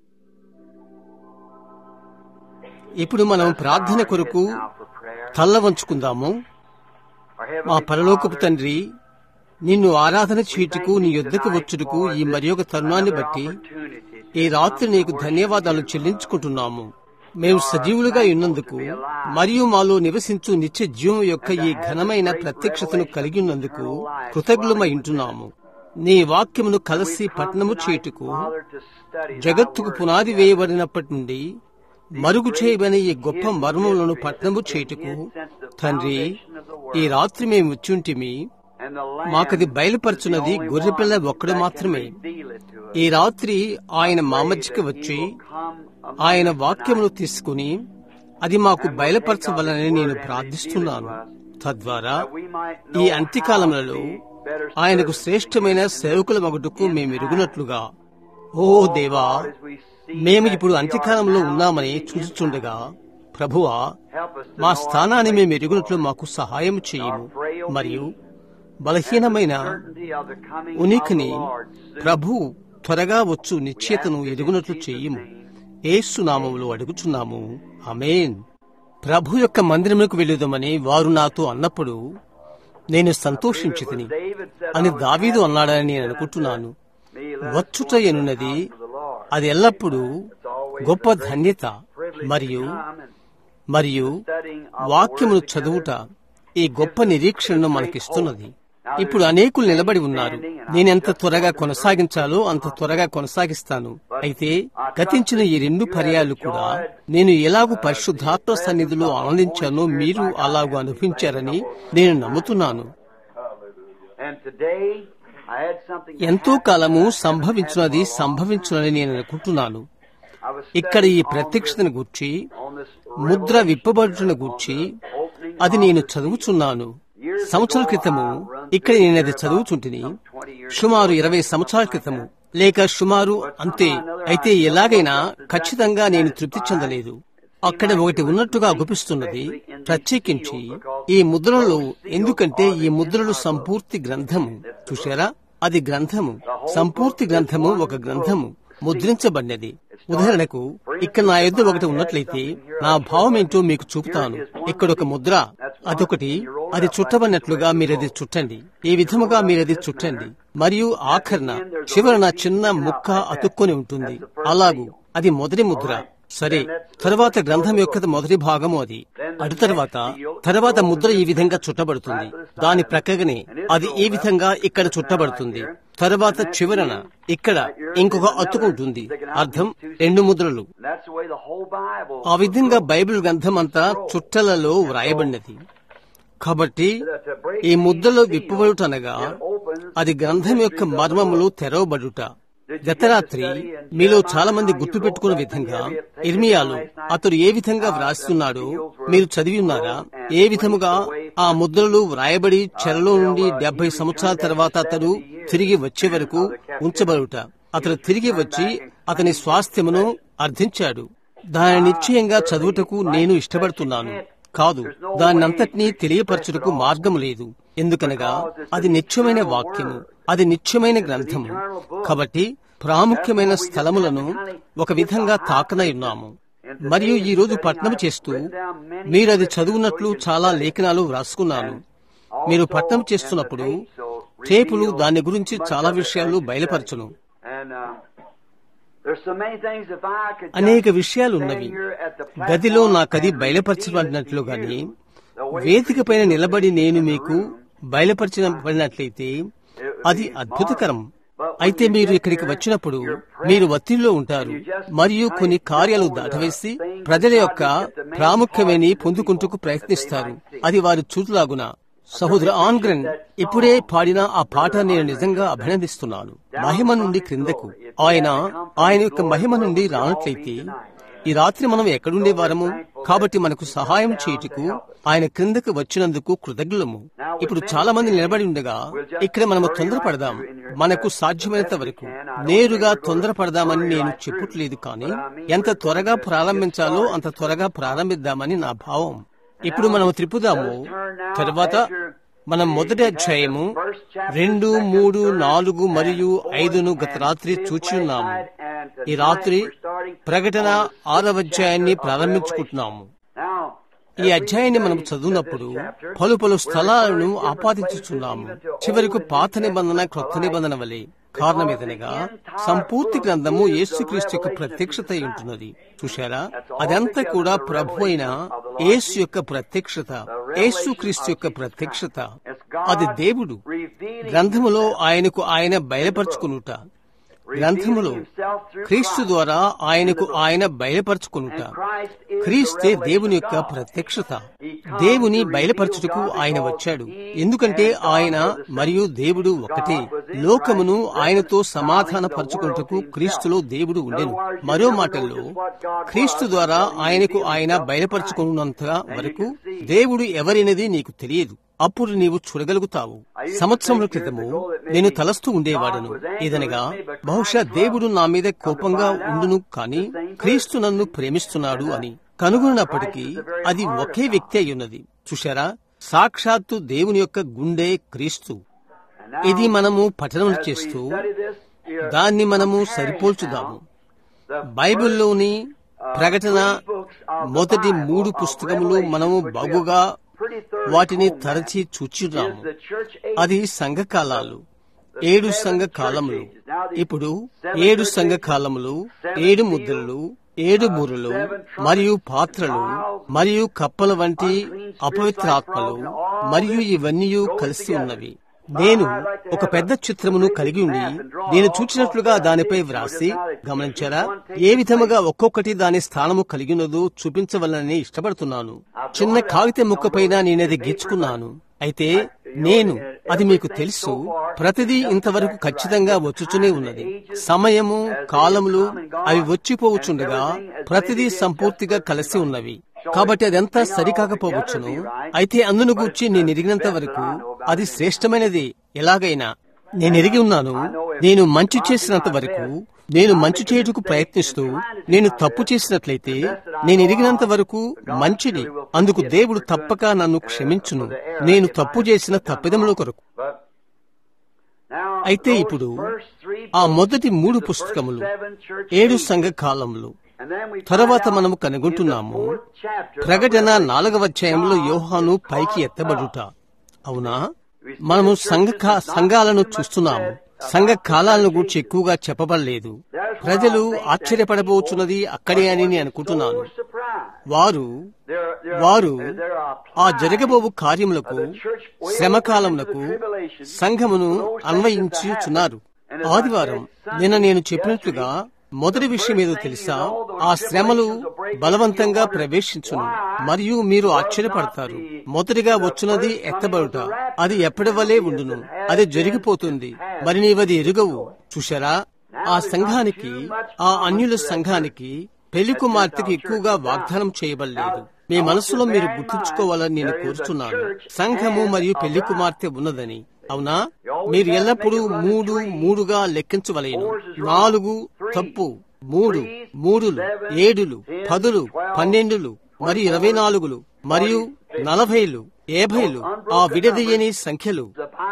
ఇప్పుడు మనం ప్రార్థన కొరకు తల్ల వంచుకుందాము మా పరలోకపు తండ్రి నిన్ను ఆరాధన చేయుటకు నీ యొద్దకు వచ్చుటకు ఈ మరి ఒక తరుణాన్ని బట్టి ఈ రాత్రి నీకు ధన్యవాదాలు చెల్లించుకుంటున్నాము మేము సజీవులుగా ఉన్నందుకు మరియు మాలో నివసించు నిత్య జీవం యొక్క ఈ ఘనమైన ప్రత్యక్షతను కలిగి ఉన్నందుకు కృతజ్ఞులమై ఉంటున్నాము నీ వాక్యమును కలసి పట్టణము చేయుటకు జగత్తుకు పునాది వేయబడినప్పటి నుండి మరుగు చేయబడిన ఈ గొప్ప మర్మములను పట్టణము చేయుటకు తండ్రి ఈ రాత్రి మేము వచ్చుంటిమి మాకది బయలుపరచున్నది గొర్రెపిల్ల ఒక్కడు మాత్రమే ఈ రాత్రి ఆయన మా మధ్యకి వచ్చి ఆయన వాక్యమును తీసుకుని అది మాకు బయలుపరచవలనని నేను ప్రార్థిస్తున్నాను తద్వారా ఈ అంత్యకాలములలో ఆయనకు శ్రేష్టమైన సేవకుల మగుటకు మేము ఎరుగునట్లుగా ఓ దేవా మేము ఇప్పుడు అంత్యకాలంలో ఉన్నామని చూచుచుండగా ప్రభువా మా స్థానాన్ని మేము ఎరుగునట్లు మాకు సహాయం చేయము మరియు బలహీనమైన ఉనికిని ప్రభు త్వరగా వచ్చు నిశ్చేతను ఎరుగునట్లు చేయము ఏసునామములు అడుగుచున్నాము అమేన్ ప్రభు యొక్క మందిరములకు వెళ్ళుదామని వారు నాతో అన్నప్పుడు నేను సంతోషించి తిని అని దావీదు అన్నాడని నేను అనుకుంటున్నాను వచ్చుట ఎనున్నది అది ఎల్లప్పుడూ గొప్ప ధన్యత మరియు మరియు వాక్యమును చదువుట ఈ గొప్ప నిరీక్షణను మనకిస్తున్నది ఇప్పుడు అనేకులు నిలబడి ఉన్నారు నేనెంత త్వరగా కొనసాగించాలో అంత త్వరగా కొనసాగిస్తాను అయితే గతించిన ఈ రెండు పర్యాలు కూడా నేను ఎలాగూ పరిశుద్ధాత్మ సన్నిధిలో ఆనందించానో మీరు అలాగూ అనుభవించారని నేను నమ్ముతున్నాను ఎంతో కాలము సంభవించున్నది సంభవించునని నేను అనుకుంటున్నాను ఇక్కడ ఈ ప్రత్యక్షతను గూర్చి ముద్ర విప్పబడుటను గూర్చి అది నేను చదువుచున్నాను సంవత్సరాల క్రితము ఇక్కడ నేను అది చదువుచుంటిని సుమారు ఇరవై సంవత్సరాల క్రితము లేక సుమారు అంతే అయితే ఎలాగైనా ఖచ్చితంగా నేను తృప్తి చెందలేదు అక్కడ ఒకటి ఉన్నట్టుగా గుపిస్తున్నది ప్రత్యేకించి ఈ ముద్రలు ఎందుకంటే ఈ ముద్రలు సంపూర్తి గ్రంథము చూశారా అది గ్రంథము సంపూర్తి గ్రంథము ఒక గ్రంథము ముద్రించబడినది ఉదాహరణకు ఇక్కడ నా యుద్ధ ఒకటి ఉన్నట్లయితే నా భావం ఏంటో మీకు చూపుతాను ఇక్కడ ఒక ముద్ర అదొకటి అది చుట్టబడినట్లుగా మీరది చుట్టండి ఈ విధముగా మీరది చుట్టండి మరియు ఆఖరణ చివరన చిన్న ముక్క అతుక్కొని ఉంటుంది అలాగూ అది మొదటి ముద్ర సరే తర్వాత గ్రంథం యొక్క మొదటి భాగము అది అటు తర్వాత తర్వాత ముద్ర ఈ విధంగా చుట్టబడుతుంది దాని ప్రక్కగనే అది ఈ విధంగా ఇక్కడ చుట్టబడుతుంది తర్వాత చివరన ఇక్కడ ఇంకొక అత్తుకుంటుంది అర్థం రెండు ముద్రలు ఆ విధంగా బైబిల్ గ్రంథం అంతా చుట్టలలో వ్రాయబడినది కాబట్టి ఈ ముద్రలో విప్పబడుటనగా అది గ్రంథం యొక్క మర్మములు తెరవబడుట గతరాత్రి మీలో చాలా మంది గుర్తు పెట్టుకున్న విధంగా ఇర్మియాలు అతడు ఏ విధంగా వ్రాస్తున్నాడో మీరు చదివి ఉన్నారా ఏ విధముగా ఆ ముద్రలు వ్రాయబడి చెరలో నుండి డెబ్బై సంవత్సరాల తర్వాత అతడు తిరిగి వచ్చే వరకు ఉంచబడుట అతడు తిరిగి వచ్చి అతని స్వాస్థ్యమును అర్థించాడు దాని నిశ్చయంగా చదువుటకు నేను ఇష్టపడుతున్నాను కాదు దాన్నంతటినీ తెలియపరచుటకు మార్గము లేదు ఎందుకనగా అది నిత్యమైన వాక్యము అది నిత్యమైన గ్రంథము కాబట్టి ప్రాముఖ్యమైన స్థలములను ఒక విధంగా తాకనై ఉన్నాము మరియు ఈ రోజు పట్నం చేస్తూ మీరు అది చదువునట్లు చాలా లేఖనాలు వ్రాసుకున్నాను మీరు పట్నం చేస్తున్నప్పుడు టేపులు దాని గురించి చాలా విషయాలు బయలుపరచును అనేక విషయాలున్నవి గదిలో నాకది బయలుపరచబడినట్లు గాని వేదిక పైన నిలబడి నేను మీకు బయలుపరచబడినట్లయితే అది అద్భుతకరం అయితే మీరు ఇక్కడికి వచ్చినప్పుడు మీరు ఒత్తిడిలో ఉంటారు మరియు కొన్ని కార్యాలు దాటవేసి ప్రజల యొక్క ప్రాముఖ్యమని పొందుకుంటూ ప్రయత్నిస్తారు అది వారి చూతులాగున సహోదర ఆన్గ్రెన్ ఇప్పుడే పాడిన ఆ పాట నేను నిజంగా అభినందిస్తున్నాను మహిమ నుండి క్రిందకు ఆయన ఆయన యొక్క మహిమ నుండి రానట్లయితే ఈ రాత్రి మనం ఎక్కడుండే వారము కాబట్టి మనకు సహాయం చేయుటకు ఆయన క్రిందకు వచ్చినందుకు కృతజ్ఞులము ఇప్పుడు చాలా మంది నిలబడి ఉండగా ఇక్కడ మనము తొందరపడదాం మనకు సాధ్యమైనంత వరకు నేరుగా తొందరపడదామని నేను చెప్పట్లేదు కానీ ఎంత త్వరగా ప్రారంభించాలో అంత త్వరగా ప్రారంభిద్దామని నా భావం ఇప్పుడు మనము త్రిపుదాము తర్వాత మనం మొదటి అధ్యాయము రెండు మూడు నాలుగు మరియు ఐదును గత రాత్రి చూచి ఉన్నాము ఈ రాత్రి ప్రకటన ఆరవ అధ్యాయాన్ని ప్రారంభించుకుంటున్నాము ఈ అధ్యాయాన్ని మనం చదువునప్పుడు పలు పలు స్థలాలను ఆపాదించుచున్నాము చివరకు పాత నిబంధన క్రొత్త నిబంధన వలె కారణం ఏదనగా సంపూర్తి గ్రంథము యేసుక్రీస్తు యొక్క ప్రత్యక్షత అయి ఉంటున్నది చూశారా అదంతా కూడా ప్రభు అయిన యేసు యొక్క ప్రత్యక్షత యేసుక్రీస్తు యొక్క ప్రత్యక్షత అది దేవుడు గ్రంథములో ఆయనకు ఆయన బయలుపరుచుకునుట గ్రంథములో క్రీస్తు ద్వారా ఆయనకు ఆయన బయలుపరచుకునుట క్రీస్తే దేవుని యొక్క ప్రత్యక్షత దేవుని బయలుపరచుటకు ఆయన వచ్చాడు ఎందుకంటే ఆయన మరియు దేవుడు ఒకటే లోకమును ఆయనతో సమాధాన పరచుకున్నటకు క్రీస్తులో దేవుడు ఉండెను మరో మాటల్లో క్రీస్తు ద్వారా ఆయనకు ఆయన బయలుపరచుకున్నంత వరకు దేవుడు ఎవరినది నీకు తెలియదు అప్పుడు నీవు చూడగలుగుతావు సంవత్సరముల క్రితము నేను తలస్తూ ఉండేవాడను ఏదనగా బహుశా దేవుడు నా మీద కోపంగా ఉండును కాని క్రీస్తు నన్ను ప్రేమిస్తున్నాడు అని కనుగొన్నప్పటికీ అది ఒకే వ్యక్తి అయ్యున్నది చూశారా సాక్షాత్తు దేవుని యొక్క గుండె క్రీస్తు ఇది మనము పఠనం చేస్తూ దాన్ని మనము సరిపోల్చుదాము బైబిల్లోని ప్రకటన మొదటి మూడు పుస్తకములు మనము బాగుగా వాటిని తరచి చూచున్నాము అది సంఘకాలాలు ఏడు సంఘ కాలములు ఇప్పుడు ఏడు సంఘ కాలములు ఏడు ముద్రలు ఏడు బూరలు మరియు పాత్రలు మరియు కప్పల వంటి అపవిత్రాత్మలు మరియు ఇవన్నీ కలిసి ఉన్నవి నేను ఒక పెద్ద చిత్రమును కలిగి ఉండి నేను చూచినట్లుగా దానిపై వ్రాసి గమనించారా ఏ విధముగా ఒక్కొక్కటి దాని స్థానము కలిగినదో చూపించవలనని ఇష్టపడుతున్నాను చిన్న కాగిత ముక్కపైన నేనది గీచుకున్నాను అయితే నేను అది మీకు తెలుసు ప్రతిదీ ఇంతవరకు ఖచ్చితంగా వచ్చుచునే ఉన్నది సమయము కాలములు అవి వచ్చిపోవచ్చుండగా ప్రతిదీ సంపూర్తిగా కలిసి ఉన్నవి కాబట్టి అదంతా సరికాకపోవచ్చును అయితే అందును గూర్చి నేను ఎరిగినంత వరకు అది శ్రేష్టమైనది ఎలాగైనా నేను ఎరిగి ఉన్నాను నేను మంచి చేసినంత వరకు నేను మంచి చేయుటకు ప్రయత్నిస్తూ నేను తప్పు చేసినట్లయితే నేను ఎరిగినంత వరకు మంచిది అందుకు దేవుడు తప్పక నన్ను క్షమించును నేను తప్పు చేసిన తప్పిదముల కొరకు అయితే ఇప్పుడు ఆ మొదటి మూడు పుస్తకములు ఏడు సంఘ కాలములు తర్వాత మనము కనుగొంటున్నాము ప్రకటన నాలుగవ అధ్యాయంలో యోహాను పైకి ఎత్తబడుట అవునా మనము సంఘ సంఘాలను చూస్తున్నాము సంఘ కాలాలను గురించి ఎక్కువగా చెప్పబడలేదు ప్రజలు ఆశ్చర్యపడబోచున్నది అక్కడే అని నేను అనుకుంటున్నాను వారు వారు ఆ జరగబోవు కార్యములకు శ్రమకాలములకు సంఘమును అన్వయించుచున్నారు ఆదివారం నిన్న నేను చెప్పినట్లుగా మొదటి విషయం ఏదో తెలుసా ఆ శ్రమలు బలవంతంగా ప్రవేశించును మరియు మీరు ఆశ్చర్యపడతారు మొదటిగా వచ్చున్నది ఎత్తబడుట అది ఎప్పటి వలె ఉండును అది జరిగిపోతుంది మరి నీవది ఎరుగవు చూశారా ఆ సంఘానికి ఆ అన్యుల సంఘానికి పెళ్లి కుమార్తెకి ఎక్కువగా వాగ్దానం చేయబడలేదు మీ మనసులో మీరు గుర్తుంచుకోవాలని నేను కోరుతున్నాను సంఘము మరియు పెళ్లి కుమార్తె ఉన్నదని అవునా మీరు ఎల్లప్పుడూ మూడు మూడుగా లెక్కించవలేను నాలుగు తప్పు మూడు మూడులు ఏడులు పదులు పన్నెండులు మరియు ఇరవై నాలుగులు మరియు నలభైలు ఏభైలు ఆ విడదీయని సంఖ్యలు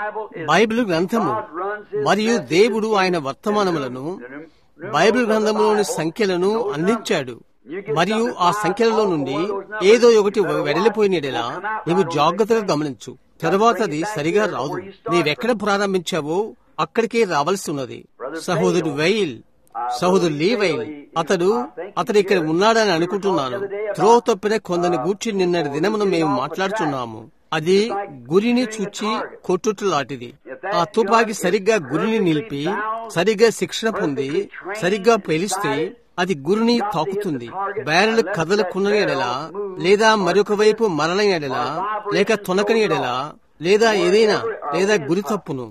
బైబిల్ గ్రంథము మరియు దేవుడు ఆయన వర్తమానములను బైబిల్ గ్రంథంలోని సంఖ్యలను అందించాడు మరియు ఆ సంఖ్యలలో నుండి ఏదో ఒకటి వెడలిపోయినలా నీవు జాగ్రత్తగా గమనించు తర్వాత అది సరిగా రాదు నీవెక్కడ ప్రారంభించావో అక్కడికే రావాల్సి ఉన్నది సహోదరుడు వైల్ సహోదరు లీవైల్ అతడు అతడు ఇక్కడ ఉన్నాడని అనుకుంటున్నాను త్రో తప్పిన కొందరిని గూర్చి నిన్నటి దినమును మేము మాట్లాడుతున్నాము అది గురిని చూచి కొట్టులాంటిది ఆ తుపాకి సరిగ్గా గురిని నిలిపి సరిగ్గా శిక్షణ పొంది సరిగ్గా పేలిస్తే అది గురిని తాకుతుంది బ్యారెలు కదలకున్న ఎడలా లేదా మరొక వైపు మరల ఎడలా లేక తొనకని ఎడలా లేదా ఏదైనా లేదా గురి తప్పును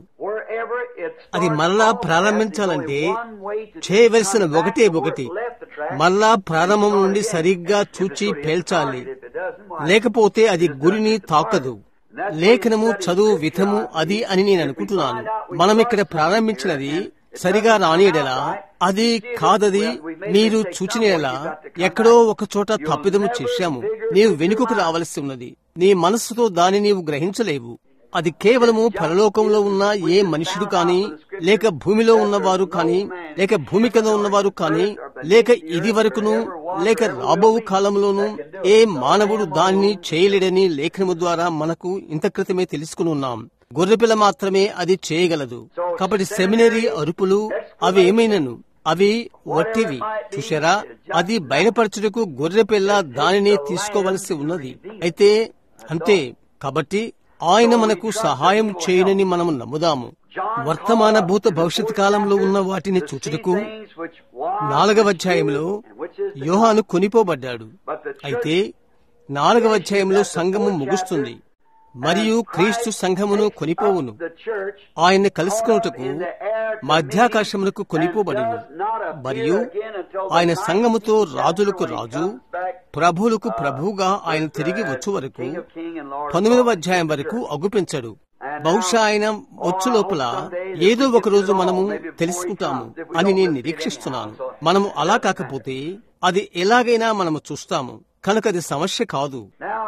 అది మరలా ప్రారంభించాలంటే చేయవలసిన ఒకటే ఒకటి మరలా ప్రారంభం నుండి సరిగ్గా చూచి పేల్చాలి లేకపోతే అది గురిని తాకదు లేఖనము చదువు విధము అది అని నేను అనుకుంటున్నాను మనం ఇక్కడ ప్రారంభించినది సరిగా రానియడలా అది కాదది మీరు చూచినేలా ఎక్కడో ఒక చోట తప్పిదము చేశాము నీవు వెనుకకు రావలసి ఉన్నది నీ మనస్సుతో దాని నీవు గ్రహించలేవు అది కేవలము పరలోకంలో ఉన్న ఏ మనుషుడు కాని లేక భూమిలో ఉన్నవారు కాని లేక భూమి కింద ఉన్నవారు కాని లేక ఇది వరకును లేక రాబో కాలంలోను ఏ మానవుడు దాన్ని చేయలేడని లేఖనము ద్వారా మనకు ఇంత క్రితమే తెలుసుకుని ఉన్నాం గొర్రెపిల్ల మాత్రమే అది చేయగలదు కాబట్టి సెమినరీ అరుపులు అవి ఏమైనను అవి వట్టివి చూశారా అది బయలుపరచుటకు గొర్రెపిల్ల దానిని తీసుకోవలసి ఉన్నది అయితే అంతే కాబట్టి ఆయన మనకు సహాయం చేయనని మనము నమ్ముదాము వర్తమాన భూత భవిష్యత్ కాలంలో ఉన్న వాటిని చూచుటకు నాలుగవ అధ్యాయంలో యోహాను కొనిపోబడ్డాడు అయితే నాలుగవ అధ్యాయంలో సంఘము ముగుస్తుంది మరియు క్రీస్తు సంఘమును కొనిపోవును ఆయన్ని కలుసుకున్నటకు మధ్యాకాశములకు కొనిపోబడును మరియు ఆయన సంఘముతో రాజులకు రాజు ప్రభువులకు ప్రభువుగా ఆయన తిరిగి వచ్చు వరకు పంతొమ్మిదవ అధ్యాయం వరకు అగుపించడు బహుశా ఆయన వచ్చు లోపల ఏదో ఒక రోజు మనము తెలుసుకుంటాము అని నేను నిరీక్షిస్తున్నాను మనము అలా కాకపోతే అది ఎలాగైనా మనము చూస్తాము కనుక అది సమస్య కాదు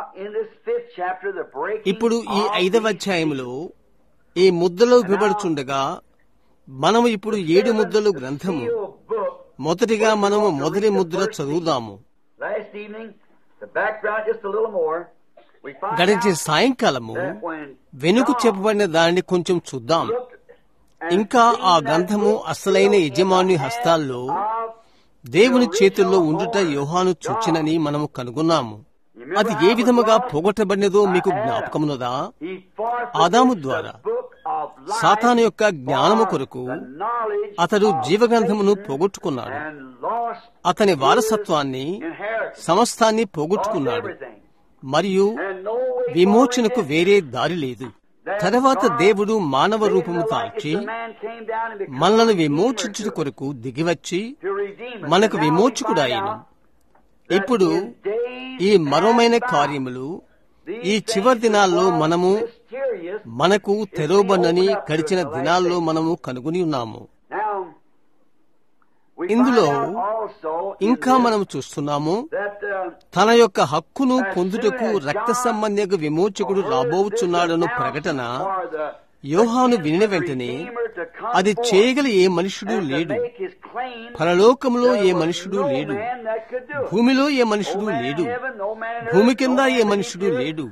ఇప్పుడు ఈ ఐదవ అధ్యాయంలో ఈ ముద్దలో వివబడుచుండగా మనము ఇప్పుడు ఏడు ముద్దలు గ్రంథము మొదటిగా మనము మొదటి ముద్ర చదువుదాము గడిచే సాయంకాలము వెనుక చెప్పబడిన దానిని కొంచెం చూద్దాం ఇంకా ఆ గ్రంథము అసలైన యజమాని హస్తాల్లో దేవుని చేతుల్లో ఉండుట యోహాను చూచినని మనము కనుగొన్నాము అది ఏ విధముగా పోగొట్టబడినదో మీకు జ్ఞాపకమున్నదా ఆదాము ద్వారా సాతాను యొక్క జ్ఞానము కొరకు అతడు జీవగ్రంథమును పోగొట్టుకున్నాడు అతని వారసత్వాన్ని సమస్తాన్ని పోగొట్టుకున్నాడు మరియు విమోచనకు వేరే దారి లేదు తర్వాత దేవుడు మానవ రూపము దాల్చి మనలను విమోచించుట కొరకు దిగివచ్చి మనకు విమోచకుడాయను ఇప్పుడు ఈ మరోమైన కార్యములు ఈ చివరి దినాల్లో మనము మనకు తెరవబడినని గడిచిన దినాల్లో మనము కనుగొని ఉన్నాము ఇందులో ఇంకా మనం చూస్తున్నాము తన యొక్క హక్కును పొందుటకు రక్త సంబంధిక విమోచకుడు రాబోచున్నాడను ప్రకటన యోహాను వినిన వెంటనే అది చేయగల ఏ మనుషుడు లేడు పరలోకంలో ఏ మనుషుడు లేడు భూమిలో ఏ మనుషుడు లేడు భూమి కింద ఏ మనుషుడు లేడు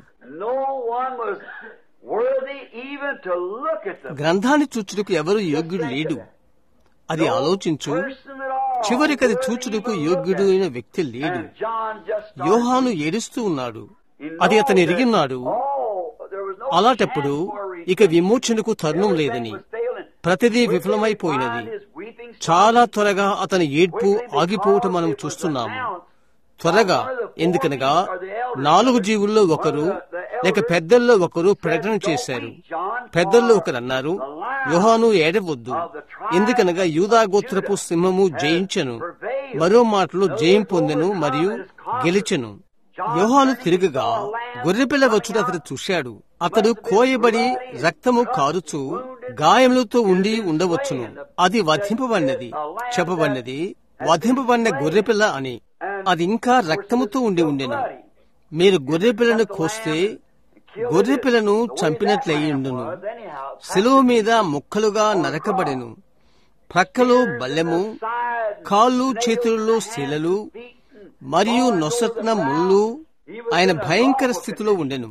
గ్రంథాన్ని చూచుటకు ఎవరు యోగ్యుడు లేడు అది ఆలోచించు చివరికి అది చూచుటకు యోగ్యుడు అయిన వ్యక్తి లేడు యోహాను ఏడుస్తూ ఉన్నాడు అది అతను ఎరిగిన్నాడు అలాంటప్పుడు ఇక విమోచనకు తరుణం లేదని ప్రతిదీ విఫలమైపోయినది చాలా త్వరగా అతని ఏడ్పు ఆగిపోవటం మనం చూస్తున్నాము త్వరగా ఎందుకనగా నాలుగు జీవుల్లో ఒకరు లేక పెద్దల్లో ఒకరు ప్రకటన చేశారు పెద్దల్లో ఒకరు అన్నారు యోహాను ఏడవద్దు ఎందుకనగా యూదా గోత్రపు సింహము జయించను మరో మాటలో జయం పొందెను మరియు గెలిచెను యోహాను తిరుగుగా గొర్రెపిల్ల వచ్చుడు అతడు చూశాడు అతడు కోయబడి రక్తము కారుచు గాయములతో ఉండి ఉండవచ్చును అది వధింపబడినది చెప్పబడినది వధింపబడిన గొర్రెపిల్ల అని అది ఇంకా రక్తముతో ఉండి ఉండెను మీరు గొర్రెపిల్లను కోస్తే గొర్రెపిల్లను చంపినట్లయిండును సెలువు మీద ముక్కలుగా నరకబడెను ప్రక్కలో బల్లెము కాళ్ళు చేతులలో శిలలు మరియు నొసట్న ముళ్ళు ఆయన భయంకర స్థితిలో ఉండెను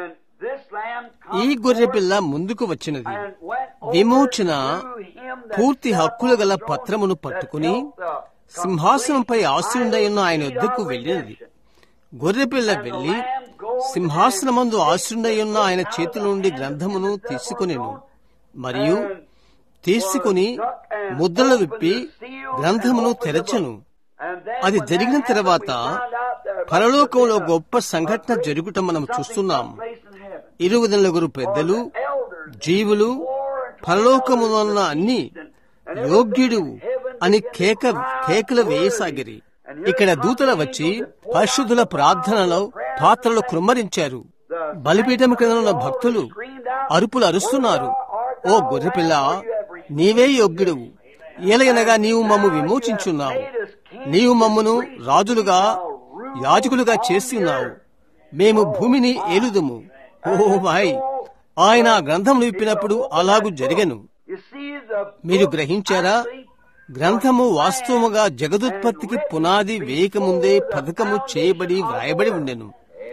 ఈ గొర్రెపిల్ల ముందుకు వచ్చినది విమోచన పూర్తి హక్కులు గల పత్రమును పట్టుకుని సింహాసనంపై ఆశీనుడైన ఆయన వద్దకు వెళ్ళినది గొర్రెపిల్ల వెళ్లి సింహాసనమందు ఆశీనుడైన ఆయన చేతుల నుండి గ్రంథమును తీసుకునేను మరియు తీసుకుని ముద్రలు విప్పి గ్రంథమును తెరచను అది జరిగిన తర్వాత పరలోకంలో గొప్ప సంఘటన జరుగుట మనం చూస్తున్నాం ఇరువురు నలుగురు పెద్దలు జీవులు పరలోకమున్న అన్ని యోగ్యుడు అని కేక కేకలు వేయసాగిరి ఇక్కడ దూతల వచ్చి పరిశుద్ధుల ప్రార్థనలో పాత్రలు కృమ్మరించారు బలిపీఠం కింద ఉన్న భక్తులు అరుపులు అరుస్తున్నారు ఓ గొర్రెపిల్ల నీవే యోగ్యుడువు ఏలయనగా నీవు మమ్ము విమోచించున్నావు నీవు మమ్మను రాజులుగా యాజకులుగా చేస్తున్నావు మేము భూమిని ఏలుదుము ఓ మాయ్ ఆయన ఆ గ్రంథమును విప్పినప్పుడు అలాగు జరిగెను You see the మీరు గ్రహించారా గ్రంథము వాస్తవముగా జగదుత్పత్తికి పునాది వేయకముందే పథకము చేయబడి వ్రాయబడి ఉండెను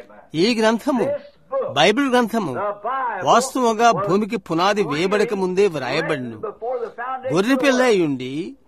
ఈ గ్రంథము బైబిల్ గ్రంథము వాస్తవముగా భూమికి పునాది వేయబడక ముందే వ్రాయబడిను before the foundation గొర్రెపిల్ల అయ్యుండి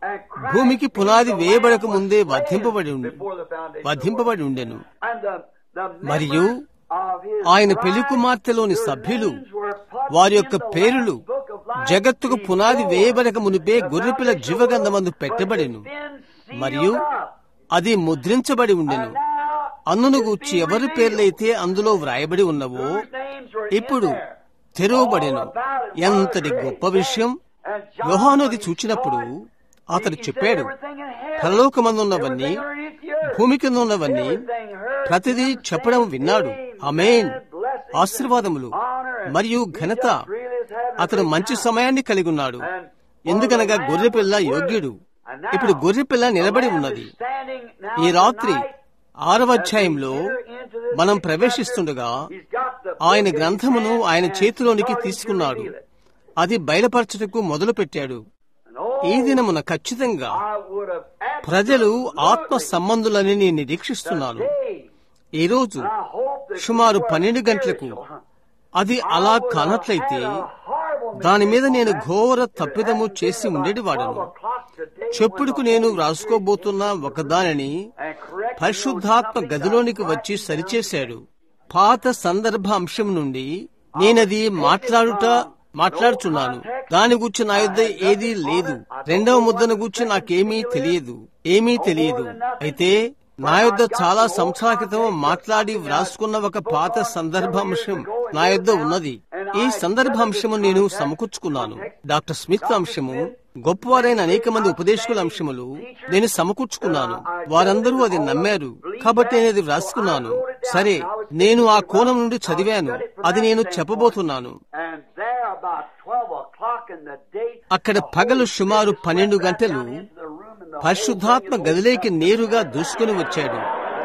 భూమికి పునాది వేయబడక ముందే వధింపబడి ఉండి before the foundation వధింపబడి ఉండెను and the the మరియు members of his ఆయన bride, పెళ్లి కుమార్తెలోని their సభ్యులు names were published వారి యొక్క in the పేరులు Lamb's Book of Life జగత్తుకు పునాది before వేయబడక మునిపే the గొర్రెపిల్ల foundation జీవగంధమందు was పెట్టబడెను been sealed మరియు up. అది ముద్రించబడి ఉండెను And now అన్నును it's గూర్చి being ఎవరి revealed. పేర్లైతే అందులో వ్రాయబడి ఉన్నవో Whose names were in ఇప్పుడు there. తెరవబడెను All about it. ఎంతటి What a గొప్ప great విషయం And John, యోహాను when అది he చూచినప్పుడు saw it, అతడు he said చెప్పాడు everything in heaven, పరలోకమందున్నవన్నీ everything underneath the earth, భూమి కింద ఉన్నవన్నీ everything heard ప్రతిదీ him చెప్పడం say, విన్నాడు "Amen, అమేన్ blessings ఆశీర్వాదములు and honor and మరియు he ఘనత just really is having a అతడు great మంచి time." సమయాన్ని కలిగి ఉన్నాడు And ఎందుకనగా for the గొర్రెపిల్ల Lamb was యోగ్యుడు worthy. And now, ఇప్పుడు గొర్రెపిల్ల నిలబడి the Lamb ఉన్నది is standing now ఈ రాత్రి tonight ఆరవ as we అధ్యాయంలో enter into this మనం sixth ప్రవేశిస్తుండగా chapter. He's got the ఆయన book in his గ్రంథమును hand ఆయన and చేతిలోనికి starting to తీసుకున్నాడు reveal it. అది బయలుపరచుటకు మొదలు పెట్టాడు And oh, ఈ దినమున ఖచ్చితంగా I would have ప్రజలు absolutely ఆత్మ సంబంధులని నేను నిరీక్షిస్తున్నాను today, ఈ రోజు I hope that సుమారు you are పన్నెండు గంటలకు spiritual. అది I అలా would have కానట్లయితే had a horrible దాని మీద mistake నేను on that. ఘోర It తప్పిదము hadn't చేసి been about ఉండేటివాడను 12 o'clock today చెప్పుడుకు when the నేను Holy వ్రాసుకోబోతున్న Spirit ఒకదానిని and corrected me on పరిశుద్ధాత్మ something గదిలోనికి that I వచ్చి writing సరిచేశాడు పాత సందర్భ అంశం నుండి నేనది మాట్లాడుట మాట్లాడుచున్నాను దాని గురించి నా యుద్ధ ఏదీ లేదు రెండవ ముద్దను గురించి నాకేమీ తెలియదు ఏమీ తెలియదు అయితే నా యొద్ద చాలా సంవత్సరాల క్రితం మాట్లాడి వ్రాసుకున్న ఒక పాత సందర్భాంశం నా యొద్ద ఉన్నది ఈ సందర్భాంశము నేను సమకూర్చుకున్నాను డాక్టర్ స్మిత్ అంశము గొప్పవారైన అనేక మంది ఉపదేశకుల అంశములు నేను సమకూర్చుకున్నాను వారందరూ అది నమ్మారు కాబట్టి నేను అది వ్రాసుకున్నాను సరే నేను ఆ కోణం నుండి చదివాను అది నేను చెప్పబోతున్నాను And there about 12 o'clock in the day, అక్కడ పగలు సుమారు పన్నెండు గంటలు into the room and the పరిశుద్ధాత్మ గదిలోకి నేరుగా దూసుకుని వచ్చాడు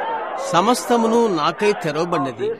సమస్తమును నాకై తెరవబడినది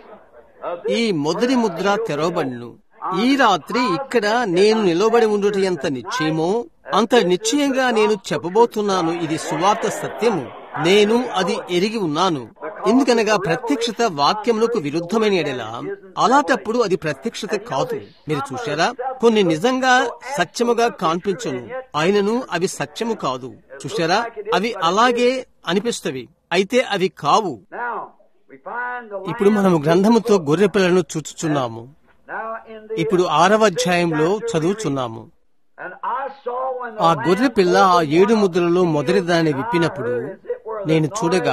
ఈ మొదటి ముద్ర తెరవబడిను ఈ రాత్రి ఇక్కడ నేను నిలబడి ఉండుట ఎంత నిశ్చయమో అంత నిశ్చయంగా నేను చెప్పబోతున్నాను ఇది సువార్త సత్యము నేను అది ఎరిగి ఉన్నాను ఎందుకనగా ప్రత్యక్షత వాక్యములకు విరుద్ధమైన ఎడల అలాంటప్పుడు అది ప్రత్యక్షత కాదు మీరు చూశారా కొన్ని నిజంగా సత్యముగా కాన్పించను ఆయనను అవి సత్యము కాదు చూశారా అవి అలాగే అనిపిస్తవి అయితే అవి కావు Now, we find the ఇప్పుడు మనము గ్రంథముతో గొర్రె పిల్లలను చూచుచున్నాము now in the ఇప్పుడు ఆరవ అధ్యాయంలో చదువుచున్నాము and I saw when the ఆ Lamb గొర్రె పిల్ల ఆ opened ఏడు one ముద్రలలో seal, మొదటి దాన్ని విప్పినప్పుడు నేను చూడగా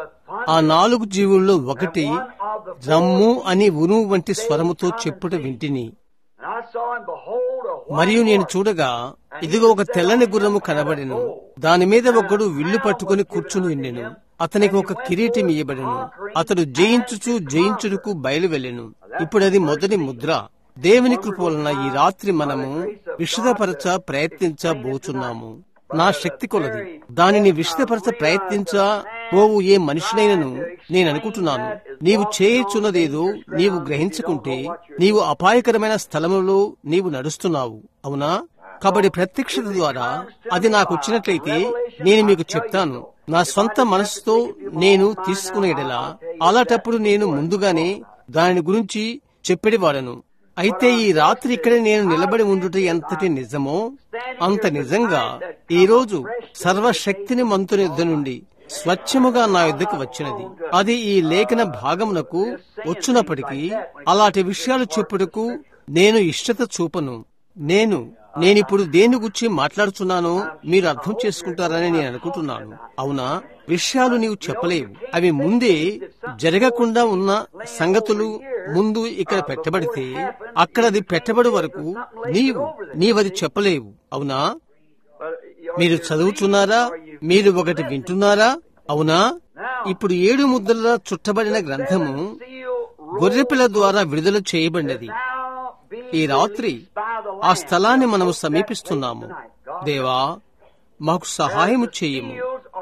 ఆ నాలుగు జీవుల్లో ఒకటి రమ్ము అని ఉరుము వంటి స్వరముతో చెప్పుట వింటిని And I saw and behold a white మరియు నేను horse, చూడగా ఇదిగో ఒక తెల్లని గుర్రము కనబడెను దాని మీద ఒకడు విల్లు పట్టుకుని కూర్చుని ఉండెను అతనికి ఒక కిరీటం ఇయ్యబడెను అతడు జయించుచు జయించుడుకు బయలు వెళ్ళెను ఇప్పుడు అది మొదటి ముద్ర దేవుని కృప వలన ఈ రాత్రి మనము విషదపరచ ప్రయత్నించబోచున్నాము నా శక్తి కొలది దానిని విషదపరచ ప్రయత్నించ పోవు ఏ మనిషినైనను నేను అనుకుంటున్నాను నీవు చేయుచున్నదేదో నీవు గ్రహించుకుంటే నీవు అపాయకరమైన స్థలములో నీవు నడుస్తున్నావు అవునా కాబట్టి ప్రత్యక్షత ద్వారా అది నాకు వచ్చినట్లయితే నేను మీకు చెప్తాను నా సొంత మనసుతో నేను తీసుకునేటలా అలాంటప్పుడు నేను ముందుగానే దాని గురించి చెప్పేవాడను అయితే ఈ రాత్రి ఇక్కడ నేను నిలబడి ఉండుట ఎంతటి నిజమో అంత నిజంగా ఈ రోజు సర్వశక్తిని మంతుని యుద్ధ నుండి స్వచ్ఛముగా నా యుద్ధకు వచ్చినది అది ఈ లేఖన భాగమునకు వచ్చినప్పటికీ అలాంటి విషయాలు చెప్పుటకు నేను ఇష్టత చూపను నేను నేనిప్పుడు దేని గురించి మాట్లాడుతున్నానో మీరు అర్థం చేసుకుంటారని నేను అనుకుంటున్నాను అవునా విషయాలు నీవు చెప్పలేవు అవి ముందే జరగకుండా ఉన్న సంగతులు ముందు ఇక్కడ పెట్టబడితే అక్కడ అది పెట్టబడి వరకు నీవు నీవది చెప్పలేవు అవునా మీరు చదువుతున్నారా మీరు ఒకటి వింటున్నారా అవునా ఇప్పుడు ఏడు ముద్దల చుట్టబడిన గ్రంథము గొర్రెపిల్ల ద్వారా విడుదల చేయబడినది ఈ రాత్రి ఆ స్థలాన్ని మనము సమీపిస్తున్నాము దేవా మాకు సహాయము చేయము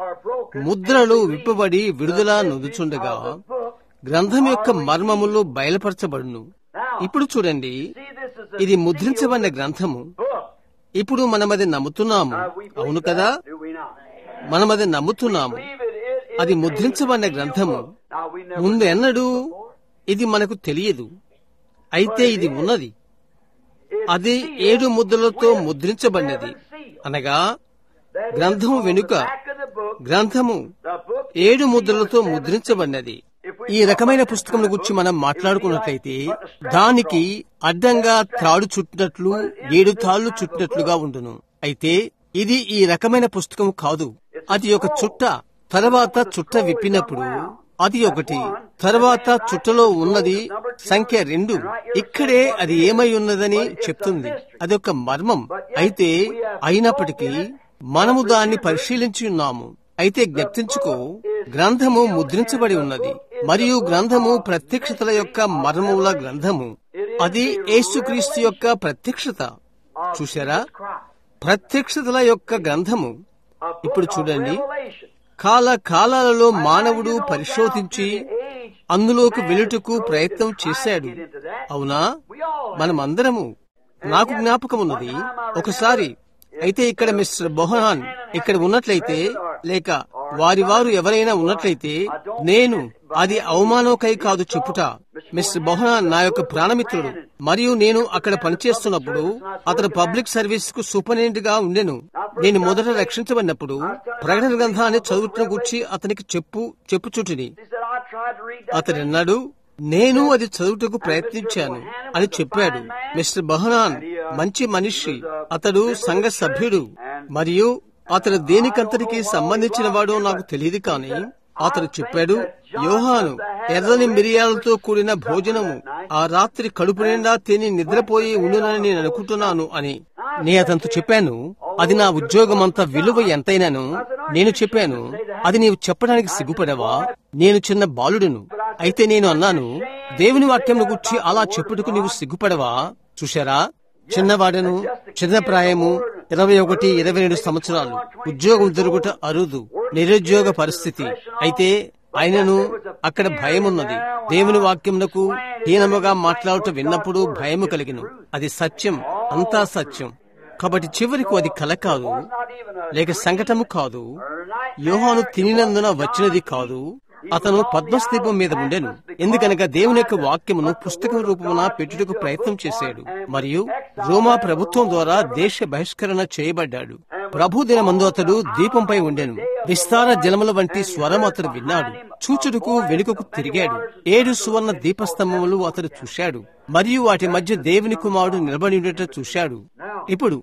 ముద్రలు విప్పబడి విడుదల నొదుచుండగా గ్రంథం యొక్క మర్మములు బయలుపరచబడును ఇప్పుడు చూడండి ఇది ముద్రించబడిన గ్రంథము book. ఇప్పుడు మనమది నమ్ముతున్నాము Uh, we అవును believe కదా that, do we not? మనమది నమ్ముతున్నాము Believe it, it, it అది is ముద్రించబడిన a గ్రంథము book. Now, we never ముందు done ఎన్నడూ this before. ఇది మనకు తెలియదు అయితే ఇది ఉన్నది It's అది sealed ఏడు ముద్రలతో with ముద్రించబడినది seven seals. అనగా That is గ్రంథం on the వెనుక back of the book. గ్రంథము The book is ఏడు sealed ముద్రలతో with seven ముద్రించబడినది ఈ రకమైన పుస్తకం గురించి మనం మాట్లాడుకున్నట్లయితే దానికి అడ్డంగా త్రాడు చుట్టినట్లు ఏడు తాళ్లు చుట్టినట్లుగా ఉండును అయితే ఇది ఈ రకమైన పుస్తకం కాదు అది ఒక చుట్ట తర్వాత చుట్ట విప్పినప్పుడు అది ఒకటి తర్వాత చుట్టలో ఉన్నది సంఖ్య రెండు ఇక్కడే అది ఏమై ఉన్నదని చెప్తుంది అది ఒక మర్మం అయితే అయినప్పటికీ మనము దాన్ని పరిశీలించి ఉన్నాము అయితే జ్ఞప్తించుకో గ్రంథము ముద్రించబడి ఉన్నది మరియు గ్రంథము ప్రత్యక్షతల యొక్క మర్మముల గ్రంథము అది యేసుక్రీస్తు యొక్క ప్రత్యక్షత of చూశారా Christ. ప్రత్యక్షతల యొక్క గ్రంథము A book ఇప్పుడు of చూడండి Revelation. కాల కాలాలలో Now, మానవుడు you know, పరిశోధించి down through the age, అందులోకి man వెలుటకు has ప్రయత్నం tried to చేశాడు get into that. అవునా We all have. మనమందరము నాకు జ్ఞాపకం ఉన్నది ఒకసారి అయితే ఇక్కడ మిస్టర్ బొహనాన్ ఇక్కడ ఉన్నట్లయితే లేక వారి వారు ఎవరైనా ఉన్నట్లయితే నేను అది అవమానోకై కాదు చెప్పుట మిస్టర్ బొహనాన్ నా యొక్క ప్రాణమిత్రుడు మరియు నేను అక్కడ పనిచేస్తున్నప్పుడు అతను పబ్లిక్ సర్వీస్ కు సూపరింటెండెంట్ గా ఉండెను నేను మొదట రక్షించబడినప్పుడు ప్రకటన గ్రంథాన్ని చదువుతున్న గురించి అతనికి చెప్పు చెప్పుచుటిని He said, I tried to read that అతడు thing. అన్నాడు నేను అది చదువుటకు ప్రయత్నించాను అని చెప్పాడు మిస్టర్ బహనాన్ మంచి మనిషి అతడు సంఘ సభ్యుడు మరియు అతడు దేనికంతటికి సంబంధించిన వాడో నాకు తెలియదు కాని అతడు చెప్పాడు యోహాను ఎర్రని మిరియాలతో కూడిన భోజనము ఆ రాత్రి కడుపు నిండా తిని నిద్రపోయి ఉండునని నేను అనుకుంటున్నాను అని నే అతనితో చెప్పాను అది నా ఉద్యోగం అంత విలువ ఎంతైనాను నేను చెప్పాను అది నీవు చెప్పడానికి సిగ్గుపడవా నేను చిన్న బాలుడును అయితే నేను అన్నాను దేవుని వాక్యం గురించి అలా చెప్పుటకు నీవు సిగ్గుపడవా చూశారా చిన్నవాడను చిన్న ప్రాయము ఇరవై ఒకటి ఇరవై రెండు సంవత్సరాలు ఉద్యోగం దొరుకుట అరుదు నిరుద్యోగ పరిస్థితి అయితే ఆయనను అక్కడ భయమున్నది దేవుని వాక్యమునకు హీనముగా మాట్లాడుట విన్నప్పుడు భయము కలిగిను అది సత్యం అంతా సత్యం కాబట్టి చివరికి అది కల కాదు Not even a లేక సంకటము కాదు or a night యోహాను తినినందున వచ్చినది కాదు అతను పద్మస్తీపం మీద ఉండెను ఎందుకనగా దేవుని యొక్క వాక్యమును పుస్తకం రూపమున పెట్టుటకు ప్రయత్నం చేశాడు మరియు రోమా ప్రభుత్వం ద్వారా దేశ బహిష్కరణ చేయబడ్డాడు ప్రభు దినమందు అతడు దీపంపై ఉండెను విస్తార జలముల వంటి స్వరం అతడు విన్నాడు చూచుటకు వెనుకకు తిరిగాడు ఏడు సువర్ణ దీపస్తంభములు అతడు చూశాడు మరియు వాటి మధ్య దేవుని కుమారుడు నిలబడి ఉండేట చూశాడు ఇప్పుడు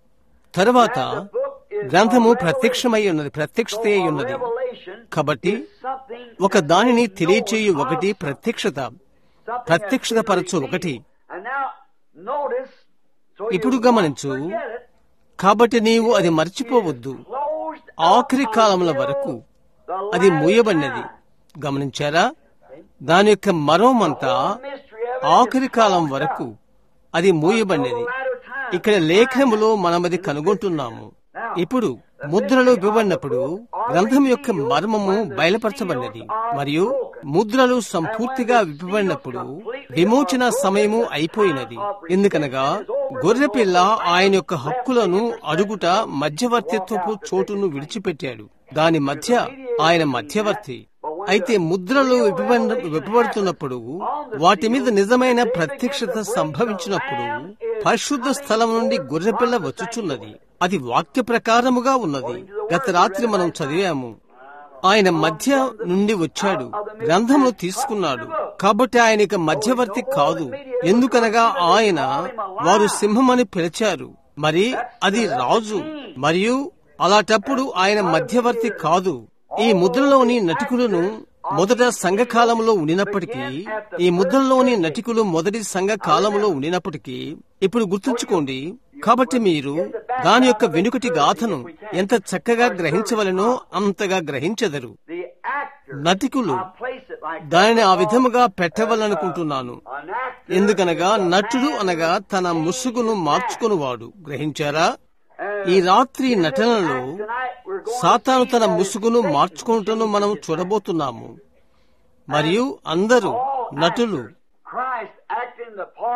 తరువాత గ్రంథము ప్రత్యక్షమై ఉన్నది ప్రత్యక్షత అయి ఉన్నది revelation కాబట్టి something ఒక దానిని తెలియచేయు ఒకటి ప్రత్యక్షత something ప్రత్యక్షత that's పరచు revealed. ఒకటి And now notice so ఇప్పుడు you గమనించు. won't forget it, కాబట్టి నీవు అది మర్చిపోవద్దు closed ఆఖరి కాలముల వరకు the అది last మూయబడినది time. గమనించారా దాని యొక్క మరోమంతా Mystery of it ఆఖరి is కాలం closed వరకు up. అది Until మూయబడినది the latter time. ఇక్కడ లేఖనములో మనమది కనుగొంటున్నాము ఇప్పుడు ముద్రలు ఇవ్వబడినప్పుడు గ్రంథం యొక్క మర్మము బయలుపరచబడినది మరియు ముద్రలు సంపూర్తిగా విప్పబడినప్పుడు విమోచన సమయము అయిపోయినది ఎందుకనగా గొర్రెపిల్ల ఆయన యొక్క హక్కులను అడుగుట మధ్యవర్తిత్వపు చోటును విడిచిపెట్టాడు దాని మధ్య ఆయన మధ్యవర్తి అయితే ముద్రలు విప్పబడిన విప్పబడుతున్నప్పుడు వాటి మీద నిజమైన ప్రత్యక్షత సంభవించినప్పుడు పరిశుద్ధ స్థలం నుండి గొర్రెపిల్ల వచ్చుచున్నది అది వాక్య ప్రకారముగా ఉన్నది గత రాత్రి మనం చదివాము ఆయన మధ్య నుండి వచ్చాడు గ్రంథమును తీసుకున్నాడు కాబట్టి ఆయన ఇక మధ్యవర్తి కాదు ఎందుకనగా ఆయన వారు సింహమని పిలిచారు మరి అది రాజు మరియు అలాటప్పుడు ఆయన మధ్యవర్తి కాదు ఈ ముద్రలోని నటికులను మొదట సంఘకాలంలో ఉండినప్పటికీ ఈ ముద్రలోని నటికులు మొదటి సంఘ కాలంలో ఉండినప్పటికీ ఇప్పుడు గుర్తుంచుకోండి కాబట్టి మీరు దాని యొక్క వెనుకటి గాథను ఎంత చక్కగా గ్రహించవలనో అంతగా గ్రహించెదరు The actor, నటికులు I place it like దానిని ఆ విధముగా పెట్టవలనుకుంటున్నాను an actor. ఎందుకనగా నటుడు అనగా తన ముసుగును మార్చుకునివాడు గ్రహించారా And ఈ రాత్రి నటనలో tonight we're going సాతాను to తన see that ముసుగును Satan మార్చుకుంటను మనం చూడబోతున్నాము మరియు అందరూ all నటులు actors, Christ acting the part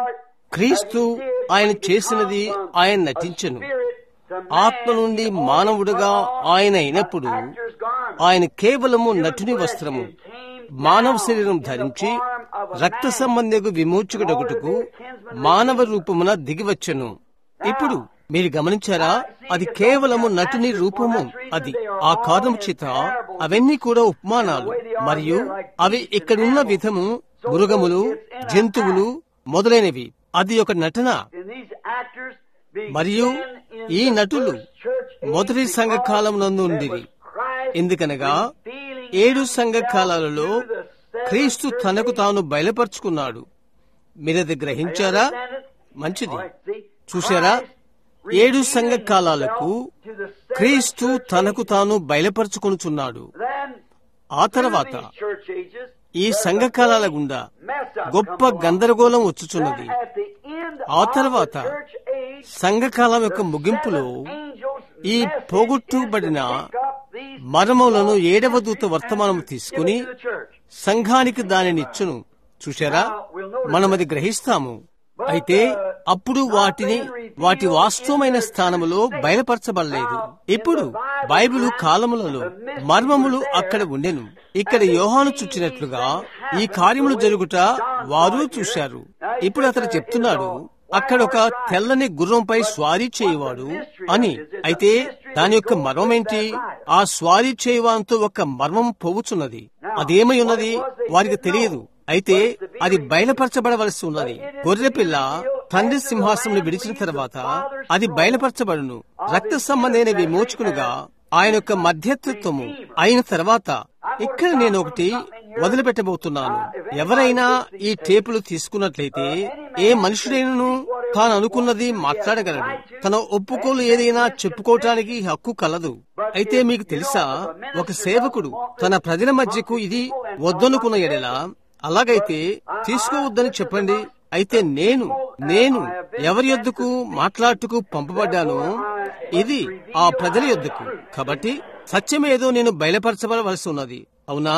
క్రీస్తు ఆయన చేసినది ఆయన నటించెను ఆత్మ నుండి మానవుడుగా ఆయన అయినప్పుడు ఆయన కేవలము నటుని వస్త్రము మానవ శరీరం ధరించి రక్త సంబంధకు విమోచకుడొకటుకు మానవ రూపమున దిగివచ్చెను ఇప్పుడు మీరు గమనించారా అది కేవలము నటుని రూపము అది ఆ కారణం చేత అవన్నీ కూడా ఉపమానాలు మరియు అవి ఇక్కడున్న విధము మృగములు జంతువులు మొదలైనవి అది ఒక నటన మరియు ఈ నటులు మొదటి సంఘకాలం నందు ఉండిరి ఎందుకనగా ఏడు సంఘకాలాలలో క్రీస్తు తనకు తాను బయలుపరుచుకున్నాడు మీరది గ్రహించారా మంచిది చూశారా ఏడు సంఘకాలాలకు క్రీస్తు తనకు తాను బయలుపరుచుకొనుచున్నాడు ఆ తర్వాత ఈ సంఘకాలాల గుండా గొప్ప గందరగోళం వచ్చుచున్నది ఆ తర్వాత సంఘకాలం యొక్క ముగింపులో ఈ పోగొట్టుబడిన మర్మములను ఏడవ దూత వర్తమానం తీసుకుని సంఘానికి దానినిచ్చును చూశారా మనం అది గ్రహిస్తాము అయితే అప్పుడు వాటిని వాటి వాస్తవమైన స్థానములో బయలుపరచబడలేదు ఇప్పుడు బైబిల్ కాలములలో మర్మములు అక్కడ ఉండెను ఇక్కడ యోహాను చూచినట్లుగా ఈ కార్యములు జరుగుట వారు చూశారు ఇప్పుడు అతడు చెప్తున్నాడు అక్కడ ఒక తెల్లని గుర్రంపై స్వారీ చేయవాడు అని అయితే దాని యొక్క మర్మం ఏంటి ఆ స్వారీ చేయవాంతో ఒక మర్మం పోవుచున్నది అదేమై ఉన్నది వారికి తెలియదు అయితే అది బయలుపరచబడవలసి ఉన్నది గొర్రెపిల్ల తండ్రి సింహాసనం విడిచిన తర్వాత అది బయలుపరచబడును రక్త సంబంధమైన విమోచకునుగా ఆయన యొక్క మధ్యత్వము అయిన తర్వాత ఇక్కడ నేను ఒకటి వదిలిపెట్టబోతున్నాను ఎవరైనా ఈ టేపులు తీసుకున్నట్లయితే ఏ మనుషుడైనను తాను అనుకున్నది మాట్లాడగలడు తన ఒప్పుకోలు ఏదైనా చెప్పుకోవటానికి హక్కు కలదు అయితే మీకు తెలుసా ఒక సేవకుడు తన ప్రజల మధ్యకు ఇది వద్దనుకున్న ఎడలా అలాగైతే తీసుకోవద్దని చెప్పండి అయితే నేను నేను ఎవరి యొద్దకు మాట్లాడుటకు పంపబడ్డానో ఇది ఆ ప్రజల యొద్దకు కాబట్టి సత్యమేదో నేను బయలుపరచబడవలసి ఉన్నది అవునా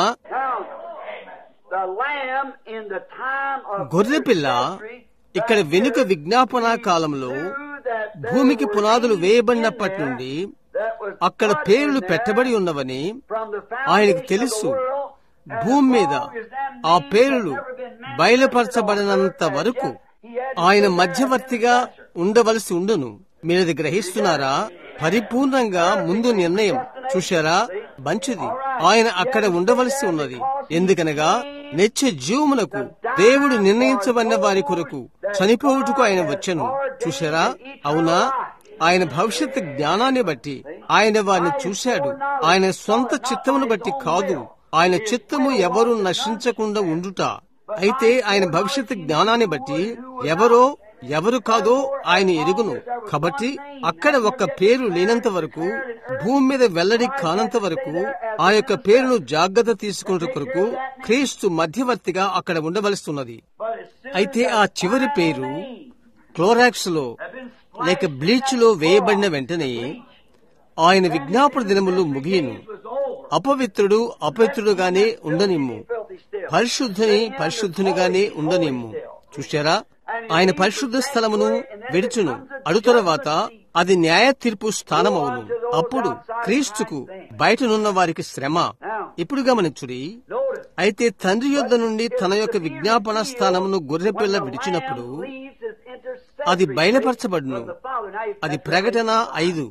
గొర్రెపిల్ల ఇక్కడ వెనుక విజ్ఞాపన కాలంలో భూమికి పునాదులు వేయబడినప్పటి నుండి అక్కడ పేర్లు పెట్టబడి ఉన్నవని ఆయనకు తెలుసు భూమి మీద ఆ పేర్లు బయలుపరచబడినంత వరకు ఆయన మధ్యవర్తిగా ఉండవలసి ఉండును మీరది గ్రహిస్తున్నారా పరిపూర్ణంగా ముందు నిర్ణయం చూశారా మంచిది ఆయన అక్కడ ఉండవలసి ఉన్నది ఎందుకనగా నిత్య జీవమునకు దేవుడు నిర్ణయించబడిన వారి కొరకు చనిపోవుటకు ఆయన వచ్చను చూశారా అవునా ఆయన భవిష్యత్ జ్ఞానాన్ని బట్టి ఆయన వారిని చూశాడు ఆయన సొంత చిత్తమును బట్టి కాదు ఆయన చిత్తము ఎవరు నశించకుండా ఉండుట అయితే ఆయన భవిష్యత్ జ్ఞానాన్ని బట్టి ఎవరో ఎవరు కాదో ఆయన ఎరుగును కాబట్టి అక్కడ ఒక పేరు లేనంత వరకు భూమి మీద వెల్లడి కానంత వరకు ఆ యొక్క పేరును జాగ్రత్త తీసుకున్న కొరకు క్రీస్తు మధ్యవర్తిగా అక్కడ ఉండవలస్తున్నది అయితే ఆ చివరి పేరు క్లోరాక్స్ లో లేక బ్లీచ్ లో వేయబడిన వెంటనే ఆయన విజ్ఞాపన దినములు ముగియను అపవిత్రుడు అపవిత్రుడుగానే ఉండనిమ్ము పరిశుద్ధుని పరిశుద్ధునిగానే ఉండనిమ్ము చూశారా ఆయన పరిశుద్ధ స్థలమును విడుచును అడు తర్వాత అది న్యాయ తీర్పు స్థానమవును అప్పుడు క్రీస్తుకు బయటనున్న వారికి శ్రమ ఇప్పుడు గమనించుడి అయితే తండ్రి యొద్ద నుండి తన యొక్క విజ్ఞాపన స్థానమును గొర్రెపిల్ల విడిచినప్పుడు అది బయలుపరచబడును అది ప్రకటన ఐదు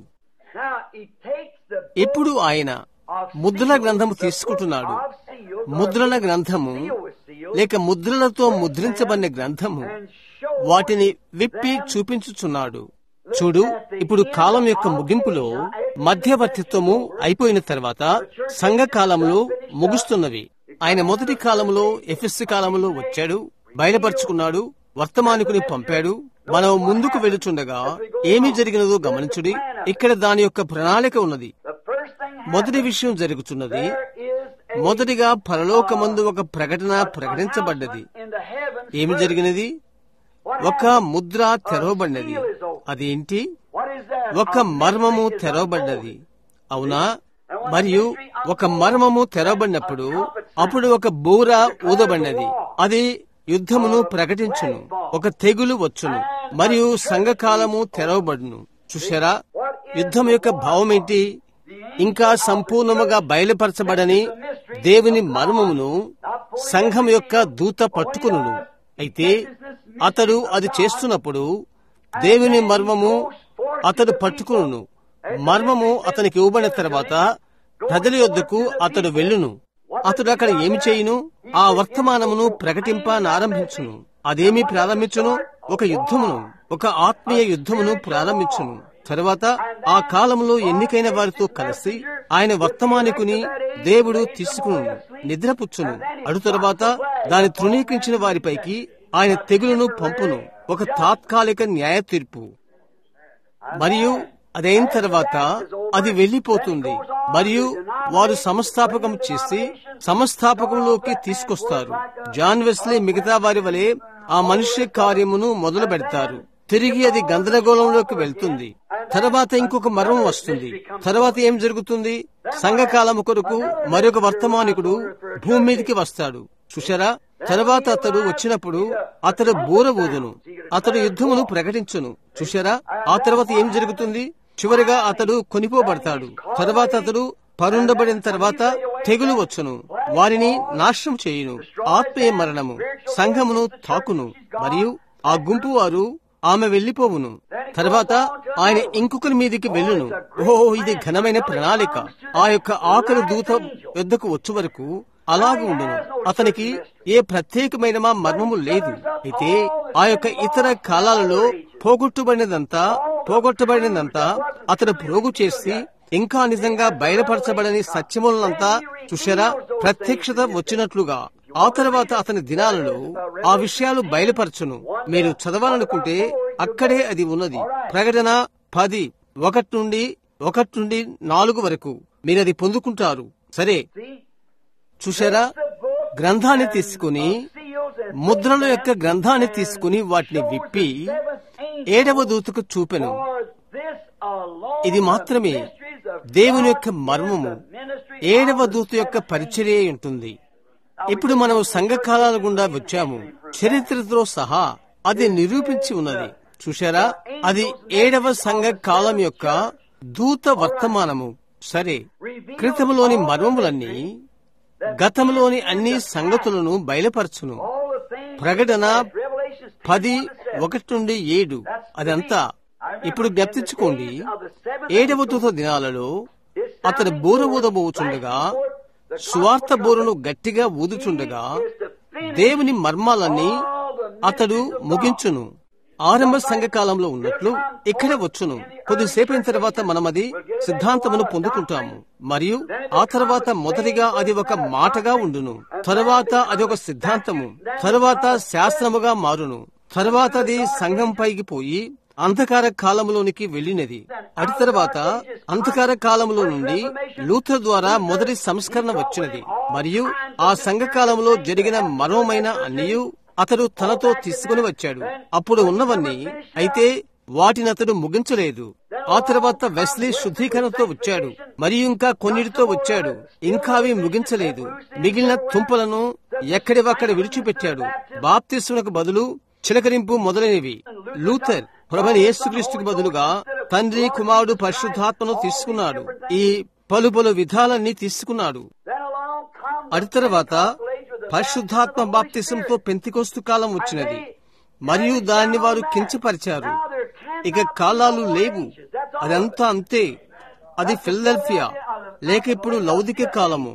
ఇప్పుడు ఆయన ముద్రల గ్రంథము తీసుకుంటున్నాడు ముద్రల గ్రంథము లేక ముద్రలతో ముద్రించబడిన గ్రంథము వాటిని విప్పి చూపించుచున్నాడు చూడు ఇప్పుడు కాలం యొక్క ముగింపులో మధ్యవర్తిత్వము అయిపోయిన తర్వాత సంఘ కాలంలో ముగుస్తున్నవి ఆయన మొదటి కాలంలో ఎఫ్ఎస్సి కాలంలో వచ్చాడు బయలుపరుచుకున్నాడు వర్తమానికుని పంపాడు మనం ముందుకు వెళుచుండగా ఏమి జరిగినదో గమనించుడి ఇక్కడ దాని యొక్క ప్రణాళిక ఉన్నది మొదటి విషయం జరుగుతున్నది మొదటిగా పరలోకమందు ఒక ప్రకటన ప్రకటించబడ్డది ఏమి జరిగినది ఒక ముద్ర తెరవబడినది అదేంటి ఒక మర్మము తెరవబడ్డది అవునా మరియు ఒక మర్మము తెరవబడినప్పుడు అప్పుడు ఒక బూర ఊదబడినది అది యుద్ధమును ప్రకటించును ఒక తెగులు వచ్చును మరియు సంఘకాలము తెరవబడును చూశారా యుద్ధం యొక్క భావం ఏంటి ఇంకా సంపూర్ణముగా బయలుపరచబడని దేవుని మర్మమును సంఘం యొక్క దూత పట్టుకును అయితే అతడు అది చేస్తున్నప్పుడు దేవుని మర్మము అతడు పట్టుకును మర్మము అతనికి ఇవ్వబడిన తర్వాత ప్రజల యొద్దకు అతడు వెళ్ళును అతడు అక్కడ ఏమి చేయును ఆ వర్తమానమును ప్రకటింప ఆరంభించును అదేమి ప్రారంభించును ఒక యుద్ధమును ఒక ఆత్మీయ యుద్ధమును ప్రారంభించును తరువాత ఆ కాలంలో ఎన్నికైన వారితో కలిసి ఆయన వర్తమానికుని దేవుడు తీసుకును నిద్రపుచ్చును అడు తరువాత దాని తృణీకరించిన వారిపైకి ఆయన తెగులును పంపును ఒక తాత్కాలిక న్యాయ తీర్పు మరియు అదైన తర్వాత అది వెళ్లిపోతుంది మరియు వారు సంస్థాపకం చేసి సంస్థాపకంలోకి తీసుకొస్తారు జాన్ వెస్లీ మిగతా వారి వలె ఆ మనుష్య కార్యమును మొదలు పెడతారు తిరిగి అది గందరగోళంలోకి వెళ్తుంది తర్వాత ఇంకొక మరణం వస్తుంది తర్వాత ఏం జరుగుతుంది సంఘకాలము కొరకు మరొక వర్తమానికుడు భూమి మీదకి వస్తాడు చూశారా తర్వాత అతడు వచ్చినప్పుడు అతడు బూర ఊదును అతడు యుద్ధమును ప్రకటించును చూశారా ఆ తర్వాత ఏం జరుగుతుంది చివరిగా అతడు కొనిపోబడతాడు తర్వాత అతడు పరుండబడిన తర్వాత తెగులు వచ్చును వారిని నాశనం చేయును ఆత్మీయ మరణము సంఘమును తాకును మరియు ఆ గుంపు వారు ఆమె వెళ్లిపోవును తర్వాత ఆయన ఇంకొకరి మీదికి వెళ్ళును ఓ ఇది ఘనమైన ప్రణాళిక ఆ యొక్క ఆకలి దూత యొద్దకు వచ్చే వరకు అలాగే ఉండును అతనికి ఏ ప్రత్యేకమైన మర్మము లేదు అయితే ఆ యొక్క ఇతర కాలాలలో పోగొట్టుబడినదంతా పోగొట్టబడినదంతా అతడు ప్రోగు చేసి ఇంకా నిజంగా బయలుపరచబడని సత్యములంతా చూశారా ప్రత్యక్షత వచ్చినట్లుగా ఆ తర్వాత అతని దినాలలో ఆ విషయాలు బయలుపరచును మీరు చదవాలనుకుంటే అక్కడే అది ఉన్నది ప్రకటన పది ఒకటి నుండి ఒకటి నుండి నాలుగు వరకు మీరు అది పొందుకుంటారు సరే చూశారా గ్రంథాన్ని తీసుకుని ముద్రల యొక్క గ్రంథాన్ని తీసుకుని వాటిని విప్పి ఏడవ దూతకు చూపెను ఇది మాత్రమే దేవుని యొక్క మర్మము ఏడవ దూత యొక్క పరిచర్య ఉంటుంది ఇప్పుడు మనం సంఘకాలాల గుండా వచ్చాము చరిత్రతో సహా అది నిరూపించి ఉన్నది చూశారా అది ఏడవ సంఘ కాలం యొక్క దూత వర్తమానము సరే క్రితములోని మర్మములన్నీ గతంలోని అన్ని సంగతులను బయలుపరచును ప్రకటన పది ఒకటి నుండి ఏడు అదంతా ఇప్పుడు జ్ఞప్తించుకోండి ఏడవ దూత దినాలలో అతడు బూర ఊదబోచుండగా స్వార్థ బోరును గట్టిగా ఊదుచుండగా దేవుని మర్మాలన్నీ అతడు ముగించును ఆరంభ సంఘకాలంలో ఉన్నట్లు ఇక్కడ వచ్చును కొద్దిసేపైన తర్వాత మనం అది సిద్ధాంతమును పొందుకుంటాము మరియు ఆ తర్వాత మొదటిగా అది ఒక మాటగా ఉండును తరువాత అది ఒక సిద్ధాంతము తరువాత శాస్త్రముగా మారును తరువాత అది సంఘం పైకి పోయి అంధకార కాలంలోనికి వెళ్ళినది అటు తర్వాత అంధకార కాలంలో నుండి లూథర్ ద్వారా మొదటి సంస్కరణ వచ్చినది మరియు ఆ సంఘ కాలంలో జరిగిన మరోమైన అన్నియు అతడు తనతో తీసుకుని వచ్చాడు అప్పుడు ఉన్నవన్నీ అయితే వాటిని అతడు ముగించలేదు ఆ తర్వాత వెస్లీ శుద్ధీకరణతో వచ్చాడు మరియు ఇంకా కొన్నిటితో వచ్చాడు ఇంకా అవి ముగించలేదు మిగిలిన తుంపలను ఎక్కడివక్కడ విడిచిపెట్టాడు బాప్తిస్మునకు బదులు చిలకరింపు మొదలైనవి లూథర్ ప్రభని యేసుక్రీస్తుకు బదులుగా తండ్రి కుమారుడు పరిశుద్ధాత్మను తీసుకున్నాడు ఈ పలు పలు విధాలన్నీ తీసుకున్నాడు అటు తర్వాత పరిశుద్ధాత్మ బాప్తిసంతో పెంతికోస్తు కాలం వచ్చినది మరియు దాన్ని వారు కించపరిచారు ఇక కాలాలు లేవు అదంతా అంతే అది ఫిల్దెల్ఫియా లేక ఇప్పుడు లౌదిక కాలము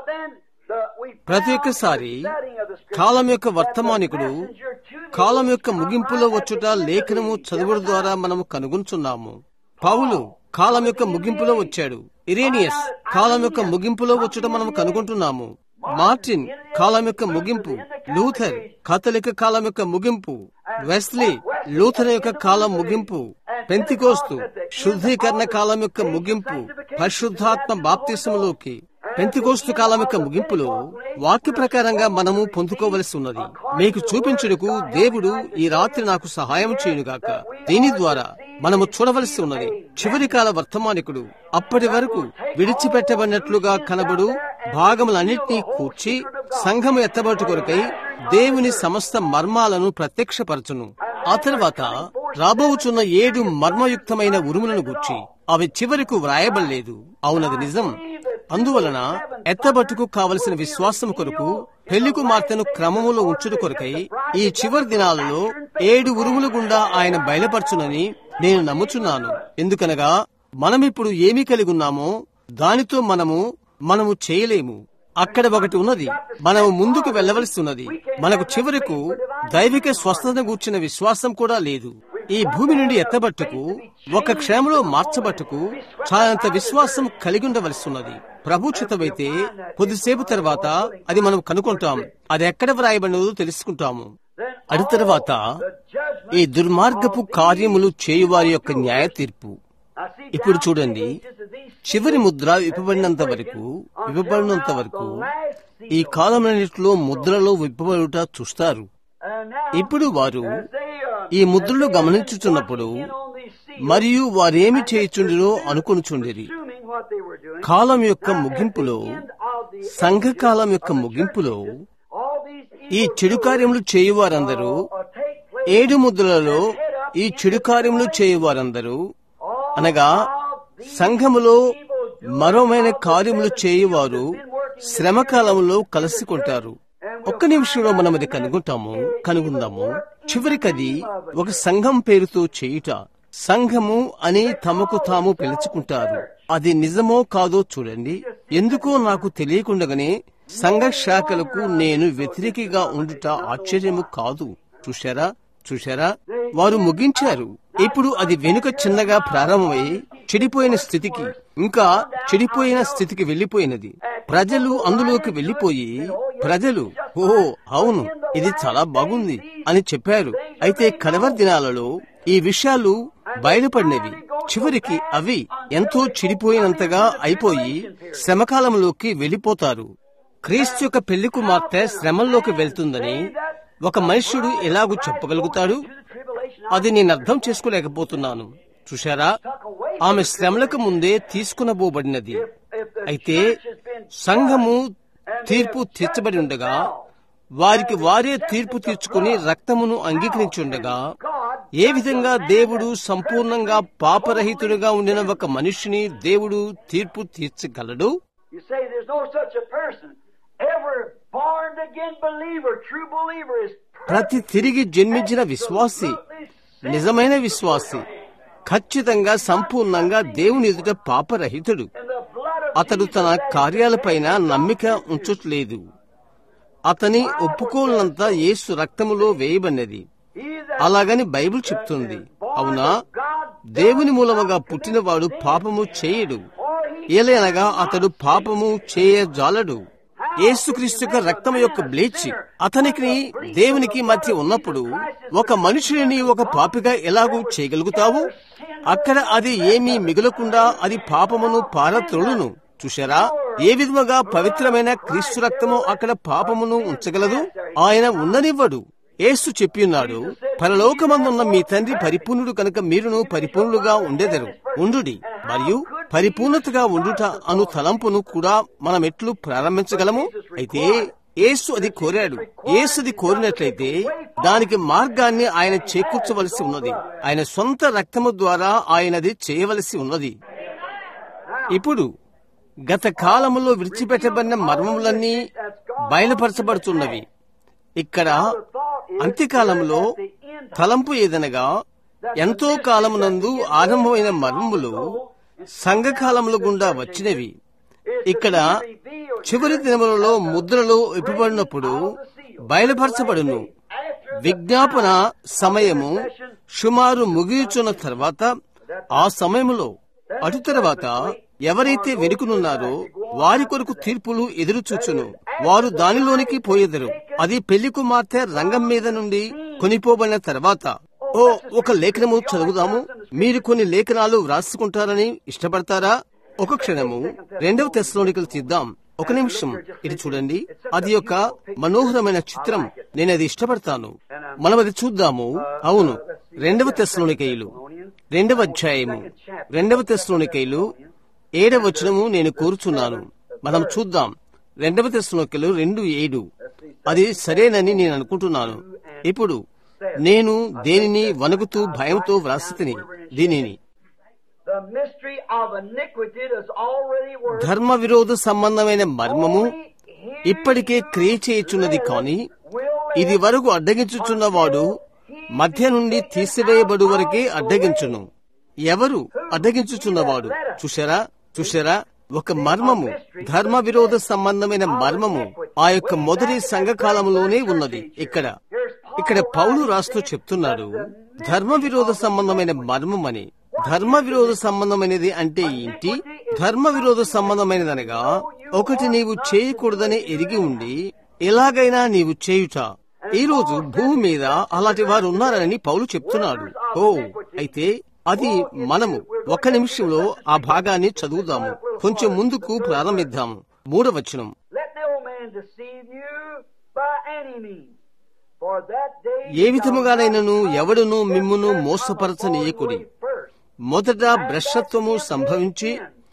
ప్రతి ఒక్కసారి కాలం యొక్క వర్తమానికుడు కాలం యొక్క ముగింపులో వచ్చుట లేఖనము చదువుడు ద్వారా మనము కనుగొంచున్నాము పౌలు కాలం యొక్క ముగింపులో వచ్చాడు ఇరేనియస్ కాలం యొక్క ముగింపులో వచ్చుట మనం కనుగొంటున్నాము మార్టిన్ కాలం యొక్క ముగింపు లూథర్ కథలిక కాలం యొక్క ముగింపు వెస్లీ లూథర్ యొక్క కాలం ముగింపు పెంతికోస్తు శుద్ధీకరణ కాలం యొక్క ముగింపు పరిశుద్ధాత్మ బాప్తిసంలోకి పెంతికోస్తు కాలం యొక్క ముగింపులో వాక్య ప్రకారంగా మనము పొందుకోవలసి ఉన్నది మీకు చూపించుటకు దేవుడు ఈ రాత్రి నాకు సహాయం చేయునుగాక దీని ద్వారా మనము చూడవలసి ఉన్నది చివరి కాల వర్తమానికుడు అప్పటి వరకు విడిచిపెట్టబడినట్లుగా కనబడు భాగములన్నింటినీ కూర్చి సంఘము ఎత్తబట్టు కొరకై దేవుని సమస్త మర్మాలను ప్రత్యక్షపరచును ఆ తర్వాత రాబోచున్న ఏడు మర్మయుక్తమైన ఉరుములను గుర్చి అవి చివరకు వ్రాయబడలేదు అవునది నిజం అందువలన ఎత్తబట్టుకు కావలసిన విశ్వాసం కొరకు పెళ్లి కుమార్తెను క్రమములో ఉంచుడు కొరకై ఈ చివరి దినాలలో ఏడు ఉరుముల గుండా ఆయన బయలుపరచునని నేను నమ్ముచున్నాను ఎందుకనగా మనమిప్పుడు ఏమి కలిగి ఉన్నామో దానితో మనము మనము చేయలేము అక్కడ ఒకటి ఉన్నది మనము ముందుకు వెళ్ళవలసి ఉన్నది మనకు చివరకు దైవిక స్వస్థతను గూర్చిన విశ్వాసం కూడా లేదు ఈ భూమి నుండి ఎత్తబట్టుకు ఒక క్షణంలో మార్చబట్టుకు చాలంత విశ్వాసం కలిగి ఉండవలసి ఉన్నది ప్రభుచితమైతే కొద్దిసేపు తర్వాత అది మనం కనుక్కుంటాం అది ఎక్కడ వ్రాయబడినదో తెలుసుకుంటాము అటు తర్వాత ఈ దుర్మార్గపు కార్యములు చేయువారి యొక్క న్యాయ తీర్పు ఇప్పుడు చూడండి చివరి ముద్ర విప్పబడినంత వరకు విప్పబడినంత వరకు ఈ కాలమన్నిటిలో ముద్రలో విప్పబడుట చూస్తారు ఇప్పుడు వారు ఈ ముద్రలు గమనించుచున్నప్పుడు మరియు వారేమి చేయుచుండిరో అనుకొనుచుండిరి కాలం యొక్క ముగింపులో సంఘకాలం యొక్క ముగింపులో ఈ చెడు కార్యములు చేయువారందరూ ఏడు ముద్రలలో ఈ చెడు కార్యములు చేయువారందరూ అనగా సంఘములో మరోమైన కార్యములు చేయువారు శ్రమకాలంలో కలుసుకుంటారు ఒక్క నిమిషంలో మనం అది కనుగొంటాము కనుగొందాము చివరికది ఒక సంఘం పేరుతో చేయుట సంఘము అని తమకు తాము పిలుచుకుంటారు అది నిజమో కాదో చూడండి ఎందుకో నాకు తెలియకుండగానే సంఘ శాఖలకు నేను వ్యతిరేకిగా ఉండుట ఆశ్చర్యము కాదు చూశారా చూశారా వారు ముగించారు ఇప్పుడు అది వెనుక చిన్నగా ప్రారంభమై చెడిపోయిన స్థితికి ఇంకా చెడిపోయిన స్థితికి వెళ్లిపోయినది ప్రజలు అందులోకి వెళ్లిపోయి ప్రజలు ఓ అవును ఇది చాలా బాగుంది అని చెప్పారు అయితే కడవర్ దినాలలో ఈ విషయాలు బయలుపడినవి చివరికి అవి ఎంతో చెడిపోయినంతగా అయిపోయి శ్రమకాలంలోకి వెళ్లిపోతారు క్రీస్తు యొక్క పెళ్లి కుమార్తె శ్రమంలోకి వెళ్తుందని ఒక మనుష్యుడు ఎలాగూ చెప్పగలుగుతాడు అది నేను అర్థం చేసుకోలేకపోతున్నాను చూశారా ఆమె శ్రమలకు ముందే తీసుకునబోబడినది అయితే సంఘము తీర్పు తీర్చబడి ఉండగా వారికి వారే తీర్పు తీర్చుకుని రక్తమును అంగీకరించి ఉండగా ఏ విధంగా దేవుడు సంపూర్ణంగా పాపరహితుడిగా ఉండిన ఒక మనిషిని దేవుడు తీర్పు తీర్చగలడు You say there's no such a person. Every born again believer, true believer is ప్రతి తిరిగి జన్మించిన విశ్వాసి నిజమైన విశ్వాసి ఖచ్చితంగా సంపూర్ణంగా దేవుని ఎదుట పాపరహితుడు in the blood of అతడు తన కార్యాలపైన నమ్మిక ఉంచట్లేదు అతని ఒప్పుకోలంత యేసు రక్తములో వేయబడినది He that అలాగని బైబిల్ చెప్తుంది అవునా దేవుని మూలముగా పుట్టినవాడు పాపము చేయడు ఏలైనగా అతడు పాపము చేయజాలడు యేసుక్రీస్తు యొక్క రక్తము యొక్క బ్లేచి అతనికి దేవునికి మధ్య ఉన్నప్పుడు ఒక మనుషుని ఒక పాపిగా ఎలాగూ చేయగలుగుతావు అక్కడ అది ఏమీ మిగలకుండా అది పాపమును పారత్రుడును చూశారా ఏ విధముగా పవిత్రమైన క్రీస్తు రక్తము అక్కడ పాపమును ఉంచగలదు ఆయన ఉండనివ్వడు యేసు చెప్పియున్నాడు పరలోకమందున్న మీ తండ్రి పరిపూర్ణుడు కనుక మీరును పరిపూర్ణులుగా ఉండేదరు ఉండుడి మరియు పరిపూర్ణతగా ఉండుట అను తలంపును కూడా మనం ఎట్లు ప్రారంభించగలము అయితే యేసు అది కోరాడు యేసుది కోరినట్లయితే దానికి మార్గాన్ని ఆయన చేకూర్చవలసి ఉన్నది ఆయన సొంత రక్తము ద్వారా ఆయనది చేయవలసి ఉన్నది ఇప్పుడు గత కాలములో విడిచిపెట్టబడిన మర్మములన్నీ బయలుపరచబడుతున్నవి ఇక్కడ అంత్యకాలంలో తలంపు ఏదనగా ఎంతో కాలమునందు ఆరంభమైన మర్మములు సంఘకాలముల గుండా వచ్చినవి ఇక్కడ చివరి దినములలో ముద్రలు విప్పబడినప్పుడు బయలుపరచబడును విజ్ఞాపన సమయము సుమారు ముగియుచున్న తర్వాత ఆ సమయములో అటు తర్వాత ఎవరైతే వెనుకనున్నారో వారి కొరకు తీర్పులు ఎదురు చూచును వారు దానిలోనికి పోయేదరు అది పెళ్లి కుమార్తె రంగం మీద నుండి కొనిపోబడిన తర్వాత ఓ ఒక లేఖనము చదువుదాము మీరు కొన్ని లేఖనాలు వ్రాసుకుంటారని ఇష్టపడతారా ఒక క్షణము రెండవ తెశలోనికలు తీద్దాం ఒక నిమిషం ఇది చూడండి అది ఒక మనోహరమైన చిత్రం నేను అది ఇష్టపడతాను మనం అది చూద్దాము అవును రెండవ తెశలోనికైలు రెండవ అధ్యాయము రెండవ తెశలోనికైలు ఏడవ వచనము నేను కోరుచున్నాను మనం చూద్దాం రెండవ తెశలోనికలు రెండు ఏడు అది సరేనని నేను అనుకుంటున్నాను ఇప్పుడు నేను దేనిని వణుకుతూ భయంతో వ్రాసితిని దీనిని The mystery of iniquity is already worked. ధర్మ విరోధ సంబంధమైన మర్మము ఇప్పటికే క్రియ చేయుచున్నది కాని ఇది వరకు అడ్డగించుచున్నవాడు మధ్య నుండి తీసివేయబడు వరకే అడ్డగించును ఎవరు అడ్డగించుచున్నవాడు చూశారా చూశారా ఒక మర్మము ధర్మ విరోధ సంబంధమైన మర్మము ఆ యొక్క మొదటి సంఘకాలంలోనే ఉన్నది ఇక్కడ ఇక్కడ పౌలు రాస్తూ చెప్తున్నాడు ధర్మ విరోధ సంబంధమైన మర్మం అని ధర్మ విరోధ సంబంధమైనది అంటే ఏంటి ధర్మ విరోధ సంబంధమైనదనగా ఒకటి నీవు చేయకూడదని ఎరిగి ఉండి ఎలాగైనా నీవు చేయుట ఈ రోజు భూమి మీద అలాంటి వారు ఉన్నారని పౌలు చెప్తున్నాడు ఓ అయితే అది మనము ఒక నిమిషంలో ఆ భాగాన్ని చదువుదాము కొంచెం ముందుకు ప్రారంభిద్దాము మూడవచనం Let no man deceive you by any means. For that day ఏ విధముగానైనను ఎవడును మిమ్మును మోసపరచనీయకుడి మొదట భ్రష్టత్వము సంభవించి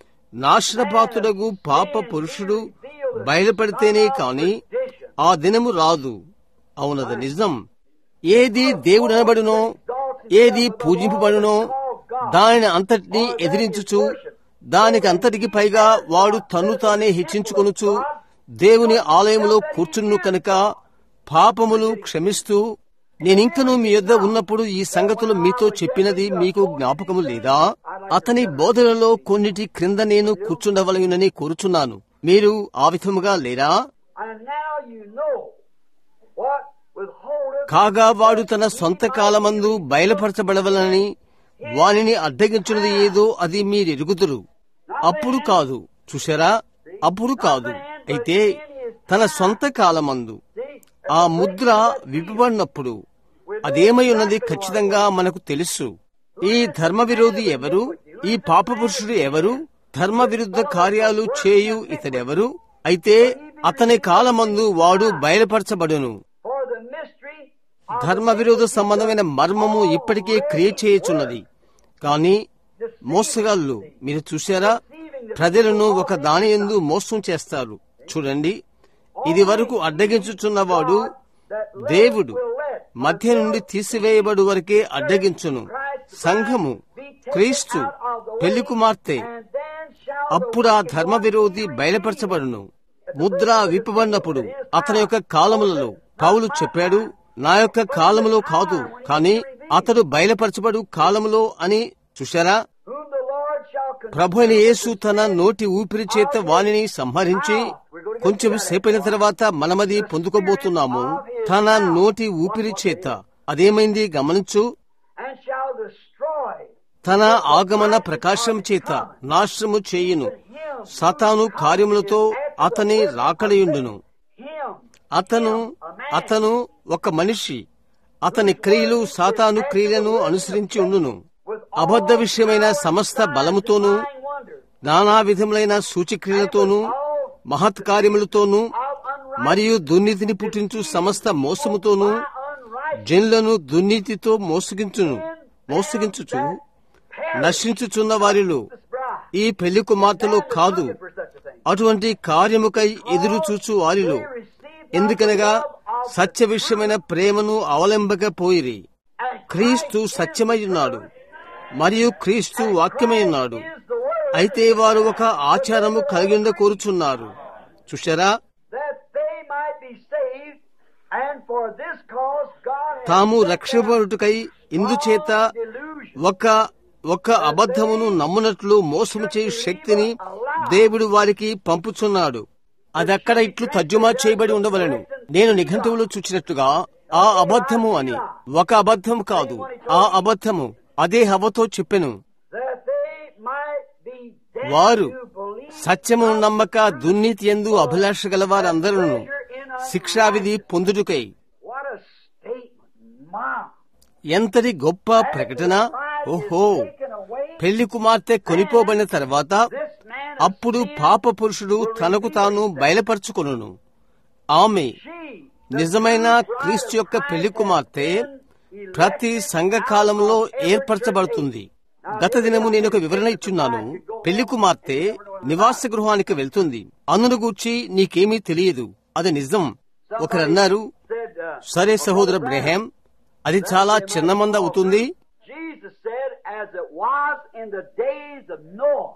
నాశనపాతుడగు పాప పురుషుడు బయలుపడితేనే కాని ఆ దినము రాదు అవునది నిజం ఏది దేవుడు అనబడునో ఏది పూజింపబడునో దానిని అంతటినీ ఎదిరించుచు దానికి అంతటికి పైగా వాడు తన్ను తానే హెచ్చించుకొనుచు దేవుని ఆలయములో కూర్చున్ను కనుక పాపములు క్షమిస్తూ నేనింకను మీ యొద్ద ఉన్నప్పుడు ఈ సంగతులు మీతో చెప్పినది మీకు జ్ఞాపకము లేదా అతని బోధనలో కొన్నిటి క్రింద నేను కూర్చుండవలయునని కోరుచున్నాను మీరు ఆ విధముగా లేరా And now you know what withholdeth కాగా వాడు తన సొంత కాలమందు బయలుపరచబడవలని వానిని అడ్డగించున్నది ఏదో అది మీరెరుగుదురు అప్పుడు కాదు చూశారా అప్పుడు కాదు అయితే తన సొంత కాలమందు ఆ ముద్ర విప్పబడినప్పుడు అదేమై ఉన్నది ఖచ్చితంగా మనకు తెలుసు ఈ ధర్మ విరోధి ఎవరు ఈ పాపపురుషుడు ఎవరు ధర్మ విరుద్ధ కార్యాలు చేయు ఇతడెవరు అయితే అతని కాలమందు వాడు బయలుపరచబడును for the mystery ధర్మ విరోధ సంబంధమైన మర్మము ఇప్పటికే క్రియ చేయుచున్నది కానీ మోసగాళ్ళు మీరు చూశారా ప్రజలను ఒక దాని ఎందు మోసం చేస్తారు చూడండి ఇది వరకు అడ్డగించుచున్నవాడు దేవుడు మధ్య నుండి తీసివేయబడు వరకే అడ్డగించును సంఘము క్రీస్తు పెళ్లి కుమార్తె and then shall అప్పుడు ఆ ధర్మ విరోధి బయలుపరచబడును ముద్ర విప్పబడినప్పుడు అతని యొక్క కాలములలో పౌలు చెప్పాడు నా యొక్క కాలములో కాదు కానీ అతడు బయలుపరచబడు కాలములో అని చూశారా whom the Lord shall con- ప్రభు అయిన యేసు తన నోటి ఊపిరి చేత వాణిని సంహరించి కొంచెం సేపైన తర్వాత మనమది పొందుకోబోతున్నాము తన నోటి ఊపిరి చేత అదేమైంది గమనించు and shall destroy తన ఆగమన ప్రకాశం చేత నాశనము చేయును సాతాను కార్యములతో అతని రాకడయుండును him అతను అతను ఒక మనిషి అతని క్రియలు సాతాను క్రియలను అనుసరించి ఉండును అబద్ధ విషయమైన సమస్త బలముతోనూ lying wonders నానా విధములైన సూచిక్రియలతోనూ మహత్ కార్యములతోనూ of unrighteous మరియు దుర్నీతిని పుట్టించు సమస్త మోసముతోనూ unrighteous జనులను దుర్నీతితో మోసగించును మోసగించుచు నశించుచున్న వారిలో bride ఈ పెళ్లి కుమార్తెలో కాదు for such a thing. అటువంటి కార్యముకై ఎదురు చూచు వారిలో ఎందుకనగా సత్య విషయమైన ప్రేమను అవలంబకపోయిరి క్రీస్తు సత్యమై ఉన్నాడు మరియు క్రీస్తు వాక్యమై ఉన్నాడు Is the word అయితే వారు ఒక ఆచారము కలిగింద కోరుచున్నారు చూశారా that they might be saved, and for this cause God has తాము రక్షపడుటకై ఇందుచేత delusion. ఒక ఒక అబద్ధమును నమ్మునట్లు మోసము చేయు శక్తిని దేవుడు వారికి పంపుచున్నాడు అదక్కడ ఇట్లు తర్జుమా చేయబడి ఉండవలను నేను నిఘంటువులో చూచినట్టుగా ఆ అబద్ధము అని ఒక అబద్ధం కాదు ఆ అబద్ధము అదే హవతో చెప్పెను that they might be dead వారు to believe సత్యము నమ్మక దుర్నీతి ఎందు అభిలాష గలవారందరూ శిక్షావిధి పొందుటకై what a statement. My. ఎంతటి గొప్ప ప్రకటన ఓహో పెళ్లి కుమార్తె కొనిపోబడిన తర్వాత This man అప్పుడు పాప పురుషుడు తనకు తాను బయలుపరుచుకొనును ఆమె she నిజమైన క్రీస్తు యొక్క పెళ్లి కుమార్తె ప్రతి సంఘకాలంలో ఏర్పరచబడుతుంది గత దినము నేను ఒక వివరణ ఇచ్చున్నాను పెళ్లి కుమార్తె నివాస గృహానికి వెళ్తుంది అందును గూర్చి నీకేమీ తెలియదు అది నిజం ఒకరు అన్నారు said, uh, సరే సహోదర బ్రహం అది చాలా చిన్న మంద అవుతుంది Jesus said, as it was in the days of Noah.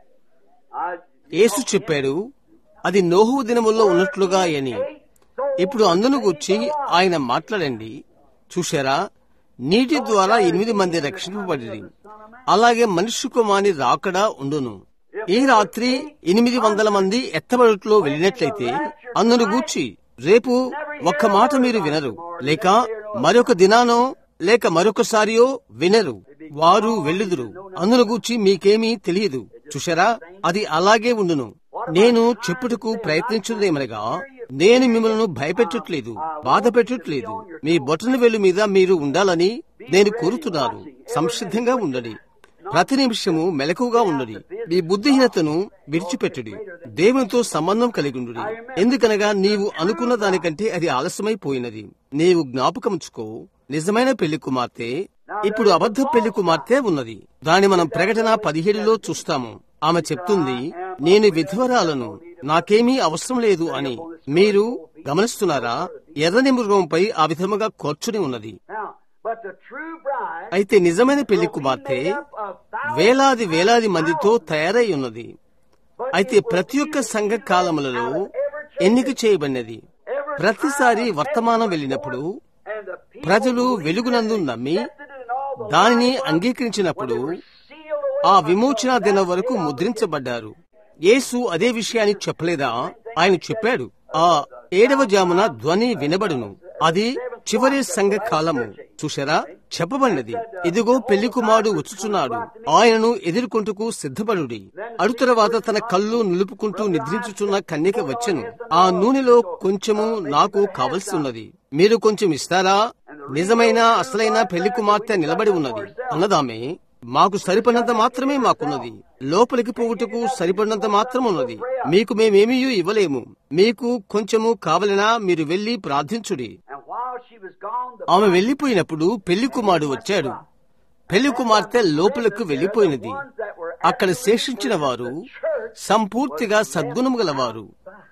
I- యేసు చెప్పాడు అది నోహు దినముల్లో ఉన్నట్లుగా అని ఇప్పుడు అందును గుర్చి ఆయన మాట్లాడండి చూశారా నీటి ద్వారా ఎనిమిది మంది రక్షింపబడి అలాగే మనుష్య కుమారి రాకడా ఉండును ఈ రాత్రి ఎనిమిది వందల మంది ఎత్తబడుట్లో వెళ్ళినట్లయితే అందును గూర్చి రేపు ఒక్క మాట మీరు వినరు లేక మరొక దినానో లేక మరొకసారియో వినరు వారు వెళ్ళుదురు అందును గూర్చి మీకేమీ తెలియదు చూశారా అది అలాగే ఉండును నేను చెప్పుటకు ప్రయత్నించుదేమనగా నేను మిమ్మల్ని భయపెట్టట్లేదు బాధ పెట్టట్లేదు మీ బొటన వేలు మీద మీరు ఉండాలని నేను కోరుతున్నాను సంసిద్ధంగా ఉండండి ప్రతి నిమిషము మెలకుగా ఉండడి మీ బుద్ధిహీనతను విడిచిపెట్టుడి దేవునితో సంబంధం కలిగి ఉండుడి ఎందుకనగా నీవు అనుకున్న దానికంటే అది ఆలస్యమైపోయినది నీవు జ్ఞాపకముంచుకో నిజమైన పెళ్లి కుమార్తె ఇప్పుడు అబద్ధ పెళ్లి కుమార్తె ఉన్నది దాన్ని మనం ప్రకటన పదిహేడులో చూస్తాము ఆమె చెప్తుంది నేను విధవరాలను నాకేమీ అవసరం లేదు అని మీరు గమనిస్తున్నారా ఎర్రని మృగంపై ఆ విధముగా కూర్చుని ఉన్నది Now, but the true bride అయితే నిజమైన పెళ్లి కుమార్తె made up of thousands, వేలాది వేలాది మందితో తయారై ఉన్నది but అయితే it was ప్రతి ఒక్క used సంఘ to కాలములలో out of every church, ఎన్నిక చేయబడినది every ప్రతిసారి time వర్తమానం message వెళ్ళినప్పుడు was born, and the people ప్రజలు believed వెలుగునందు it, నమ్మి accepted it, and all the దానిని lies were- అంగీకరించినప్పుడు when they were sealed away ఆ by విమోచన God, దినం that వరకు day on the ముద్రించబడ్డారు యేసు అదే విషయాన్ని చెప్పలేదా ఆయన చెప్పాడు ఆ ఏడవ జామున ధ్వని వినబడును అది చివరి సంఘ కాలము చూశారా చెప్పబడినది ఇదిగో పెళ్లి కుమారుడు వచ్చుచున్నాడు ఆయనను ఎదుర్కొంటుకు సిద్ధపడుడి అడు తర్వాత తన కళ్ళు నిలుపుకుంటూ నిద్రించుచున్న కన్యక వచ్చెను ఆ నూనెలో కొంచెము నాకు కావలసి ఉన్నది మీరు కొంచెం ఇస్తారా నిజమైన అసలైన పెళ్లి కుమార్తె నిలబడి ఉన్నది అన్నదామే మాకు సరిపడినంత మాత్రమే మాకున్నది లోపలికి పోవుటకు సరిపడినంత మాత్రం ఉన్నది మీకు మేమేమీ ఇవ్వలేము మీకు కొంచెము కావలనా మీరు వెళ్లి ప్రార్థించుడి And while she was gone, the ఆమె వెళ్లిపోయినప్పుడు పెళ్లి కుమారుడు వచ్చాడు పెళ్లి కుమార్తె లోపలకు వెళ్లిపోయినది అక్కడ శేషించిన వారు సంపూర్తిగా సద్గుణము గలవారు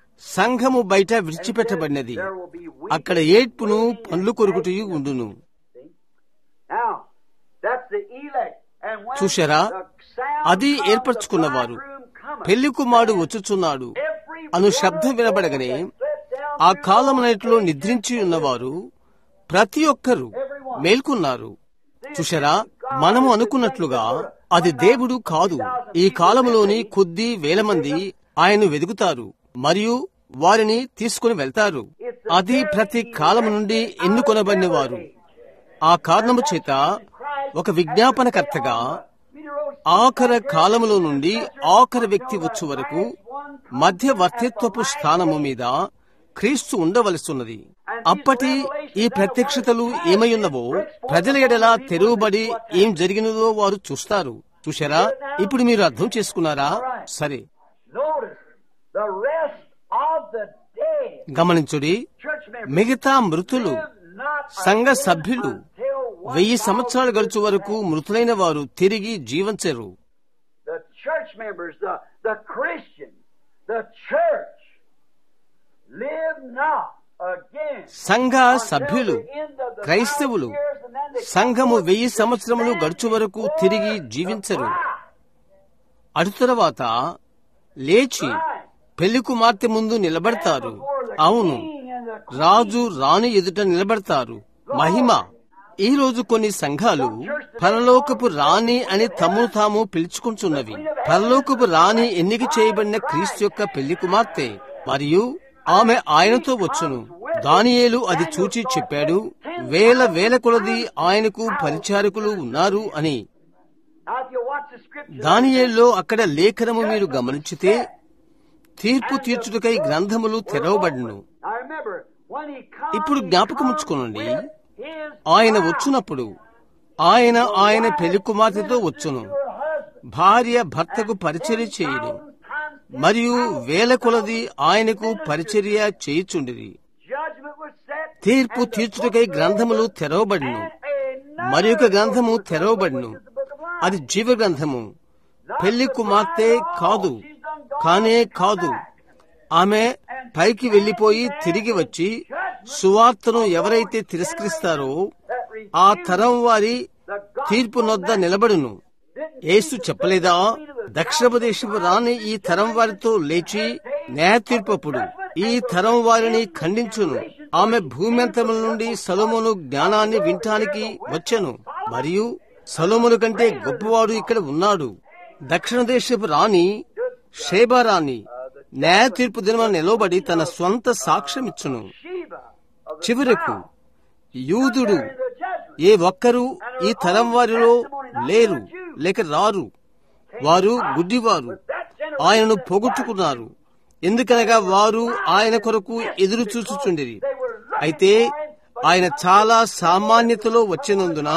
సంఘము బయట విడిచిపెట్టబడినది అక్కడ ఏడ్పును పండ్లు కొరుకుటయు ఉండును Now, that's the elect. And when చూశారా? the sound అది of the ఏర్పరచుకున్నవారు bridegroom cometh, పెళ్లి కుమారుడు వచ్చుచున్నాడు every అను one శబ్దం of వినబడగానే those that slept down ఆ through కాలమునట్లో all నిద్రించి ఉన్నవారు ప్రతి ఒక్కరూ మేల్కొన్నారు చూశారా మనము అనుకున్నట్లుగా అది దేవుడు కాదు ఈ కాలములోని కొద్ది వేల మంది ఆయన వెదుగుతారు మరియు వారిని తీసుకుని వెళ్తారు అది ప్రతి కాలము నుండి ఎన్నుకొనబడిన వారు ఆ కారణము చేత ఒక విజ్ఞాపనకర్తగా ఆఖర కాలములో నుండి ఆఖరి వ్యక్తి వచ్చు వరకు మధ్యవర్తిత్వపు స్థానము మీద క్రీస్తు ఉండవలసిన్నది అప్పటి ఈ ప్రత్యక్షతలు ఏమయ్యున్నవో ప్రజల ఎడలా తెరువబడి ఏం జరిగినదో వారు చూస్తారు చూశారా ఇప్పుడు మీరు అర్థం చేసుకున్నారా సరే Notice the rest of the dead గమనించుడి church members మిగతా మృతులు live not సంఘ again సభ్యులు until one వెయ్యి సంవత్సరాలు thousand గడుచు వరకు మృతులైన వారు తిరిగి జీవించరు the church members, the, the Christian, the church, live not again. సంఘ until సభ్యులు the end of the క్రైస్తవులు thousand years, and then they come సంఘము forth వెయ్యి to సంవత్సరములు stand గడుచు వరకు before తిరిగి the జీవించరు bride. అటు తరువాత లేచి పెళ్లి కుమార్తె ముందు నిలబడతారు అవును రాజు రాణి ఎదుట నిలబడతారు మహిమ ఈ రోజు కొన్ని సంఘాలు పరలోకపు రాణి అని తమను తాము పిలుచుకుంటున్నవి పరలోకపు రాణి ఎన్నిక చేయబడిన క్రీస్తు యొక్క పెళ్లి కుమార్తె మరియు ఆమె ఆయనతో వచ్చును దానియేలు అది చూచి చెప్పాడు వేల వేల కొలది ఆయనకు పరిచారకులు ఉన్నారు అని Now, if you watch the scripture, దానియేల్లో అక్కడ లేఖనము మీరు గమనించితే తీర్పు తీర్చుటకై గ్రంథములు తెరవబడిను Now remember, when he comes, ఇప్పుడు he జ్ఞాపకముంచుకోనండి comes with his ఆయన bride. వచ్చినప్పుడు ఆయన ఆయన పెళ్లి కుమార్తెతో వచ్చును Her husband. భార్య భర్తకు పరిచర్య చేయును మరియు వేల కొలది ఆయనకు పరిచర్య చేయుచుండిరి Judgment was set, తీర్పు and the తీర్చుటకై book గ్రంథములు was తెరవబడిను and another మరి ఒక గ్రంథము book was తెరవబడిను which is the book of life. అది జీవ గ్రంథము Not పెళ్లి the కుమార్తె bride at all. కాదు She's done gone కానే and come కాదు back. ఆమె పైకి వెళ్లిపోయి తిరిగి వచ్చి సువార్తను ఎవరైతే తిరస్కరిస్తారో ఆ తరం వారి తీర్పు నొద్ద నిలబడును యేసు చెప్పలేదా దక్షిణ దేశపు రాని ఈ తరం వారితో లేచి న్యాయ తీర్పప్పుడు ఈ తరం వారిని ఖండించును ఆమె భూమ్యంతముల నుండి సొలొమోను జ్ఞానాన్ని వింటానికి వచ్చెను మరియు సొలొమోను కంటే గొప్పవాడు ఇక్కడ ఉన్నాడు దక్షిణ దేశపు రాణి షేబా రాణి న్యాయ తీర్పు దినమ నిలబడి తన స్వంత సాక్ష్యమిచ్చును Sheba of the చివరకు south, యూదుడు the judgment. ఏ ఒక్కరూ ఈ తరం వారిలో లేరు లేక రారు వారు గుడ్డివారు ఆయనను పోగొట్టుకున్నారు ఎందుకనగా వారు ఆయన కొరకు ఎదురు చూచుచుండిరి అయితే ఆయన చాలా సామాన్యతలో వచ్చినందున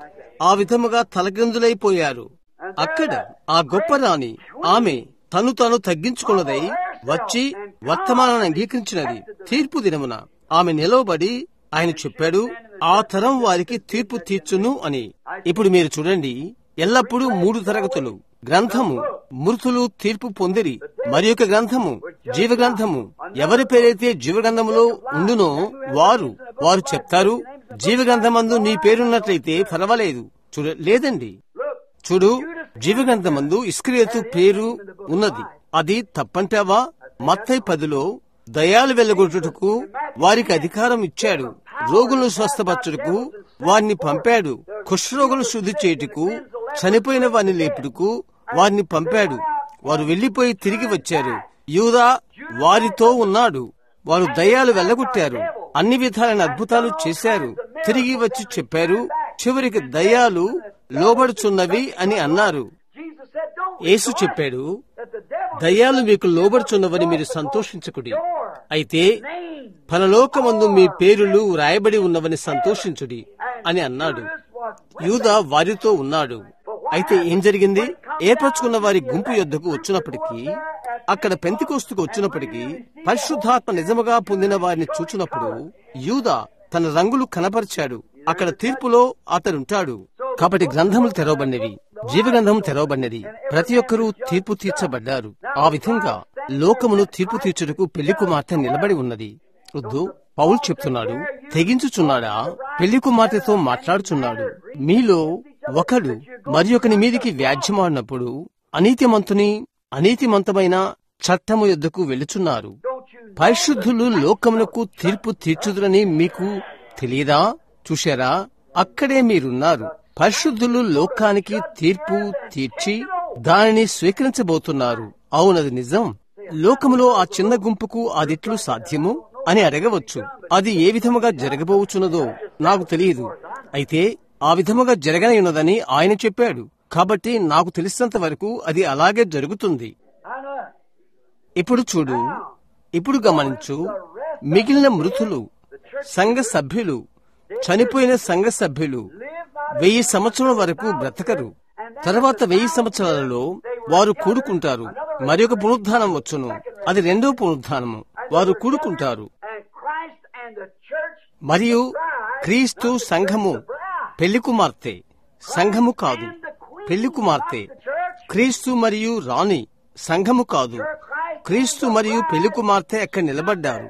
ఆ విధముగా తలకిందులైపోయారు అక్కడ ఆ గొప్ప రాణి ఆమె తను తాను తగ్గించుకున్నదై వచ్చి వర్తమానాన్ని అంగీకరించినది తీర్పు దినమున ఆమె నిలవబడి ఆయన చెప్పాడు ఆ తరం వారికి తీర్పు తీర్చును అని ఇప్పుడు మీరు చూడండి ఎల్లప్పుడూ మూడు తరగతులు గ్రంథము మృతులు తీర్పు పొందిరి మరి ఒక గ్రంథము జీవ గ్రంథము ఎవరి పేరైతే జీవ గ్రంథములో ఉండునో వారు వారు చెప్తారు జీవ గ్రంథమందు నీ పేరున్నట్లయితే పర్వాలేదు చూడ లేదండి చూడు జీవగ్రంథమందు ఇస్క్రియతు పేరు ఉన్నది అది తప్పంటావా మత్తై పదిలో దయాలు వెళ్లగొట్టుటకు వారికి అధికారం ఇచ్చాడు రోగులను స్వస్థపరచుటకు వారిని పంపాడు కుష్ఠరోగులు శుద్ధి చేయుటకు చనిపోయిన వారిని లేపుటకు వారిని పంపాడు వారు వెళ్లిపోయి తిరిగి వచ్చారు యూదా వారితో ఉన్నాడు వారు దయ్యాలు వెళ్ళగొట్టారు అన్ని విధాలైన అద్భుతాలు చేశారు తిరిగి వచ్చి చెప్పారు చివరికి దయ్యాలు లోబడుచున్నవి అని అన్నారు Jesus said, Don't Yesu rejoice చెప్పాడు that the devil దయ్యాలు మీకు లోబడుచున్నవని మీరు సంతోషించకుడి అయితే name పరలోకమందు మీ పేరులు వ్రాయబడి ఉన్నవని సంతోషించుడి అని అన్నాడు was యూదా వారితో ఉన్నాడు అయితే ఏం జరిగింది ఏర్పరచుకున్న వారి గుంపు యొద్దకు వచ్చినప్పటికీ అక్కడ పెంతికోస్తుకు వచ్చినప్పటికీ పరిశుద్ధాత్మ నిజముగా పొందిన వారిని చూచినప్పుడు యూదా తన రంగులు కనపరిచాడు అక్కడ తీర్పులో అతడుంటాడు కాబట్టి గ్రంథములు తెరవబడినవి జీవగ్రంథం తెరవబడినది ప్రతి ఒక్కరూ తీర్పు తీర్చబడ్డారు ఆ విధంగా లోకమును తీర్పు తీర్చుటకు పెళ్లి కుమార్తె నిలబడి ఉన్నది వద్దు పౌల్ చెప్తున్నాడు తెగించుచున్నాడా పెళ్లి కుమార్తెతో మాట్లాడుచున్నాడు మీలో ఒకడు మరి ఒకని మీదికి వ్యాజ్యమాడినప్పుడు అనీతిమంతుని అనీతిమంతమైన చట్టము యొద్దకు వెళుచున్నారు don't you పరిశుద్ధులు లోకమునకు తీర్పు తీర్చుదురని మీకు తెలియదా చూశారా అక్కడే మీరున్నారు పరిశుద్ధులు లోకానికి తీర్పు తీర్చి దానిని స్వీకరించబోతున్నారు అవునది నిజం లోకములో ఆ చిన్న గుంపుకు అదిట్లు సాధ్యము అని అడగవచ్చు అది ఏ విధముగా జరగబోచున్నదో నాకు తెలియదు అయితే ఆ విధముగా జరగనయున్నదని ఆయన చెప్పాడు కాబట్టి నాకు తెలిసినంత వరకు అది అలాగే జరుగుతుంది I know. ఇప్పుడు చూడు ఇప్పుడు గమనించు మిగిలిన మృతులు సంఘ సభ్యులు చనిపోయిన సంఘ సభ్యులు వెయ్యి సంవత్సరం వరకు బ్రతకరు తర్వాత వెయ్యి సంవత్సరాలలో వారు కూడుకుంటారు మరి ఒక పునరుద్ధానం వచ్చును అది రెండో పునరుద్ధానము వారు కూడుకుంటారు And Christ and the church మరియు క్రీస్తు సంఘము పెళ్లి కుమార్తె సంఘము కాదు పెళ్లి కుమార్తె క్రీస్తు మరియు రాణి సంఘము కాదు క్రీస్తు మరియు పెళ్లి కుమార్తె అక్కడ నిలబడ్డారు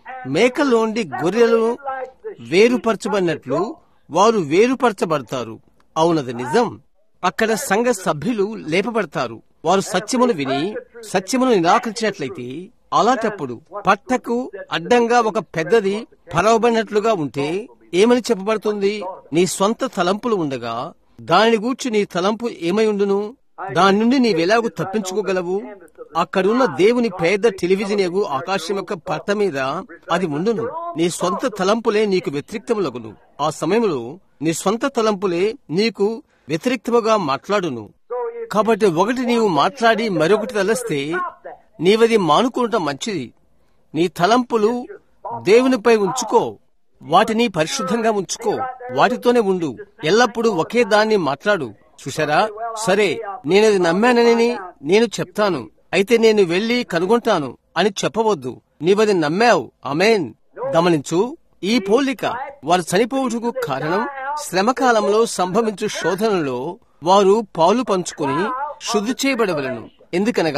మేకలోండి గొర్రెలను వేరుపరచబడినట్లు వారు వేరుపరచబడతారు అవునది నిజం అక్కడ సంఘ సభ్యులు లేపబడతారు వారు సత్యమును విని సత్యమును నిరాకరించినట్లయితే అలాంటప్పుడు పట్టకు అడ్డంగా ఒక పెద్దది పరవబడినట్లుగా ఉంటే ఏమని చెప్పబడుతుంది నీ స్వంత తలంపులు ఉండగా దానిని గూర్చి నీ తలంపు ఏమై ఉండును దాని నుండి నీవెలాగూ తప్పించుకోగలవు అక్కడున్న దేవుని పేద టెలివిజన్ ఎగు ఆకాశం యొక్క పట్ట మీద అది ఉండును నీ సొంత తలంపులే నీకు వ్యతిరేక్తములగును ఆ సమయంలో నీ సొంత తలంపులే నీకు వ్యతిరేక్తముగా మాట్లాడును కాబట్టి ఒకటి నీవు మాట్లాడి మరొకటి తలస్తే నీవది మానుకుంటం మంచిది నీ తలంపులు దేవునిపై ఉంచుకో వాటిని పరిశుద్ధంగా ఉంచుకో వాటితోనే ఉండు ఎల్లప్పుడూ ఒకే దాన్ని మాట్లాడు చూశారా సరే నేనది నమ్మానని నేను చెప్తాను అయితే నేను వెళ్లి కనుగొంటాను అని చెప్పవద్దు నీవది నమ్మావు అమేన్ గమనించు ఈ పోలిక వారు చనిపోవుటకు కారణం శ్రమకాలంలో సంభవించు శోధనలో వారు పాలు పంచుకుని శుద్ధి చేయబడవలను ఎందుకనగా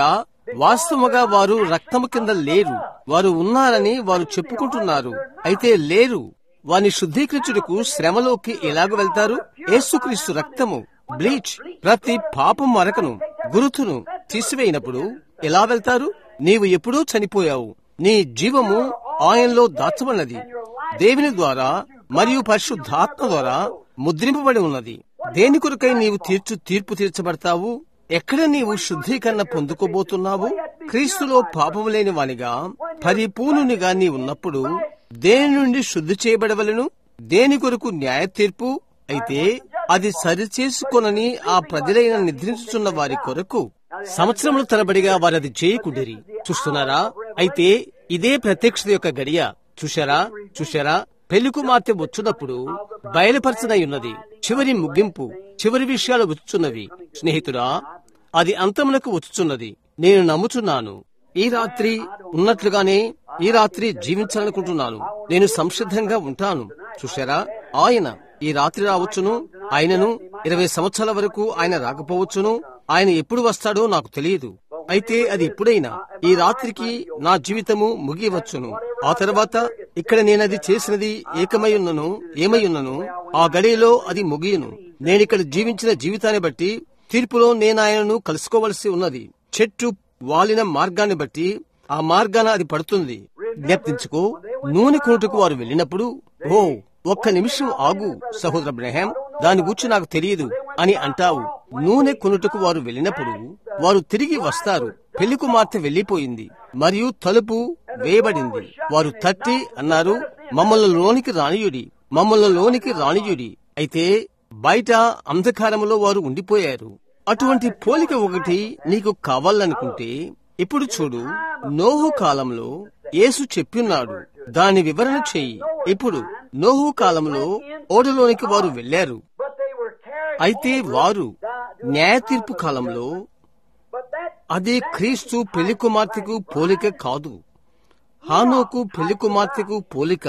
వాస్తవముగా వారు రక్తము కింద లేరు వారు ఉన్నారని వారు చెప్పుకుంటున్నారు అయితే లేరు వారిని శుద్ధీకరించుటకు శ్రమలోకి ఎలాగ వెళ్తారు యేసుక్రీస్తు రక్తము బ్లీచ్ ప్రతి పాపం మరకను గురుతును తీసివేయినప్పుడు ఎలా వెళ్తారు నీవు ఎప్పుడూ చనిపోయావు నీ జీవము ఆయనలో దాచబడినది దేవుని ద్వారా మరియు పరిశుద్ధాత్మ ద్వారా ముద్రింపబడి ఉన్నది దేని కొరకై నీవు తీర్చు తీర్పు తీర్చబడతావు ఎక్కడ నీవు శుద్ధీకరణ పొందుకోబోతున్నావు క్రీస్తులో పాపము లేని వానిగా పరిపూర్ణునిగా నీ ఉన్నప్పుడు దేని నుండి శుద్ధి చేయబడవలను దేని కొరకు న్యాయ తీర్పు అయితే అది సరిచేసుకొనని ఆ ప్రజలైన నిద్రించుతున్న వారి కొరకు సంవత్సరముల తరబడిగా వారు అది చేయకుండిరి చూస్తున్నారా అయితే ఇదే ప్రత్యక్షత యొక్క గడియ చూశారా చూశారా పెళ్లి కుమార్తె వచ్చున్నప్పుడు బయలుపరచనై ఉన్నది చివరి ముగింపు చివరి విషయాలు వచ్చుచున్నవి స్నేహితుడా అది అంతమునకు వచ్చుచున్నది నేను నమ్ముచున్నాను ఈ రాత్రి ఉన్నట్లుగానే ఈ రాత్రి జీవించాలనుకుంటున్నాను నేను సంసిద్ధంగా ఉంటాను చూశారా ఆయన ఈ రాత్రి రావచ్చును ఆయనను ఇరవై సంవత్సరాల వరకు ఆయన రాకపోవచ్చును ఆయన ఎప్పుడు వస్తాడో నాకు తెలియదు అయితే అది ఎప్పుడైనా ఈ రాత్రికి నా జీవితము ముగియవచ్చును ఆ తర్వాత ఇక్కడ నేనది చేసినది ఏకమై ఉన్నను ఏమై ఉన్నను ఆ గడియలో అది ముగియను నేనిక్కడ జీవించిన జీవితాన్ని బట్టి తీర్పులో నేను ఆయనను కలుసుకోవలసి ఉన్నది చెట్టు వాలిన మార్గాన్ని బట్టి ఆ మార్గాన అది పడుతుంది జ్ఞప్తించుకో నూనె కొనుటకు వారు వెళ్ళినప్పుడు ఓ ఒక్క నిమిషం ఆగు సహోదర బ్రహం దాని గురించి నాకు తెలియదు అని అంటావు నూనె కొనుటకు వారు వెళ్ళినప్పుడు వారు తిరిగి వస్తారు పెళ్లి కుమార్తె వెళ్లిపోయింది మరియు తలుపు వేయబడింది వారు తట్టి అన్నారు మమ్మల్ని లోనికి రానియుడి మమ్మల్ని లోనికి రానియుడి అయితే బయట అంధకారములో వారు ఉండిపోయారు అటువంటి పోలిక ఒకటి నీకు కావాలనుకుంటే ఇప్పుడు చూడు నోహు కాలంలో యేసు చెప్పిన్నాడు దాని వివరణ చెయ్యి ఇప్పుడు నోహు కాలంలో ఓడలోనికి వారు వెళ్లారు అయితే వారు న్యాయ తీర్పు కాలంలో అది క్రీస్తు పెళ్లి కుమార్తెకు పోలిక కాదు హానోకు పెళ్లి కుమార్తెకు పోలిక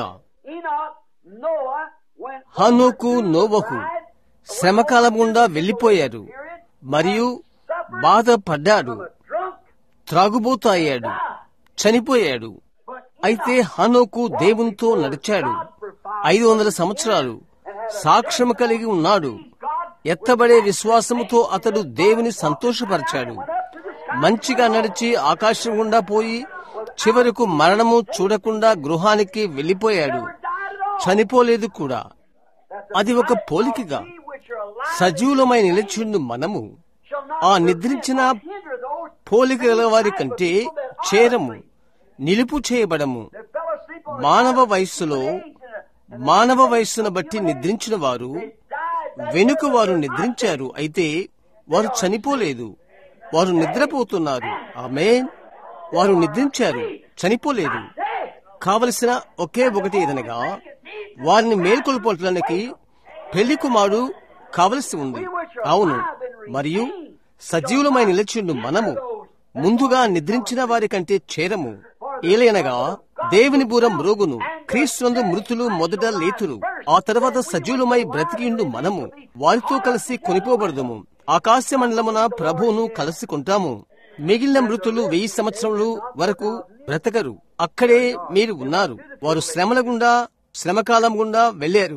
హానోకు నోవహు శ్రమకాలం గుండా వెళ్లిపోయారు మరియు బాధపడ్డాడు త్రాగుబోతు అయ్యాడు చనిపోయాడు అయితే హనోకు దేవునితో నడిచాడు ఐదు వందల సంవత్సరాలు సాక్ష్యము కలిగి ఉన్నాడు ఎత్తబడే విశ్వాసముతో అతడు దేవుని సంతోషపరిచాడు మంచిగా నడిచి ఆకాశం గుండా పోయి చివరకు మరణము చూడకుండా గృహానికి వెళ్లిపోయాడు చనిపోలేదు కూడా అది ఒక పోలికగా సజీవులమై నిలిచిండు మనము ఆ నిద్రించిన పోలిక గల వారి కంటే చేరము నిలుపు చేయబడము మానవ వయస్సులో మానవ వయస్సును బట్టి నిద్రించిన వారు వెనుక వారు నిద్రించారు అయితే వారు చనిపోలేదు వారు నిద్రపోతున్నారు ఆమె వారు నిద్రించారు చనిపోలేదు కావలసిన ఒకే ఒకటి ఏదనగా వారిని మేల్కొల్పడానికి పెళ్లి కుమారుడు కావలసి ఉంది అవును మరియు సజీవులమై నిలిచిండు మనము ముందుగా నిద్రించిన వారి కంటే చేరము ఏలైనగా దేవుని బూర మ్రోగును క్రీస్తునందు మృతులు మొదట లేతులు ఆ తర్వాత సజీవులమై బ్రతికిండు మనము వారితో కలిసి కొనిపోబడదుము ఆకాశ మండలమున ప్రభువును కలుసుకుంటాము మిగిలిన మృతులు వెయ్యి సంవత్సరములు వరకు బ్రతకరు అక్కడే మీరు ఉన్నారు వారు శ్రమల గుండా శ్రమకాలం గుండా వెళ్లారు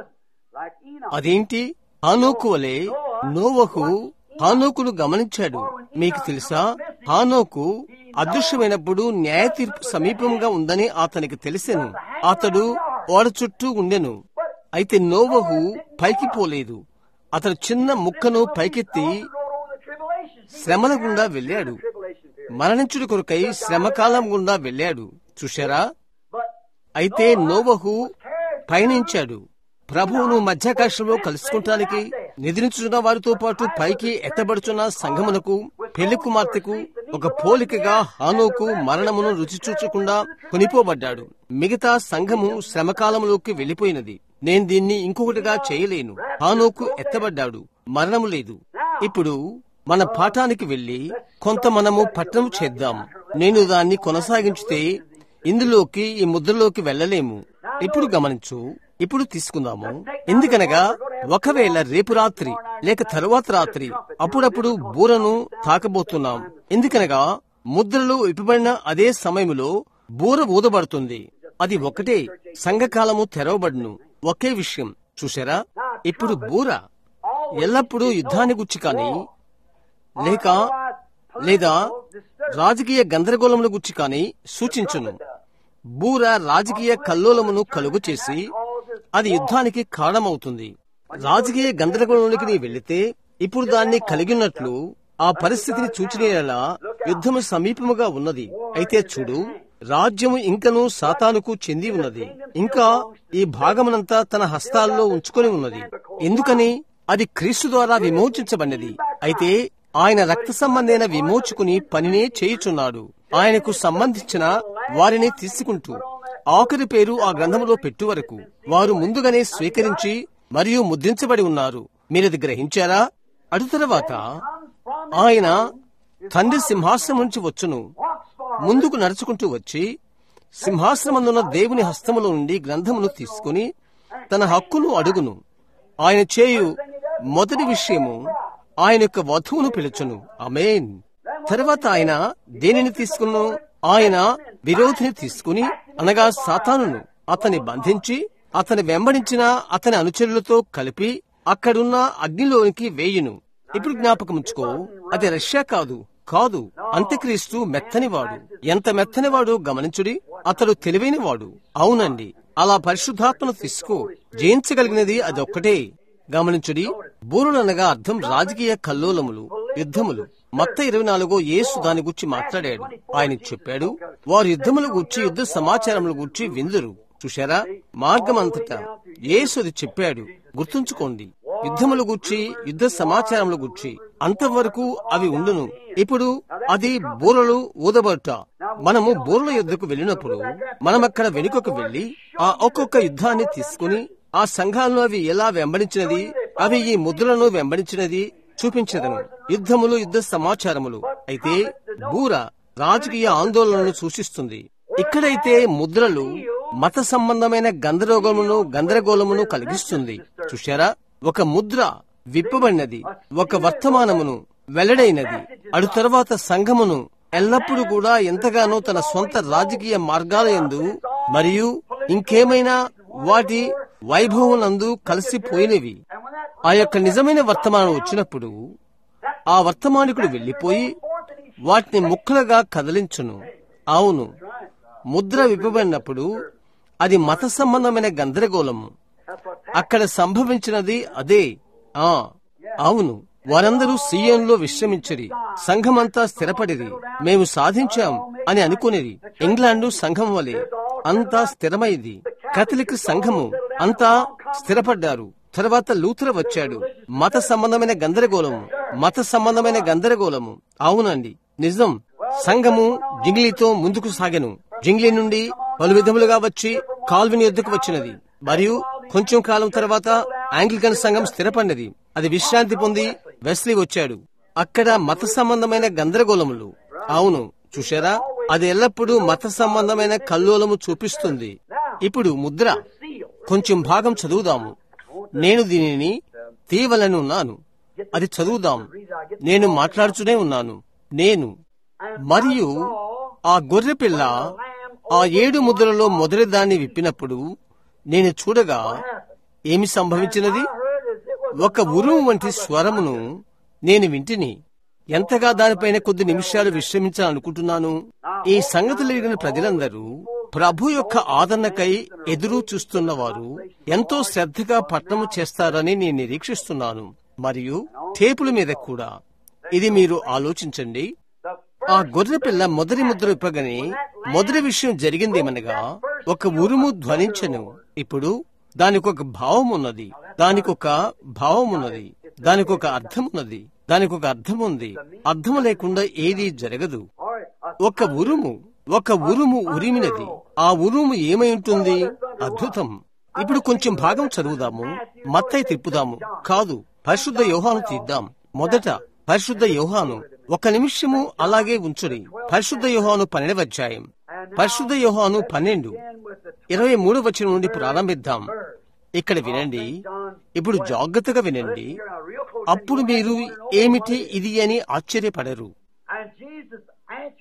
అదేంటి హానోకు వలె నోవహు హానోకును గమనించాడు మీకు తెలుసా హానోకు అదృశ్యమైనప్పుడు న్యాయ తీర్పు సమీపంగా ఉందని అతనికి తెలిసెను అతడు ఓడ చుట్టూ ఉండెను అయితే నోవహు పైకి పోలేదు అతడు చిన్న ముక్కను పైకెత్తి శ్రమల గుండా వెళ్ళాడు మరణించుడి కొరకై శ్రమకాలం గుండా వెళ్ళాడు చూశారా అయితే నోవహు పయనించాడు ప్రభువును మధ్యాకాశంలో కలుసుకుంటానికి నిద్రించున్న వారితో పాటు పైకి ఎత్తబడుచున్న సంఘమునకు పెళ్లి కుమార్తెకు ఒక పోలికగా హానోకు మరణమును రుచి చూచకుండా కొనిపోబడ్డాడు మిగతా సంఘము శ్రమకాలంలోకి వెళ్లిపోయినది నేను దీన్ని ఇంకొకటిగా చేయలేను హానోకు ఎత్తబడ్డాడు మరణము లేదు ఇప్పుడు మన పాఠానికి వెళ్లి కొంత మనము పట్టణం చేద్దాం నేను దాన్ని కొనసాగించితే ఇందులోకి ఈ ముద్రలోకి వెళ్ళలేము ఇప్పుడు గమనించు ఇప్పుడు తీసుకుందాము ఎందుకనగా ఒకవేళ రేపు రాత్రి లేక తరువాత రాత్రి అప్పుడప్పుడు బూరను తాకబోతున్నాం ఎందుకనగా ముద్రలు విప్పబడిన అదే సమయంలో బూర ఊదబడుతుంది అది ఒకటే సంఘకాలము తెరవబడును ఒకే విషయం చూసారా ఇప్పుడు బూర ఎల్లప్పుడూ యుద్ధాన్ని గుచ్చి కానీ లేక లేదా రాజకీయ గందరగోళముల గుచ్చి కానీ సూచించును బూర రాజకీయ కల్లోలమును కలుగు చేసి అది యుద్ధానికి కారణమవుతుంది రాజకీయ గందరగోళంలోకి నీ వెళితే ఇప్పుడు దాన్ని కలిగినట్లు ఆ పరిస్థితిని సూచనేలా యుద్ధము సమీపముగా ఉన్నది అయితే చూడు రాజ్యము ఇంకను సాతానుకు చెంది ఉన్నది ఇంకా ఈ భాగమునంతా తన హస్తాల్లో ఉంచుకొని ఉన్నది ఎందుకని అది క్రీస్తు ద్వారా విమోచించబడినది అయితే ఆయన రక్త సంబంధైన విమోచుకుని పనినే చేయుచున్నాడు ఆయనకు సంబంధించిన వారిని తీసుకుంటూ ఆఖరి పేరు ఆ గ్రంథములో పెట్టు వరకు వారు ముందుగానే స్వీకరించి మరియు ముద్రించబడి ఉన్నారు మీరది గ్రహించారా అటు తర్వాత ఆయన తండ్రి సింహాసనం నుంచి వచ్చును ముందుకు నడుచుకుంటూ వచ్చి సింహాసనమందున్న దేవుని హస్తములో నుండి గ్రంథమును తీసుకుని తన హక్కును అడుగును ఆయన చేయు మొదటి విషయము ఆయన యొక్క వధువును పిలుచును అమేన్ తర్వాత ఆయన దేనిని తీసుకును ఆయన విరోధిని తీసుకుని అనగా సాతానును అతని బంధించి అతని వెంబడించిన అతని అనుచరులతో కలిపి అక్కడున్న అగ్నిలోనికి వేయును ఇప్పుడు జ్ఞాపకముంచుకో అది రష్యా కాదు కాదు అంత్యక్రీస్తు మెత్తనివాడు ఎంత మెత్తనివాడు గమనించుడి అతడు తెలివైనవాడు అవునండి అలా పరిశుద్ధాత్మను తీసుకో జయించగలిగినది అదొక్కటే గమనించుడి బూరులనగా అర్థం రాజకీయ కల్లోలములు యుద్ధములు మత్త ఇరవై నాలుగో యేసు దాని గురించి మాట్లాడాడు ఆయన చెప్పాడు వారు యుద్ధముల గురించి యుద్ధ సమాచారముల గురించి విందురు చూశారా మార్గం అంతటా యేసు అది చెప్పాడు గుర్తుంచుకోండి యుద్ధముల గురించి యుద్ధ సమాచారముల గురించి అంతవరకు అవి ఉండును ఇప్పుడు అది బూరలు ఊదబట్ట మనము బూరల యుద్ధకు వెళ్ళినప్పుడు మనం అక్కడ వెనుకకు వెళ్లి ఆ ఒక్కొక్క యుద్ధాన్ని తీసుకుని ఆ సంఘాలను అవి ఎలా వెంబడించినది అవి ఈ ముద్రలను వెంబడించినది చూపించదను యుద్ధములు యుద్ధ సమాచారములు అయితే బూర రాజకీయ ఆందోళనను సూచిస్తుంది ఇక్కడైతే ముద్రలు మత సంబంధమైన గందరగోళమును గందరగోళమును కలిగిస్తుంది చూశారా ఒక ముద్ర విప్పబడినది ఒక వర్తమానమును వెల్లడైనది అడు తర్వాత సంఘమును ఎల్లప్పుడూ కూడా ఎంతగానో తన సొంత రాజకీయ మార్గాల యందు మరియు ఇంకేమైనా వాటి వైభవనందు కలిసిపోయినవి ఆ యొక్క నిజమైన వర్తమానం వచ్చినప్పుడు ఆ వర్తమానికుడు వెళ్లిపోయి వాటిని ముక్కలుగా కదిలించును అవును ముద్ర విప్పబడినప్పుడు అది మత సంబంధమైన గందరగోళము అక్కడ సంభవించినది అదే ఆ అవును వారందరూ సీఎంలో విశ్రమించరి సంఘమంతా స్థిరపడిది మేము సాధించాం అని అనుకునేది ఇంగ్లాండు సంఘం వలె అంతా స్థిరమైంది కథలిక్ సంఘము అంతా స్థిరపడ్డారు తర్వాత లూథర్ వచ్చాడు మత సంబంధమైన గందరగోళము మత సంబంధమైన గందరగోళము అవునండి నిజం సంఘము జింగ్లీతో ముందుకు సాగెను జింగ్లీ నుండి పలు విధములుగా వచ్చి కాల్విన్ ఎద్దుకు వచ్చినది మరియు కొంచెం కాలం తర్వాత ఆంగ్లికన్ సంఘం స్థిరపడినది అది విశ్రాంతి పొంది వెస్లీ వచ్చాడు అక్కడ మత సంబంధమైన గందరగోళములు అవును చూశారా అది ఎల్లప్పుడూ మత సంబంధమైన కల్లోలము చూపిస్తుంది ఇప్పుడు ముద్ర కొంచెం భాగం చదువుదాము నేను దీనిని తీయవలని ఉన్నాను అది చదువుదాం నేను మాట్లాడుతూనే ఉన్నాను నేను మరియు ఆ గొర్రె పిల్ల ఆ ఏడు ముద్రలో మొదటి దాన్ని విప్పినప్పుడు నేను చూడగా ఏమి సంభవించినది ఒక ఉరుము వంటి స్వరమును నేను వింటిని ఎంతగా దానిపైన కొద్ది నిమిషాలు విశ్రమించాలనుకుంటున్నాను ఈ సంగతులు ఎరిగిన ప్రజలందరూ ప్రభు యొక్క ఆదరణకై ఎదురు చూస్తున్నవారు ఎంతో శ్రద్ధగా పట్టణము చేస్తారని నేను నిరీక్షిస్తున్నాను మరియు టేపుల మీద కూడా ఇది మీరు ఆలోచించండి ఆ గొర్రె పిల్ల మొదటి ముద్ర ఇప్పగానే మొదటి విషయం జరిగిందేమనగా ఒక ఉరుము ధ్వనించను ఇప్పుడు దానికి ఒక భావం ఉన్నది దానికి ఒక భావం ఉన్నది దానికి ఒక అర్థం ఉన్నది దానికి ఒక అర్థం ఉంది అర్థం లేకుండా ఏదీ జరగదు ఒక ఉరుము ఒక ఉరుము ఉరిమినది ఆ ఉరుము ఏమై ఉంటుంది అద్భుతం ఇప్పుడు కొంచెం భాగం చదువుదాము మత్తయి తిప్పుదాము కాదు పరిశుద్ధ యోహాను తీద్దాం మొదట పరిశుద్ధ యోహాను ఒక నిమిషము అలాగే ఉంచుడి పరిశుద్ధ యోహాను పన్నెండవ అధ్యాయం పరిశుద్ధ యోహాను పన్నెండు ఇరవై మూడు వచ్చిన నుండి ప్రారంభిద్దాం ఇక్కడ వినండి ఇప్పుడు జాగ్రత్తగా వినండి అప్పుడు మీరు ఏమిటి ఇది అని ఆశ్చర్యపడరు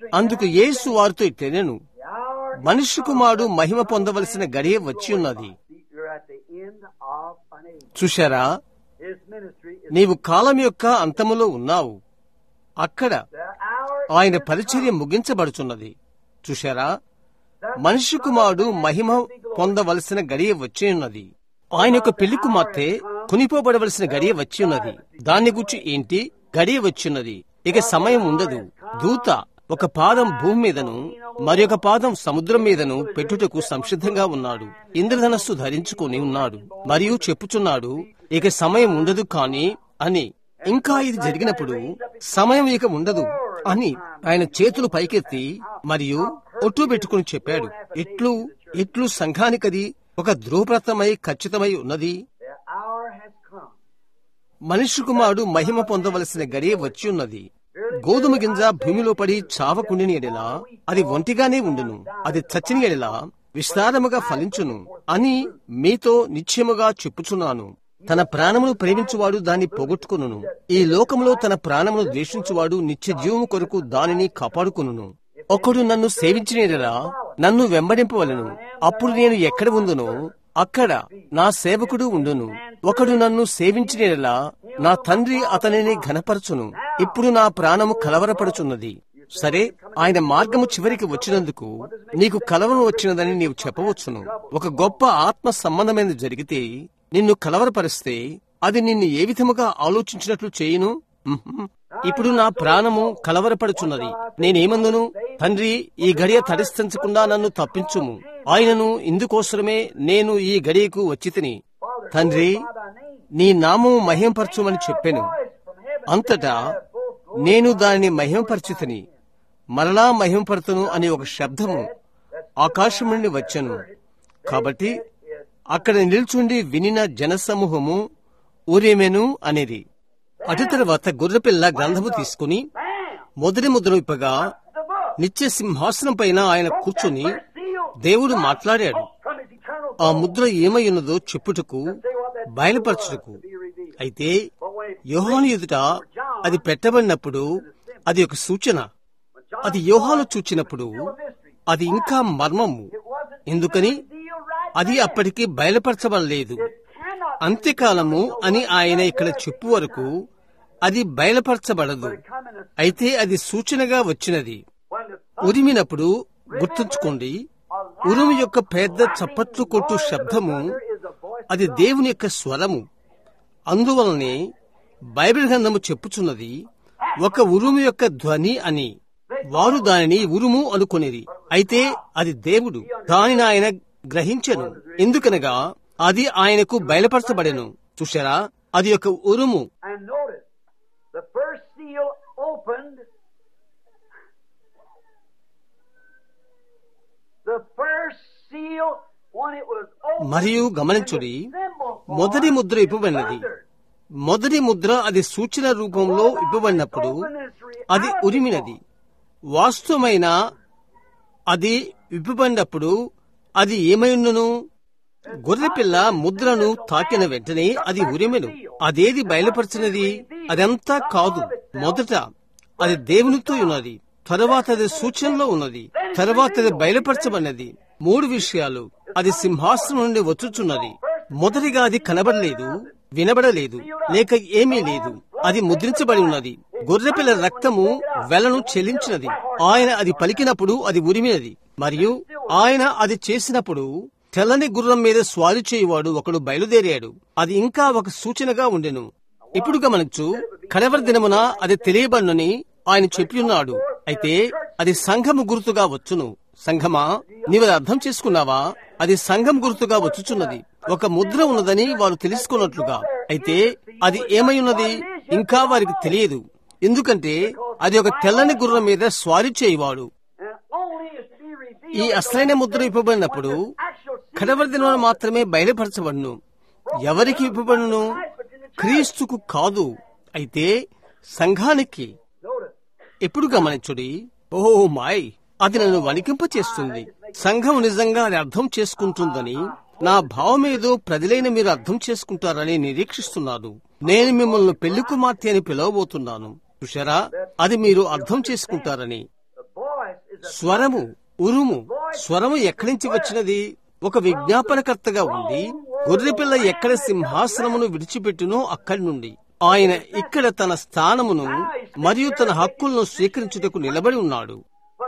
అందుకు యేసు వారితో ఇట్లనెను The hour మనుష్య కుమారుడు మహిమ పొందవలసిన గడియ వచ్చి ఉన్నది you're at the end of an age. చూశారా His ministry is నీవు కాలం యొక్క అంతములో ఉన్నావు అక్కడ the hour ఆయన పరిచర్య ముగించబడుచున్నది చూశారా మనిషి కుమారుడు మహిమ పొందవలసిన గడియ వచ్చి ఉన్నది ఆయన యొక్క పెళ్లి కుమార్తె కొనిపోబడవలసిన గడియ వచ్చి ఉన్నది దాన్ని గురించి ఏంటి గడియ వచ్చిన్నది ఇక సమయం ఉండదు దూత ఒక పాదం భూమి మీదను మరొక పాదం సముద్రం మీదను పెట్టుటకు సంసిద్ధంగా ఉన్నాడు ఇంద్రధనస్సు ధరించుకొని ఉన్నాడు మరియు చెప్పుచున్నాడు ఇక సమయం ఉండదు కాని అని ఇంకా ఇది జరిగినప్పుడు సమయం ఇక ఉండదు అని ఆయన చేతులు పైకెత్తి మరియు ఒట్టు పెట్టుకుని చెప్పాడు ఇట్లు ఇట్లు సంఘానికది ఒక ధ్రువప్రతమై ఖచ్చితమై ఉన్నది the hour has come. మనిషి కుమారుడు మహిమ పొందవలసిన గడియ వచ్చి ఉన్నది గోధుమ గింజ భూమిలో పడి చావకుండిన ఎడలా అది ఒంటిగానే ఉండును అది చచ్చిన ఎడలా విస్తారముగా ఫలించును అని మీతో నిశ్చయముగా చెప్పుచున్నాను తన ప్రాణమును ప్రేమించువాడు దాన్ని పోగొట్టుకును ఈ లోకములో తన ప్రాణమును ద్వేషించువాడు నిత్య జీవము కొరకు దానిని కాపాడుకును ఒకడు నన్ను సేవించిన ఎడలా నన్ను వెంబడింపవలను అప్పుడు నేను ఎక్కడ ఉందునో అక్కడ నా సేవకుడు ఉండును ఒకడు నన్ను సేవించినలా నా తండ్రి అతనిని ఘనపరచును ఇప్పుడు నా ప్రాణము కలవరపడుచున్నది సరే ఆయన మార్గము చివరికి వచ్చినందుకు నీకు కలవరం వచ్చినదని నీవు చెప్పవచ్చును ఒక గొప్ప ఆత్మ సంబంధమైనది జరిగితే నిన్ను కలవరపరిస్తే అది నిన్ను ఏ విధముగా ఆలోచించినట్లు చేయును ఉహుం. ఇప్పుడు నా ప్రాణము కలవరపడుచున్నది నేనేమందును తండ్రి ఈ గడియ తడిస్తించకుండా నన్ను తప్పించుము ఆయనను ఇందుకోసరమే నేను ఈ గడియకు వచ్చి తిని తండ్రి నీ నామము మహింపరచుమని చెప్పాను అంతటా నేను దానిని మహింపరచుతిని మరలా మహింపరతును అనే ఒక శబ్దము ఆకాశం నుండి వచ్చాను కాబట్టి అక్కడ నిల్చుండి వినిన జనసమూహము ఊరేమెను అనేది అటు తర్వాత గొర్రెపిల్ల గ్రంథము తీసుకుని మొదటి ముద్ర విప్పగా The book. నిత్య సింహాసనం పైన ఆయన కూర్చుని Seal దేవుడు మాట్లాడాడు from his eternal ఆ ముద్ర ఏమై ఉన్నదో చెప్పుటకు బయలుపరచుటకు be revealed. అయితే But when it, యోహాను ఎదుట అది పెట్టబడినప్పుడు అది ఒక సూచన when John అది యోహాను చూచినప్పుడు saw a mystery, అది ఇంకా మర్మము it wasn't ఎందుకని revealed right అది అప్పటికి బయలుపరచబడలేదు It cannot అంత్యకాలము అని ఆయన ఇక్కడ చెప్పు వరకు అది బయలుపరచబడదు come in a అయితే అది సూచనగా వచ్చినది when the ఉరిమినప్పుడు గుర్తుంచుకోండి ఉరుము యొక్క పెద్ద చప్పట్లు కొట్టు శబ్దము is a voice అది దేవుని యొక్క స్వరము అందువలనే బైబిల్ గ్రంథము చెప్పుచున్నది ఒక ఉరుము యొక్క ధ్వని అని వారు దానిని ఉరుము అనుకునేది అయితే అది దేవుడు దానిని ఆయన గ్రహించెను ఎందుకనగా అది ఆయనకు బయలుపరచబడెను చూశారా అది ఒక ఉరుము and notice the first seal opened the first seal when it was opened మరియు గమనించుడి symbol form, మొదటి ముద్ర ఇవ్వబడినది thundered. మొదటి ముద్ర అది సూచన రూపంలో ఇవ్వబడినప్పుడు అది ఉరిమినది వాస్తవమైన అది విప్పబడినప్పుడు అది ఏమైనను గొర్రెపిల్ల ముద్రను తాకిన వెంటనే అది ఉరిమెను అదేది బయలుపరిచినది అదంతా కాదు మొదట అది దేవునితో ఉన్నది తరువాత అది సూచనలో ఉన్నది తరువాత అది బయలుపరచబడినది మూడు విషయాలు అది సింహాసనం నుండి వచ్చుచున్నది మొదటిగా అది కనబడలేదు వినబడలేదు లేక ఏమీ లేదు అది ముద్రించబడి ఉన్నది గొర్రెపిల్ల రక్తము వెలను చెల్లించినది ఆయన అది పలికినప్పుడు అది ఉరిమినది మరియు ఆయన అది చేసినప్పుడు తెల్లని గుర్రం మీద స్వారీ చేయువాడు ఒకడు బయలుదేరాడు అది ఇంకా ఒక సూచనగా ఉండెను ఇప్పుడు గమనించు కడవరి దినమున అది తెలియబడునని ఆయన చెప్పి ఉన్నాడు అయితే అది సంఘము గుర్తుగా వచ్చును సంఘమా నీవు అర్థం చేసుకున్నావా అది సంఘం గుర్తుగా వచ్చుచున్నది ఒక ముద్ర ఉన్నదని వారు తెలుసుకున్నట్లుగా అయితే అది ఏమై ఉన్నది ఇంకా వారికి తెలియదు ఎందుకంటే అది ఒక తెల్లని గుర్రం మీద స్వారీ చేయువాడు and only is to be revealed ఈ అసలైన ముద్ర ఇవ్వబడినప్పుడు actual seal కడవరి దినమున మాత్రమే బయలుపరచబడును ఎవరికి ఇవ్వబడును క్రీస్తుకు కాదు అయితే సంఘానికి notice ఎప్పుడు గమనించుడి ఓ మాయ్ అది నన్ను వణికింప చేస్తుంది సంఘం నిజంగా అది అర్థం చేసుకుంటుందని నా భావమేదో ప్రజలైన మీరు అర్థం చేసుకుంటారని నిరీక్షిస్తున్నాను నేను మిమ్మల్ని పెళ్లి కుమార్తె అని పిలవబోతున్నాను చూశారా అది మీరు అర్థం చేసుకుంటారని the voice స్వరము ఉరుము స్వరము ఎక్కడి నుంచి వచ్చినది ఒక విజ్ఞాపనకర్తగా ఉండి గొర్రెపిల్ల ఎక్కడ సింహాసనమును విడిచిపెట్టునో అక్కడి నుండి ఆయన ఇక్కడ తన స్థానమును మరియు తన హక్కులను స్వీకరించుటకు నిలబడి ఉన్నాడు But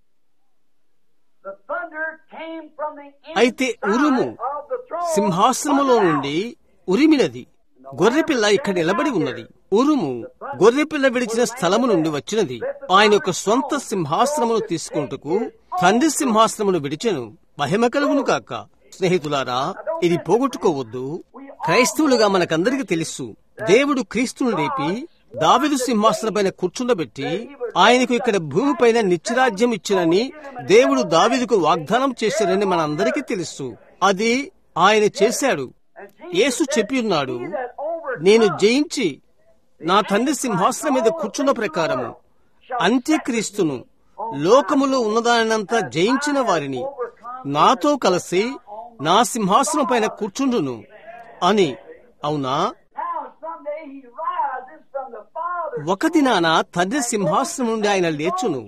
the thunder came from the అయితే ఉరుము inside of the throne. సింహాసనములో నుండి ఉరిమినది గొర్రెపిల్ల ఇక్కడ నిలబడి ఉన్నది ఉరుము గొర్రెపిల్ల విడిచిన స్థలము నుండి వచ్చినది ఆయన యొక్క సొంత సింహాసనమును తీసుకుంటకు తండ్రి సింహాసనమును విడిచెను మహిమ కలుగును కాక స్నేహితులారా ఇది పోగొట్టుకోవద్దు క్రైస్తవులుగా మనకందరికీ తెలుసు దేవుడు క్రీస్తును లేపి దావిదు సింహాసనపైన కూర్చుండబెట్టి ఆయనకు ఇక్కడ భూమిపైన నిత్యరాజ్యం ఇచ్చినని దేవుడు దావిదుకు వాగ్దానం చేశారని మనందరికీ తెలుసు అది ఆయన చేశాడు యేసు చెప్పి ఉన్నాడు నేను జయించి నా తండ్రి సింహాసనం మీద కూర్చున్న ప్రకారము అంత్యక్రీస్తును లోకములో ఉన్నదానంతా జయించిన వారిని నాతో కలిసి నా సింహాసనం పైన కూర్చుండును అని అవునా Now someday he rises from the Father. ఒక దినాన తండ్రి సింహాసనం నుండి ఆయన లేచును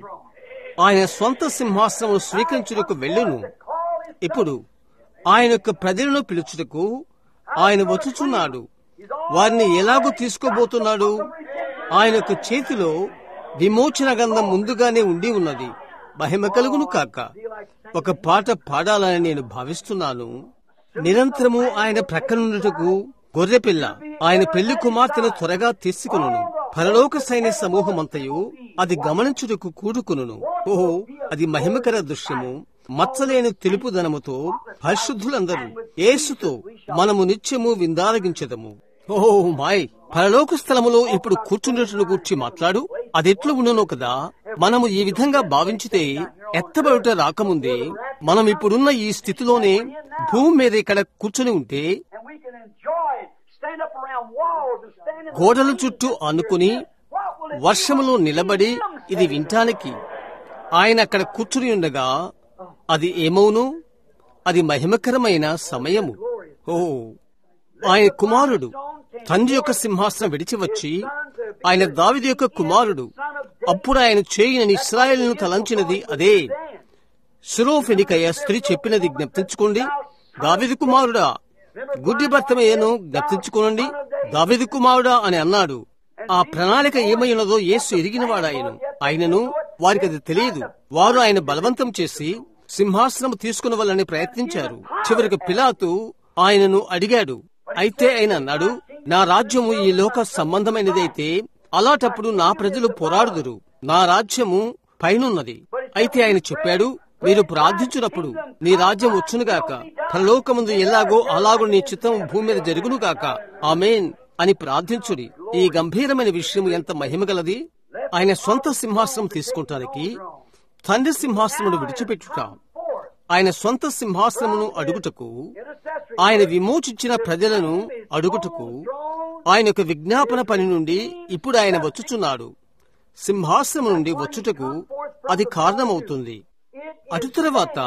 ఆయన స్వంత సింహాసనము స్వీకరించుటకు వెళ్ళును ఇప్పుడు ఆయన యొక్క ప్రజలను పిలుచుటకు ఆయన వచ్చుచున్నాడు వారిని ఎలాగో తీసుకోబోతున్నాడు ఆయన యొక్క చేతిలో విమోచన గంధం ముందుగానే ఉండి ఉన్నది మహిమ కలుగును కాక ఒక పాట పాడాలని నేను భావిస్తున్నాను నిరంతరము ఆయన ప్రక్కనున్నటకు గొర్రెపిల్ల ఆయన పెళ్లి కుమార్తెను త్వరగా తీసుకును పరలోక సైన్య సమూహమంతయు అది గమనించుటకు కూడుకును ఓహో అది మహిమకర దృశ్యము మచ్చలేని తెలుపుదనముతో పరిశుద్ధులందరూ యేసుతో మనము నిత్యము విందారగించదము ఓహో మాయ్ పరలోక స్థలములో ఇప్పుడు కూర్చుండటను గూర్చి మాట్లాడు అదెట్లు ఉండను కదా మనము ఈ విధంగా భావించితే ఎత్తబడుట రాకముందే మనం ఇప్పుడున్న ఈ స్థితిలోనే భూమి మీద ఇక్కడ కూర్చుని ఉంటే And we can enjoy it. Stand up around walls and stand in the గోడల చుట్టూ ఆనుకుని What will it వర్షములో నిలబడి ఇది వింటానికి ఆయన అక్కడ కూర్చుని ఉండగా అది ఏమవును అది మహిమకరమైన సమయము ఓ ఆయన కుమారుడు తండ్రి యొక్క సింహాసనం విడిచి వచ్చి ఆయన దావిది యొక్క కుమారుడు అప్పుడు ఆయన చేయని ఇస్రాయేల్ను తలంచినది అదే సురోఫెనికయ్య స్త్రీ చెప్పినది జ్ఞప్తించుకోండి దావిది కుమారుడా గుడ్డి భర్తమయ్యను జ్ఞప్తించుకోనండి దావిది కుమారుడా అని అన్నాడు ఆ ప్రణాళిక ఏమై ఉన్నదో యేసు ఎరిగినవాడాయను ఆయనను వారికి అది తెలియదు వారు ఆయన బలవంతం చేసి సింహాసనం తీసుకునవలని ప్రయత్నించారు చివరికి పిలాతు ఆయనను అడిగాడు అయితే ఆయన అన్నాడు నా రాజ్యము ఈ లోక సంబంధమైనదైతే అలాటప్పుడు నా ప్రజలు పోరాడుదురు నా రాజ్యము పైనున్నది అయితే ఆయన చెప్పాడు మీరు ప్రార్థించినప్పుడు నీ రాజ్యం వచ్చునుగాక పరలోకముందు ఎలాగో అలాగో నీ చిత్తం భూమి మీద జరుగునుగాక ఆమెన్ అని ప్రార్థించుడి ఈ గంభీరమైన విషయం ఎంత మహిమగలది ఆయన సొంత సింహాసనం తీసుకుంటానికి తండ్రి సింహాసనమును విడిచిపెట్టుట ఆయన సొంత సింహాసనమును అడుగుటకు ఆయన విమోచించిన ప్రజలను అడుగుటకు ఆయన యొక్క విజ్ఞాపన పని నుండి ఇప్పుడు ఆయన వచ్చుచున్నాడు సింహాసనం నుండి వచ్చుటకు అది కారణమవుతుంది అటు తరువాత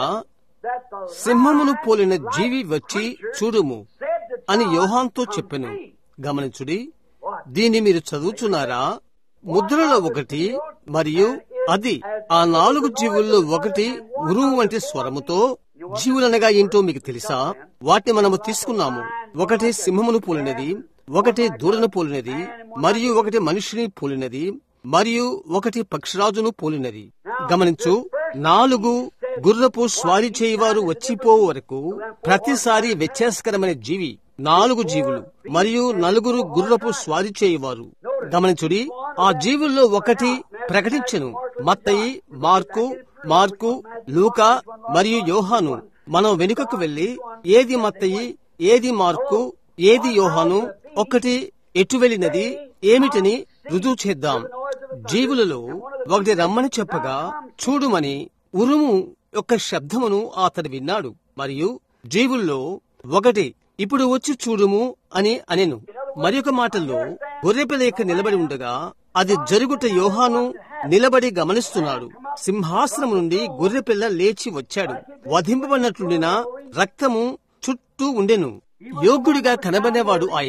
సింహమును పోలిన జీవి వచ్చి చూడుము అని యోహాన్తో చెప్పెను గమనించుడి దీన్ని మీరు చదువుచున్నారా ముద్రలో ఒకటి మరియు అది ఆ నాలుగు జీవుల్లో ఒకటి ఉరువు వంటి స్వరముతో జీవులనగా ఏంటో మీకు తెలుసా వాటిని మనము తీసుకున్నాము ఒకటి సింహమును పోలినది ఒకటి దూడను పోలినది మరియు ఒకటి మనిషిని పోలినది మరియు ఒకటి పక్షిరాజును పోలినది గమనించు నాలుగు గుర్రపు స్వారీ చేయవారు వచ్చిపో వరకు ప్రతిసారి వ్యత్యాసకరమైన జీవి నాలుగు జీవులు మరియు నలుగురు గుర్రపు స్వారీ చేయవారు గమనించుడి ఆ జీవుల్లో ఒకటి ప్రకటించెను మత్తయి మార్కు మార్కు లూకా మరియు యోహాను మనం వెనుకకు వెళ్లి ఏది మత్తయి ఏది మార్కు ఏది యోహాను ఒక్కటి ఎటు వెళ్ళినది ఏమిటని రుజువు చేద్దాం జీవులలో ఒకటి రమ్మని చెప్పగా చూడుమని ఉరుము యొక్క శబ్దమును అతడు విన్నాడు మరియు జీవుల్లో ఒకటి ఇప్పుడు వచ్చి చూడుము అని అనెను మరి ఒక మాటల్లో గొర్రెపిల్ల యొక్క నిలబడి ఉండగా అది జరుగుట యోహాను నిలబడి గమనిస్తున్నాడు సింహాసనం నుండి గొర్రెపిల్ల లేచి వచ్చాడు వధింపబడినట్లుండిన రక్తము చుట్టూ ఉండెను యోగ్యుడిగా కనబడేవాడు ఆయన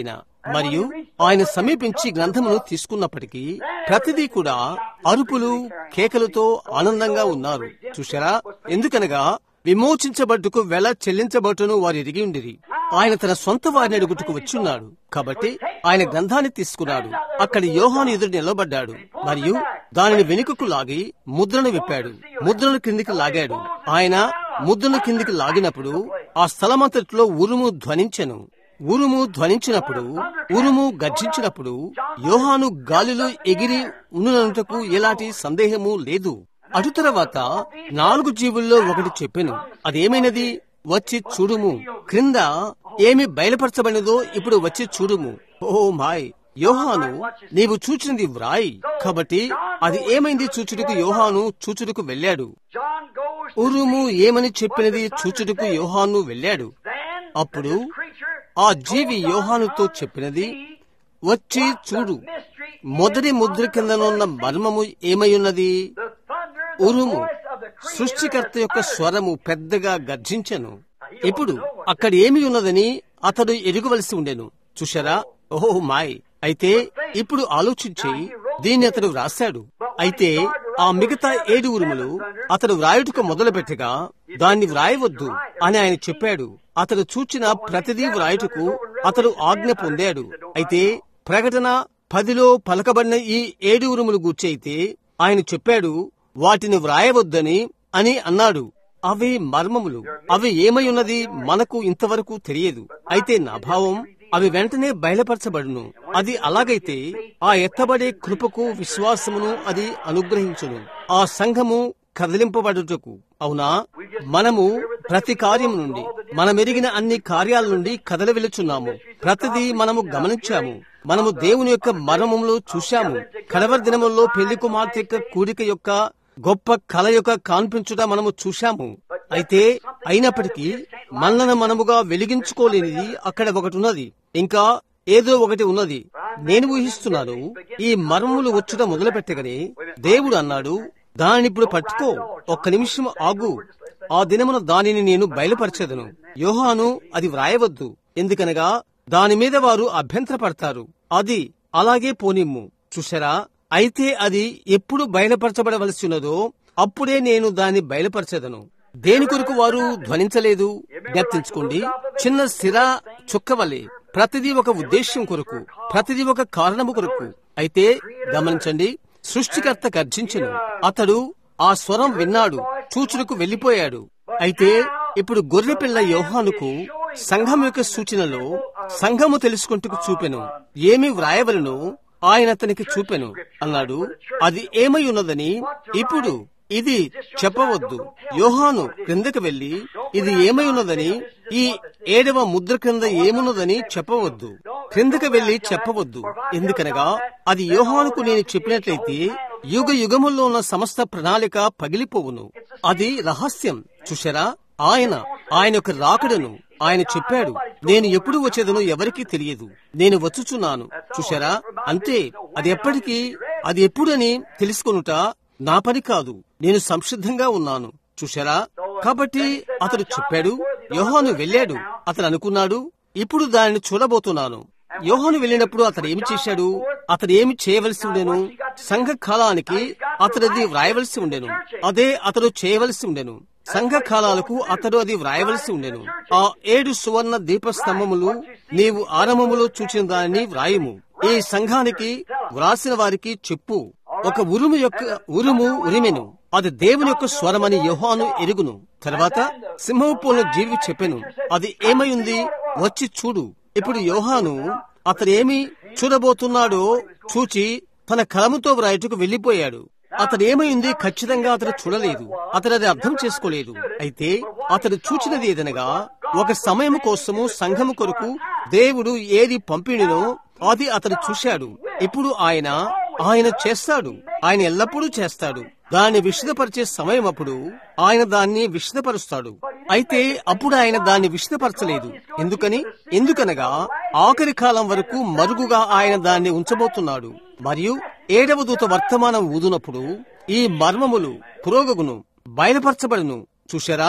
మరియు ఆయన సమీపించి గ్రంథమును తీసుకున్నప్పటికీ ప్రతిదీ కూడా అరుపులు కేకలతో ఆనందంగా ఉన్నారు చూశారా ఎందుకనగా విమోచించబట్టుకు వెల చెల్లించబట్టును వారు ఎరిగి ఉండిరి ఆయన తన సొంత వారిని అడుగుటకు వచ్చున్నాడు కాబట్టి ఆయన గ్రంథాన్ని తీసుకున్నాడు అక్కడి యోహాను ఎదురు నిలబడ్డాడు మరియు దానిని వెనుకకు లాగి ముద్రను విప్పాడు ముద్రను కిందికి లాగాడు ఆయన ముద్రను కిందికి లాగినప్పుడు ఆ స్థలమంతటిలో ఉరుము ధ్వనించెను ఉరుము ధ్వనించినప్పుడు ఉరుము గర్జించినప్పుడు యోహాను గాలిలో ఎగిరి ఉన్నందుకు ఎలాంటి సందేహము లేదు అటు తర్వాత నాలుగు జీవుల్లో ఒకటి చెప్పెను అదేమైనది వచ్చి చూడుము క్రింద ఏమి బయలుపరచబడినదో ఇప్పుడు వచ్చి చూడుము ఓ మాయ్ యోహాను నీవు చూచినది వ్రాయి కాబట్టి అది ఏమైంది చూచుటకు యోహాను చూచుటకు వెళ్ళాడు John goes to ఉరుము ఏమని చెప్పినది చూచుటకు యోహాను వెళ్ళాడు then అప్పుడు this creature ఆ జీవి యోహానుతో చెప్పినది వచ్చి చూడు మొదటి ముద్ర కిందనున్న మర్మము ఏమైయున్నది the thunder, the ఉరుము voice of the creator సృష్టికర్త యొక్క has uttered. స్వరము పెద్దగా గర్జించెను ఇప్పుడు అక్కడ ఏమి ఉన్నదని అతడు ఎరుగవలసి ఉండెను చూశారా ఓహో మాయ్ అయితే ఇప్పుడు ఆలోచించి దీన్ని అతడు వ్రాశాడు అయితే ఆ మిగతా ఏడు ఉరుములు అతడు వ్రాయుటకు మొదలుపెట్టగా దాన్ని వ్రాయవద్దు అని ఆయన చెప్పాడు అతడు చూచిన ప్రతిదీ వ్రాయుటకు అతడు ఆజ్ఞ పొందాడు అయితే ప్రకటన పదిలో పలకబడిన ఈ ఏడు ఉరుములు గూర్చి అయితే ఆయన చెప్పాడు వాటిని వ్రాయవద్దని అని అన్నాడు అవి మర్మములు అవి ఏమై ఉన్నది మనకు ఇంతవరకు తెలియదు అయితే నా భావం అవి వెంటనే బయలుపరచబడును అది అలాగైతే ఆ ఎత్తబడే కృపకు విశ్వాసమును అది అనుగ్రహించును ఆ సంఘము కదిలింపబడుటకు అవునా మనము ప్రతి కార్యము నుండి మనమెరిగిన అన్ని కార్యాల నుండి కదలి వెలుచున్నాము ప్రతిదీ మనము గమనించాము మనము దేవుని యొక్క మర్మములో చూశాము కడవరి దినముల్లో పెళ్లి కుమార్తె యొక్క కూడిక యొక్క గొప్ప కళ యొక్క కాన్పించుట మనము చూశాము అయితే అయినప్పటికీ మనలను మనముగా వెలిగించుకోలేనిది అక్కడ ఒకటి ఉన్నది ఇంకా ఏదో ఒకటి ఉన్నది నేను ఊహిస్తున్నాను ఈ మర్మములు వచ్చుట మొదలుపెట్టగానే దేవుడు అన్నాడు దానిని ఇప్పుడు పట్టుకో ఒక్క నిమిషం ఆగు ఆ దినమున దానిని నేను బయలుపరచెదను యోహాను అది వ్రాయవద్దు ఎందుకనగా దాని మీద వారు అభ్యంతరపడతారు అది అలాగే పోనిమ్ము చూసారా అయితే అది ఎప్పుడు బయలుపరచబడవలసి ఉన్నదో అప్పుడే నేను దాన్ని బయలుపరచెదను దేని కొరకు వారు ధ్వనించలేదు జ్ఞప్తించుకోండి చిన్న స్థిర చుక్కవలే ప్రతిదీ ఒక ఉద్దేశ్యం కొరకు ప్రతిదీ ఒక కారణము కొరకు అయితే గమనించండి సృష్టికర్త గర్జించెను అతడు ఆ స్వరం విన్నాడు చూచుటకు వెళ్లిపోయాడు అయితే ఇప్పుడు గొర్రెపిల్ల యోహానుకు సంఘం యొక్క సూచనలో సంఘము తెలుసుకుంటూ చూపెను ఏమి వ్రాయవలను ఆయన అతనికి చూపెను అన్నాడు అది ఏమై ఉన్నదని ఇప్పుడు ఇది చెప్పవద్దు యోహాను క్రిందకి వెళ్లి ఇది ఏమై ఉన్నదని ఈ ఏడవ ముద్ర క్రింద ఏమున్నదని చెప్పవద్దు క్రిందకి వెళ్లి చెప్పవద్దు ఎందుకనగా అది యోహానుకు నేను చెప్పినట్లయితే యుగ యుగముల్లో ఉన్న సమస్త ప్రణాళిక పగిలిపోవును అది రహస్యం చూశారా ఆయన ఆయన యొక్క రాకడను ఆయన చెప్పాడు నేను ఎప్పుడు వచ్చేదనో ఎవరికీ తెలియదు నేను వచ్చుచున్నాను చూశారా అంతే అది ఎప్పటికీ అది ఎప్పుడని తెలుసుకొనుట నా పని కాదు నేను సంసిద్ధంగా ఉన్నాను చూశారా కాబట్టి అతడు చెప్పాడు యోహాను వెళ్ళాడు అతడు అనుకున్నాడు ఇప్పుడు దానిని చూడబోతున్నాను యోహాను వెళ్ళినప్పుడు అతడు ఏమి చేశాడు అతడు ఏమి చేయవలసి ఉండెను సంఘ కాలానికి అతడిది వ్రాయవలసి ఉండెను అదే అతడు చేయవలసి ఉండెను సంఘ కాలాలకు అతడు అది వ్రాయవలసి ఉండెను ఆ ఏడు సువర్ణ దీపస్తంభములు నీవు ఆరంభములో చూచిన దానిని వ్రాయము ఈ సంఘానికి వ్రాసిన వారికి చెప్పు ఒక ఉరుము యొక్క ఉరుము ఉరిమెను అది దేవుని యొక్క స్వరమని యోహాను ఎరుగును తర్వాత సింహపులో జీవి చెప్పెను అది ఏమై ఉంది వచ్చి చూడు ఇప్పుడు యోహాను అతడేమి చూడబోతున్నాడో చూచి తన కలముతో వ్రాయటకు వెళ్లిపోయాడు అతడు ఏమైంది ఖచ్చితంగా అతడు చూడలేదు అతడు అది అర్థం చేసుకోలేదు అయితే అతడు చూచినది ఏదనగా ఒక సమయం కోసము సంఘము కొరకు దేవుడు ఏది పంపిణినో అది అతడు చూశాడు ఇప్పుడు ఆయన ఆయన చేస్తాడు ఆయన ఎల్లప్పుడూ చేస్తాడు దాన్ని విషదపరిచే సమయం అప్పుడు ఆయన దాన్ని విషదపరుస్తాడు అయితే అప్పుడు ఆయన దాన్ని విషదపరచలేదు ఎందుకని ఎందుకనగా ఆఖరి కాలం వరకు మరుగుగా ఆయన దాన్ని ఉంచబోతున్నాడు మరియు ఏడవ దూత వర్తమానం ఊదునప్పుడు ఈ మర్మములు పురోగగును బయలుపరచబడును చూశారా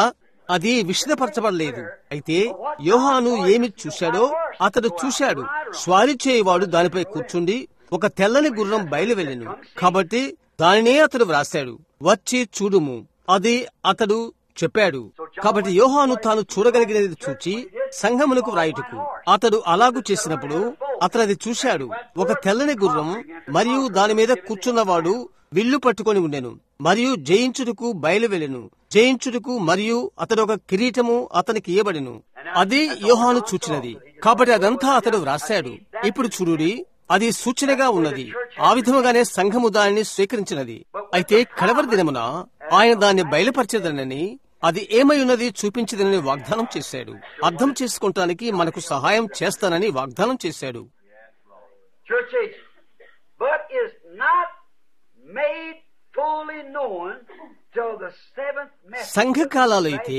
అది విషదపరచబడలేదు అయితే యోహాను ఏమి చూశాడో అతడు చూశాడు స్వారీ చేయవాడు దానిపై కూర్చుండి ఒక తెల్లని గుర్రం బయలు వెళ్ళెను కాబట్టి దానినే అతడు వ్రాశాడు వచ్చి చూడుము అది అతడు చెప్పాడు కాబట్టి యోహాను తాను చూడగలిగినది చూచి సంఘమునకు వ్రాయుటకు అతడు అలాగు చేసినప్పుడు అతడు అది చూశాడు ఒక తెల్లని గుర్రం మరియు దాని మీద కూర్చున్నవాడు విల్లు పట్టుకొని ఉండెను మరియు జయించుటకు బయలు వెళ్ళెను జయించుటకు మరియు అతడు ఒక కిరీటము అతనికి ఇయ్యబడెను అది యోహాను చూచినది కాబట్టి అదంతా అతడు వ్రాశాడు ఇప్పుడు చూడుడి అది సూచనగా ఉన్నది ఆ విధముగానే సంఘము దానిని స్వీకరించినది అయితే కడవరి దినమున ఆయన దాన్ని బయలుపరచదనని అది ఏమై ఉన్నది చూపించదనని వాగ్దానం చేశాడు అర్థం చేసుకుంటానికి మనకు సహాయం చేస్తానని వాగ్దానం చేశాడు church age, but is not made fully known till the seventh message. సంఘకాలాలు అయితే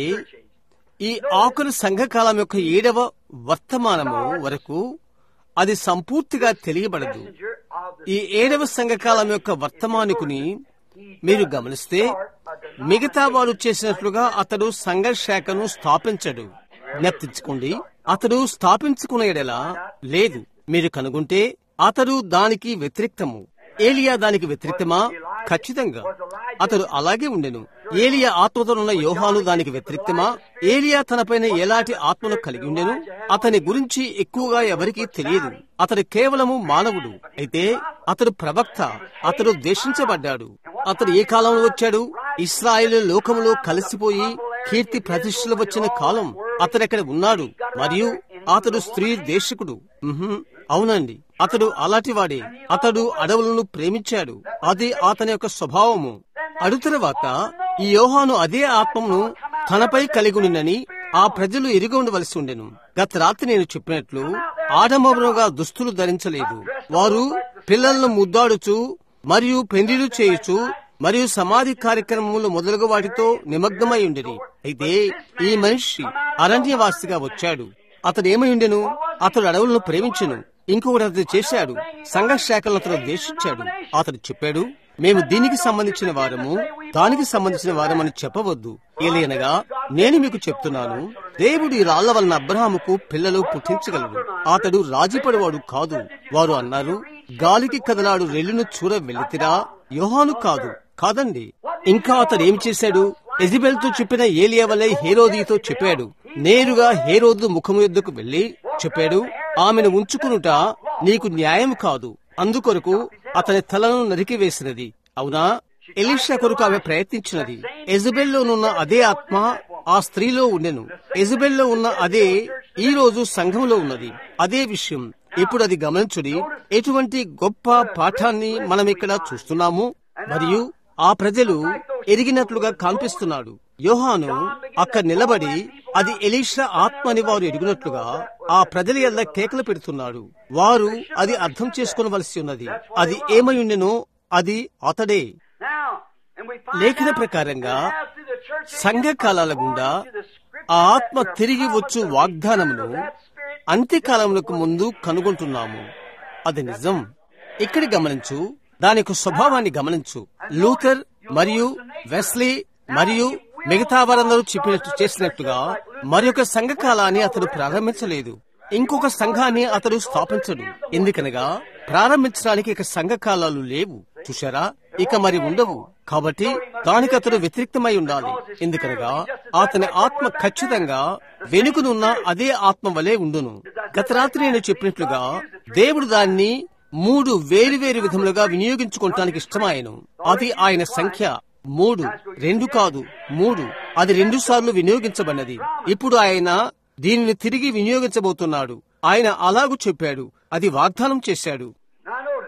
ఈ ఆకుల సంఘకాలం యొక్క ఏడవ వర్తమానము వరకు అది సంపూర్తిగా తెలియబడదు Messenger of the ఈ ఏడవ సంఘకాలం యొక్క వర్తమానికుని మీరు గమనిస్తే మిగతా వారు చేసినట్లుగా అతడు సంఘ శాఖను స్థాపించడు జ్ఞప్తించుకోండి అతడు స్థాపించుకున్న ఎడలా లేదు మీరు కనుగొంటే అతడు దానికి వ్యతిరేక్తము ఏలియా దానికి వ్యతిరేక్తమా ఖచ్చితంగా అతడు అలాగే ఉండెను ఏలియా ఆత్మతోనున్న యోహాను దానికి వ్యతిరేక్తమా ఏలియా తనపైన ఎలాంటి ఆత్మను కలిగి ఉండెను అతని గురించి ఎక్కువగా ఎవరికీ తెలియదు అతడు కేవలము మానవుడు అయితే అతడు ప్రవక్త అతడు ద్వేషించబడ్డాడు అతడు ఏ కాలంలో వచ్చాడు ఇస్రాయేల్ లోకములో కలిసిపోయి కీర్తి ప్రతిష్టలు వచ్చిన కాలం అతడెక్కడ ఉన్నాడు మరియు అతడు స్త్రీ దేశకుడు ఉహుం, అవునండి అతడు అలాంటివాడే అతడు అడవులను ప్రేమించాడు అది అతని యొక్క స్వభావము అడు తరువాత ఈ యోహాను అదే ఆత్మను తనపై కలిగి ఉండినని ఆ ప్రజలు ఎరిగి ఉండవలసి ఉండెను గత రాత్రి నేను చెప్పినట్లు ఆడంబరముగా దుస్తులు ధరించలేదు వారు పిల్లలను ముద్దాడుచు మరియు పెండిలు చేయుచు మరియు సమాధి కార్యక్రమములు మొదలగు వాటితో నిమగ్నమై ఉండేది అయితే ఈ మనిషి అరణ్యవాసిగా వచ్చాడు అతడు ఏమై ఉండెను అతడు అడవులను ప్రేమించెను ఇంకొకటి అతడు చేశాడు సంఘ శాఖలను అతడు దేశించాడు అతడు చెప్పాడు మేము దీనికి సంబంధించిన వారము దానికి సంబంధించిన వారమని చెప్పవద్దు ఏలైనగా నేను మీకు చెప్తున్నాను దేవుడు ఈ రాళ్ల వలన అబ్రహాముకు పిల్లలు పుట్టించగలడు అతడు రాజీపడేవాడు కాదు వారు అన్నారు గాలికి కదలాడు రెల్లును చూడ వెళ్లితిరా యోహాను కాదు కాదండి ఇంకా అతడు ఏం చేశాడు ఎజిబెల్తో చెప్పిన ఏలియా వలె హేరోదితో చెప్పాడు నేరుగా హేరోదు ముఖము యొద్దకు వెళ్లి చెప్పాడు ఆమెను ఉంచుకునుట నీకు న్యాయం కాదు అందుకొరకు అతని తలను నరికివేసినది అవునా ఎలీషా కొరకు ఆమె ప్రయత్నించినది ఎజబెల్లోనున్న అదే ఆత్మ ఆ స్త్రీలో ఉండెను ఎజబెల్లో ఉన్న అదే ఈ రోజు సంఘంలో ఉన్నది అదే విషయం ఇప్పుడు అది గమనించుడి ఎటువంటి గొప్ప పాఠాన్ని మనం ఇక్కడ చూస్తున్నాము మరియు ఆ ప్రజలు ఎరిగినట్లుగా కనిపిస్తున్నాడు యోహాను అక్కడ నిలబడి అది ఎలీషా ఆత్మ అని వారు ఎరిగినట్లుగా ఆ ప్రజల ఎల్ల కేకలు పెడుతున్నాడు వారు అది అర్థం చేసుకోవలసి ఉన్నది అది ఏమై ఉండెనో అది అతడే Now, and we find లేఖన out ప్రకారంగా that as through the church ages, సంఘ కాలాల గుండా according to the scripture, ఆ that ఆత్మ there తిరిగి are వచ్చు promises వాగ్దానమును of that spirit అంత్యకాలములకు ముందు కనుగొంటున్నాము అది నిజం ఇక్కడ గమనించు దాని యొక్క స్వభావాన్ని గమనించు లూథర్ మరియు వెస్లీ మరియు మిగతా వారందరూ చెప్పినట్టు చేసినట్టుగా మరొక సంఘకాలాన్ని అతడు ప్రారంభించలేదు ఇంకొక సంఘాన్ని అతడు స్థాపించడు ఎందుకనగా ప్రారంభించడానికి ఇక సంఘకాలాలు లేవు చూశారా ఇక మరి ఉండవు కాబట్టి దానికి అతడు వ్యతిరేక్తమై ఉండాలి ఎందుకనగా అతని ఆత్మ ఖచ్చితంగా వెనుకనున్న అదే ఆత్మ వలె ఉండును గత రాత్రి నేను చెప్పినట్లుగా దేవుడు దాన్ని మూడు వేరు వేరు విధములుగా వినియోగించుకోవటానికి ఇష్టమాయను అది ఆయన సంఖ్య మూడు రెండు కాదు మూడు అది రెండు సార్లు వినియోగించబడినది ఇప్పుడు ఆయన దీనిని తిరిగి వినియోగించబోతున్నాడు ఆయన అలాగు చెప్పాడు అది వాగ్దానం చేశాడు Now notice.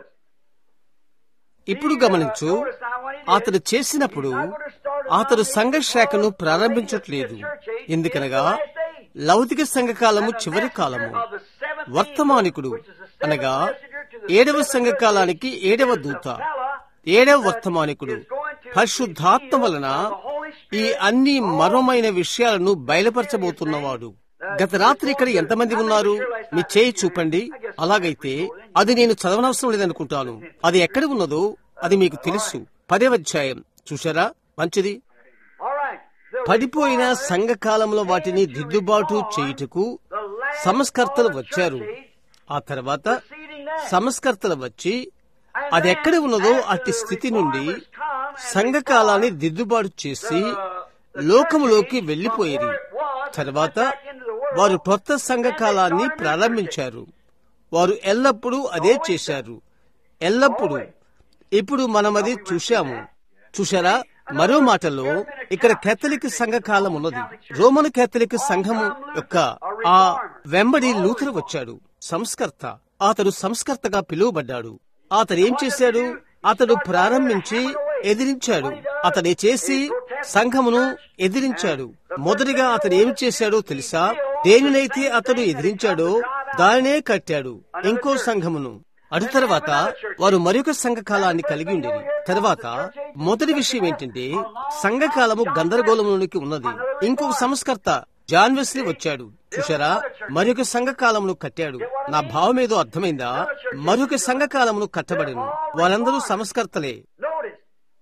ఇప్పుడు గమనించు అతడు చేసినప్పుడు అతడు సంఘ శాఖను ప్రారంభించట్లేదు ఎందుకనగా లౌకిక సంఘకాలము చివరి కాలము వర్తమానికుడు అనగా ఏడవ సంఘకాలానికి ఏడవ దూత ఏడవ వర్తమానికుడు పరిశుద్ధాత్మ వలన ఈ అన్ని మర్మమైన విషయాలను బయలుపరచబోతున్నవాడు గత రాత్రి ఇక్కడ ఎంతమంది ఉన్నారు మీ చేయి చూపండి అలాగైతే అది నేను చదవనవసరం లేదనుకుంటాను అది ఎక్కడ ఉన్నదో అది మీకు తెలుసు పదే అధ్యాయం చూశారా మంచిది All right. పడిపోయిన సంఘకాలంలో వాటిని దిద్దుబాటు చేయుటకు సంస్కర్తలు వచ్చారు ఆ తర్వాత సంస్కర్తలు వచ్చి అది ఎక్కడ ఉన్నదో అట్టి స్థితి నుండి సంఘకాలాన్ని దిద్దుబాటు చేసి లోకములోకి వెళ్లిపోయేది తర్వాత వారు కొత్త సంఘకాలాన్ని ప్రారంభించారు వారు ఎల్లప్పుడూ అదే చేశారు ఎల్లప్పుడూ ఇప్పుడు మనం అది చూశాము చూశారా మరో మాటలో ఇక్కడ కేథలిక్ సంఘకాలం ఉన్నది రోమన్ కేథలిక్ సంఘము యొక్క ఆ వెంబడి లూథర్ వచ్చాడు సంస్కర్త అతడు సంస్కర్తగా పిలువబడ్డాడు అతడు ఏం చేశాడు అతడు ప్రారంభించి ఎదిరించాడు అతడే చేసి సంఘమును ఎదిరించాడు మొదటిగా అతడు ఏమి చేశాడో తెలుసా దేనినైతే అతడు ఎదిరించాడో దానినే కట్టాడు ఇంకో సంఘమును అటు తర్వాత వారు మరొక సంఘకాలాన్ని కలిగి ఉండేది తర్వాత మొదటి విషయం ఏంటంటే సంఘకాలము గందరగోళంలోనికి ఉన్నది ఇంకొక సంస్కర్త జాన్ వెస్లీ వచ్చాడు చూశారా మరొక సంఘకాలమును కట్టాడు నా భావం ఏదో అర్థమైందా మరొక సంఘకాలమును కట్టబడిను వారందరూ సంస్కర్తలే Notice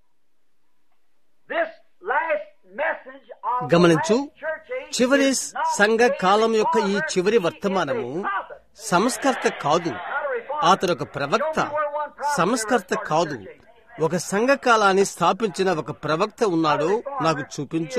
this last message of the గమనించు last church age చివరి is not సంఘ కాలం David యొక్క ఈ Warner, చివరి he is a వర్తమానము prophet. సంస్కర్త కాదు అతడు ఒక ప్రవక్త సంస్కర్త కాదు ఒక సంఘకాలాన్ని స్థాపించిన ఒక ప్రవక్త ఉన్నాడో నాకు చూపించు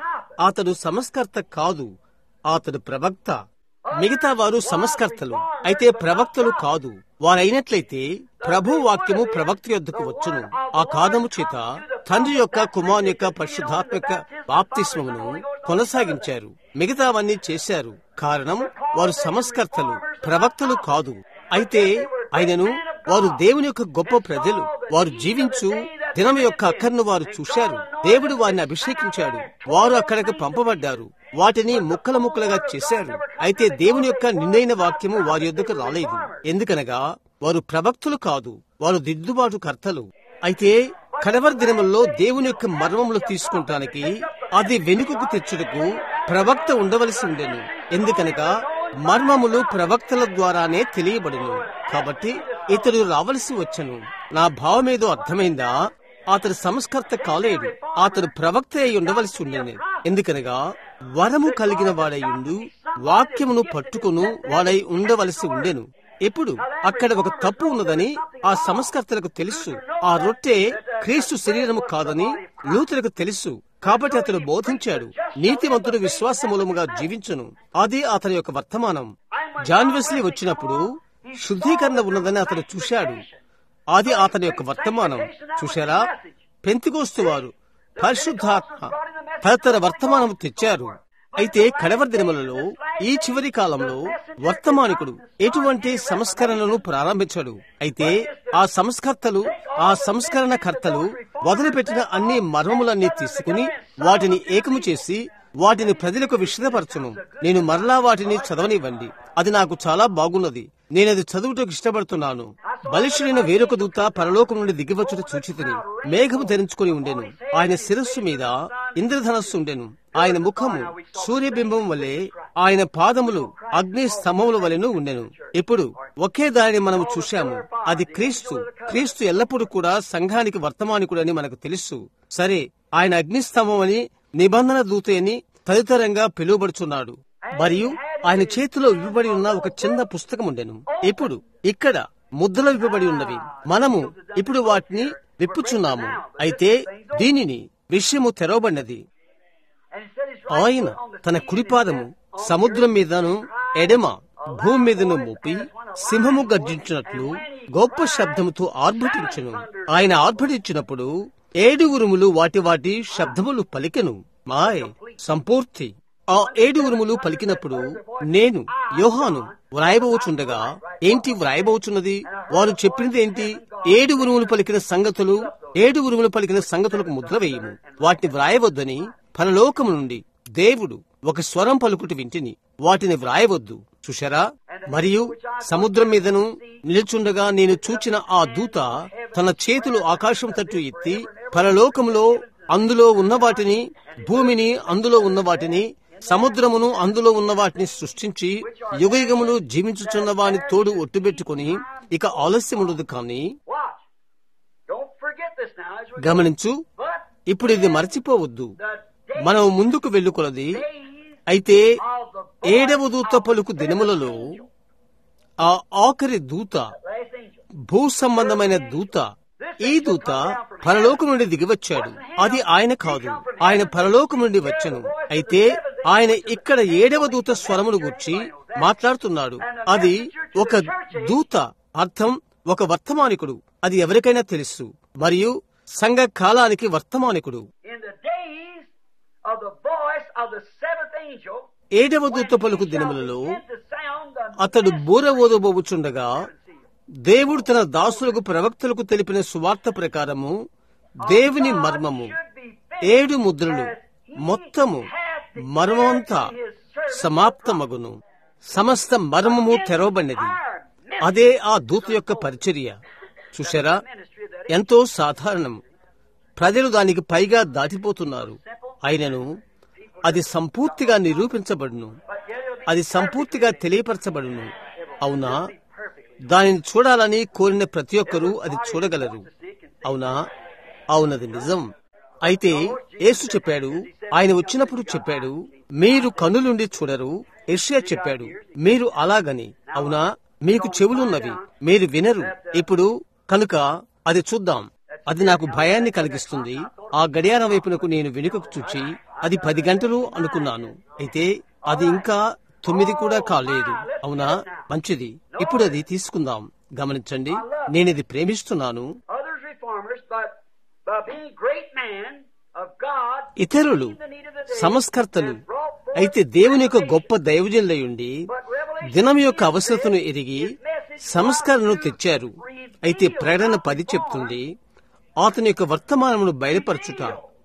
అతడు సంస్కర్త కాదు అతడు ప్రవక్త మిగతా వారు సంస్కర్తలు అయితే ప్రవక్తలు కాదు వారైనట్లయితే ప్రభు వాక్యము ప్రవక్త యొద్దకు వచ్చును ఆ కాదము చేత తండ్రి యొక్క కుమారుని యొక్క పరిశుద్ధాత్మక బాప్తిస్మమును కొనసాగించారు మిగతావన్నీ చేశారు కారణం వారు సంస్కర్తలు ప్రవక్తలు కాదు అయితే ఆయనను వారు దేవుని యొక్క గొప్ప ప్రజలు వారు జీవించు దినం యొక్క అక్కర్ను వారు చూశారు దేవుడు వారిని అభిషేకించాడు వారు అక్కడికి పంపబడ్డారు వాటిని ముక్కల ముక్కలుగా చేశారు అయితే దేవుని యొక్క నిన్నైన వాక్యము వారి యొద్దకు రాలేదు ఎందుకనగా వారు ప్రవక్తులు కాదు వారు దిద్దుబాటు కర్తలు అయితే కడవరి దినముల్లో దేవుని యొక్క మర్మములు తీసుకుంటానికి అది వెనుకకు తెచ్చుటకు ప్రవక్త ఉండవలసి ఉండెను ఎందుకనగా మర్మములు ప్రవక్తల ద్వారానే తెలియబడును కాబట్టి ఇతడు రావలసి వచ్చను నా భావమేదో అర్థమైందా అతడు సంస్కర్త కాలేడు అతడు ప్రవక్త అయి ఉండవలసి ఉండేది ఎందుకనగా వరము కలిగిన వాడై వాక్యమును పట్టుకును వాడై ఉండవలసి ఉండెను ఎప్పుడు అక్కడ ఒక తప్పు ఉన్నదని ఆ సంస్కర్తలకు తెలుసు ఆ రొట్టె క్రీస్తు శరీరము కాదని లూతులకు తెలుసు కాబట్టి అతడు బోధించాడు నీతిమంతుడు విశ్వాస మూలముగా జీవించును అది అతని యొక్క వర్తమానం జాన్ వెస్లీ వచ్చినప్పుడు శుద్ధీకరణ ఉన్నదని అతడు చూశాడు అది అతని యొక్క వర్తమానం చూశారా పెంతికోస్తు వారు పరిశుద్ధాత్మ తదితర వర్తమానం తెచ్చారు అయితే కడవరి దినములలో ఈ చివరి కాలంలో వర్తమానికుడు ఎటువంటి సంస్కరణను ప్రారంభించాడు అయితే ఆ సంస్కర్తలు ఆ సంస్కరణ కర్తలు వదిలిపెట్టిన అన్ని మర్మములన్నీ తీసుకుని వాటిని ఏకము చేసి వాటిని ప్రజలకు విషదపరచును నేను మరలా వాటిని చదవనివ్వండి అది నాకు చాలా బాగున్నది నేనది చదువుటకు ఇష్టపడుతున్నాను బలిష్ఠుడైన వేరొక దూత పరలోకం నుండి దిగివచ్చుట చూచితిని మేఘము ధరించుకుని ఉండెను ఆయన శిరస్సు మీద ఇంద్రధనస్సు ఉండెను ఆయన ముఖము సూర్యబింబం వలె ఆయన పాదములు అగ్ని స్తంభముల వలెను ఉండెను ఇప్పుడు ఒకే దానిని మనము చూశాము అది క్రీస్తు క్రీస్తు ఎల్లప్పుడూ కూడా సంఘానికి వర్తమానికుడని మనకు తెలుసు సరే ఆయన అగ్నిస్తంభం అని నిబంధన దూత అని తదితరంగా పిలువబడుచున్నాడు మరియు ఆయన చేతిలో ఇవ్వబడి ఉన్న ఒక చిన్న పుస్తకం ఉండెను ఇప్పుడు ఇక్కడ ముద్రలు ఇవ్వబడి ఉన్నవి మనము ఇప్పుడు వాటిని విప్పుచున్నాము అయితే దీనిని విషయము తెరవబడినది ఆయన తన కుడిపాదము సముద్రం మీదను ఎడమ భూమి మీదను మోపి సింహము గర్జించినట్లు గొప్ప శబ్దముతో ఆర్భటించును ఆయన ఆర్భటించినప్పుడు ఏడు ఉరుములు వాటి వాటి శబ్దములు పలికెను మాయ్ సంపూర్తి ఆ ఏడు ఉరుములు పలికినప్పుడు నేను యోహాను వ్రాయబోచుండగా ఏంటి వ్రాయబోచున్నది వారు చెప్పినది ఏంటి ఏడు ఉరుములు పలికిన సంగతులు ఏడు ఉరుములు పలికిన సంగతులకు ముద్ర వేయము వాటిని వ్రాయవద్దని పరలోకము నుండి దేవుడు ఒక స్వరం పలుకుటి వింటిని వాటిని వ్రాయవద్దు చూశారా మరియు సముద్రం మీదను నిలుచుండగా నేను చూచిన ఆ దూత తన చేతులు ఆకాశం తట్టు ఎత్తి పరలోకములో అందులో ఉన్న వాటిని భూమిని అందులో ఉన్న వాటిని సముద్రమును అందులో ఉన్న వాటిని సృష్టించి యుగయుగములు జీవించుచున్న వాని తోడు ఒట్టుబెట్టుకుని ఇక ఆలస్యముండదు కానీ Watch. Don't forget this now. as we- గమనించు But ఇప్పుడు ఇది మర్చిపోవద్దు the మనం ముందుకు వెళ్ళుకొలది అయితే ఏడవ దూత పలుకు దినములలో ఆ ఆఖరి దూత భూ సంబంధమైన దూత ఈ దూత పరలోకం నుండి దిగివచ్చాడు అది ఆయన కాదు ఆయన పరలోకం నుండి వచ్చను అయితే ఆయన ఇక్కడ ఏడవ దూత స్వరమును గుర్చి మాట్లాడుతున్నాడు అది ఒక దూత అర్థం ఒక వర్తమానికుడు అది ఎవరికైనా తెలుసు మరియు సంఘ కాలానికి వర్తమానికుడు In the days of the voice of the seventh angel, ఏడవ దూత పలుకు దినములలో begin to sound the అతడు బూర ఓదబోచుండగా దేవుడు తన దాసులకు ప్రవక్తలకు తెలిపిన సువార్త ప్రకారము దేవుని మర్మము ఏడు ముద్రలు మొత్తము మర్మమంతా సమాప్తమగును సమస్త మర్మము తెరవబడినది అదే ఆ దూత యొక్క పరిచర్య చూశారా ఎంతో సాధారణం ప్రజలు దానికి పైగా దాటిపోతున్నారు అయినను అది సంపూర్తిగా నిరూపించబడును అది సంపూర్తిగా తెలియపరచబడును అవునా దానిని చూడాలని కోరిన ప్రతి ఒక్కరూ అది చూడగలరు అవునా అవునది నిజం అయితే యేసు చెప్పాడు ఆయన వచ్చినప్పుడు చెప్పాడు మీరు కన్నులుండి చూడరు ఎషియా చెప్పాడు మీరు అలాగని అవునా మీకు చెవులున్నవి మీరు వినరు ఇప్పుడు కనుక అది చూద్దాం అది నాకు భయాన్ని కలిగిస్తుంది ఆ గడియారం వైపునకు నేను వెనుకకు చూచి అది పది గంటలు అనుకున్నాను అయితే అది ఇంకా తొమ్మిది కూడా కాలేదు అవునా మంచిది ఇప్పుడు అది తీసుకుందాం గమనించండి నేనిది ప్రేమిస్తున్నాను others reformers, but by being great man of God, ఇతరులు సంస్కర్తలు అయితే దేవుని యొక్క గొప్ప దైవజనులయుండి దినం యొక్క అవసరతను ఎరిగి సంస్కరణను తెచ్చారు అయితే ప్రేరణ పది చెప్తుంది అతని యొక్క వర్తమానమును బయలుపరచుట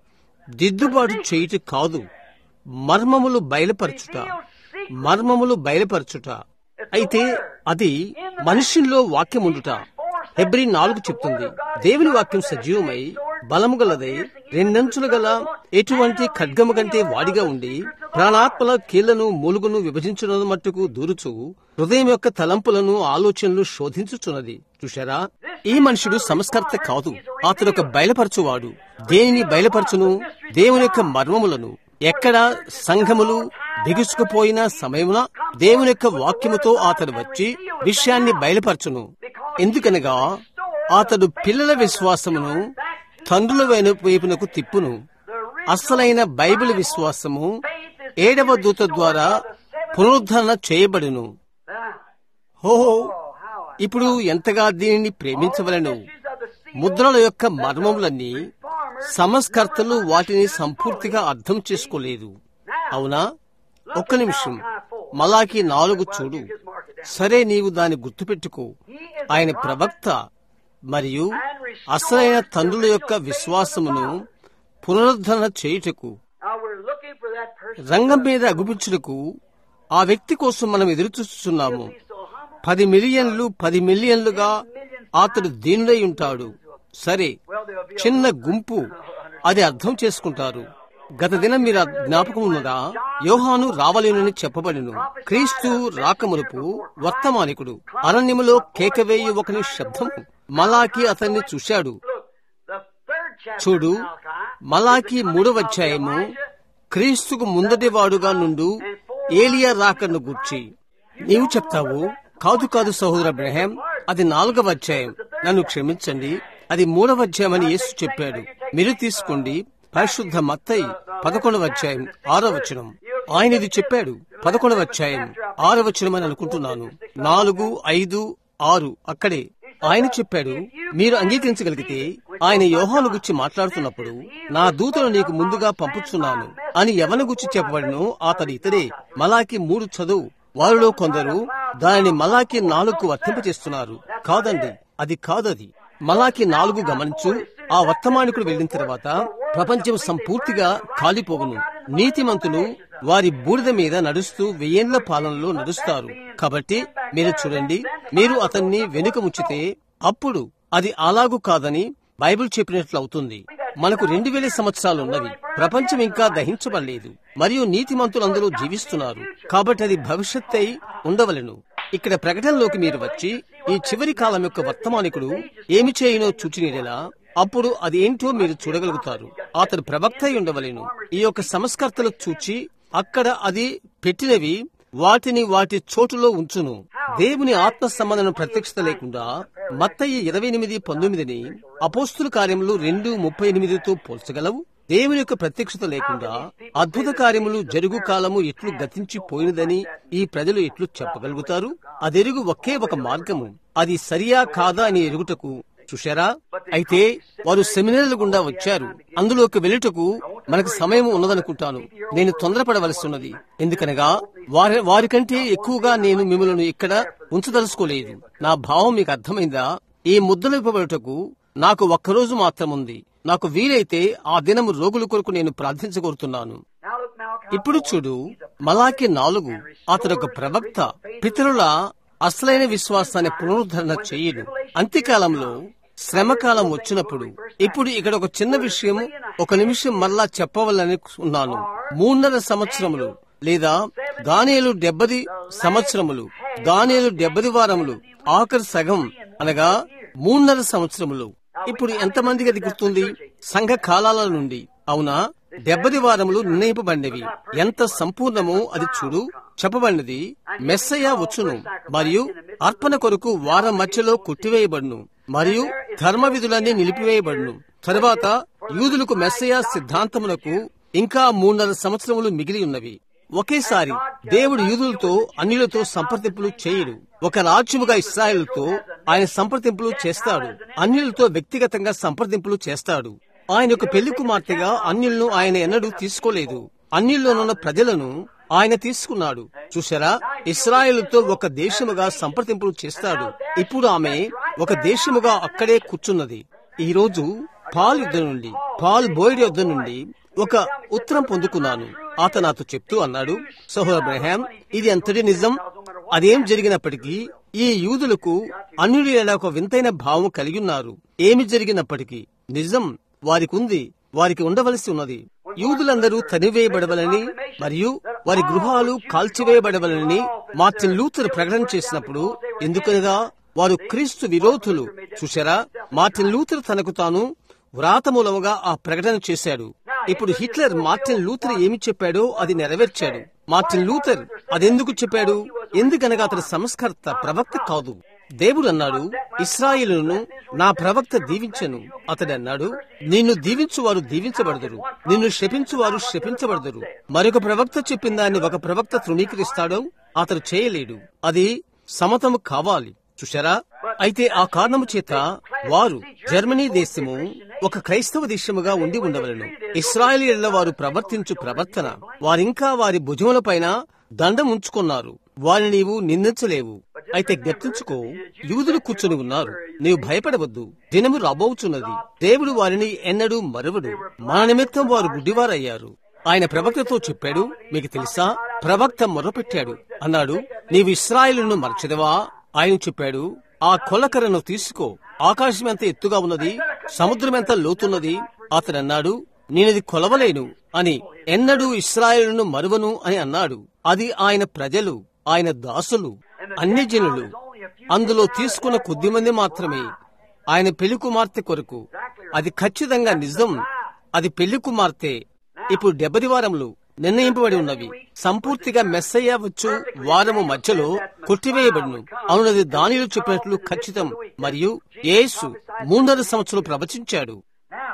దిద్దుబాటు చేయుట కాదు మర్మములు బయలుపరచుట మర్మములు బయలుపరచుట అయితే అది మనుషుల్లో వాక్యం ఉండుట హెబ్రి నాలుగు చెప్తుంది దేవుని వాక్యం సజీవమై బలము గలదై రెండంచులు గల ఎటువంటి ఖడ్గము కంటే వాడిగా ఉండి ప్రాణాత్మల కీళ్లను మూలుగును విభజించున్న మట్టుకు దూరుచు హృదయం యొక్క తలంపులను ఆలోచనలు శోధించుచున్నది చూశారా ఈ మనుషుడు సంస్కర్త కాదు అతడు ఒక బయలుపరచువాడు దేనిని బయలుపరచును దేవుని యొక్క మర్మములను ఎక్కడ సంఘములు బిగుసుకుపోయిన సమయమున దేవుని యొక్క వాక్యముతో అతడు వచ్చి విషయాన్ని బయలుపరచును ఎందుకనగా అతడు పిల్లల విశ్వాసమును తండ్రుల వైపు- వైపునకు తిప్పును అస్సలైన బైబిల్ విశ్వాసము ఏడవ దూత ద్వారా పునరుద్ధరణ చేయబడును హోహో ఇప్పుడు ఎంతగా దీనిని ప్రేమించవలను ముద్రల యొక్క మర్మములన్నీ సంస్కర్తలు వాటిని సంపూర్తిగా అర్థం చేసుకోలేదు అవునా ఒక్క నిమిషం మలాకి నాలుగు చూడు సరే నీవు దాన్ని గుర్తుపెట్టుకో ఆయన ప్రవక్త మరియు అసలైన తండ్రుల యొక్క విశ్వాసమును పునరుద్ధరణ చేయుటకు Now we're looking for that person. రంగం మీద అగుపించుటకు ఆ వ్యక్తి కోసం మనం ఎదురు చూస్తున్నాము So humble. పది మిలియన్లు పది మిలియన్లుగా అతడు దీనుడై ఉంటాడు సరే Well, there'll be a చిన్న గుంపు అది అర్థం చేసుకుంటారు గత దినం మీరు ఆ జ్ఞాపకం ఉన్నదా యోహాను రావలేనని చెప్పబడిను క్రీస్తు రాకమునుపు వర్తమానికుడు అరణ్యములో కేకవేయు ఒకని శబ్దము మలాకి అతన్ని చూశాడు look. The third chapter చూడు of Malachi, మలాకి మూడవ అధ్యాయము క్రీస్తుకు ముందటి వాడుగా నుండు ఏలియా రాకను గూర్చి నీవు చెప్తావు కాదు కాదు సహోదర అబ్రహాం అది నాలుగవ అధ్యాయం నన్ను క్షమించండి అది మూడవ అధ్యాయం అని యేసు చెప్పాడు మీరు తీసుకోండి పరిశుద్ధ మత్తయి పదకొండవ అధ్యాయం ఆరో వచనం ఆయన ఇది చెప్పాడు పదకొండవ అధ్యాయం ఆరో వచనం అని అనుకుంటున్నాను నాలుగు ఐదు ఆరు అక్కడే ఆయన చెప్పాడు మీరు అంగీకరించగలిగితే ఆయన యోహాను గురించి మాట్లాడుతున్నప్పుడు నా దూతను నీకు ముందుగా పంపుచున్నాను అని ఎవరి గురించి చెప్పబడినో అతడు ఇతడే మలాకి మూడు చదువు వారిలో కొందరు దానిని మలాకి నాలుగుకు వర్తింపచేస్తున్నారు కాదండి అది కాదది మలాకి నాలుగు గమనించు ఆ వర్తమానికుడు వెళ్ళిన తర్వాత ప్రపంచం సంపూర్తిగా కాలిపోవును నీతిమంతులు వారి బూడిద మీద నడుస్తూ వెయ్యేండ్ల పాలనలో నడుస్తారు కాబట్టి మీరు చూడండి మీరు అతన్ని వెనుక ముచ్చితే అప్పుడు అది అలాగు కాదని బైబిల్ చెప్పినట్లు అవుతుంది మనకు రెండు వేల సంవత్సరాలు ఉన్నవి ప్రపంచం ఇంకా దహించబడలేదు మరియు నీతిమంతులందరూ జీవిస్తున్నారు కాబట్టి అది భవిష్యత్ అయి ఉండవలెను ఇక్కడ ప్రకటనలోకి మీరు వచ్చి ఈ చివరి కాలం యొక్క వర్తమానికుడు ఏమి చేయునో చూచినీడేలా అప్పుడు అది ఏంటో మీరు చూడగలుగుతారు అతడు ప్రవక్త అయి ఉండవలేను ఈ యొక్క సంస్కర్తలు చూచి అక్కడ అది పెట్టినవి వాటిని వాటి చోటులో ఉంచును దేవుని ఆత్మ సంబంధం ప్రత్యక్షత లేకుండా మత్తయ్య ఇరవై ఎనిమిది పంతొమ్మిదిని అపోస్తుల కార్యములు రెండు ముప్పై ఎనిమిదితో పోల్చగలవు దేవుని యొక్క ప్రత్యక్షత లేకుండా అద్భుత కార్యములు జరుగు కాలము ఎట్లు గతించిపోయినదని ఈ ప్రజలు ఎట్లు చెప్పగలుగుతారు అదెరుగు ఒకే ఒక మార్గము అది సరియా కాదా అని ఎరుగుటకు చూశారా అయితే వారు సెమినార్ల గుండా వచ్చారు అందులోకి వెళ్ళుటకు మనకు సమయం ఉన్నదనుకుంటాను నేను తొందరపడవలసి ఉన్నది ఎందుకనగా వారి వారికంటే ఎక్కువగా నేను మిమ్మల్ని ఇక్కడ ఉంచదలుచుకోలేదు నా భావం మీకు అర్థమైందా ఈ ముద్దలు ఇవ్వబడుటకు నాకు ఒక్కరోజు మాత్రం ఉంది నాకు వీలైతే ఆ దినము రోగుల కొరకు నేను ప్రార్థించగోరుతున్నాను Now look, Malachi. ఇప్పుడు చూడు మలాకి నాలుగు అతడు ఒక ప్రవక్త పితరుల అసలైన విశ్వాసాన్ని పునరుద్ధరణ చేయడు అంత్యకాలంలో శ్రమకాలం వచ్చినప్పుడు ఇప్పుడు ఇక్కడ ఒక చిన్న విషయం ఒక నిమిషం మళ్ళా చెప్పవాలని ఉన్నాను మూడున్నర సంవత్సరములు లేదా దానియలు డెబ్బది సంవత్సరములు దానియలు డెబ్బది వారములు ఆఖరి సగం అనగా మూడున్నర సంవత్సరములు ఇప్పుడు ఎంతమందికి అది గుర్తుంది సంఘ కాలాల నుండి అవునా డెబ్బది వారములు నిర్ణయింపబడినవి ఎంత సంపూర్ణమో అది చూడు చెప్పబడినది మెస్సయ్య వచ్చును మరియు అర్పణ కొరకు వారం మధ్యలో కొట్టివేయబడును మరియు ధర్మ విధులన్నీ నిలిపివేయబడును తరువాత యూదులకు మెస్సయ్య సిద్ధాంతములకు ఇంకా మూడున్నర సంవత్సరములు మిగిలి ఉన్నవి ఒకేసారి దేవుడు యూదులతో అన్యులతో సంప్రదింపులు చేయడు ఒక రాజ్యముగా ఇస్రాయేలుతో ఆయన సంప్రదింపులు చేస్తాడు అన్యులతో వ్యక్తిగతంగా సంప్రదింపులు చేస్తాడు ఆయన యొక్క పెళ్లి కుమార్తెగా అన్యులను ఆయన ఎన్నడూ తీసుకోలేదు అన్యుల్లోనున్న ప్రజలను ఆయన తీసుకున్నాడు చూసారా ఇస్రాయేలుతో ఒక దేశముగా సంప్రదింపులు చేస్తాడు ఇప్పుడు ఆమె ఒక దేశముగా అక్కడే కూర్చున్నది ఈ రోజు పాల్ యుద్ధ నుండి పాల్ బోయిడ్ యుద్ధ నుండి ఒక ఉత్తరం పొందుకున్నాను అతను నాతో చెప్తూ అన్నాడు సహోదర అబ్రహాం ఇది అంతటి నిజం అదేం జరిగినప్పటికీ ఈ యూదులకు అన్యుడి ఎలా ఒక వింతైన భావం కలిగి ఉన్నారు ఏమి జరిగినప్పటికీ నిజం వారికి ఉంది వారికి ఉండవలసి ఉన్నది యూదులందరూ తనివేయబడవలని మరియు వారి గృహాలు కాల్చివేయబడవలని మార్టిన్ లూథర్ ప్రకటన చేసినప్పుడు ఎందుకనగా వారు క్రీస్తు విరోధులు చూశారా మార్టిన్ లూథర్ తనకు తాను వ్రాతమూలముగా ఆ ప్రకటన చేశాడు ఇప్పుడు హిట్లర్ మార్టిన్ లూథర్ ఏమి చెప్పాడో అది నెరవేర్చాడు మార్టిన్ లూథర్ అదెందుకు చెప్పాడు ఎందుకనగా అతని సంస్కర్త ప్రవక్త కాదు దేవుడు అన్నాడు ఇస్రాయిలును నా ప్రవక్త దీవించను అతడు అన్నాడు నిన్ను దీవించువారు దీవించబడదురు నిన్ను శపించువారు శపించబడదురు మరొక ప్రవక్త చెప్పిన దాన్ని ఒక ప్రవక్త తృణీకరిస్తాడో అతడు చేయలేడు అది సమతము కావాలి చూశారా అయితే ఆ కారణము చేత వారు జర్మనీ దేశము ఒక క్రైస్తవ దేశముగా ఉండి ఉండవలను ఇస్రాయేలీల వారు ప్రవర్తించు ప్రవర్తన వారింకా వారి భుజముల పైన దండం ఉంచుకున్నారు వారిని నీవు నిందించలేవు అయితే జ్ఞప్తించుకో యూదులు కూర్చుని ఉన్నారు నీవు భయపడవద్దు దినము రాబోచున్నది దేవుడు వారిని ఎన్నడూ మరవడు మన నిమిత్తం వారు గుడ్డివారయ్యారు ఆయన ప్రవక్తతో చెప్పాడు మీకు తెలుసా ప్రవక్త మొర్రపెట్టాడు అన్నాడు నీవు ఇస్రాయిలును మరచదవా ఆయన చెప్పాడు ఆ కొలకరను తీసుకో ఆకాశం ఎంత ఎత్తుగా ఉన్నది సముద్రం ఎంత లోతున్నది అతడు అన్నాడు నేనది కొలవలేను అని ఎన్నడూ ఇస్రాయేలును మరువను అని అన్నాడు అది ఆయన ప్రజలు ఆయన దాసులు అన్ని జనులు అందులో తీసుకున్న కొద్ది మంది మాత్రమే ఆయన పెళ్లి కుమార్తె కొరకు అది ఖచ్చితంగా నిజం అది పెళ్లి కుమార్తె ఇప్పుడు డెబ్బది వారములు నిర్ణయింపబడి ఉన్నవి సంపూర్తిగా మెస్సయ్య వచ్చు వారము మధ్యలో కొట్టివేయబడును అవునది దానిలో చెప్పినట్లు ఖచ్చితం మరియు యేసు మూడున్నర సంవత్సరం ప్రవచించాడు Now,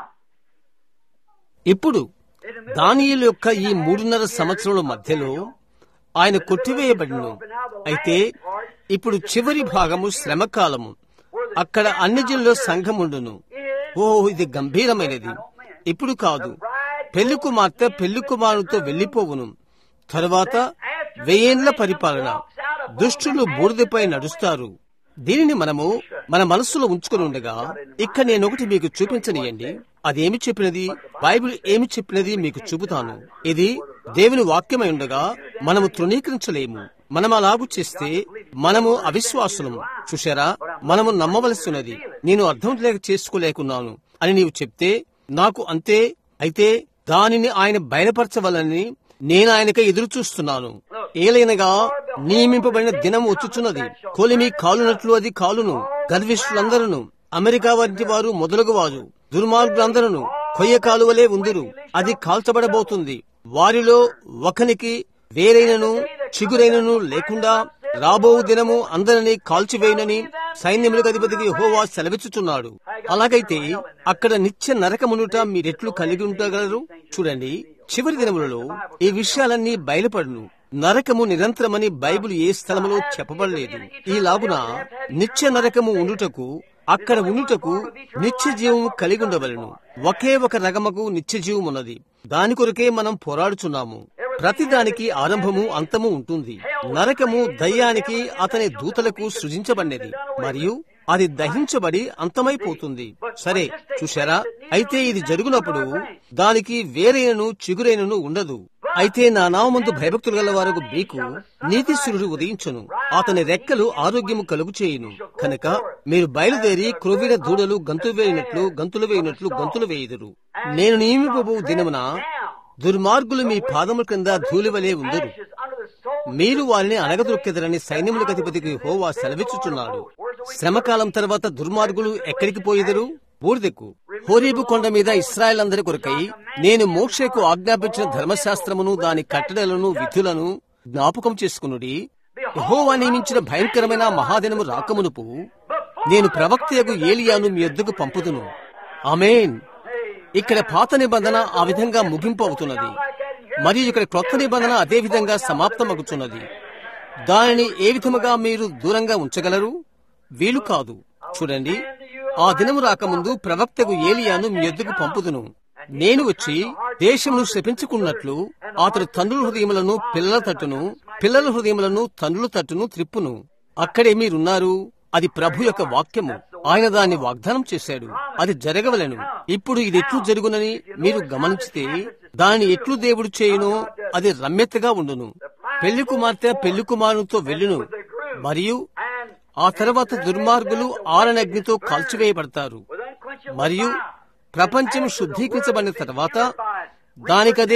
ఇప్పుడు దానియేలు యొక్క ఈ మూడున్నర సంవత్సరముల మధ్యలో ఆయన కొట్టివేయబడిను అయితే ఇప్పుడు చివరి భాగము శ్రమకాలము అక్కడ అన్ని జిల్లలో సంఘముండును ఓ ఇది గంభీరమైనది ఇప్పుడు కాదు పెళ్లి కుమార్తె పెళ్లి కుమారుతో వెళ్లిపోవును తరువాత వెయ్యేండ్ల పరిపాలన దుష్టులు బూడిదపై నడుస్తారు దీనిని మనము మన మనస్సులో ఉంచుకుని ఉండగా ఇక్కడ నేను ఒకటి మీకు చూపించనియండి అదేమి చెప్పినది బైబిల్ ఏమి చెప్పినది మీకు చూపుతాను ఇది దేవుని వాక్యమై ఉండగా మనము తృణీకరించలేము మనం అలాగు చేస్తే మనము అవిశ్వాసులము చూశారా మనము నమ్మవలసినది నేను అర్థం లేక చేసుకోలేకున్నాను అని నీవు చెప్తే నాకు అంతే అయితే దానిని ఆయన బయలుపరచవలని నేను ఆయనకై ఎదురు చూస్తున్నాను ఏలైనగా నియమింపబడిన దినం వచ్చుచున్నది కొలిమి కాలునట్లు అది కాలును గర్విష్ఠులందరూ అమెరికా వంటి వారు మొదలగు వారు దుర్మార్గులందరూ కొయ్య కాలువలే ఉందురు అది కాల్చబడబోతుంది వారిలో ఒకనికి వేరైనను చిగురైనను లేకుండా రాబో దినము అందరినీ కాల్చివేయనని సైన్యములకు అధిపతికి హోవా సెలవిచ్చుచున్నాడు అలాగైతే అక్కడ నిత్య నరకమునుట మీరెట్లు కలిగి ఉండగలరు చూడండి చివరి దినములలో ఈ విషయాలన్నీ బయలుపడును నరకము నిరంతరమని బైబిల్ ఏ స్థలములో చెప్పబడలేదు ఈలాగున నిత్య నరకము ఉండుటకు అక్కడ ఉండుటకు నిత్య జీవము కలిగి ఉండవలను ఒకే ఒక రగమకు నిత్య జీవం ఉన్నది దాని కొరకే మనం పోరాడుచున్నాము ప్రతిదానికి ఆరంభము అంతము ఉంటుంది నరకము దయ్యానికి అతని దూతలకు సృజించబడినది మరియు అది దహించబడి అంతమైపోతుంది సరే చూశారా అయితే ఇది జరుగునప్పుడు దానికి వేరైనను చిగురైనను ఉండదు అయితే నా నామందు భయభక్తులు గల వారికి మీకు నీతిశ్వరుడు ఉదయించును అతని రెక్కలు ఆరోగ్యము కలుగు చేయును కనుక మీరు బయలుదేరి క్రొవ్విన దూడలు గంతులు వేయినట్లు గంతులు వేయినట్లు గంతులు వేయుదురు నేను నియమిపబో దినమున దుర్మార్గులు మీ పాదముల క్రింద ధూళివలే ఉందరు మీరు వారిని అనగదొక్కెదరని సైన్యములకు అధిపతికి హోవా సెలవిచ్చుచున్నాడు శ్రమకాలం తర్వాత దుర్మార్గులు ఎక్కడికి పోయేదరు బూర్దెక్కు హోరీబు కొండ మీద ఇస్రాయల్ అందరి కొరకై నేను మోక్షకు ఆజ్ఞాపించిన ధర్మశాస్త్రమును దాని కట్టడలను విధులను జ్ఞాపకం చేసుకునుడి యహోవా నియమించిన భయంకరమైన మహాదినము రాకమునుపు నేను ప్రవక్తయకు ఏలియాను మీ యొద్దకు పంపుదును ఆమెన్ ఇక్కడ పాత నిబంధన ఆ విధంగా ముగింపు అవుతున్నది మరియు ఇక్కడ క్రొత్త నిబంధన అదే విధంగా సమాప్తమగుతున్నది దానిని ఏ విధముగా మీరు దూరంగా ఉంచగలరు వీలు కాదు చూడండి ఆ దినము రాకముందు ప్రవక్తకు ఏలియాను మీ ఎద్దుకు పంపుదును నేను వచ్చి దేశమును శపించుకున్నట్లు అతడు తండ్రుల హృదయములను పిల్లల తట్టును పిల్లల హృదయములను తండ్రుల తట్టును త్రిప్పును అక్కడే మీరున్నారు అది ప్రభు యొక్క వాక్యము ఆయన దాన్ని వాగ్దానం చేశాడు అది జరగవలను ఇప్పుడు ఇది ఎట్లు జరుగునని మీరు గమనించితే దానిని ఎట్లు దేవుడు చేయునో అది రమ్యతగా ఉండును పెళ్లి కుమార్తె పెళ్లి కుమారునితో వెళ్ళును మరియు ఆ తర్వాత దుర్మార్గులు ఆరనగ్నితో కాల్చివేయబడతారు మరియు ప్రపంచం శుద్ధీకరించబడిన తర్వాత దానికదే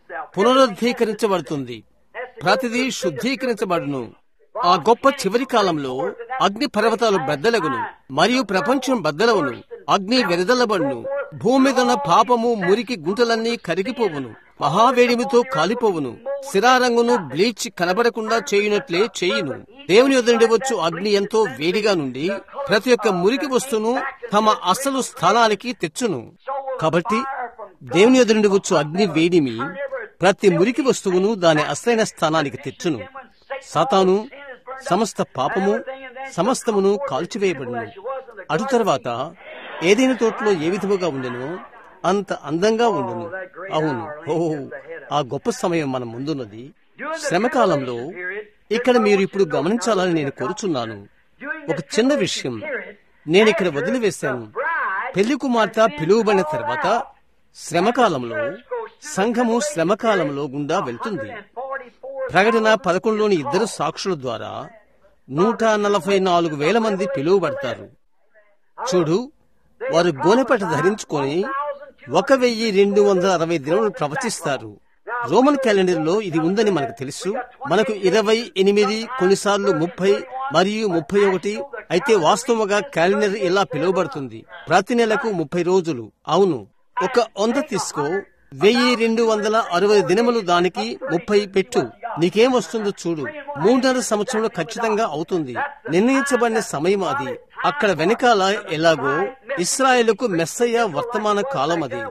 పునరుద్ధీకరించబడుతుంది ప్రతిదీ శుద్ధీకరించబడును ఆ గొప్ప చివరి కాలంలో అగ్ని పర్వతాలు బద్దలగును మరియు ప్రపంచం బద్దలవును అగ్ని వెదలబడును భూమి మీద ఉన్న పాపము మురికి గుంటలన్నీ కరిగిపోవును మహావేడిమితో కాలిపోవును శిరారంగును బ్లీచ్ కనబడకుండా చేయునట్లే చేయును దేవుని యొద్ద నుండి వచ్చు అగ్ని ఎంతో వేడిగా నుండి ప్రతి ఒక్క మురికి వస్తువును తమ అసలు స్థానానికి తెచ్చును కాబట్టి దేవుని యొద్ద నుండి వచ్చు అగ్ని వేడిమి ప్రతి మురికి వస్తువును దాని అసలైన స్థానానికి తెచ్చును సాతాను సమస్త పాపము సమస్తమును కాల్చివేయబడును అటు తర్వాత ఏదైనా తోటలో ఏ విధముగా ఉండెనో అంత అందంగా ఉండును అవును ఓ ఆ గొప్ప సమయం మన ముందున్నది శ్రమకాలంలో ఇక్కడ మీరు ఇప్పుడు గమనించాలని నేను కోరుచున్నాను ఒక చిన్న విషయం నేను ఇక్కడ వదిలివేశాను పెళ్లి కుమార్తె పిలువబడిన తర్వాత శ్రమకాలంలో సంఘము శ్రమకాలంలో గుండా వెళ్తుంది ప్రకటన పదకొండులోని ఇద్దరు సాక్షుల ద్వారా నూట నలభై నాలుగు వేల మంది పిలువబడతారు చూడు వారు గోనెపట్ట ధరించుకొని ఒక వెయ్యి రెండు వందల అరవై దినములు ప్రవచిస్తారు రోమన్ క్యాలెండర్ లో ఇది ఉందని మనకు తెలుసు మనకు ఇరవై ఎనిమిది కొన్నిసార్లు ముప్పై మరియు ముప్పై ఒకటి అయితే వాస్తవంగా క్యాలెండర్ ఇలా పిలువబడుతుంది ప్రతి నెలకు ముప్పై రోజులు అవును ఒక వంద తీసుకో వెయ్యి రెండు వందల అరవై దినములు దానికి ముప్పై పెట్టు నీకేం వస్తుందో చూడు మూడున్నర సంవత్సరంలో ఖచ్చితంగా అవుతుంది నిర్ణయించబడిన సమయం అది అక్కడ వెనకాల ఎలాగో ఇస్రాయేలుకు మెస్సయ్య వర్తమాన కాలం అది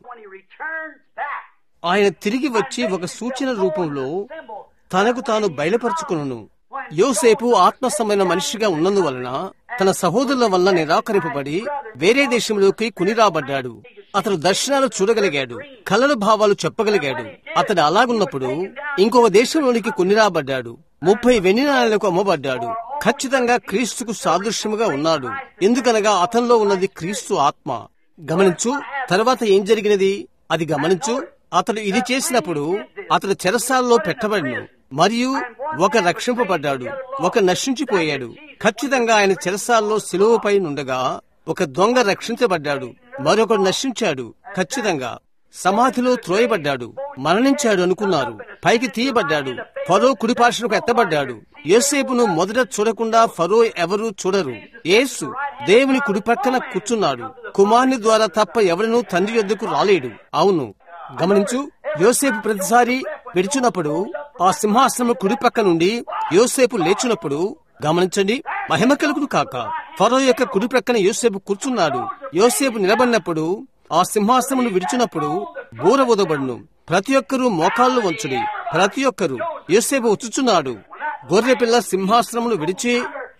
ఆయన తిరిగి వచ్చి ఒక సూచన రూపంలో తనకు తాను బయలుపరుచుకును యోసేపు ఆత్మస్థమైన మనిషిగా ఉన్నందువలన తన సహోదరుల వల్ల నిరాకరింపబడి వేరే దేశంలోకి కునిరాబడ్డాడు అతడు దర్శనాలు చూడగలిగాడు కలల భావాలు చెప్పగలిగాడు అతడు అలాగున్నప్పుడు ఇంకొక దేశంలోనికి కొనిరాబడ్డాడు ముప్పై వెండి నాణాలకు అమ్మబడ్డాడు ఖచ్చితంగా క్రీస్తుకు సాదృశ్యముగా ఉన్నాడు ఎందుకనగా అతనిలో ఉన్నది క్రీస్తు ఆత్మ గమనించు తర్వాత ఏం జరిగినది అది గమనించు అతడు ఇది చేసినప్పుడు అతడు చెరసాలలో పెట్టబడిను మరియు ఒక రక్షింపబడ్డాడు ఒక నశించిపోయాడు ఖచ్చితంగా ఆయన చెరసాల్లో సిలువపై నుండగా ఒక దొంగ రక్షించబడ్డాడు మరొకడు నశించాడు ఖచ్చితంగా సమాధిలో త్రోయబడ్డాడు మరణించాడు అనుకున్నారు పైకి తీయబడ్డాడు ఫరో కుడిపార్శ్వకు ఎత్తబడ్డాడు యోసేపును మొదట చూడకుండా ఫరో ఎవరూ చూడరు యేసు దేవుని కుడి పక్కన కూర్చున్నాడు కుమారుని ద్వారా తప్ప ఎవరినూ తండ్రి యొద్దకు రాలేడు అవును గమనించు యోసేపు ప్రతిసారి విడిచినప్పుడు ఆ సింహాసనం కుడి పక్క నుండి యోసేపు లేచినప్పుడు గమనించండి మహిమ కలుగును కాక ఫరో యొక్క కుడి ప్రక్కన యోసేపు కూర్చున్నాడు యోసేపు నిలబడినప్పుడు ఆ సింహాసనమును విడిచినప్పుడు బూర ఉదబడును ప్రతి ఒక్కరూ మోకాళ్ళు వంచుడి ప్రతి ఒక్కరూ యోసేపు వచ్చుచున్నాడు గొర్రెపిల్ల సింహాసనమును విడిచి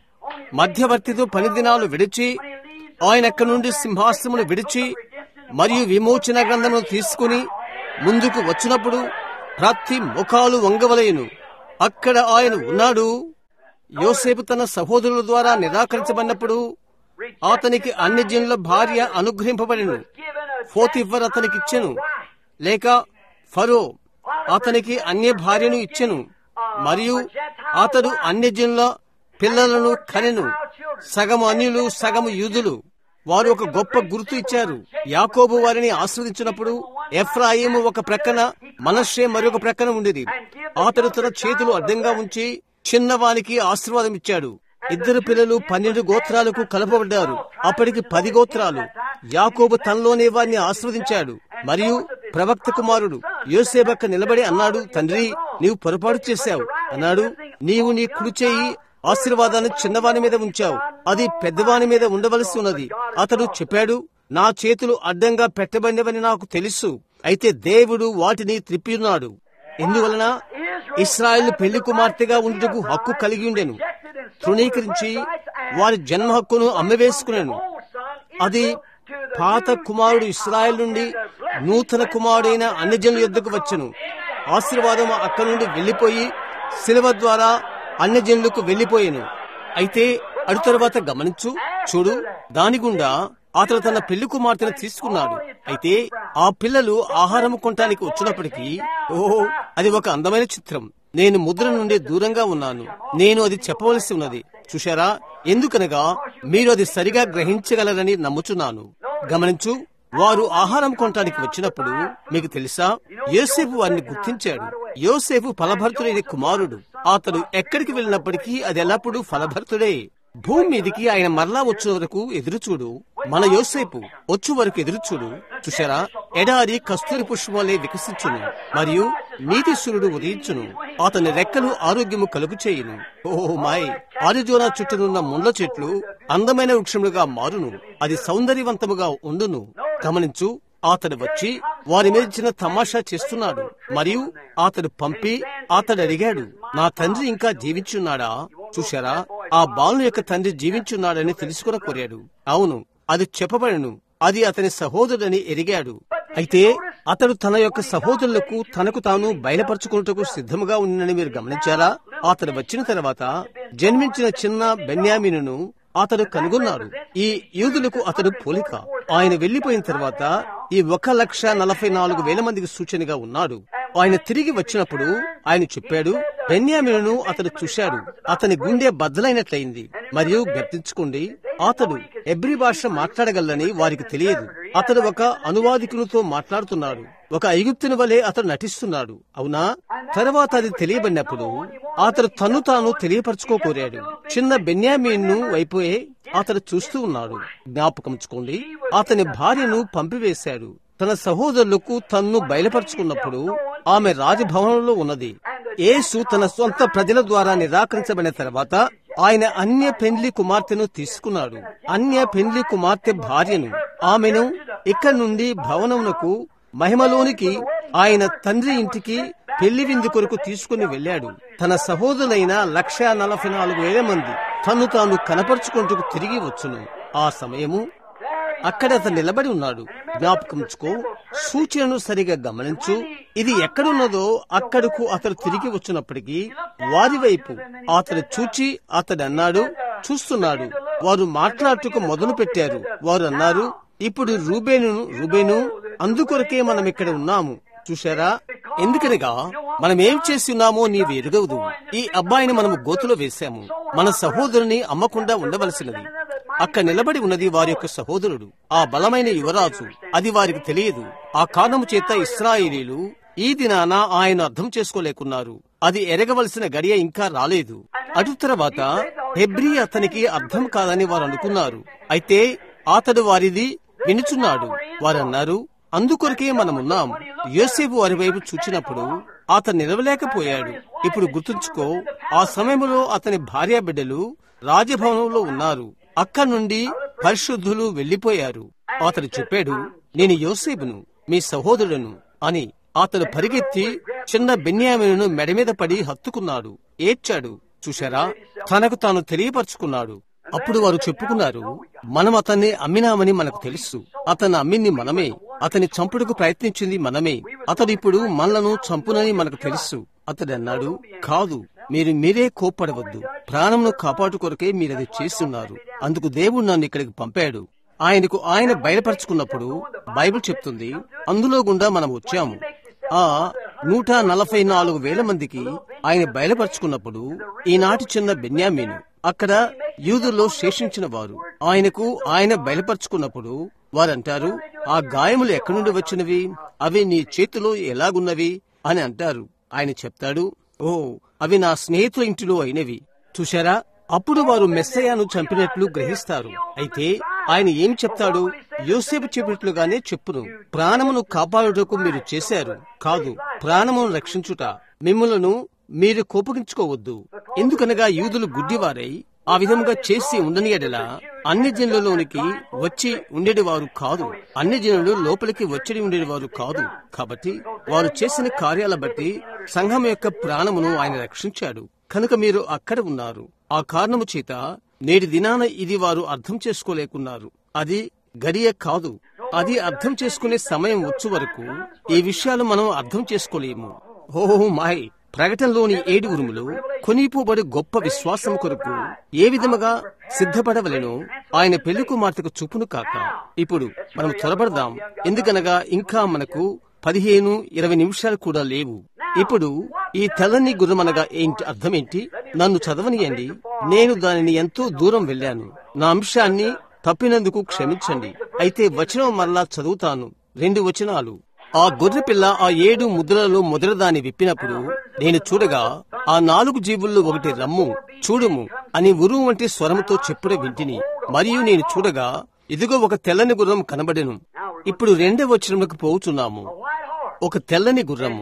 మధ్యవర్తితో పని దినాలు విడిచి ఆయన అక్కడి నుండి సింహాసనమును విడిచి మరియు విమోచన గ్రంథమును తీసుకుని ముందుకు వచ్చినప్పుడు ప్రతి ముఖాలు వంగవలయను అక్కడ ఆయన ఉన్నాడు యోసేపు తన సహోదరుల ద్వారా నిరాకరించబడినప్పుడు అతనికి అన్ని జనుల భార్య అనుగ్రహింపబడిను ఫోతివ్వర్ అతనికి ఇచ్చెను లేక ఫరో అతనికి అన్య భార్యను ఇచ్చెను మరియు అతడు అన్యజనుల పిల్లలను కనెను సగము అన్యులు సగము యూదులు వారు ఒక గొప్ప గుర్తు ఇచ్చారు యాకోబు వారిని ఆస్వాదించినప్పుడు ఎఫ్రాయిము ఒక ప్రక్కన మనషే మరొక ప్రక్కన ఉండేది అతడు తన చేతులు అడ్డంగా ఉంచి చిన్నవానికి ఆశీర్వాదం ఇచ్చాడు ఇద్దరు పిల్లలు పన్నెండు గోత్రాలకు కలపబడ్డారు అప్పటికి పది గోత్రాలు యాకోబు తనలోనే వారిని ఆస్వాదించాడు మరియు ప్రవక్త కుమారుడు యోసేపక్క నిలబడి అన్నాడు తండ్రి నీవు పొరపాటు చేశావు అన్నాడు నీవు నీ కుడి చేయి ఆశీర్వాదాన్ని చిన్నవాని మీద ఉంచావు అది పెద్దవాని మీద ఉండవలసి ఉన్నది అతడు చెప్పాడు నా చేతులు అడ్డంగా పెట్టబడినవని నాకు తెలుసు అయితే దేవుడు వాటిని త్రిప్పియున్నాడు ఎందువలన ఇస్రాయేల్ పెళ్లి కుమార్తెగా ఉండుటకు హక్కు కలిగి ఉండెను తృణీకరించి వారి జన్మ హక్కును అమ్మివేసుకున్నాను అది పాత కుమారుడు ఇస్రాయేల్ నుండి నూతన కుమారుడైన అన్ని జనుల యుద్ధకు వచ్చను ఆశీర్వాదం అక్కడి నుండి వెళ్లిపోయి శిలువ ద్వారా అన్ని జనులకు వెళ్లిపోయాను అయితే అడు తరువాత గమనించు చూడు దాని గుండా అతను తన పెళ్లి కుమార్తెను తీసుకున్నాడు అయితే ఆ పిల్లలు ఆహారం కొనటానికి వచ్చినప్పటికీ ఓ అది ఒక అందమైన చిత్రం నేను ముద్ర నుండి దూరంగా ఉన్నాను నేను అది చెప్పవలసి ఉన్నది చూశారా ఎందుకనగా మీరు అది సరిగా గ్రహించగలరని నమ్ముచున్నాను గమనించు వారు ఆహారం కొనటానికి వచ్చినప్పుడు మీకు తెలుసా యోసేపు వారిని గుర్తించాడు యోసేపు ఫలభర్తుడైన కుమారుడు అతడు ఎక్కడికి వెళ్ళినప్పటికీ అది ఎల్లప్పుడూ ఫలభర్తుడే భూమి మీదికి ఆయన మరలా వచ్చే వరకు ఎదురుచూడు మన యోసేపు వచ్చు వరకు ఎదురుచూడు చూశారా ఎడారి కస్తూరి పుష్పలే వికసించును మరియు నీతి సూర్యుడు ఉదయించును అతని రెక్కలు ఆరోగ్యము కలుగు చేయును ఓ మాయ్ ఆరిజోనా చుట్టూనున్న ముండ్ల చెట్లు అందమైన వృక్షములుగా మారును అది సౌందర్యవంతముగా ఉండును గమనించు అతడు వచ్చి వారి మీద చిన్న తమాషా చేస్తున్నాడు మరియు అతడు పంపి అతడు అడిగాడు నా తండ్రి ఇంకా జీవించున్నాడా చూశారా ఆ బాలు యొక్క తండ్రి జీవించున్నాడని తెలుసుకుని కోరాడు అవును అది చెప్పబడను అది అతని సహోదరుడని ఎరిగాడు అయితే అతడు తన యొక్క సహోదరులకు తనకు తాను బయలుపరచుకున్నటకు సిద్ధముగా ఉందని మీరు గమనించారా అతడు వచ్చిన తర్వాత జన్మించిన చిన్న బెన్యామినును అతడు కనుగొన్నాడు ఈ యూదులకు అతడు పోలిక ఆయన వెళ్లిపోయిన తర్వాత ఈ ఒక లక్ష నలభై నాలుగు వేల మందికి సూచనగా ఉన్నాడు ఆయన తిరిగి వచ్చినప్పుడు ఆయన చెప్పాడు బెన్యామిను అతడు చూశాడు అతని గుండె బద్దలైనట్లయింది మరియు గర్తించుకోండి అతడు ఎబ్రి భాష మాట్లాడగలని వారికి తెలియదు అతడు ఒక అనువాదికునితో మాట్లాడుతున్నాడు ఒక ఐగుప్తుని వలె అతడు నటిస్తున్నాడు అవునా తర్వాత అది తెలియబడినప్పుడు అతడు తను తాను తెలియపరచుకోకోరాడు చిన్న బెన్యామీన్ను వైపోయే అతడు చూస్తూ ఉన్నాడు జ్ఞాపకంచుకోండి అతని భార్యను పంపివేశాడు తన సహోదరులకు తన్ను బయలుపరుచుకున్నప్పుడు ఆమె రాజభవనంలో ఉన్నది యేసు తన సొంత ప్రజల ద్వారా నిరాకరించబడిన తర్వాత ఆయన అన్య పెండ్లి కుమార్తెను తీసుకున్నాడు అన్య పెండ్లి కుమార్తె భార్యను ఆమెను ఇక్కడి నుండి భవనమునకు మహిమలోనికి ఆయన తండ్రి ఇంటికి పెళ్లి విందు కొరకు తీసుకుని వెళ్ళాడు తన సహోదరులైన లక్ష నలభై నాలుగు వేల మంది తను తాను కనపరుచుకుంటూ తిరిగి వచ్చును ఆ సమయము అక్కడ అతను నిలబడి ఉన్నాడు జ్ఞాపకంచుకో సూచనను సరిగా గమనించు ఇది ఎక్కడున్నదో అక్కడకు అతడు తిరిగి వచ్చినప్పటికీ వారి వైపు అతడు చూచి అతడు అన్నాడు చూస్తున్నాడు వారు మాట్లాడుటకు మొదలు పెట్టారు వారు అన్నారు ఇప్పుడు రూబేను రూబేను అందుకొరకే మనం ఇక్కడ ఉన్నాము చూశారా ఎందుకనగా మనం ఏం చేసి ఉన్నామో నీవు ఎరుగవదు ఈ అబ్బాయిని మనము గోతులో వేశాము మన సహోదరుని అమ్మకుండా ఉండవలసినది అక్కడ నిలబడి ఉన్నది వారి యొక్క సహోదరుడు ఆ బలమైన యువరాజు అది వారికి తెలియదు ఆ కారణము చేత ఇస్రాయేలీలు ఈ దినాన ఆయన అర్థం చేసుకోలేకున్నారు అది ఎరగవలసిన గడియ ఇంకా రాలేదు అటు తర్వాత హెబ్రీ అతనికి అర్థం కాదని వారు అనుకున్నారు అయితే అతడు వారిది వినుచున్నాడు వారన్నారు అందుకొరకే మనమున్నాం యోసేపు వారి వైపు చూచినప్పుడు అతను నిలవలేకపోయాడు ఇప్పుడు గుర్తుంచుకో ఆ సమయంలో అతని భార్య బిడ్డలు రాజభవనంలో ఉన్నారు అక్కడి నుండి పరిశుద్ధులు వెళ్లిపోయారు అతడు చెప్పాడు నేను యోసేపును మీ సహోదరులను అని అతడు పరిగెత్తి చిన్న బెన్యామిను మెడ మీద పడి హత్తుకున్నాడు ఏడ్చాడు చూశారా తనకు తాను తెలియపరుచుకున్నాడు అప్పుడు వారు చెప్పుకున్నారు మనం అతన్ని అమ్మినామని మనకు తెలుసు అతను అమ్మింది మనమే అతని చంపుడుకు ప్రయత్నించింది మనమే అతడు ఇప్పుడు మనలను చంపునని మనకు తెలుసు అతడు అన్నాడు కాదు మీరు మీరే కోప్పడవద్దు ప్రాణంను కాపాడు కొరకే మీరది చేస్తున్నారు అందుకు దేవుడు నన్ను ఇక్కడికి పంపాడు ఆయనకు ఆయన బయలుపరుచుకున్నప్పుడు బైబిల్ చెప్తుంది అందులో గుండా మనం వచ్చాము ఆ నూట నలభై నాలుగు వేల మందికి ఆయన బయలుపరుచుకున్నప్పుడు ఈనాటి చిన్న బెన్యామీను అక్కడ యూదుల్లో శేషించిన వారు ఆయనకు ఆయన బయలుపరుచుకున్నప్పుడు వారంటారు ఆ గాయములు ఎక్కడి నుండి వచ్చినవి అవి నీ చేతిలో ఎలాగున్నవి అని అంటారు ఆయన చెప్తాడు ఓ అవి నా స్నేహితుల ఇంటిలో అయినవి చూశారా అప్పుడు వారు మెస్సయాను చంపినట్లు గ్రహిస్తారు అయితే ఆయన ఏం చెప్తాడు యోసేపు చెప్పినట్లుగానే చెప్పును ప్రాణమును కాపాడుటకు మీరు చేశారు కాదు ప్రాణమును రక్షించుట మిమ్మలను మీరు కోపగించుకోవద్దు ఎందుకనగా యూదులు గుడ్డివారై ఆ విధముగా చేసి ఉండని ఎడల అన్ని జనులలోనికి వచ్చి ఉండేటివారు కాదు అన్ని జనులు లోపలికి వచ్చి ఉండేటివారు కాదు కాబట్టి వారు చేసిన కార్యాల బట్టి సంఘం యొక్క ప్రాణమును ఆయన రక్షించాడు కనుక మీరు అక్కడ ఉన్నారు ఆ కారణము చేత నేటి దినాన ఇది వారు అర్థం చేసుకోలేకున్నారు అది గడియ కాదు అది అర్థం చేసుకునే సమయం వచ్చు వరకు ఈ విషయాలు మనం అర్థం చేసుకోలేము ఓహో మాయ్ ప్రకటనలోని ఏడుగురుములు కొనిపోబడి గొప్ప విశ్వాసం కొరకు ఏ విధముగా సిద్ధపడవలెనో ఆయన పెళ్లి కుమార్తెకు చూపును కాక ఇప్పుడు మనం త్వరపడదాం ఎందుకనగా ఇంకా మనకు పదిహేను ఇరవై నిమిషాలు కూడా లేవు ఇప్పుడు ఈ తెల్లని గుర్రమనగా ఏంటి అర్థమేంటి నన్ను చదవనియండి నేను దానిని ఎంతో దూరం వెళ్ళాను నా అంశాన్ని తప్పినందుకు క్షమించండి అయితే వచనం మరలా చదువుతాను రెండు వచనాలు ఆ గొర్రె పిల్ల ఆ ఏడు ముద్రలలో మొదలదాన్ని విప్పినప్పుడు నేను చూడగా ఆ నాలుగు జీవుల్లో ఒకటి రమ్ము చూడుము అని ఉరువు వంటి స్వరముతో చెప్పుడ వింటిని మరియు నేను చూడగా ఇదిగో ఒక తెల్లని గుర్రం కనబడెను ఇప్పుడు రెండవ వచనములకు పోవుచున్నాము ఒక తెల్లని గుర్రము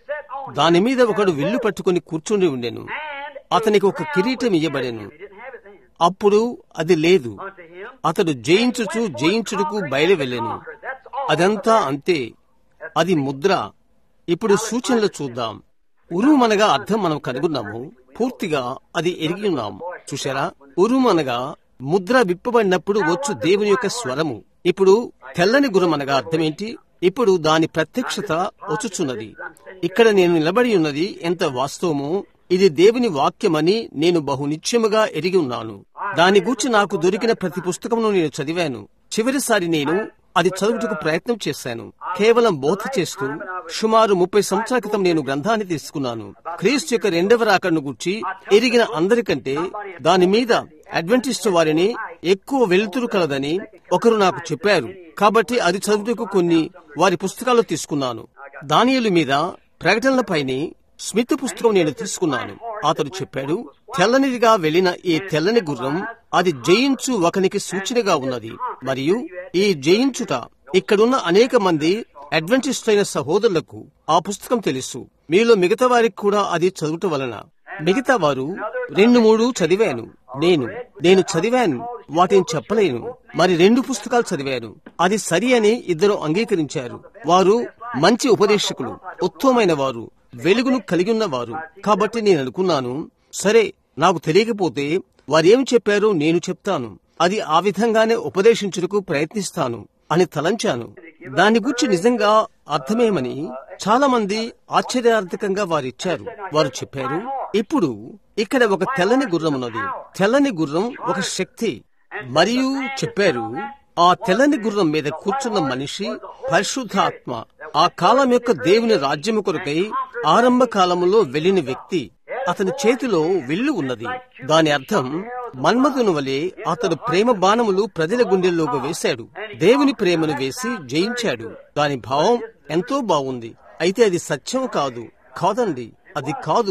దాని మీద ఒకడు విల్లు పట్టుకుని కూర్చుని ఉండెను అతనికి ఒక కిరీటం ఇయ్యబడెను అప్పుడు అది లేదు అతడు జయించుచు జయించుటకు బయలు వెళ్ళెను అదంతా అంతే అది ముద్ర ఇప్పుడు సూచనలు చూద్దాం ఉరుమనగా అర్థం మనం కనుగొన్నాము పూర్తిగా అది ఎరిగి ఉన్నాం చూశారా ఉరుమనగా ముద్ర విప్పబడినప్పుడు వచ్చు దేవుని యొక్క స్వరము ఇప్పుడు తెల్లని గురమనగా అర్థమేంటి ఇప్పుడు దాని ప్రత్యక్షత వచ్చుచున్నది ఇక్కడ నేను నిలబడి ఉన్నది ఎంత వాస్తవమో ఇది దేవుని వాక్యమని నేను బహు నిశ్చయముగా ఎరిగి ఉన్నాను దాని గూర్చి నాకు దొరికిన ప్రతి పుస్తకమును నేను చదివాను చివరిసారి నేను అది చదువుటకు ప్రయత్నం చేశాను కేవలం బోధ చేస్తూ సుమారు ముప్పై సంవత్సరాల క్రితం నేను గ్రంథాన్ని తీసుకున్నాను క్రీస్తు యొక్క రెండవ రాకడను గుర్చి ఎరిగిన అందరికంటే దాని మీద అడ్వెంటిస్ట్ వారిని ఎక్కువ వెలుతురు కలదని ఒకరు నాకు చెప్పారు కాబట్టి అది చదువుటకు కొన్ని వారి పుస్తకాలు తీసుకున్నాను దానియుల మీద ప్రకటనలపైని స్మిత్ పుస్తకం నేను తీసుకున్నాను అతడు చెప్పాడు తెల్లనిదిగా వెళ్లిన ఈ తెల్లని గుర్రం అది జయించు ఒకనికి సూచనగా ఉన్నది మరియు ఈ జయించుట ఇక్కడున్న అనేక మంది అడ్వెంటిస్ట్ అయిన సహోదరులకు ఆ పుస్తకం తెలుసు మీలో మిగతా వారికి కూడా అది చదువుట వలన మిగతా వారు రెండు మూడు చదివాను నేను నేను చదివాను వాటిని చెప్పలేను మరి రెండు పుస్తకాలు చదివాను అది సరి అని ఇద్దరు అంగీకరించారు వారు మంచి ఉపదేశకులు ఉత్తమమైన వారు వెలుగును కలిగి ఉన్నవారు కాబట్టి నేను అనుకున్నాను సరే నాకు తెలియకపోతే వారేం చెప్పారో నేను చెప్తాను అది ఆ విధంగానే ఉపదేశించుటకు ప్రయత్నిస్తాను అని తలంచాను దాని గురించి నిజంగా అర్థమేమని చాలా మంది ఆశ్చర్యార్థకంగా వారిచ్చారు వారు చెప్పారు ఇప్పుడు ఇక్కడ ఒక తెల్లని గుర్రం ఉన్నది తెల్లని గుర్రం ఒక శక్తి మరియు చెప్పారు ఆ తెల్లని గుర్రం మీద కూర్చున్న మనిషి పరిశుద్ధాత్మ ఆ కాలం యొక్క దేవుని రాజ్యము కొరకై ఆరంభ కాలములో వెళ్లిన వ్యక్తి అతని చేతిలో విల్లు ఉన్నది దాని అర్థం మన్మధుని వలె అతడు ప్రేమ బాణములు ప్రజల గుండెల్లోకి వేశాడు దేవుని ప్రేమను వేసి జయించాడు దాని భావం ఎంతో బాగుంది అయితే అది సత్యం కాదు కాదండి అది కాదు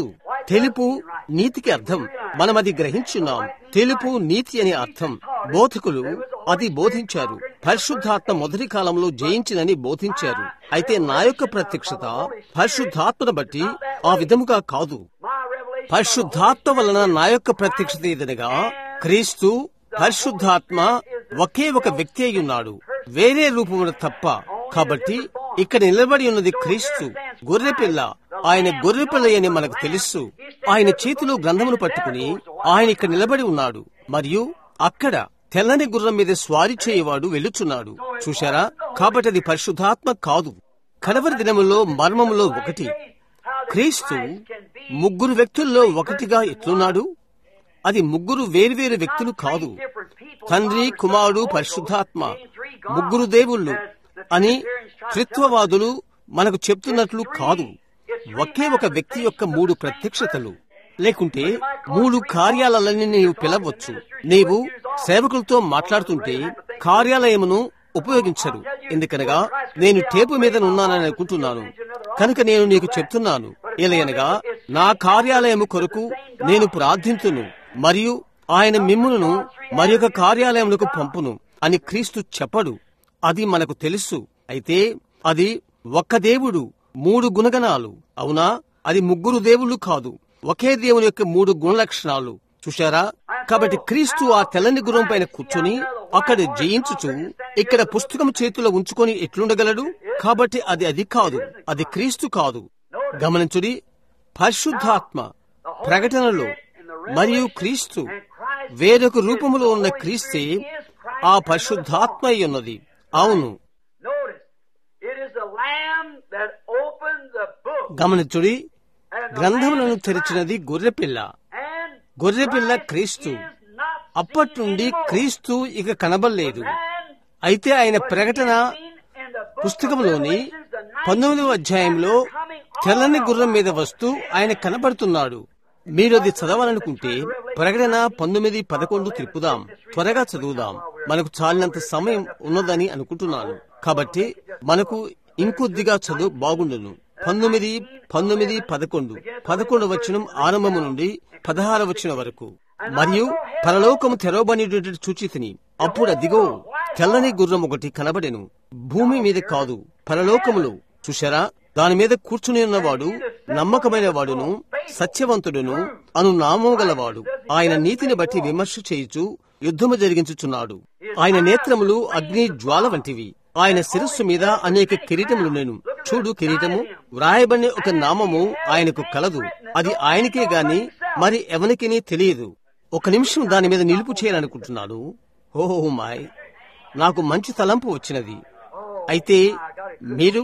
తెలుపు నీతికి అర్థం మనం అది గ్రహించున్నాం తెలుపు నీతి అనే అర్థం బోధకులు అది బోధించారు పరిశుద్ధాత్మ మొదటి కాలంలో జయించిందని బోధించారు అయితే నా యొక్క ప్రత్యక్షత పరిశుద్ధాత్మను బట్టి ఆ విధముగా కాదు My revelation పరిశుద్ధాత్మ వలన నా యొక్క ప్రత్యక్షత ఏదనగా క్రీస్తు పరిశుద్ధాత్మ ఒకే ఒక వ్యక్తి అయి ఉన్నాడు వేరే రూపమున తప్ప కాబట్టి ఇక్కడ నిలబడి ఉన్నది క్రీస్తు గొర్రెపిల్ల ఆయన గొర్రెపిల్ల అని మనకు తెలుసు ఆయన చేతిలో గ్రంథమును పట్టుకుని ఆయన ఇక్కడ నిలబడి ఉన్నాడు మరియు అక్కడ తెల్లని గుర్రం మీద స్వారీ చేయవాడు వెళ్ళుచున్నాడు చూశారా కాబట్టి అది పరిశుద్ధాత్మ కాదు కడవరి దినములో మర్మములో ఒకటి క్రీస్తు ముగ్గురు వ్యక్తుల్లో ఒకటిగా ఎట్లున్నాడు అది ముగ్గురు వేర్వేరు వ్యక్తులు కాదు తండ్రి కుమారుడు పరిశుద్ధాత్మ ముగ్గురు దేవుళ్ళు అని త్రిత్వవాదులు మనకు చెప్తున్నట్లు కాదు ఒకే ఒక వ్యక్తి యొక్క మూడు ప్రత్యక్షతలు లేకుంటే మూడు కార్యాలయాలని నీవు పిలవచ్చు నీవు సేవకులతో మాట్లాడుతుంటే కార్యాలయమును ఉపయోగించరు ఎందుకనగా నేను టేపు మీద ఉన్నానని అనుకుంటున్నాను కనుక నేను నీకు చెప్తున్నాను ఏలయనగా నా కార్యాలయము కొరకు నేను ప్రార్థించును మరియు ఆయన మిమ్మును మరి ఒక కార్యాలయములకు పంపును అని క్రీస్తు చెప్పడు అది మనకు తెలుసు అయితే అది ఒక్క దేవుడు మూడు గుణగణాలు అవునా అది ముగ్గురు దేవుళ్ళు కాదు ఒకే దేవుని యొక్క మూడు గుణలక్షణాలు చూశారా కాబట్టి క్రీస్తు ఆ తెల్లని గుర్రం పైన కూర్చొని అక్కడ జయించుచు ఇక్కడ పుస్తకం చేతిలో ఉంచుకొని ఎట్లుండగలడు కాబట్టి అది అది కాదు అది క్రీస్తు కాదు గమనించుడి పరిశుద్ధాత్మ ప్రకటనలో మరియు క్రీస్తు వేరొక రూపములో ఉన్న క్రీస్తే ఆ పరిశుద్ధాత్మ అయి ఉన్నది అవును Notice, it is the Lamb that opened the book. గమనించుడి And the గ్రంథములను Lamb is తెరిచినది గొర్రెపిల్ల And గొర్రెపిల్ల Christ క్రీస్తు is not seen అప్పటి నుండి anymore. క్రీస్తు ఇక కనబడలేదు Man అయితే ఆయన was ప్రకటన seen in the book of పుస్తకంలోని Revelations, the ninth పంతొమ్మిదవ అధ్యాయంలో coming on తెల్లని up. గుర్రం మీద వస్తూ ఆయన కనబడుతున్నాడు మీరు అది చదవాలనుకుంటే ప్రకటన పంతొమ్మిది పదకొండు తిప్పుదాం త్వరగా చదువుదాం మనకు చాలినంత సమయం ఉన్నదని అనుకుంటున్నాను కాబట్టి మనకు ఇంకొద్దిగా చదువు బాగుండును పంతొమ్మిది పంతొమ్మిది పదకొండు పదకొండు వచనం ఆరంభము నుండి పదహార వచనం వరకు మరియు పరలోకము తెరవబడినటువంటి చూచితిని అప్పుడు అదిగో తెల్లని గుర్రం ఒకటి కనబడెను భూమి మీద కాదు పరలోకములో చూశారా దాని మీద కూర్చుని ఉన్నవాడు నమ్మకమైన వాడును సత్యవంతుడును అను నామము గలవాడు ఆయన నీతిని బట్టి విమర్శ చేయుచు యుద్ధము జరిగించుచున్నాడు ఆయన నేత్రములు అగ్ని జ్వాల వంటివి ఆయన శిరస్సు మీద అనేక కిరీటములు నేను చూడు కిరీటము వ్రాయబడిన ఒక నామము ఆయనకు కలదు అది ఆయనకే గాని మరి ఎవనికిని తెలియదు ఒక నిమిషం దాని మీద నిలుపు చేయాలనుకుంటున్నాను ఓహో మాయ్ నాకు మంచి తలంపు వచ్చినది అయితే మీరు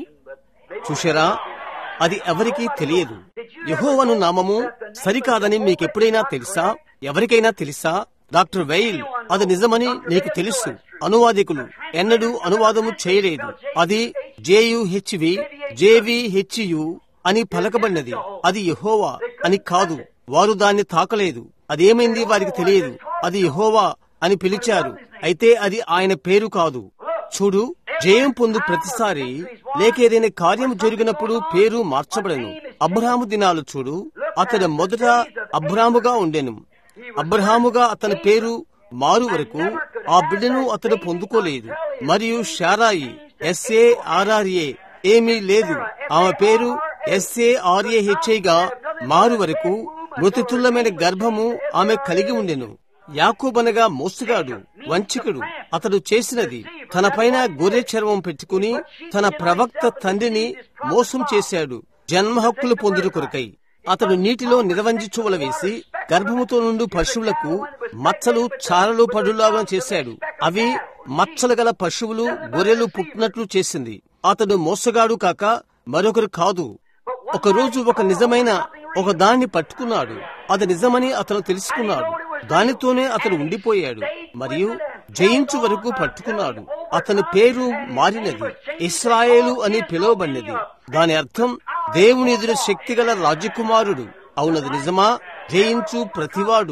చూశారా అది ఎవరికీ తెలియదు యహోవను నామము సరికాదని మీకెప్పుడైనా తెలుసా ఎవరికైనా తెలుసా డాక్టర్ వెయిల్ అది నిజమని నీకు తెలుసు అనువాదికులు ఎన్నడూ అనువాదము చేయలేదు అది జేయుహెచ్వి జేవిహెచ్యు అని పలకబడినది అది యహోవా అని కాదు వారు దాన్ని తాకలేదు అదేమైంది వారికి తెలియదు అది యహోవా అని పిలిచారు అయితే అది ఆయన పేరు కాదు చూడు జయం పొందు ప్రతిసారి లేక ఏదైనా కార్యం జరిగినప్పుడు పేరు మార్చబడను అబ్రహాము దినాలు చూడు అతడు మొదట అబ్రాముగా ఉండెను అబ్రహాముగా అతని పేరు మారు వరకు ఆ బిడ్డను అతడు పొందుకోలేదు మరియు షారాయి ఎస్ఏ ఆర్ఆర్ఏ ఏమీ లేదు ఆమె పేరు ఎస్ఏ ఆర్ఏహెచ్ఐగా మారు వరకు మృతితుల్యమైన గర్భము ఆమె కలిగి ఉండెను యాకోబనగా మోసుగాడు వంచకుడు అతడు చేసినది తన పైన గొర్రె చర్మం పెట్టుకుని తన ప్రవక్త తండ్రిని మోసం చేశాడు జన్మ హక్కులు పొందుడు కొరకై అతడు నీటిలో నిర్వంజించువల వేసి గర్భముతో నుండి పశువులకు మచ్చలు చారలు పడులాగా చేశాడు అవి మచ్చలు గల పశువులు గొర్రెలు పుట్టినట్లు చేసింది అతడు మోసగాడు కాక మరొకరు కాదు ఒక రోజు ఒక నిజమైన ఒక దాన్ని పట్టుకున్నాడు అది నిజమని అతను తెలుసుకున్నాడు దానితోనే అతను ఉండిపోయాడు మరియు జయించు వరకు పట్టుకున్నాడు అతని పేరు మారినది ఇస్రాయేలు అని పిలువబడినది దాని అర్థం దేవుని ఎదురు శక్తిగల రాజకుమారుడు అవునది నిజమా జయించు ప్రతివాడు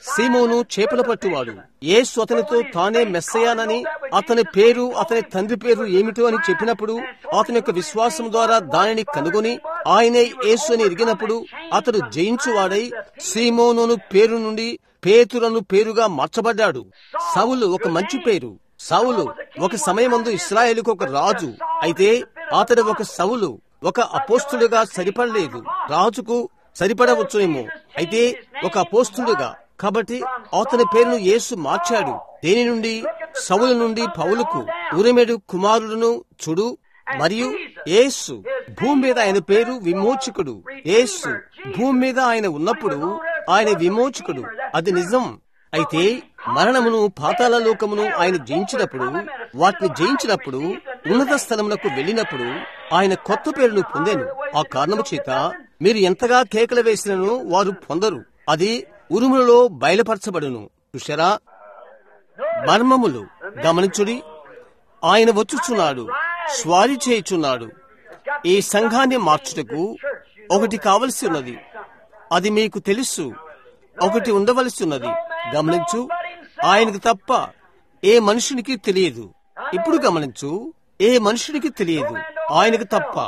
సీమోను చేపల పట్టువాడు యేసు అతనితో తానే మెస్సయానని అతని పేరు అతని తండ్రి పేరు ఏమిటో అని చెప్పినప్పుడు అతని యొక్క విశ్వాసం ద్వారా దానిని కనుగొని ఆయనే యేసు అని ఎరిగినప్పుడు అతడు జయించువాడై సీమోనును పేరు నుండి పేతురను పేరుగా మార్చబడ్డాడు సవులు ఒక మంచి పేరు సౌలు ఒక సమయమందు ఇస్రాయేలుకు ఒక రాజు అయితే అతడు ఒక సౌలు ఒక అపోస్తుడుగా సరిపడలేదు రాజుకు సరిపడవచ్చునేమో అయితే ఒక అపోస్తుడుగా కాబట్టి అతని పేరును యేసు మార్చాడు దేని నుండి సవుల నుండి పౌలుకు ఉరిమెడు కుమారుడును చూడు మరియు యేసు భూమి మీద ఆయన పేరు విమోచకుడు యేసు భూమి మీద ఆయన ఉన్నప్పుడు ఆయన విమోచకుడు అది నిజం అయితే మరణమును పాతాల లోకమును ఆయన జయించినప్పుడు వాటిని జయించినప్పుడు ఉన్నత స్థలములకు వెళ్ళినప్పుడు ఆయన కొత్త పేరును పొందాను ఆ కారణము చేత మీరు ఎంతగా కేకలు వేసినను వారు పొందరు అది ఉరుములలో బయలుపరచబడును చూశారా మర్మములు గమనించుడి ఆయన వచ్చుచున్నాడు స్వారీ చేయుచున్నాడు ఈ సంఘాన్ని మార్చుటకు ఒకటి కావలసి ఉన్నది అది మీకు తెలుసు ఒకటి ఉండవలసి ఉన్నది గమనించు ఆయనకు తప్ప ఏ మనుషునికి తెలియదు ఇప్పుడు గమనించు ఏ మనుషునికి తెలియదు ఆయనకు తప్ప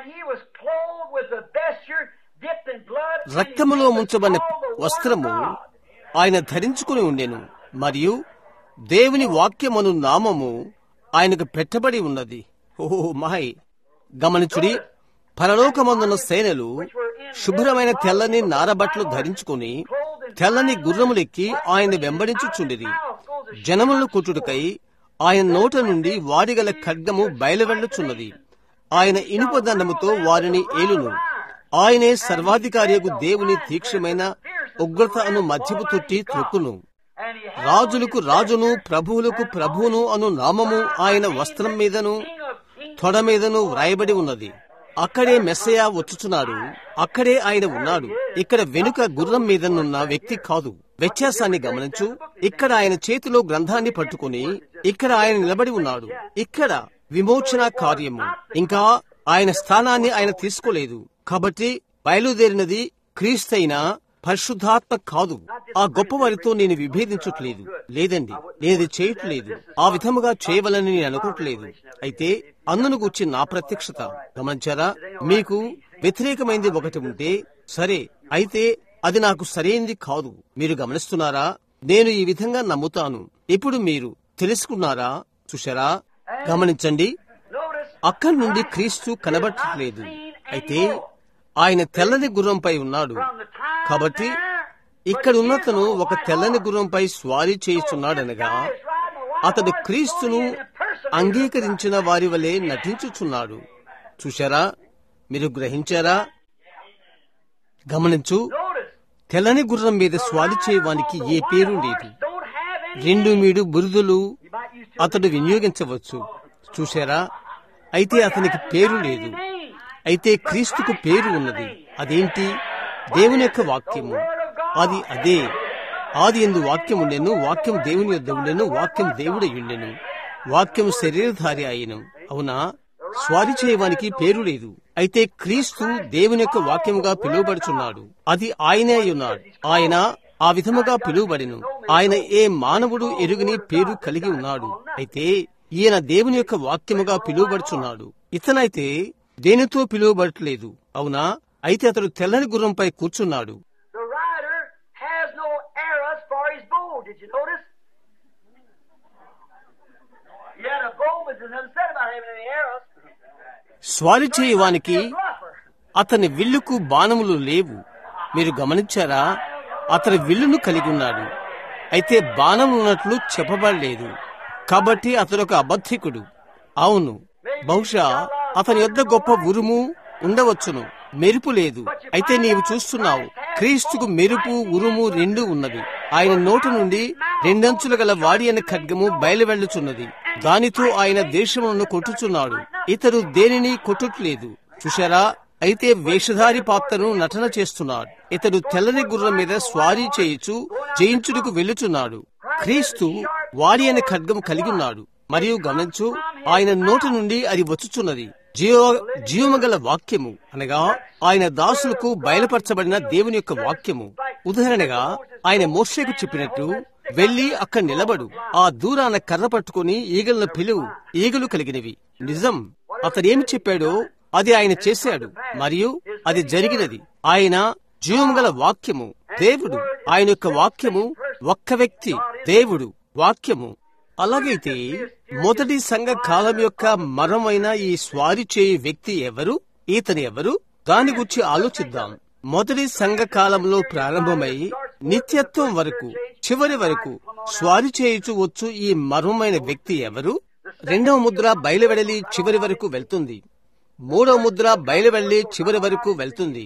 రక్తములో ముంచబడిన వస్త్రము ఆయన ధరించుకుని ఉండెను మరియు దేవుని వాక్యమను నామము ఆయనకు పెట్టబడి ఉన్నది ఓ మాయ్ గమనించుడి పరలోకమందున్న సేనలు శుభ్రమైన తెల్లని నారబట్లు ధరించుకుని తెల్లని గుర్రములెక్కి ఆయన వెంబడించుచుండిరి జనములను కొట్టుడుకై ఆయన నోట నుండి వాడిగల ఖడ్గము బయలువెళ్ళుచున్నది ఆయన ఇనుప దండముతో వారిని ఏలును ఆయనే సర్వాధికారియకు దేవుని తీక్షమైన ఉగ్రత అను మధ్యపు తొట్టి త్రొక్కును రాజులకు రాజును ప్రభువులకు ప్రభువును అను నామము ఆయన వస్త్రం మీదను తొడ మీదను వ్రాయబడి ఉన్నది అక్కడే మెస్సయా వచ్చుచున్నాడు అక్కడే ఆయన ఉన్నాడు ఇక్కడ వెనుక గుర్రం మీదనున్న వ్యక్తి కాదు వ్యత్యాసాన్ని గమనించు ఇక్కడ ఆయన చేతిలో గ్రంథాన్ని పట్టుకుని ఇక్కడ ఆయన నిలబడి ఉన్నాడు ఇక్కడ విమోచన కార్యము ఇంకా ఆయన స్థానాన్ని ఆయన తీసుకోలేదు కాబట్టి బయలుదేరినది క్రీస్తైన పరిశుద్ధాత్మ కాదు ఆ గొప్పవారితో నేను విభేదించట్లేదు లేదండి నేనది చేయట్లేదు ఆ విధముగా చేయవలని నేను అనుకోవట్లేదు అయితే అందును గుర్చి నా ప్రత్యక్షత గమనించారా మీకు వ్యతిరేకమైంది ఒకటి ఉంటే సరే అయితే అది నాకు సరైనది కాదు మీరు గమనిస్తున్నారా నేను ఈ విధంగా నమ్ముతాను ఇప్పుడు మీరు తెలుసుకున్నారా చూశారా గమనించండి అక్కడి నుండి క్రీస్తు కనబట్టలేదు అయితే ఆయన తెల్లని గుర్రంపై ఉన్నాడు కాబట్టి ఇక్కడ ఉన్నతను ఒక తెల్లని గుర్రంపై స్వారీ చేయుచున్నాడనగా అతడు క్రీస్తును అంగీకరించిన వారి వలె నటించుచున్నాడు చూశారా మీరు గ్రహించారా గమనించు తెల్లని గుర్రం మీద స్వారీ చేయవానికి ఏ పేరు లేదు రెండు మీడు బురుదులు అతడు వినియోగించవచ్చు చూశారా అయితే అతనికి పేరు లేదు అయితే క్రీస్తుకు పేరు ఉన్నది అదేంటి దేవుని యొక్క వాక్యము అది అదే ఆది ఎందు వాక్యం ఉండెను వాక్యం దేవుని యొద్ద ఉండెను వాక్యం దేవుడై ఉండెను వాక్యం శరీరధారి అయిను అవునా స్వారీ చేయవానికి పేరు లేదు అయితే క్రీస్తు దేవుని యొక్క వాక్యముగా పిలువబడుచున్నాడు అది ఆయనే ఉన్నాడు ఆయన ఆ విధముగా పిలువబడిను ఆయన ఏ మానవుడు ఎరుగని పేరు కలిగి ఉన్నాడు అయితే ఈయన దేవుని యొక్క వాక్యముగా పిలువబడుచున్నాడు ఇతనైతే దేనితో పిలువబడట్లేదు అవునా అయితే అతడు తెల్లని గుర్రంపై కూర్చున్నాడు The rider has no arrows for his bow. Did you notice? He had a bow, but there's nothing said about having any arrows. స్వారీ చేయవానికి He's a bluffer. అతని విల్లుకు బాణములు లేవు మీరు గమనించారా అతని విల్లును కలిగి ఉన్నాడు అయితే బాణం ఉన్నట్లు చెప్పబడలేదు కాబట్టి అతడు ఒక అబద్ధికుడు అవును బహుశా అతని యొద్ద గొప్ప ఉరుము ఉండవచ్చును మెరుపు లేదు అయితే నీవు చూస్తున్నావు క్రీస్తుకు మెరుపు ఉరుము రెండు ఉన్నవి ఆయన నోటు నుండి రెండంచుల గల వాడి అనే ఖడ్గము బయలువెళ్ళుచున్నది దానితో ఆయన దేశములను కొట్టుచున్నాడు ఇతడు దేనిని కొట్టుట్లేదు చూశారా అయితే వేషధారి పాత్రను నటన చేస్తున్నాడు ఇతడు తెల్లని గుర్రం మీద స్వారీ చేయుచు జయించుటకు వెళ్ళుచున్నాడు క్రీస్తు వాడి అనే ఖడ్గం కలిగి ఉన్నాడు మరియు గమనించు ఆయన నోటి నుండి అది వచ్చుచున్నది జీవ జీవమగల వాక్యము అనగా ఆయన దాసులకు బయలుపరచబడిన దేవుని యొక్క వాక్యము ఉదాహరణగా ఆయన మోషేకు చెప్పినట్టు వెళ్లి అక్కడ నిలబడు ఆ దూరాన కర్ర పట్టుకుని ఈగలను పిలువు ఈగలు కలిగినవి నిజం అతడేమి చెప్పాడో అది ఆయన చేశాడు మరియు అది జరిగినది ఆయన జీవం గల వాక్యము దేవుడు ఆయన యొక్క వాక్యము ఒక్క వ్యక్తి దేవుడు వాక్యము అలాగైతే మొదటి సంఘ కాలం యొక్క మరమైన ఈ స్వారి చేయి వ్యక్తి ఎవరు ఈతని ఎవరు దాని గురించి ఆలోచిద్దాం మొదటి సంఘ కాలంలో ప్రారంభమై నిత్యత్వం వరకు చివరి వరకు స్వారి చేయుచు వచ్చు ఈ మర్మమైన వ్యక్తి ఎవరు రెండవ ముద్ర బయలువెడలి చివరి వరకు వెళ్తుంది మూడవ ముద్ర బయలువెళ్లి చివరి వరకు వెళ్తుంది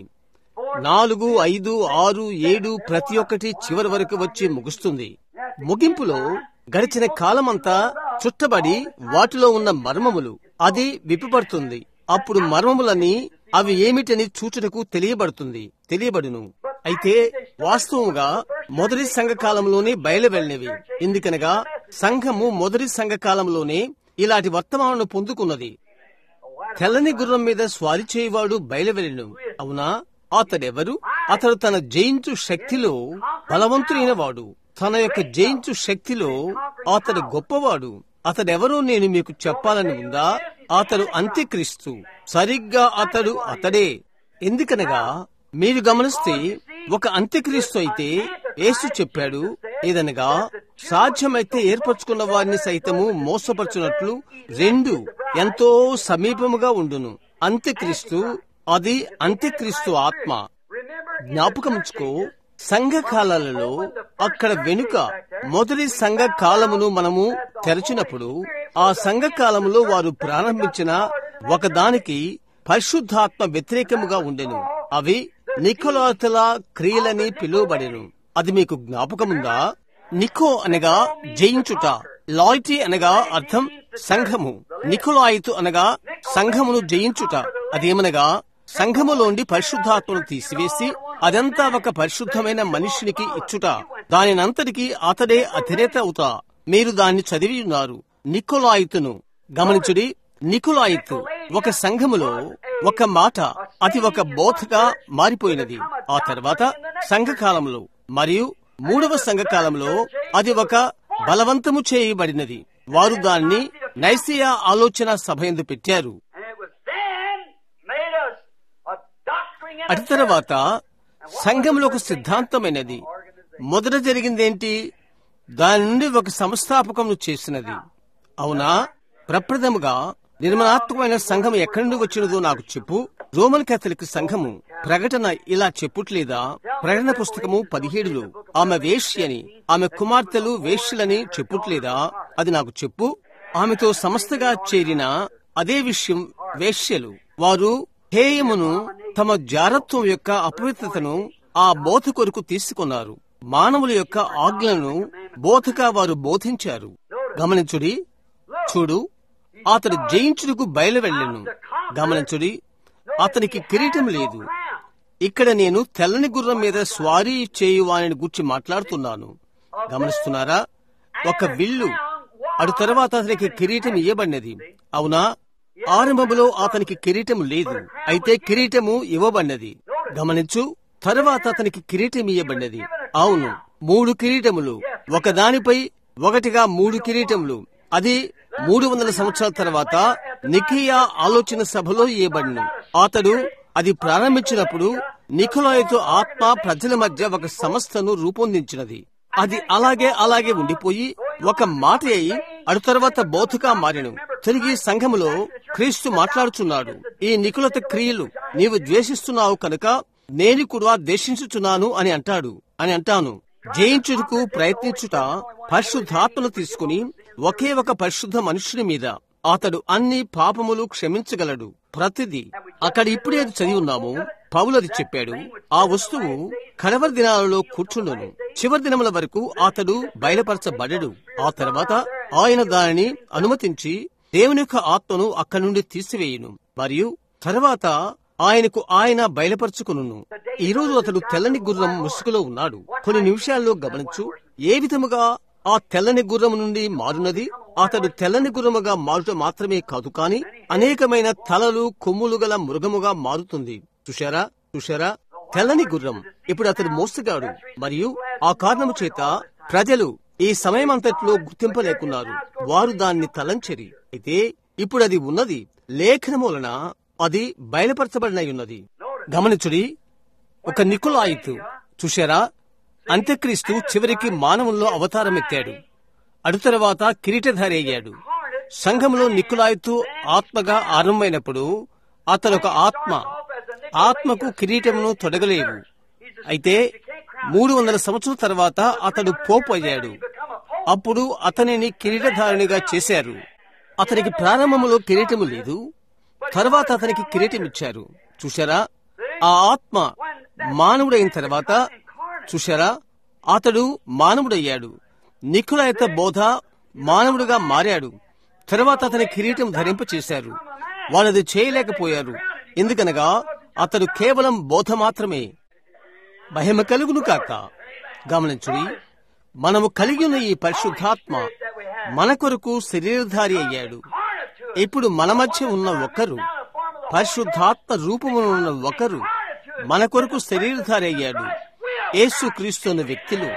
నాలుగు ఐదు ఆరు ఏడు ప్రతి ఒక్కటి చివరి వరకు వచ్చి ముగుస్తుంది ముగింపులో గడిచిన కాలమంతా చుట్టబడి వాటిలో ఉన్న మర్మములు అది విప్పబడుతుంది అప్పుడు మర్మములని అవి ఏమిటని చూచుటకు తెలియబడుతుంది తెలియబడును అయితే వాస్తవముగా మొదటి సంఘ కాలంలోనే బయలువెళ్ళినవి ఎందుకనగా సంఘము మొదటి సంఘ కాలంలోనే ఇలాంటి వర్తమానం పొందుకున్నది తెల్లని గుర్రం మీద స్వారీ చేయవాడు బయలువెళ్ళను అవునా అతడెవరు అతడు తన జయించు శక్తిలో బలవంతుడైన వాడు తన యొక్క జయించు శక్తిలో అతడు గొప్పవాడు అతడెవరో నేను మీకు చెప్పాలని ఉందా అతడు అంత్యక్రీస్తు సరిగ్గా అతడు అతడే ఎందుకనగా మీరు గమనిస్తే ఒక అంత్యక్రీస్తు అయితే యేసు చెప్పాడు ఏదనగా సాధ్యమైతే ఏర్పరచుకున్న వారిని సైతము మోసపరచునట్లు రెండు ఎంతో సమీపముగా ఉండును అంత్యక్రీస్తు అది అంత్యక్రీస్తు ఆత్మ జ్ఞాపకముంచుకో సంఘ కాలాలలో అక్కడ వెనుక మొదటి సంఘ కాలమును మనము తెరచినప్పుడు ఆ సంఘ కాలములో వారు ప్రారంభించిన ఒకదానికి పరిశుద్ధాత్మ వ్యతిరేకముగా ఉండెను అవి నికోలాతుల క్రియలని పిలువబడెను అది మీకు జ్ఞాపకముందా నికో అనగా జయించుట లాయిటీ అనగా అర్థం సంఘము నికోలాయితు అనగా సంఘమును జయించుట అదేమనగా సంఘములోండి పరిశుద్ధాత్మను తీసివేసి అదంతా ఒక పరిశుద్ధమైన మనుష్యునికి ఇచ్చుట దానినంతటికి అతడే అధినేత అవుతా మీరు దాన్ని చదివి ఉన్నారు నికోలాయితును గమనించుడి నికులాయిత్ ఒక సంఘములో ఒక మాట అది ఒక బోధగా మారిపోయినది ఆ తర్వాత సంఘకాలంలో మరియు మూడవ సంఘకాలంలో అది ఒక బలవంతము చేయబడినది వారు దాన్ని నైసియా ఆలోచన సభ ఎందు పెట్టారు And it was then made us a doctrine and a అటు తర్వాత సంఘంలో ఒక సిద్ధాంతమైనది మొదట జరిగిందేంటి దాని నుండి ఒక సంస్థాపకమును చేసినది అవునా ప్రప్రథముగా నిర్మలాత్మకమైన సంఘం ఎక్కడి నుండి వచ్చినదో నాకు చెప్పు రోమన్ కేథలిక్ సంఘము ప్రకటన ఇలా చెప్పుట్లేదా ప్రకటన పుస్తకము పదిహేడులో ఆమె వేష్యని ఆమె కుమార్తెలు వేష్యలని చెప్పుట్లేదా అది నాకు చెప్పు ఆమెతో సంస్థగా చేరిన అదే విషయం వేశ్యలు వారు హేయమును తమ జారత్వం యొక్క అపవిత్రతను ఆ బోధ కొరకు తీసుకున్నారు మానవుల యొక్క ఆజ్ఞలను బోధగా వారు బోధించారు గమనించుడి చూడు అతడు జయించుటకు బయలువెళ్ళను గమనించుడి అతనికి కిరీటం లేదు ఇక్కడ నేను తెల్లని గుర్రం మీద స్వారీ చేయువాని గురించి మాట్లాడుతున్నాను గమనిస్తున్నారా ఒక విల్లు అటు తర్వాత అతనికి కిరీటం ఇవ్వబడినది అవునా ఆరంభములో అతనికి కిరీటం లేదు అయితే కిరీటము ఇవ్వబడినది గమనించు తరువాత అతనికి కిరీటం ఇవ్వబడినది అవును మూడు కిరీటములు ఒకదానిపై ఒకటిగా మూడు కిరీటములు అది మూడు వందల సంవత్సరాల తర్వాత నికియా ఆలోచన సభలో ఇవ్వబడిను అతడు అది ప్రారంభించినప్పుడు నికులాయతో ఆత్మ ప్రజల మధ్య ఒక సంస్థను రూపొందించినది అది అలాగే అలాగే ఉండిపోయి ఒక మాట అయి అటు తర్వాత బోధగా మారెను తిరిగి సంఘములో క్రీస్తు మాట్లాడుచున్నాడు ఈ నికులత క్రియలు నీవు ద్వేషిస్తున్నావు కనుక నేను కూడా ద్వేషించుచున్నాను అని అంటాడు అని అంటాను జయించుటకు ప్రయత్నించుట పరిశుద్ధాత్మను తీసుకుని ఒకే ఒక పరిశుద్ధ మనుషుని మీద అతడు అన్ని పాపములు క్షమించగలడు ప్రతిదీ అక్కడ ఇప్పుడే అది చదివి ఉన్నాము పౌలది చెప్పాడు ఆ వస్తువు కడవరి దినాలలో కూర్చుండును చివరి దినముల వరకు అతడు బయలుపరచబడడు ఆ తర్వాత ఆయన దానిని అనుమతించి దేవుని యొక్క ఆత్మను అక్కడి నుండి తీసివేయును మరియు తర్వాత ఆయనకు ఆయన బయలుపరచుకును ఈ రోజు అతడు తెల్లని గుర్రం ముసుగులో ఉన్నాడు కొన్ని నిమిషాల్లో గమనించు ఏ విధముగా ఆ తెల్లని గుర్రం నుండి మారునది అతడు తెల్లని గుర్రముగా మారుట మాత్రమే కాదు కాని అనేకమైన తలలు కొమ్ములు గల మృగముగా మారుతుంది చూశారా చూశారా తెల్లని గుర్రం ఇప్పుడు అతడు మోసగాడు మరియు ఆ కారణము చేత ప్రజలు ఈ సమయమంతట్లో గుర్తింపలేకున్నారు వారు దాన్ని తలంచరి అయితే ఇప్పుడు అది ఉన్నది లేఖన మూలన అది బయలుపరచబడినై ఉన్నది గమనించుడి ఒక నికులాయితు చూశారా అంత్యక్రీస్తు చివరికి మానవుల్లో అవతారం ఎత్తాడు అడు తర్వాత కిరీటధారి అయ్యాడు సంఘంలో నికులాయితు ఆత్మగా ఆరంభమైనప్పుడు అతను ఒక ఆత్మ ఆత్మకు కిరీటమును తొడగలేవు అయితే మూడు వందల సంవత్సరాల తర్వాత అతడు పోపు అయ్యాడు అప్పుడు అతనిని కిరీటధారునిగా చేశారు అతనికి ప్రారంభములో కిరీటము లేదు తర్వాత అతనికి కిరీటం ఇచ్చారు చూశారా ఆ ఆత్మ మానవుడైన తర్వాత చూశారా అతడు మానవుడయ్యాడు నికులాయత బోధ మానవుడుగా మారాడు తర్వాత అతని కిరీటం ధరింప చేశారు వాళ్ళది చేయలేకపోయారు ఎందుకనగా అతడు కేవలం బోధ మాత్రమే మహిమ కలుగును కాక గమనించుడి మనము కలిగి ఉన్న ఈ పరిశుద్ధాత్మ మన కొరకు శరీరధారి అయ్యాడు ఇప్పుడు మన మధ్య ఉన్న ఒకరు పరిశుద్ధాత్మ రూపమున ఉన్న ఒకరు మన కొరకు శరీరధారి అయ్యాడు యేసు క్రీస్తు అన్న వ్యక్తులు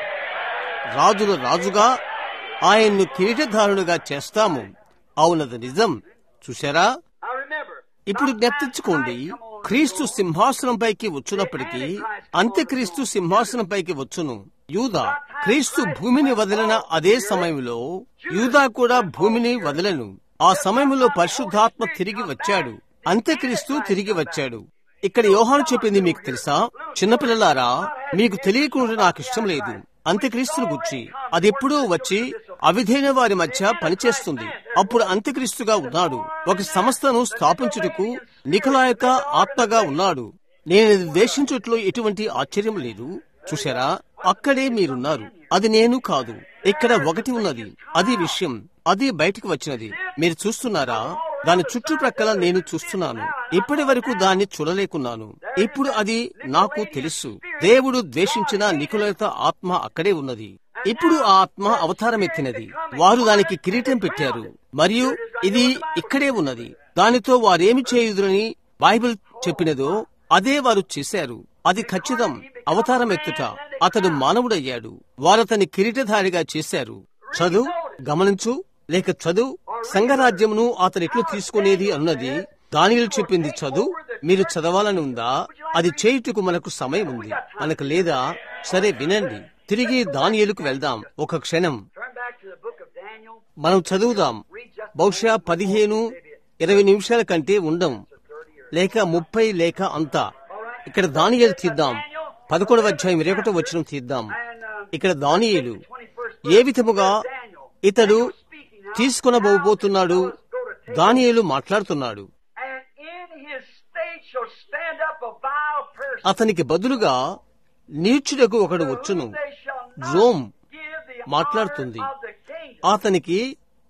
రాజుల రాజుగా ఆయన్ను కిరీటధారునిగా చేస్తాము అవునది నిజం చూశారా I remember. ఇప్పుడు జ్ఞప్తించుకోండి క్రీస్తు సింహాసనంపైకి వచ్చినప్పటికీ అంత్యక్రీస్తు సింహాసనంపైకి వచ్చును యూదా క్రీస్తు భూమిని వదిలిన అదే సమయంలో యూదా కూడా భూమిని వదలను ఆ సమయంలో పరిశుద్ధాత్మ తిరిగి వచ్చాడు అంత్యక్రీస్తు తిరిగి వచ్చాడు ఇక్కడ యోహాను చెప్పింది మీకు తెలుసా చిన్నపిల్లలారా మీకు తెలియకుండా నాకు ఇష్టం లేదు అంత్యక్రీస్తును గుర్చి అది ఎప్పుడూ వచ్చి అవిధైన వారి మధ్య పనిచేస్తుంది అప్పుడు అంత్యక్రీస్తుగా ఉన్నాడు ఒక సంస్థను స్థాపించుటకు నిఖలాయక ఆత్మగా ఉన్నాడు నేను ఇది దేశించుట్లో ఎటువంటి ఆశ్చర్యం లేదు చూశారా అక్కడే మీరున్నారు అది నేను కాదు ఇక్కడ ఒకటి ఉన్నది అది విషయం అది బయటికి వచ్చినది మీరు చూస్తున్నారా దాని చుట్టుప్రక్కల నేను చూస్తున్నాను ఇప్పటి వరకు దాన్ని చూడలేకున్నాను ఇప్పుడు అది నాకు తెలుసు దేవుడు ద్వేషించిన నికులత ఆత్మ అక్కడే ఉన్నది ఇప్పుడు ఆ ఆత్మ అవతారమెత్తినది వారు దానికి కిరీటం పెట్టారు మరియు ఇది ఇక్కడే ఉన్నది దానితో వారేమి చేయుదురని బైబిల్ చెప్పినదో అదే వారు చేశారు అది ఖచ్చితం అవతారం ఎత్తుట అతడు మానవుడయ్యాడు వారతని కిరీటధారిగా చేశారు చదువు గమనించు లేక చదువు సంఘరాజ్యమును అతను ఎట్లు తీసుకునేది అన్నది దానిలు చెప్పింది చదువు మీరు చదవాలని ఉందా అది చేయుటకు మనకు సమయం ఉంది మనకు లేదా సరే వినండి తిరిగి దానియేలుకు వెళ్దాం ఒక క్షణం Turn back to the book of Daniel. మనం చదువుదాం బహుశా పదిహేను ఇరవై నిమిషాల కంటే ఉండం లేక ముప్పై లేక అంతా ఇక్కడ దానియేలు తీద్దాం పదకొండవ అధ్యాయం ఇరవై ఒకటో వచ్చిన తీద్దాం ఇక్కడ దానియేలు ఏ విధముగా ఇతడు తీసుకొనబోతున్నాడు దానియేలు మాట్లాడుతున్నాడు And in his state shall stand up a vile person. అతనికి బదులుగా నీచుడకు ఒకడు వచ్చును They shall not Rome give the మాట్లాడుతుంది. honor of the kingdom. అతనికి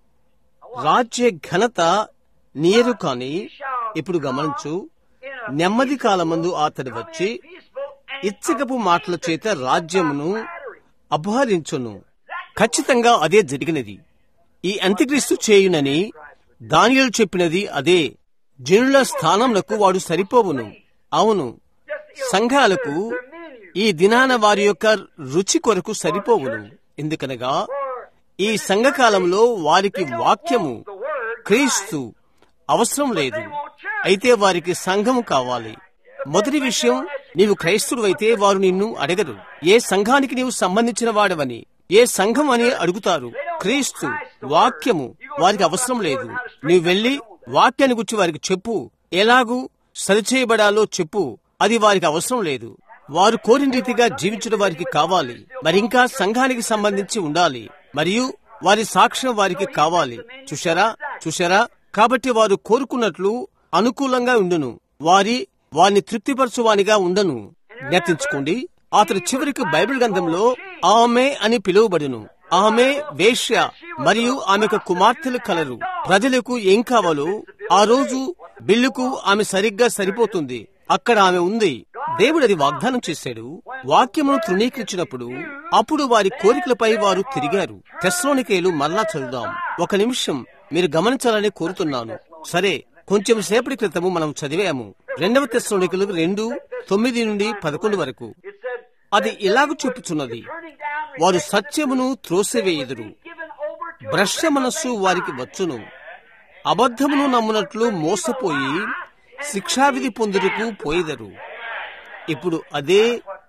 రాజ్య ఘనత నీయరు కాని ఇప్పుడు గమనించు In a నెమ్మది కాలమందు అతడు వచ్చి peaceful and ఇచ్చకపు మాటల చేత రాజ్యమును అపహరించును ఖచ్చితంగా అదే జరిగినది ఈ అంత్యక్రీస్తు చేయునని దానియలు చెప్పినది అదే జనుల స్థానములకు వాడు సరిపోవును అవును సంఘాలకు ఈ దినాన వారి యొక్క రుచి కొరకు సరిపోవును ఎందుకనగా ఈ సంఘకాలంలో వారికి వాక్యము క్రీస్తు అవసరం లేదు అయితే వారికి సంఘము కావాలి మొదటి విషయం నీవు క్రైస్తుడువైతే వారు నిన్ను అడగరు ఏ సంఘానికి నీవు సంబంధించిన వాడవని ఏ సంఘం అని అడుగుతారు క్రీస్తు వాక్యము వారికి అవసరం లేదు నీవు వెళ్లి వాక్యాన్ని గురించి వారికి చెప్పు ఎలాగూ సరిచేయబడాలో చెప్పు అది వారికి అవసరం లేదు వారు కోరిన రీతిగా జీవించడం వారికి కావాలి మరింకా సంఘానికి సంబంధించి ఉండాలి మరియు వారి సాక్ష్యం వారికి కావాలి చూశారా చూశారా కాబట్టి వారు కోరుకున్నట్లు అనుకూలంగా ఉండును వారి వారిని తృప్తిపరచువానిగా ఉండను జ్ఞప్తించుకోండి అతడు చివరికి బైబిల్ గ్రంథంలో ఆమె అని పిలువబడును ఆమె వేశ్య మరియు ఆమెకు కుమార్తెలు కలరు ప్రజలకు ఏం కావాలో ఆ రోజు బిల్లుకు ఆమె సరిగ్గా సరిపోతుంది అక్కడ ఆమె ఉంది దేవుడు అది వాగ్దానం చేశాడు వాక్యమును తృణీకరించినప్పుడు అప్పుడు వారి కోరికలపై వారు తిరిగారు తెస్లోనికేలు మరలా చదువుదాం ఒక నిమిషం మీరు గమనించాలని కోరుతున్నాను సరే కొంచెం సేపటి క్రితము మనం చదివాము రెండవ తెస్సలోనికలకు రెండు తొమ్మిది నుండి పదకొండు వరకు It said, అది ఇలాగ చెప్పుచున్నది turning down, వారు సత్యమును త్రోసివేయుదురు given over to భ్రష్ట మనస్సు వారికి వచ్చును అబద్ధమును నమ్మునట్లు మోసపోయి శిక్షావిధి పొందుటకు పోయిదరు ఇప్పుడు అదే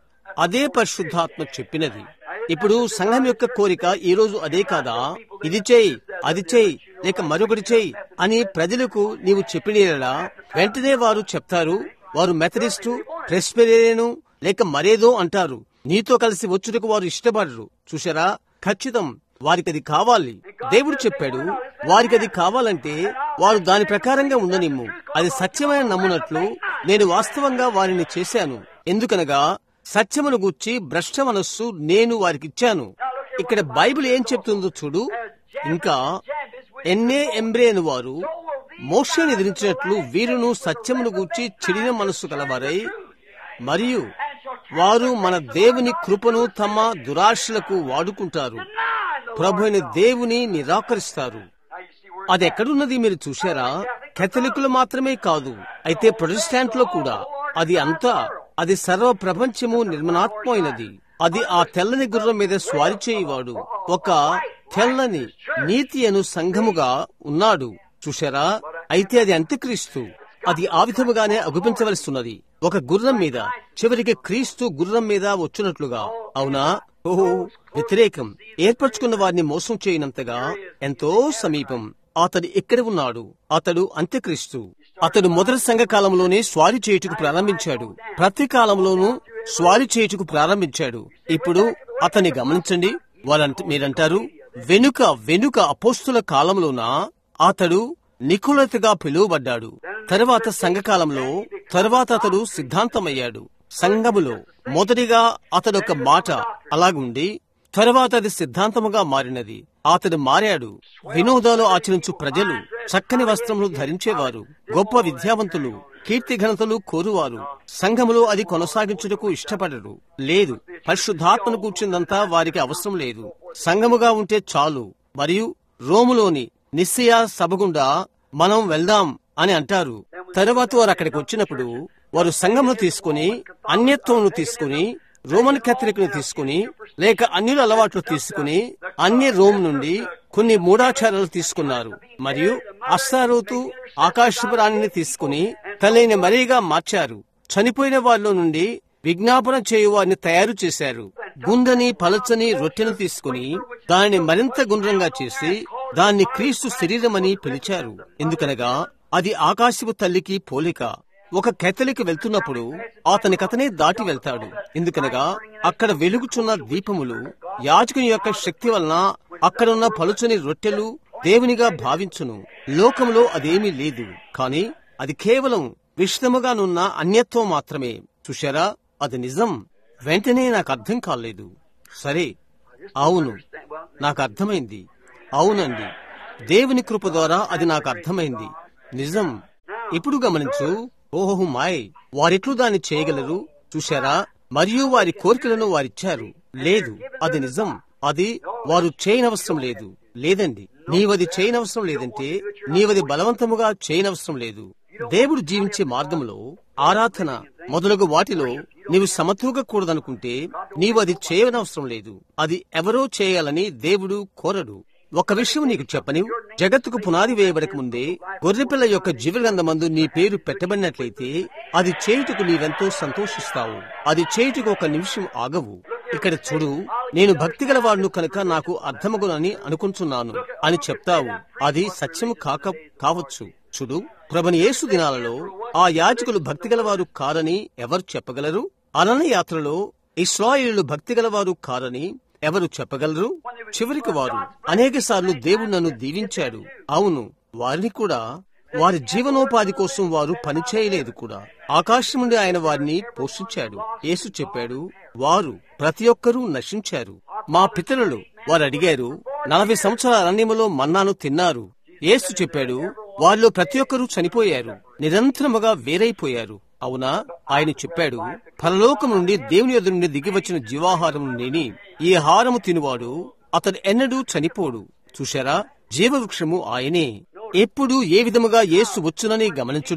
అదే పరిశుద్ధాత్మ చెప్పినది ఇప్పుడు సంఘం యొక్క కోరిక ఈ రోజు అదే కాదా ఇది చేయి అది చేయి లేక మరొకటి చేయి అని ప్రజలకు నీవు చెప్పినలా వెంటనే వారు చెప్తారు వారు మెథడిస్టు ప్రెస్పెరేను లేక మరేదో అంటారు నీతో కలిసి వచ్చుటకు వారు ఇష్టపడరు చూసారా ఖచ్చితం వారికి అది కావాలి దేవుడు చెప్పాడు వారికి అది కావాలంటే వారు దాని ప్రకారంగా ఉండనిమ్ము అది సత్యమైన నమ్మునట్లు నేను వాస్తవంగా వారిని చేశాను ఎందుకనగా సత్యమును గూర్చి భ్రష్ట మనస్సు నేను వారికిచ్చాను ఇక్కడ బైబిల్ ఏం చెప్తుందో చూడు ఇంకా ఎన్నే ఎంబ్రే అని వారు మోషేని ఎదిరించినట్లు వీరును సత్యమును గూర్చి చెడిన మనస్సు కలవారై మరియు వారు మన దేవుని కృపను తమ దురాశలకు వాడుకుంటారు ప్రభు అయిన దేవుని నిరాకరిస్తారు Now you see where అది ఎక్కడున్నది మీరు చూశారా కేథలికులు మాత్రమే కాదు అయితే ప్రొటెస్టాంట్ లో కూడా అది అంతా అది సర్వ ప్రపంచము నిర్మనాత్మైనది అది ఆ తెల్లని గుర్రం మీద స్వారీ చేయువాడు ఒక తెల్లని నీతి అను సంఘముగా ఉన్నాడు చూశారా అయితే అది అంత్యక్రీస్తు అది ఆ విధముగానే అగుపించవలస్తున్నది ఒక గుర్రం మీద చివరికి క్రీస్తు గుర్రం మీద వచ్చినట్లుగా అవునా ఓహో వ్యతిరేకం ఏర్పరచుకున్న వారిని మోసం చేయనంతగా ఎంతో సమీపం అతడు ఇక్కడ ఉన్నాడు అతడు అంత్యక్రీస్తు అతడు మొదటి సంఘ కాలంలోనే స్వారీ చేయుటకు ప్రారంభించాడు ప్రతి కాలంలోనూ స్వారీ చేయుటకు ప్రారంభించాడు ఇప్పుడు అతన్ని గమనించండి వారంట మీరంటారు వెనుక వెనుక అపోస్తుల కాలంలోన అతడు నికులతగా పిలువబడ్డాడు తరువాత సంఘకాలంలో తరువాత అతడు సిద్ధాంతమయ్యాడు సంఘములో మొదటిగా అతడు ఒక మాట అలాగుండి తరువాత అది సిద్ధాంతముగా మారినది అతడు మారాడు వినోదాలు ఆచరించు ప్రజలు చక్కని వస్త్రములు ధరించేవారు గొప్ప విద్యావంతులు కీర్తి ఘనతలు కోరువారు సంఘములో అది కొనసాగించుటకు ఇష్టపడరు లేదు పరిశుద్ధాత్మను కూర్చుందంతా వారికి అవసరం లేదు సంఘముగా ఉంటే చాలు మరియు రోములోని నిస్సియా సభగుండా మనం వెళ్దాం అని అంటారు తరువాత వారు అక్కడికి వచ్చినప్పుడు వారు సంఘమును తీసుకుని అన్యత్వమును తీసుకుని రోమన్ క్యాథలిక్ను తీసుకుని లేక అన్యుల అలవాట్లు తీసుకుని అన్య రోమ్ నుండి కొన్ని మూఢాచారాలు తీసుకున్నారు మరియు అస్సారోతు ఆకాశపురాణిని తీసుకుని తలైన మరీగా మార్చారు చనిపోయిన వారిలో నుండి విజ్ఞాపన చేయు వారిని తయారు చేశారు గుండని పలచని రొట్టెను తీసుకుని దానిని మరింత గుండ్రంగా చేసి దాన్ని క్రీస్తు శరీరమని పిలిచారు ఎందుకనగా అది ఆకాశపు తల్లికి పోలిక ఒక కెథలిక్ వెళ్తున్నప్పుడు అతని కథనే దాటి వెళ్తాడు ఎందుకనగా అక్కడ వెలుగుచున్న దీపములు యాజకుని యొక్క శక్తి వలన అక్కడున్న పలుచని రొట్టెలు దేవునిగా భావించును లోకములో అదేమీ లేదు కాని అది కేవలం విషదముగానున్న అన్యత్వం మాత్రమే చూశారా అది నిజం వెంటనే నాకు అర్థం కాలేదు సరే అవును నాకు అర్థమైంది అవునండి దేవుని కృప ద్వారా అది నాకు అర్థమైంది నిజం ఇప్పుడు గమనించు ఓహో మాయ్ వారెట్లు దాన్ని చేయగలరు చూశారా మరియు వారి కోరికలను వారిచ్చారు లేదు అది నిజం అది వారు చేయనవసరం లేదు లేదండి నీవది చేయనవసరం లేదంటే నీవది బలవంతముగా చేయనవసరం లేదు దేవుడు జీవించే మార్గంలో ఆరాధన మొదలగు వాటిలో నీవు సమతూగకూడదనుకుంటే నీవు అది చేయనవసరం లేదు అది ఎవరో చేయాలని దేవుడు కోరడు ఒక విషయం నీకు చెప్పని జగత్తుకు పునాది వేయబడక ముందే గొర్రెపిల్ల యొక్క జీవగంధమందు నీ పేరు పెట్టబడినట్లయితే అది చేయుటకు నీవెంతో సంతోషిస్తావు అది చేయుటకు ఒక నిమిషం ఆగవు ఇక్కడ చూడు నేను భక్తి గలవాడును కనుక నాకు అర్థమగునని అనుకుంటున్నాను అని చెప్తావు అది సత్యం కాక కావచ్చు చూడు ప్రభుని యేసు దినాలలో ఆ యాజకులు భక్తి గలవారు కారని ఎవరు చెప్పగలరు అనన యాత్రలో ఇస్రాయేలు భక్తి గలవారు కారని ఎవరు చెప్పగలరు చివరికి వారు అనేక సార్లు దేవుడు నన్ను దీవించాడు అవును వారిని కూడా వారి జీవనోపాధి కోసం వారు పనిచేయలేదు కూడా ఆకాశం నుండి ఆయన వారిని పోషించాడు యేసు చెప్పాడు వారు ప్రతి ఒక్కరూ నశించారు మా పితరులు వారు అడిగారు నలభై సంవత్సరాల అరణ్యములో మన్నాను తిన్నారు యేసు చెప్పాడు వారిలో ప్రతి ఒక్కరూ చనిపోయారు నిరంతరముగా వేరైపోయారు అవునా ఆయన చెప్పాడు పరలోకం నుండి దేవుని ఎదురు నుండి దిగివచ్చిన జీవాహారం నేని ఈ ఆహారము తినువాడు అతడు ఎన్నడూ చనిపోడు చూశారా జీవవృక్షము ఆయనే ఎప్పుడు ఏ విధముగా యేసు వచ్చునని గమనించుడి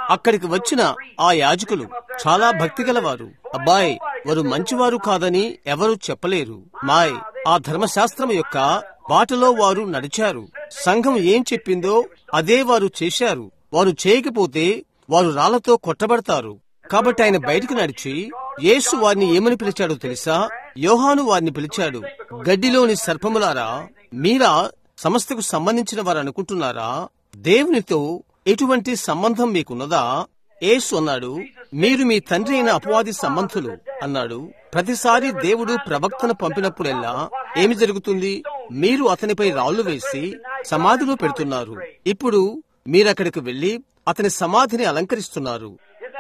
అక్కడికి వచ్చిన ఆ యాజకులు చాలా భక్తి గలవారు అబ్బాయ్ వారు మంచివారు కాదని ఎవరూ చెప్పలేరు మాయ్ ఆ ధర్మశాస్త్రం యొక్క బాటలో వారు నడిచారు సంఘం ఏం చెప్పిందో అదే వారు చేశారు వారు చేయకపోతే వారు రాళ్లతో కొట్టబడతారు కాబట్టి ఆయన బయటకు నడిచి యేసు వారిని ఏమని పిలిచాడో తెలుసా యోహాను వారిని పిలిచాడు గడ్డిలోని సర్పములారా మీరా సంస్థకు సంబంధించిన వారు అనుకుంటున్నారా దేవునితో ఎటువంటి సంబంధం మీకున్నదా యేసు అన్నాడు మీరు మీ తండ్రి అయిన అపవాది సంబంధులు అన్నాడు ప్రతిసారి దేవుడు ప్రవక్తను పంపినప్పుడెల్లా ఏమి జరుగుతుంది మీరు అతనిపై రాళ్లు వేసి సమాధిలో పెడుతున్నారు ఇప్పుడు మీరక్కడికి వెళ్లి అతని సమాధిని అలంకరిస్తున్నారు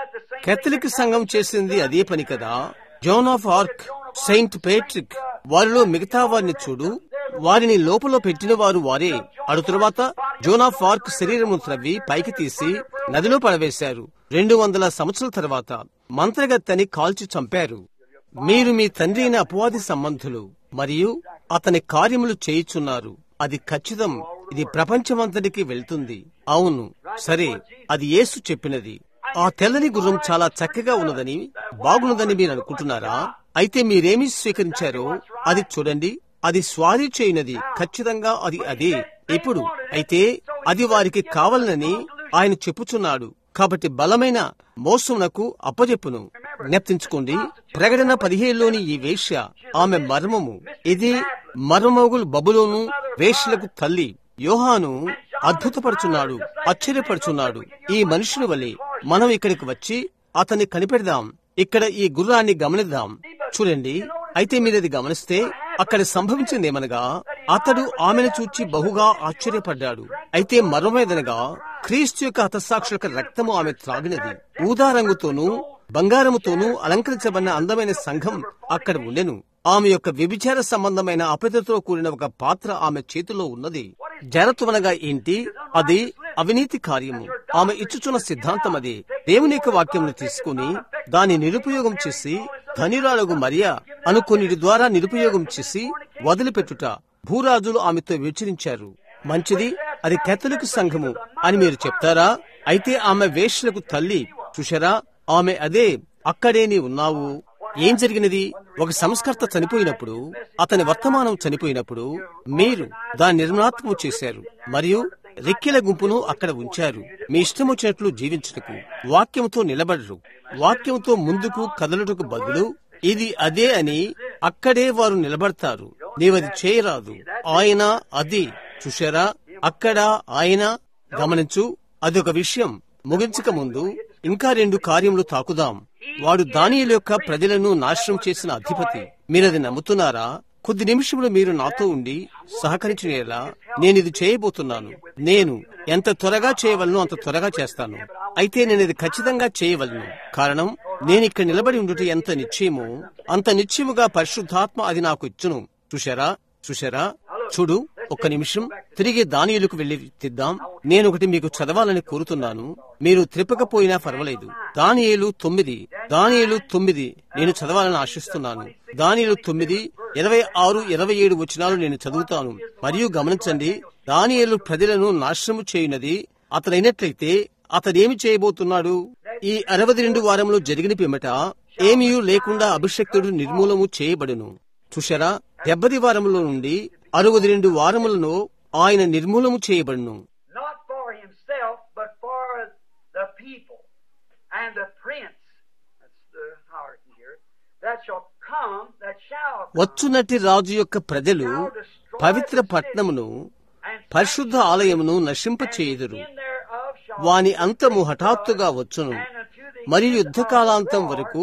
కెథలిక్ సంఘం చేసింది అదే పని కదా Joan of Arc saint Patrick వారిలో మిగతా వారిని చూడు వారిని లోపల పెట్టిన వారు వారే అడు తరువాత జోన్ ఆఫ్ ఆర్క్ శరీరము త్రవ్వి పైకి తీసి నదిలో పడవేశారు రెండు వందల సంవత్సరాల తర్వాత మంత్రగత్తని కాల్చి చంపారు మీరు మీ తండ్రి అయిన అపవాది సంబంధులు మరియు అతని కార్యములు చేయుచున్నారు అది ఖచ్చితం ఇది ప్రపంచమంతటికి వెళ్తుంది అవును సరే అది యేసు చెప్పినది ఆ తెల్లని గుర్రం చాలా చక్కగా ఉన్నదని బాగున్నదని మీరు అనుకుంటున్నారా అయితే మీరేమి స్వీకరించారో అది చూడండి అది స్వారీ చేయనది ఖచ్చితంగా అది అదే ఇప్పుడు అయితే అది వారికి కావాలని ఆయన చెప్పుచున్నాడు కాబట్టి బలమైన మోసమునకు అప్పజెప్పును జ్ఞప్తించుకోండి ప్రకటన పదిహేడులోని ఈ వేశ్య ఆమె మర్మము ఇది మర్మమోగులు బబులోను వేశ్యలకు తల్లి యోహాను అద్భుతపడుచున్నాడు ఆశ్చర్యపడుచున్నాడు ఈ మనుషుని వలె మనం ఇక్కడికి వచ్చి అతన్ని కనిపెడదాం ఇక్కడ ఈ గుర్రాన్ని గమనిద్దాం చూడండి అయితే మీరది గమనిస్తే అక్కడ సంభవించిందేమనగా అతడు ఆమెను చూచి బహుగా ఆశ్చర్యపడ్డాడు అయితే మరోమేదనగా క్రీస్తు యొక్క హతసాక్షుల రక్తము ఆమె త్రాగినది ఊదా రంగుతోనూ బంగారముతోనూ అలంకరించబడిన అందమైన సంఘం అక్కడ ఉండెను ఆమె యొక్క వ్యభిచార సంబంధమైన అపతితో కూడిన ఒక పాత్ర ఆమె చేతిలో ఉన్నది జరత్వనగా ఏంటి అది అవినీతి కార్యము ఆమె ఇచ్చుచున్న సిద్ధాంతం అది దేవుని యొక్క వాక్యమును తీసుకుని దాని నిరుపయోగం చేసి ధనిరాలకు మరియా అనుకొన్నిటి ద్వారా నిరుపయోగం చేసి వదిలిపెట్టుట భూరాజులు ఆమెతో విచరించారు మంచిది అది కేథలిక్ సంఘము అని మీరు చెప్తారా అయితే ఆమె వేష్లకు తల్లి చూశారా ఆమె అదే అక్కడే నీ ఉన్నావు ఏం జరిగినది ఒక సంస్కర్త చనిపోయినప్పుడు అతని వర్తమానం చనిపోయినప్పుడు మీరు దాని నిర్మాత్మం చేశారు మరియు రెక్కెల గుంపును అక్కడ ఉంచారు మీ ఇష్టం వచ్చినట్లు జీవించుటకు వాక్యంతో నిలబడరు వాక్యంతో ముందుకు కదలుటకు బదులు ఇది అదే అని అక్కడే వారు నిలబడతారు నీవది చేయరాదు ఆయన అది చూశారా అక్కడ ఆయన గమనించు అదొక విషయం ముగించక ముందు ఇంకా రెండు కార్యములు తాకుదాం వాడు దానియుల యొక్క ప్రజలను నాశనం చేసిన అధిపతి మీరది నమ్ముతున్నారా కొద్ది నిమిషములు మీరు నాతో ఉండి సహకరించినేలా నేను ఇది చేయబోతున్నాను నేను ఎంత త్వరగా చేయవలను అంత త్వరగా చేస్తాను అయితే నేను ఇది ఖచ్చితంగా చేయవలను కారణం నేను ఇక్కడ నిలబడి ఉండుట ఎంత నిశ్చయమో అంత నిశ్చయముగా పరిశుద్ధాత్మ అది నాకు ఇచ్చును చూశారా చూశారా చూడు ఒక్క నిమిషం తిరిగి దానియులకు వెళ్లి తిద్దాం నేను ఒకటి మీకు చదవాలని కోరుతున్నాను మీరు త్రిప్పకపోయినా పర్వాలేదు దానియేలు తొమ్మిది దానియేలు తొమ్మిది నేను చదవాలని ఆశిస్తున్నాను దానియేలు తొమ్మిది ఇరవై ఆరు ఇరవై ఏడు వచనాలు నేను చదువుతాను మరియు గమనించండి దానియేలు ప్రజలను నాశనము చేయునది అతడైనట్లయితే అతడేమి చేయబోతున్నాడు ఈ అరవై రెండు వారంలో జరిగిన పిమ్మట ఏమీ లేకుండా అభిషక్తుడు నిర్మూలము చేయబడును చూశారా డెబ్బది వారములో నుండి అరవై రెండు వారములను ఆయన నిర్మూలము చేయబడును not for himself, but for the people and the prince. That's the hierarchy here. That shall come, that shall come, వచ్చునట్టి రాజు యొక్క ప్రజలు పవిత్ర పట్నమును and పరిశుద్ధ ఆలయమును నశింపచేయుదురు in thereof shall వాని అంతము హఠాత్తుగా వచ్చును and unto the మరియు యుద్ధకాలాంతం వరకు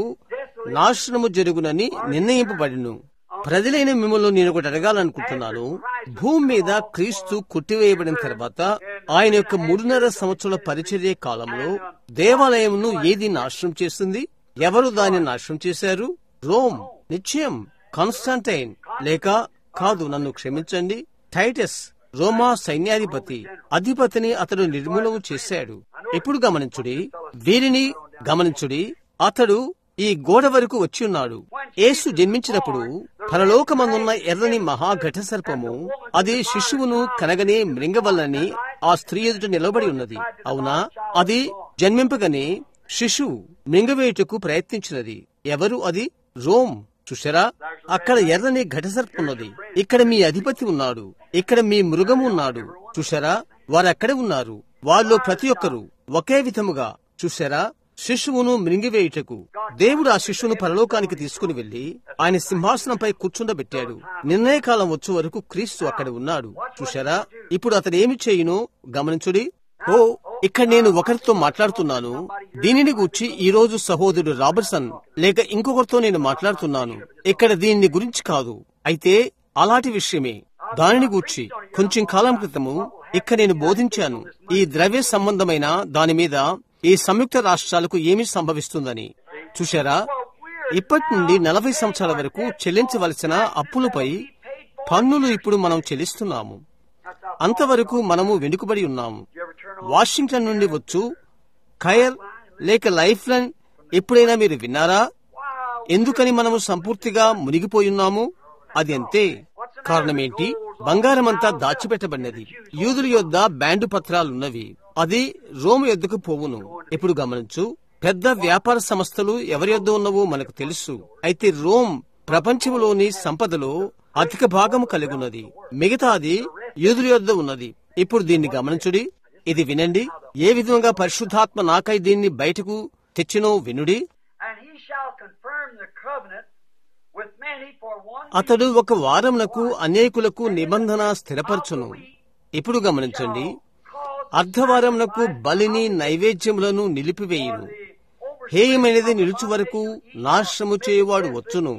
నాశనము జరుగునని నిర్ణయింపబడిను ప్రజలైన మిమ్మల్ని నేను ఒకటి అడగాలనుకుంటున్నాను భూమి మీద క్రీస్తు కొట్టివేయబడిన తర్వాత ఆయన యొక్క మూడున్నర సంవత్సరాల పరిచర్య కాలంలో దేవాలయమును ఏది నాశనం చేస్తుంది ఎవరు దాన్ని నాశనం చేశారు రోమ్ నిశ్చయం కాన్స్టాంటైన్ లేక కాదు నన్ను క్షమించండి టైటస్ రోమా సైన్యాధిపతి అధిపతిని అతడు నిర్మూలన చేశాడు ఇప్పుడు గమనించుడి వీరిని గమనించుడి అతడు ఈ గోడ వరకు వచ్చి ఉన్నాడు యేసు జన్మించినప్పుడు పరలోకమందున్న ఎర్రని మహాఘట సర్పము అది శిశువును కనగనే మృంగవల్లని ఆ స్త్రీ ఎదుట నిలబడి ఉన్నది అవునా అది జన్మింపగానే శిశువు మింగవేయుటకు ప్రయత్నించినది ఎవరు అది రోమ్ చూసారా అక్కడ ఎర్రని ఘటసర్పు ఉన్నది ఇక్కడ మీ అధిపతి ఉన్నాడు ఇక్కడ మీ మృగం ఉన్నాడు చూసారా వారు అక్కడే ఉన్నారు వాళ్ళు ప్రతి ఒక్కరు ఒకే విధముగా చూసారా శిశువును మృంగివేయుటకు దేవుడు ఆ శిశువును పరలోకానికి తీసుకుని వెళ్లి ఆయన సింహాసనంపై కూర్చుండబెట్టాడు నిర్ణయకాలం వచ్చే వరకు క్రీస్తు అక్కడ ఉన్నాడు చూశారా ఇప్పుడు అతను ఏమి చేయునో గమనించుడి ఓ ఇక్కడ నేను ఒకరితో మాట్లాడుతున్నాను దీనిని గూర్చి ఈ రోజు సహోదరుడు రాబర్సన్ లేక ఇంకొకరితో నేను మాట్లాడుతున్నాను ఇక్కడ దీనిని గురించి కాదు అయితే అలాంటి విషయమే దానిని గూర్చి కొంచెం కాలం క్రితము ఇక్కడ నేను బోధించాను ఈ ద్రవ్య సంబంధమైన దాని మీద ఈ సంయుక్త రాష్ట్రాలకు ఏమి సంభవిస్తుందని చూశారా ఇప్పటి నుండి నలభై సంవత్సరాల వరకు చెల్లించవలసిన అప్పులపై పన్నులు ఇప్పుడు మనం చెల్లిస్తున్నాము అంతవరకు మనము వెనుకబడి ఉన్నాము వాషింగ్టన్ నుండి వచ్చు ఖైర్ లేక లైఫ్ లైన్ ఎప్పుడైనా మీరు విన్నారా ఎందుకని మనము సంపూర్తిగా మునిగిపోయున్నాము అది అంతే కారణమేంటి బంగారమంతా దాచిపెట్టబడినది యూదుల యొద్ద బ్యాండు పత్రాలున్నవి అది రోమ్ యొద్దకు పోవును ఇప్పుడు గమనించు పెద్ద వ్యాపార సంస్థలు ఎవరి యొద్ద ఉన్నవో మనకు తెలుసు అయితే రోమ్ ప్రపంచంలోని సంపదలో అధిక భాగము కలిగి ఉన్నది మిగతాది యూదుల యొద్ద ఉన్నది ఇప్పుడు దీన్ని గమనించుడి ఇది వినండి ఏ విధంగా పరిశుద్ధాత్మ నాకై దీన్ని బయటకు తెచ్చినో వినుడి And he shall confirm the covenant with many for one అతడు ఒక వారమునకు అనేకులకు నిబంధన స్థిరపరచును ఇప్పుడు గమనించండి అర్ధవారమునకు బలిని నైవేద్యములను నిలిపివేయును హేయమైనది నిలుచు వరకు నాశనము చేయవాడు వచ్చును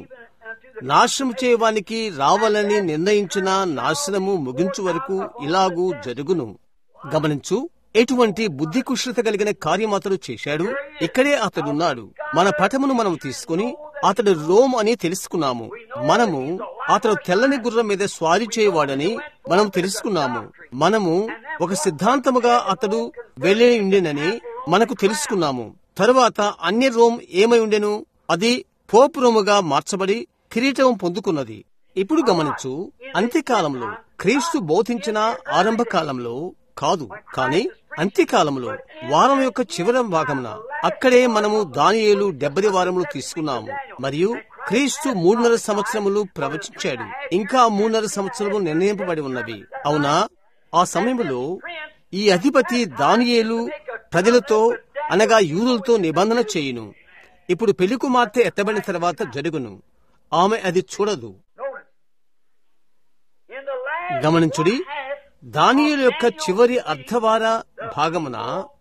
నాశనము చేయవానికి రావాలని నిర్ణయించిన నాశనము ముగించు వరకు ఇలాగూ జరుగును గమనించు ఎటువంటి బుద్ధి కుశలత కలిగిన కార్యం అతడు చేశాడు ఇక్కడే అతడున్నాడు మన పటమును మనం తీసుకుని అతడు రోమ్ అని తెలుసుకున్నాము మనము అతడు తెల్లని గుర్రం మీద స్వారీ చేయవాడని మనం తెలుసుకున్నాము మనము ఒక సిద్ధాంతముగా అతడు వెళ్ళి ఉండేనని మనకు తెలుసుకున్నాము తరువాత అన్య రోమ్ ఏమై ఉండెను అది పోపు రోముగా మార్చబడి కిరీటం పొందుకున్నది ఇప్పుడు గమనించు అంత్యకాలంలో క్రీస్తు బోధించిన ఆరంభ కాలంలో కాదు కానీ అంత్యకాలంలో వారం యొక్క చివరి భాగమున అక్కడే మనము దానియేలు డెబ్బది వారములు తీసుకున్నాము మరియు క్రీస్తు మూడున్నర సంవత్సరములు ప్రవచించాడు ఇంకా మూడున్నర సంవత్సరములు నిర్ణయింపబడి ఉన్నవి అవునా ఆ సమయంలో ఈ అధిపతి దానియేలు ప్రజలతో అనగా యూదులతో నిబంధన చేయును ఇప్పుడు పెళ్లి కుమార్తె ఎత్తబడిన తర్వాత జరుగును ఆమె అది చూడదు Notice. In the last గమనించుడి half, దానియేలు యొక్క చివరి అర్ధవార భాగమున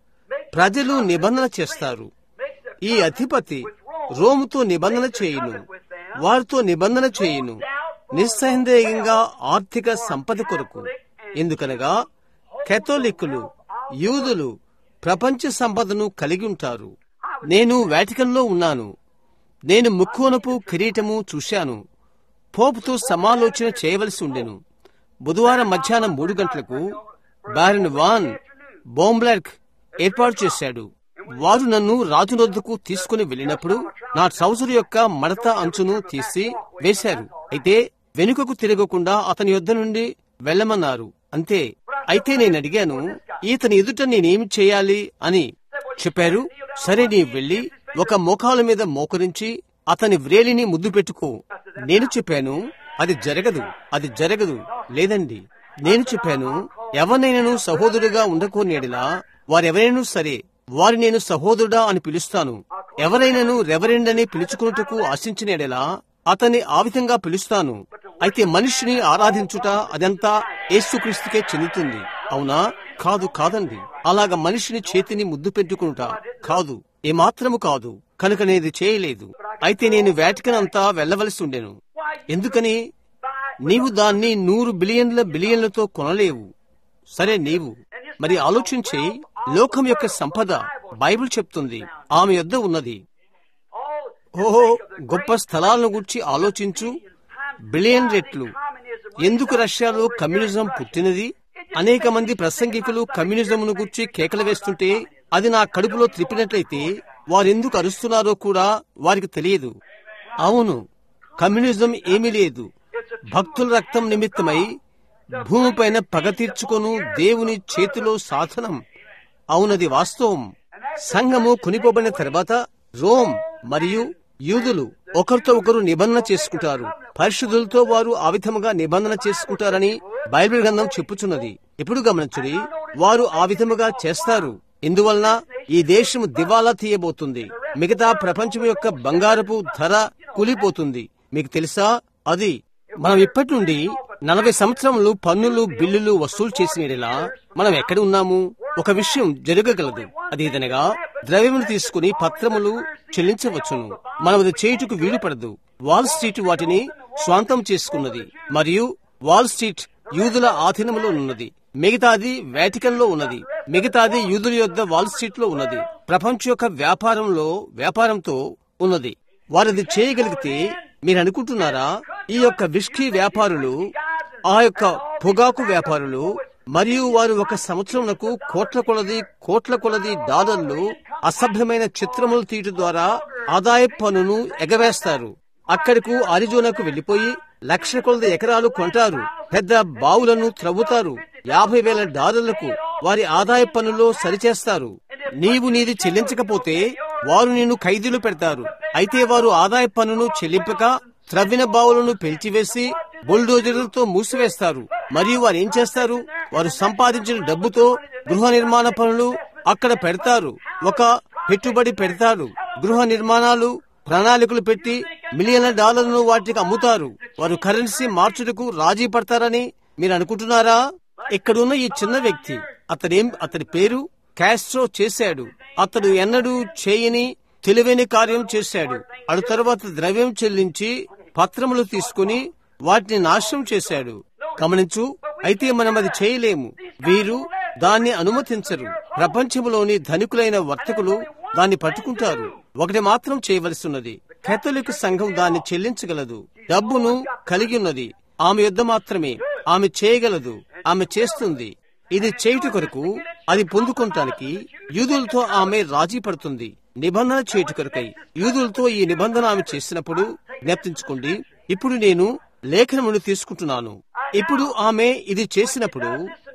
ప్రజలు నిబంధన చేస్తారు makes the ఈ అధిపతి రోముతో నిబంధన చేయును వారితో నిబంధన చేయును నిస్సందేహంగా ఆర్థిక సంపద కొరకు ఎందుకనగా కెథోలిక్కులు యూదులు ప్రపంచ సంపదను కలిగి ఉంటారు నేను వాటికన్లో ఉన్నాను నేను ముక్కోనపు కిరీటము చూశాను పోపుతో సమాలోచన చేయవలసి ఉండెను బుధవారం మధ్యాహ్నం మూడు గంటలకు బారిన్ వాన్ బోంబ్లర్క్ ఏర్పాటు చేశాడు వారు నన్ను రాజునొద్దకు తీసుకుని వెళ్ళినప్పుడు నా ట్రౌజర్ యొక్క మడత అంచును తీసి వేశారు అయితే వెనుకకు తిరగకుండా అతని యొద్ద నుండి వెళ్ళమన్నారు అంతే అయితే నేను అడిగాను ఇతని ఎదుట నేనేమి చేయాలి అని చెప్పారు సరే నీ వెళ్లి ఒక మోకాల మీద మోకరించి అతని వ్రేలిని ముద్దు పెట్టుకో నేను చెప్పాను అది జరగదు అది జరగదు లేదండి నేను చెప్పాను ఎవరినైనాను సహోదరుగా ఉండకోనేడిలా వారెవరైనా సరే వారి నేను సహోదరుడా అని పిలుస్తాను ఎవరైనాను రెవరెండ్ అని పిలుచుకున్నట్టుకు ఆశించినేడెలా అతన్ని ఆ విధంగా పిలుస్తాను అయితే మనిషిని ఆరాధించుట అదంతా యేసుక్రీస్తుకే చెందుతుంది అవునా కాదు కాదండి అలాగ మనిషిని చేతిని ముద్దు పెట్టుకునుట కాదు ఏమాత్రము కాదు కనుక నేది చేయలేదు అయితే నేను వేటికన్ అంతా వెళ్లవలసి ఉండెను ఎందుకని నీవు దాన్ని నూరు బిలియన్ల బిలియన్లతో కొనలేవు సరే నీవు మరి ఆలోచించి లోకం యొక్క సంపద బైబిల్ చెప్తుంది ఆమె యొద్ద ఉన్నది all ఓహో గొప్ప స్థలాలను గురించి ఆలోచించు బిలియన్ రెట్లు ఎందుకు రష్యాలో కమ్యూనిజం పుట్టినది అనేక మంది ప్రసంగికులు కమ్యూనిజంను గురించి కేకలు వేస్తుంటే అది నా కడుపులో త్రిప్పినట్లయితే వారెందుకు అరుస్తున్నారో కూడా వారికి తెలియదు అవును కమ్యూనిజం ఏమీ లేదు భక్తుల రక్తం నిమిత్తమై భూమిపైన పగ తీర్చుకొను దేవుని చేతిలో సాధనం అవునది వాస్తవం సంఘము కొనిపోబడిన తర్వాత రోమ్ మరియు యూదులు ఒకరితో ఒకరు నిబంధన చేసుకుంటారు పరిశుద్ధులతో వారు ఆ విధముగా నిబంధన చేసుకుంటారని బైబిల్ గ్రంథం చెప్పుచున్నది ఇప్పుడు గమనించుడి వారు ఆ విధముగా చేస్తారు ఇందువలన ఈ దేశం దివాలా తీయబోతుంది మిగతా ప్రపంచం యొక్క బంగారపు ధర కూలిపోతుంది మీకు తెలుసా అది మనం ఇప్పటి నుండి నలభై సంవత్సరములు పన్నులు బిల్లులు వసూలు చేసిన మనం ఎక్కడ ఉన్నాము ఒక విషయం జరగగలదు అదేదనగా ద్రవ్యములు తీసుకుని పత్రములు చెల్లించవచ్చును మనం అది చేయుటకు వీలు పడదు వాల్ స్ట్రీట్ వాటిని స్వాంతం చేసుకున్నది మరియు వాల్ స్ట్రీట్ యూదుల ఆధీనంలో ఉన్నది మిగతాది వాటికన్ లో ఉన్నది మిగతాది యూదుల యొద్ద వాల్ స్ట్రీట్ లో ఉన్నది ప్రపంచం యొక్క వ్యాపారంలో వ్యాపారంతో ఉన్నది వారది చేయగలిగితే మీరు అనుకుంటున్నారా ఈ యొక్క విస్కీ వ్యాపారులు ఆ యొక్క పొగాకు వ్యాపారులు మరియు వారు ఒక సంవత్సరంకు కోట్ల కొలది కోట్ల కొలది డాలర్లు అసభ్యమైన చిత్రములు తీయట ద్వారా ఆదాయ పన్నును ఎగవేస్తారు అక్కడకు అరిజోనాకు వెళ్లిపోయి లక్ష కొలది ఎకరాలు కొంటారు పెద్ద బావులను త్రవ్వుతారు యాభై వేల డాలర్లకు వారి ఆదాయ పన్నులో సరిచేస్తారు నీవు నీది చెల్లించకపోతే వారు నిన్ను ఖైదీలు పెడతారు అయితే వారు ఆదాయ పన్నును చెల్లింపక త్రవ్విన బావులను పెంచివేసి బుల్డోజర్లతో మూసివేస్తారు మరియు వారు ఏం చేస్తారు వారు సంపాదించిన డబ్బుతో గృహ నిర్మాణ పనులు అక్కడ పెడతారు ఒక పెట్టుబడి పెడతారు గృహ నిర్మాణాలు ప్రణాళికలు పెట్టి మిలియన్ల డాలర్లను వాటికి అమ్ముతారు వారు కరెన్సీ మార్చుటకు రాజీ పడతారని మీరు అనుకుంటున్నారా ఇక్కడున్న ఈ చిన్న వ్యక్తి అతడేం అతడి పేరు క్యాస్ట్రో చేశాడు అతడు ఎన్నడూ చేయని తెలివైన కార్యం చేశాడు అడు తరువాత ద్రవ్యం చెల్లించి పత్రములు తీసుకుని వాటిని నాశనం చేశాడు గమనించు అయితే మనం అది చేయలేము వీరు దాన్ని అనుమతించరు ప్రపంచంలోని ధనికులైన వర్తకులు దాన్ని పట్టుకుంటారు ఒకటి మాత్రం చేయవలసి ఉన్నది కేథలిక్ సంఘం దాన్ని చెల్లించగలదు డబ్బును కలిగి ఉన్నది ఆమె యుద్ధ మాత్రమే ఆమె చేయగలదు ఆమె చేస్తుంది ఇది చేయుట కొరకు అది పొందుకుంటానికి యూదులతో ఆమె రాజీ పడుతుంది నిబంధన చేయుట కొరకై యూదులతో ఈ నిబంధన ఆమె చేసినప్పుడు జ్ఞప్తించుకోండి ఇప్పుడు నేను లేఖనమును తీసుకుంటున్నాను ఇప్పుడు ఆమె ఇది చేసినప్పుడు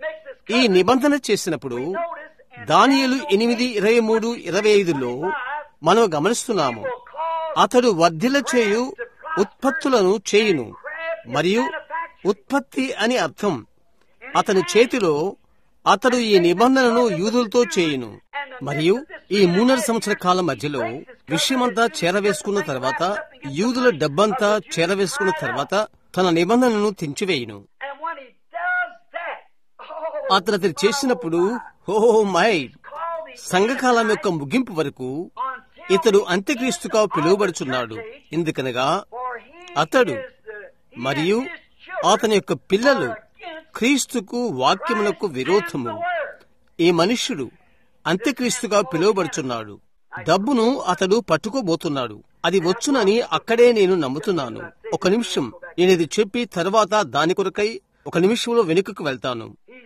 ఈ నిబంధన చేసినప్పుడు దానియలు ఎనిమిది ఇరవై మూడు ఇరవై ఐదులో మనం గమనిస్తున్నాము అతడు వర్ధిల్ల చేయు ఉత్పత్తులను చేయును మరియు ఉత్పత్తి అని అర్థం అతని చేతిలో అతడు ఈ నిబంధనను యూదులతో చేయును మరియు ఈ మూడున్నర సంవత్సర కాలం మధ్యలో విషయమంతా చేరవేసుకున్న తర్వాత యూదుల డబ్బంతా చేరవేసుకున్న తర్వాత తన నిబంధనను తెంచివేయును అతను అతను చేసినప్పుడు ఓ మై సంఘకాలం యొక్క ముగింపు వరకు ఇతడు అంత్యక్రీస్తుగా పిలువబడుచున్నాడు ఎందుకనగా అతడు మరియు అతని యొక్క పిల్లలు క్రీస్తుకు వాక్యమునకు విరోధము ఈ మనుష్యుడు అంత్యక్రీస్తుగా పిలువబడుచున్నాడు డబ్బును అతడు పట్టుకోబోతున్నాడు అది వచ్చునని అక్కడే నేను నమ్ముతున్నాను ఒక నిమిషం నేను ఇది చెప్పి తర్వాత దాని కొరకై ఒక నిమిషంలో వెనుకకు వెళ్తాను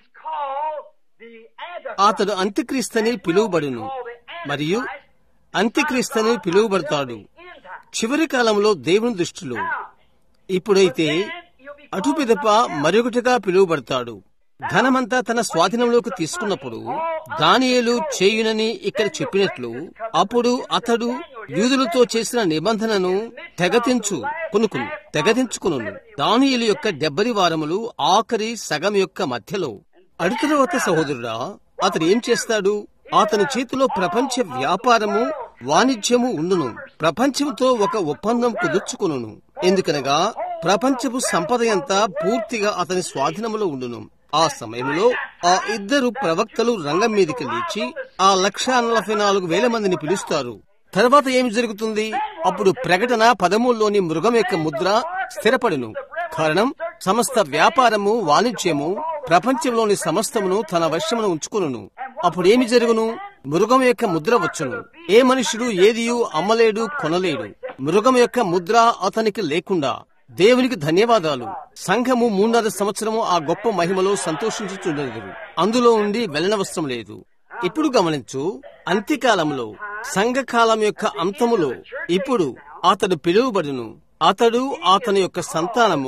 అతడు అంత్యక్రీస్తని పిలువబడును మరియు అంత్యక్రీస్తని పిలువబడతాడు చివరి కాలంలో దేవుని దృష్టిలో ఇప్పుడైతే అటు పిదప మరొకటిగా పిలువబడతాడు ధనమంతా తన స్వాధీనంలోకి తీసుకున్నప్పుడు దానియేలు చేయునని ఇక్కడ చెప్పినట్లు అప్పుడు అతడు యూదులతో చేసిన నిబంధనను తెగతించు కొనుకును తెగతించుకును దానియేలు యొక్క డెబ్బరి వారములు ఆఖరి సగం యొక్క మధ్యలో అడుతరువాత సహోదరుడా అతడు ఏం చేస్తాడు అతని చేతిలో ప్రపంచ వ్యాపారము వాణిజ్యము ఉండును ప్రపంచంతో ఒక ఒప్పందం కుదుర్చుకును ఎందుకనగా ప్రపంచపు సంపద అంతా పూర్తిగా అతని స్వాధీనంలో ఉండును ఆ సమయంలో ఆ ఇద్దరు ప్రవక్తలు రంగం మీదకి లేచి ఆ లక్ష నలభై నాలుగు వేల మందిని పిలుస్తారు తర్వాత ఏమి జరుగుతుంది అప్పుడు ప్రకటన పదమూడులోని మృగం యొక్క ముద్ర స్థిరపడును కారణం సమస్త వ్యాపారము వాణిజ్యము ప్రపంచంలోని సమస్తమును తన వశమును ఉంచుకును అప్పుడు ఏమి జరుగును మృగం యొక్క ముద్ర వచ్చును ఏ మనుషుడు ఏదియు అమ్మలేడు కొనలేడు మృగం యొక్క ముద్ర అతనికి లేకుండా దేవునికి ధన్యవాదాలు సంఘము మూడున్నర సంవత్సరము ఆ గొప్ప మహిమలో సంతోషించుచుండదు అందులో ఉండి వెళ్ళనవసరం లేదు ఇప్పుడు గమనించు అంత్యకాలంలో సంఘకాలం యొక్క అంతములో ఇప్పుడు అతడు పిలువబడును అతడు అతని యొక్క సంతానము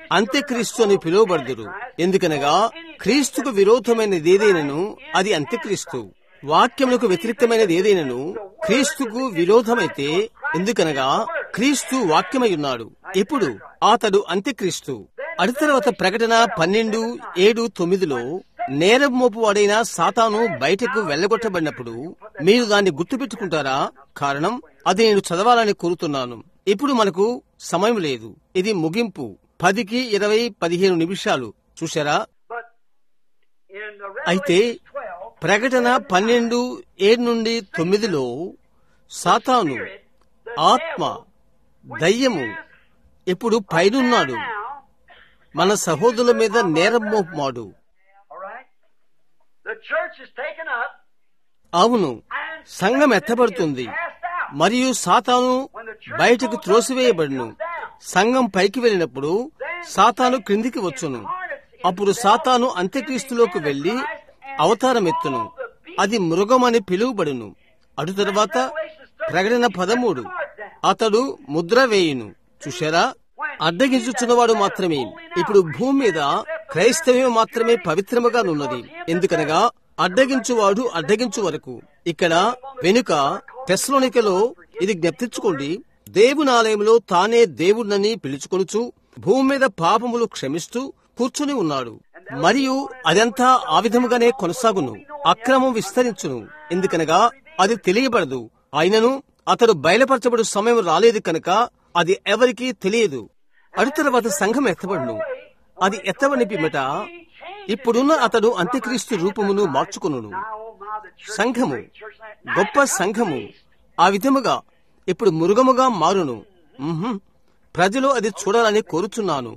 అంత్యక్రీస్తు అని పిలువబడదురు ఎందుకనగా క్రీస్తుకు విరోధమైనది ఏదైనను అది అంత్యక్రీస్తు వాక్యములకు వ్యతిరేకమైనది ఏదైనను క్రీస్తుకు విరోధమైతే ఎందుకనగా క్రీస్తు వాక్యమై ఉన్నాడు ఇప్పుడు అతడు అంత్యక్రీస్తు అడి తర్వాత ప్రకటన పన్నెండు ఏడు తొమ్మిదిలో నేరం మోపువాడైన సాతాను బయటకు వెళ్లగొట్టబడినప్పుడు మీరు దాన్ని గుర్తుపెట్టుకుంటారా కారణం అది నేను చదవాలని కోరుతున్నాను ఇప్పుడు మనకు సమయం లేదు ఇది ముగింపు పదికి ఇరవై పదిహేను నిమిషాలు చూశారా But in the అయితే Revelation 12, ప్రకటన పన్నెండు ఏడు నుండి తొమ్మిదిలో సాతాను ఆత్మ దయ్యము ఇప్పుడు పైనున్నాడు now, మన సహోదరుల మీద నేరం మోపుమాడు all right, the church is taken up అవును and సంఘం ఎత్తబడుతుంది cast out. మరియు సాతాను బయటకు త్రోసివేయబడును సంఘం పైకి వెళ్ళినప్పుడు సాతాను క్రిందికి వచ్చును అప్పుడు సాతాను అంత్యక్రీస్తులోకి వెళ్లి అవతారం ఎత్తును అది మృగమని పిలువబడును అటు తర్వాత ప్రకటన పదమూడు అతడు ముద్ర వేయును చూశారా అడ్డగించుచున్నవాడు మాత్రమే ఇప్పుడు భూమి మీద క్రైస్తవ్యం మాత్రమే పవిత్రముగా నున్నది ఎందుకనగా అడ్డగించువాడు అడ్డగించు వరకు ఇక్కడ వెనుక తెస్లోనికలో ఇది జ్ఞప్తించుకోండి దేవుని ఆలయంలో తానే దేవుడినని పిలుచుకొనుచు భూమి మీద పాపములు క్షమిస్తూ కూర్చుని ఉన్నాడు మరియు అదంతా ఆ విధముగానే కొనసాగును అక్రమం విస్తరించును ఎందుకనగా అది తెలియబడదు అయినను అతడు బయలుపరచబడు సమయం రాలేదు కనుక అది ఎవరికీ తెలియదు అటు తర్వాత సంఘం ఎత్తబడును అది ఎత్తబడిన పిమ్మట ఇప్పుడున్న అతడు అంత్యక్రీస్తు రూపమును మార్చుకును Now, oh my, the church, సంఘము great church, now, గొప్ప సంఘము ఆ విధముగా ఇప్పుడు మృగముగా మారును మ్హూ. ప్రజలు అది చూడాలని కోరుచున్నాను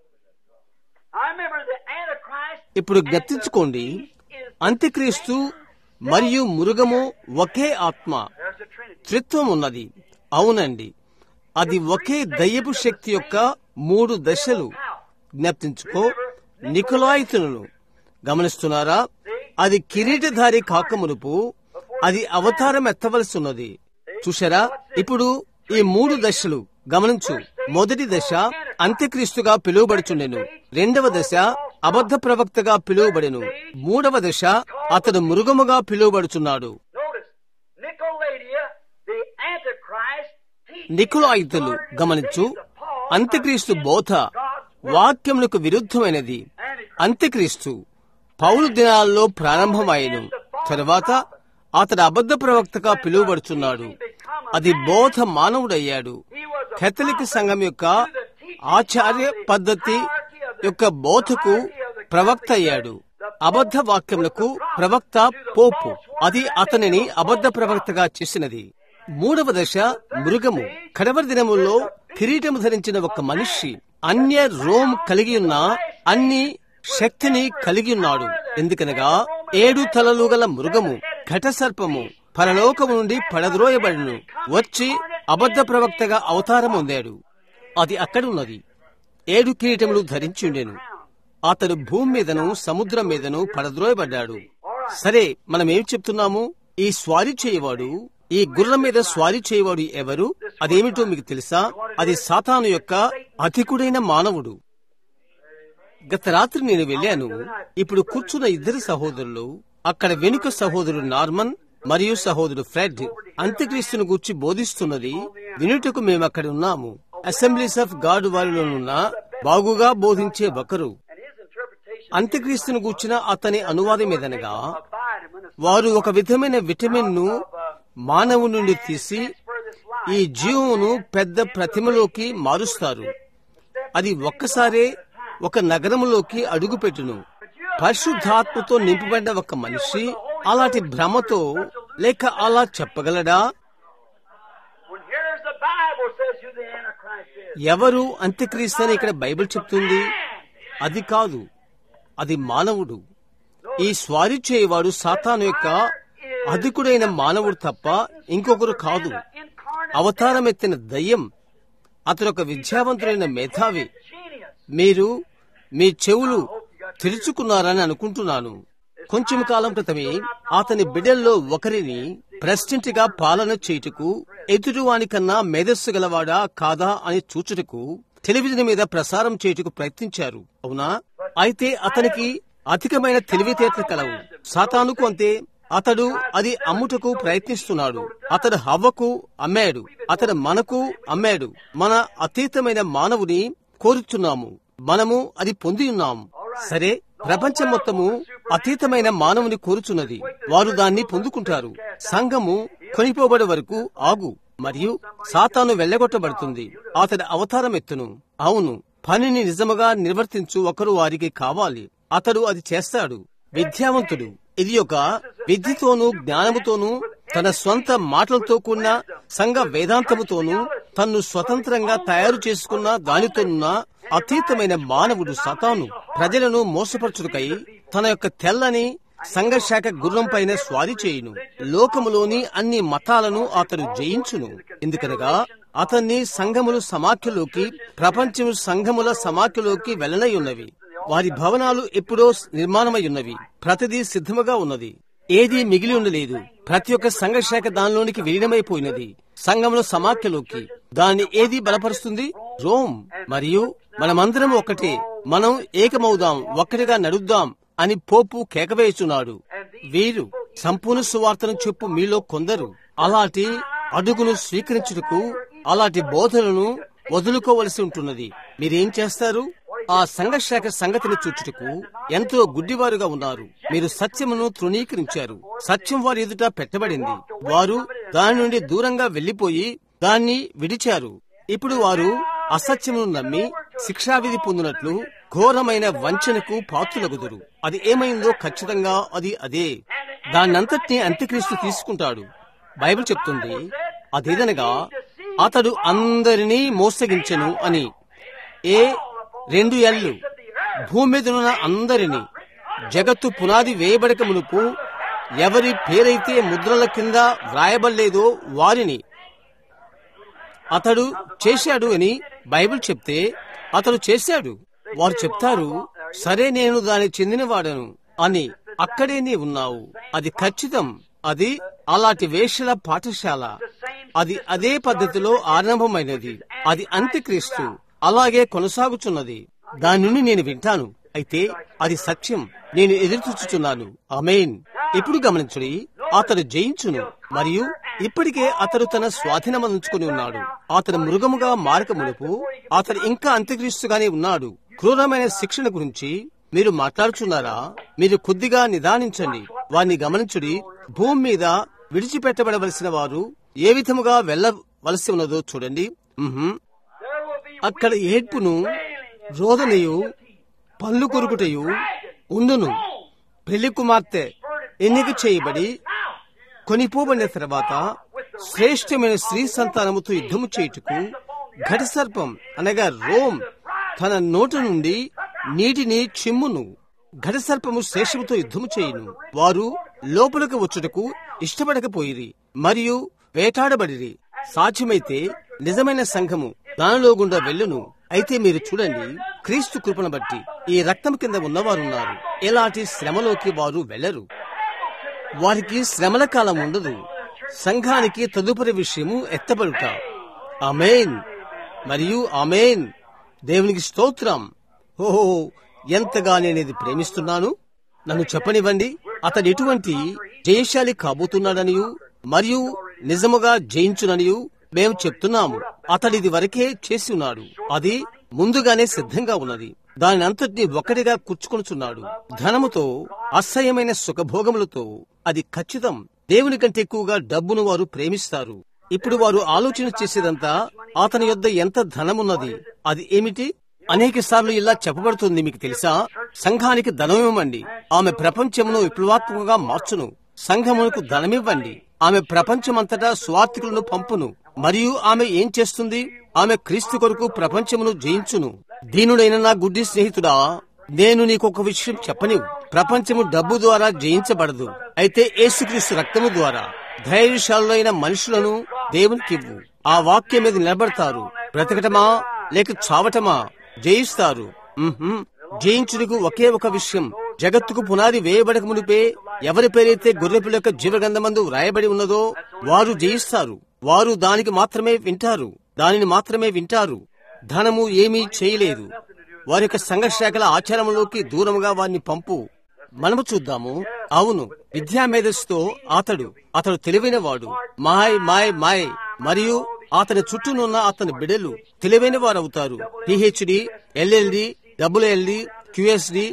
I remember the Antichrist ఇప్పుడు జ్ఞప్తించుకోండి అంత్యక్రీస్తు మరియు మృగము ఒకే ఆత్మ There's the Trinity. త్రిత్వం ఉన్నది అవునండి అది ఒకే దయ్యపు శక్తి యొక్క మూడు దశలు జ్ఞప్తించుకో నికులాయితులను గమనిస్తున్నారా అది కిరీటధారి కాకమునుపు అది అవతారం ఎత్తవలసి ఉన్నది చూశారా ఇప్పుడు ఈ మూడు దశలు గమనించు మొదటి దశ అంత్యక్రీస్తుగా పిలువబడుచుండెను రెండవ దశ అబద్ధ ప్రవక్తగా పిలువబడెను మూడవ దశ అతడు మృగముగా పిలువబడుచున్నాడు Notice, Nicoladia, the Antichrist, teaches నికులాయితులు గమనించు అంత్యక్రీస్తు బోధ వాక్యములకు విరుద్ధమైనది అంత్యక్రీస్తు పౌరు దినాల్లో ప్రారంభమాయను తరువాత అతడు అబద్ధ ప్రవక్తగా పిలువబడుచున్నాడు అది బోధ మానవుడయ్యాడు కేథలిక్ సంఘం యొక్క ఆచార్య పద్ధతి యొక్క బోధకు ప్రవక్త అయ్యాడు అబద్ధ వాక్యములకు ప్రవక్త పోపు అది అతనిని అబద్ధ ప్రవక్తగా చేసినది మూడవ దశ మృగము కడవరి దినముల్లో కిరీటము ధరించిన ఒక మనిషి అన్య రోమ్ కలిగి ఉన్న అన్ని శక్తిని కలిగి ఉన్నాడు ఎందుకనగా ఏడు తలలు గల మృగము ఘట సర్పము పరలోకము నుండి పడద్రోయబడిను వచ్చి అబద్ధ ప్రవక్తగా అవతారం పొందాడు అది అక్కడ ఉన్నది ఏడు కిరీటములు ధరించి ఉండెను అతడు భూమి మీదను సముద్రం మీదను పడద్రోయబడ్డాడు సరే మనం ఏం చెప్తున్నాము ఈ స్వారీ చేయవాడు ఈ గుర్రం మీద స్వారీ చేయవాడు ఎవరు అదేమిటో మీకు తెలుసా అది సాతాను యొక్క అధికుడైన మానవుడు గత రాత్రి నేను వెళ్ళాను ఇప్పుడు కూర్చున్న ఇద్దరు సహోదరులు అక్కడ వెనుక సహోదరుడు నార్మన్ మరియు సహోదరుడు ఫ్రెడ్ అంత్యక్రీస్తును గూర్చి బోధిస్తున్నది వినుటకు మేము అక్కడ ఉన్నాము అసెంబ్లీస్ ఆఫ్ గాడ్ వారిలోనున్న బాగుగా బోధించే ఒకరు and his interpretation అంత్యక్రీస్తును గూర్చిన అతని అనువాదం ఏదనగా abide him in a వారు ఒక విధమైన విటమిన్ ను మానవు నుండి తీసి for this life. ఈ జీవమును పెద్ద ప్రతిమలోకి మారుస్తారు అది ఒక్కసారే ఒక నగరములోకి అడుగుపెట్టును పరిశుద్ధాత్మతో నింపబడిన ఒక మనిషి అలాంటి భ్రమతో లేక అలా చెప్పగలడా When here's the Bible says who the Antichrist is. ఎవరు అంత్యక్రీస్తు అని ఇక్కడ బైబిల్ చెప్తుంది అది కాదు అది మానవుడు ఈ స్వారీ చేయవాడు సాతాను యొక్క అధికుడైన మానవుడు తప్ప ఇంకొకరు కాదు Incarnate అవతారం ఎత్తిన దయ్యం అతను ఒక విద్యావంతుడైన మేధావి genius. మీరు మీ చెవులు తెరుచుకున్నారని అనుకుంటున్నాను కొంచెం కాలం క్రితమే అతని బిడ్డల్లో ఒకరిని ప్రెసిడెంట్ గా పాలన చేయుటకు ఎదుటివాని కన్నా మేధస్సు గలవాడా కాదా అని చూచుటకు టెలివిజన్ మీద ప్రసారం చేయుటకు ప్రయత్నించారు అవునా అయితే అతనికి అధికమైన తెలివితేటలు కలవు సాతానుకు అంతే అతడు అది అమ్ముటకు ప్రయత్నిస్తున్నాడు అతడు హవ్వకు అమ్మాడు అతడు మనకు అమ్మాడు మన అతీతమైన మానవుని కోరుచున్నాము మనము అది పొంది ఉన్నాము సరే ప్రపంచం మొత్తము అతీతమైన మానవుని కోరుచున్నది వారు దాన్ని పొందుకుంటారు సంఘము కొనిపోబడే వరకు ఆగు మరియు సాతాను వెళ్లగొట్టబడుతుంది అతడి అవతారం ఎత్తును అవును పనిని నిజముగా నిర్వర్తించు ఒకరు వారికి కావాలి అతడు అది చేస్తాడు విద్యావంతుడు ఇది ఒక విద్యతోనూ జ్ఞానముతోనూ తన స్వంత మాటలతో కూడిన సంఘ వేదాంతముతోనూ తన్ను స్వతంత్రంగా తయారు చేసుకున్న దానితోనున్న అతీతమైన మానవుడు సతాను ప్రజలను మోసపరచుటకై తన యొక్క తెల్లని సంఘశాఖ గుర్రం పైన స్వారీ చేయును లోకములోని అన్ని మతాలను అతడు జయించును ఎందుకనగా అతన్ని సంఘములు సమాఖ్యలోకి ప్రపంచము సంఘముల సమాఖ్యలోకి వెళ్లనై ఉన్నవి వారి భవనాలు ఎప్పుడో నిర్మాణమై ఉన్నవి ప్రతిదీ సిద్ధముగా ఉన్నది ఏదీ మిగిలి ఉండలేదు ప్రతి ఒక్క సంఘశాఖ దానిలోనికి విలీనమైపోయినది సంఘముల సమాఖ్యలోకి దాన్ని ఏది బలపరుస్తుంది రోమ్ మరియు మనమందరం ఒకటే మనం ఏకమవుదాం ఒక్కటిగా నడుద్దాం అని పోపు కేకవేయుచున్నాడు వీరు సంపూర్ణ సువార్తను చెప్పు మీలో కొందరు అలాంటి అడుగును స్వీకరించుటకు అలాంటి బోధనను వదులుకోవలసి ఉంటున్నది మీరేం చేస్తారు ఆ సంఘశాఖ సంగతిని చూచుటకు ఎంతో గుడ్డివారుగా ఉన్నారు మీరు సత్యమును తృణీకరించారు సత్యం వారి ఎదుట పెట్టబడింది వారు దాని నుండి దూరంగా వెళ్లిపోయి దాన్ని విడిచారు ఇప్పుడు వారు అసత్యమును నమ్మి శిక్షావిధి పొందినట్లు ఘోరమైన వంచనకు పాత్రులగుదురు అది ఏమైందో ఖచ్చితంగా అది అదే దాన్నంతటినీ అంత్యక్రీస్తు తీసుకుంటాడు బైబిల్ చెప్తుంది అదేదనగా అతడు అందరినీ మోసగించెను అని ఏ రెండు ఎల్లు భూమి మీద ఉన్న అందరినీ జగత్తు పునాది వేయబడక మునుపు ఎవరి పేరైతే ముద్రల కింద వ్రాయబడలేదో వారిని అతడు చేశాడు అని బైబిల్ చెప్తే అతడు చేశాడు వారు చెప్తారు సరే నేను దాని చెందినవాడను అని అక్కడే నీ ఉన్నావు అది ఖచ్చితం అది అలాంటి వేషల పాఠశాల అది అదే పద్ధతిలో ఆరంభమైనది అది అంత్యక్రీస్తు అలాగే కొనసాగుచున్నది దాని నుండి నేను వింటాను అయితే అది సత్యం నేను ఎదురుచూచుచున్నాను అమేన్ ఇప్పుడు గమనించుడి అతడు జయించును మరియు ఇప్పటికే అతడు తన స్వాధీనమంచుకుని ఉన్నాడు అతడు మృగముగా మారక మునుపు అతడు ఇంకా అంత్యక్రీస్తుగానే ఉన్నాడు క్రూరమైన శిక్షణ గురించి మీరు మాట్లాడుచున్నారా మీరు కొద్దిగా నిదానించండి వారిని గమనించుడి భూమి మీద విడిచిపెట్టబడవలసిన వారు ఏ విధముగా వెళ్లవలసి ఉన్నదో చూడండి ఉహుం. అక్కడ ఏడ్పును రోదనయు పళ్ళు కొరుకుటయు ఉండును పెళ్లి కుమార్తె ఎన్నిక చేయబడి కొనిపోబడిన తర్వాత శ్రేష్టమైన స్త్రీ సంతానముతో యుద్ధము చేయుటకు ఘట సర్పం అనగా రోమ్ తన నోటి నుండి నీటిని చిమ్మును ఘట సర్పము శేషముతో యుద్ధము చేయును వారు లోపలికి వచ్చుటకు ఇష్టపడకపోయిరి మరియు వేటాడబడిరి సాధ్యమైతే నిజమైన సంఘము దానిలో గుండా వెళ్ళును అయితే మీరు చూడండి క్రీస్తు కృపను బట్టి ఈ రక్తం కింద ఉన్నవారున్నారు ఎలాంటి శ్రమలోకి వారు వెళ్లరు వారికి శ్రమల కాలం ఉండదు సంఘానికి తదుపరి విషయము ఎత్తబడుట అమేన్ మరియు అమేన్ దేవునికి స్తోత్రం ఓహో ఎంతగా నేనేది ప్రేమిస్తున్నాను నన్ను చెప్పనివ్వండి అతడు ఎటువంటి జయశాలి కాబోతున్నాడనియు మరియు నిజముగా జయించుననియు మేము చెప్తున్నాము అతడిది వరకే చేసి ఉన్నాడు అది ముందుగానే సిద్ధంగా ఉన్నది దాని అంతటిని ఒక్కటిగా కూర్చుకొనుచున్నాడు ధనముతో అసహ్యమైన సుఖభోగములతో అది ఖచ్చితం దేవుని కంటే ఎక్కువగా డబ్బును వారు ప్రేమిస్తారు ఇప్పుడు వారు ఆలోచన చేసేదంతా అతని యొద్ద ఎంత ధనమున్నది అది ఏమిటి అనేక సార్లు ఇలా చెప్పబడుతుంది మీకు తెలుసా సంఘానికి ధనమివ్వండి ఆమె ప్రపంచమును విప్లవాత్మకంగా మార్చును సంఘమునకు ధనమివ్వండి ఆమె ప్రపంచమంతటా స్వార్థికులను పంపును మరియు ఆమె ఏం చేస్తుంది ఆమె క్రీస్తు కొరకు ప్రపంచమును జయించును దీనుడైన నా గుడ్డి స్నేహితుడా నేను నీకొక విషయం చెప్పనివు ప్రపంచము డబ్బు ద్వారా జయించబడదు అయితే యేసుక్రీస్తు రక్తము ద్వారా ధైర్యశాలులైన మనుషులను దేవునికివ్వు ఆ వాక్యం మీద నిలబడతారు బ్రతకటమా లేక చావటమా జయిస్తారు ఉహుం. జయించుటకు ఒకే ఒక విషయం జగత్తుకు పునాది వేయబడక మునిపే ఎవరి పేరైతే గొర్రెపిల్ల యొక్క జీవగంధమందు వ్రాయబడి ఉన్నదో వారు జయిస్తారు వారు దానికి మాత్రమే వింటారు దానిని మాత్రమే వింటారు ధనము ఏమీ చేయలేదు వారి యొక్క సంఘశాఖల ఆచారంలోకి దూరంగా వారిని పంపు మనము చూద్దాము అవును విద్యా మేధస్సుతో అతడు అతడు తెలివైన వాడు మాయ్ మాయ్ మాయ్ మరియు అతని చుట్టూనున్న అతని బిడలు తెలివైన వారు అవుతారు PhD LLD WLD QSD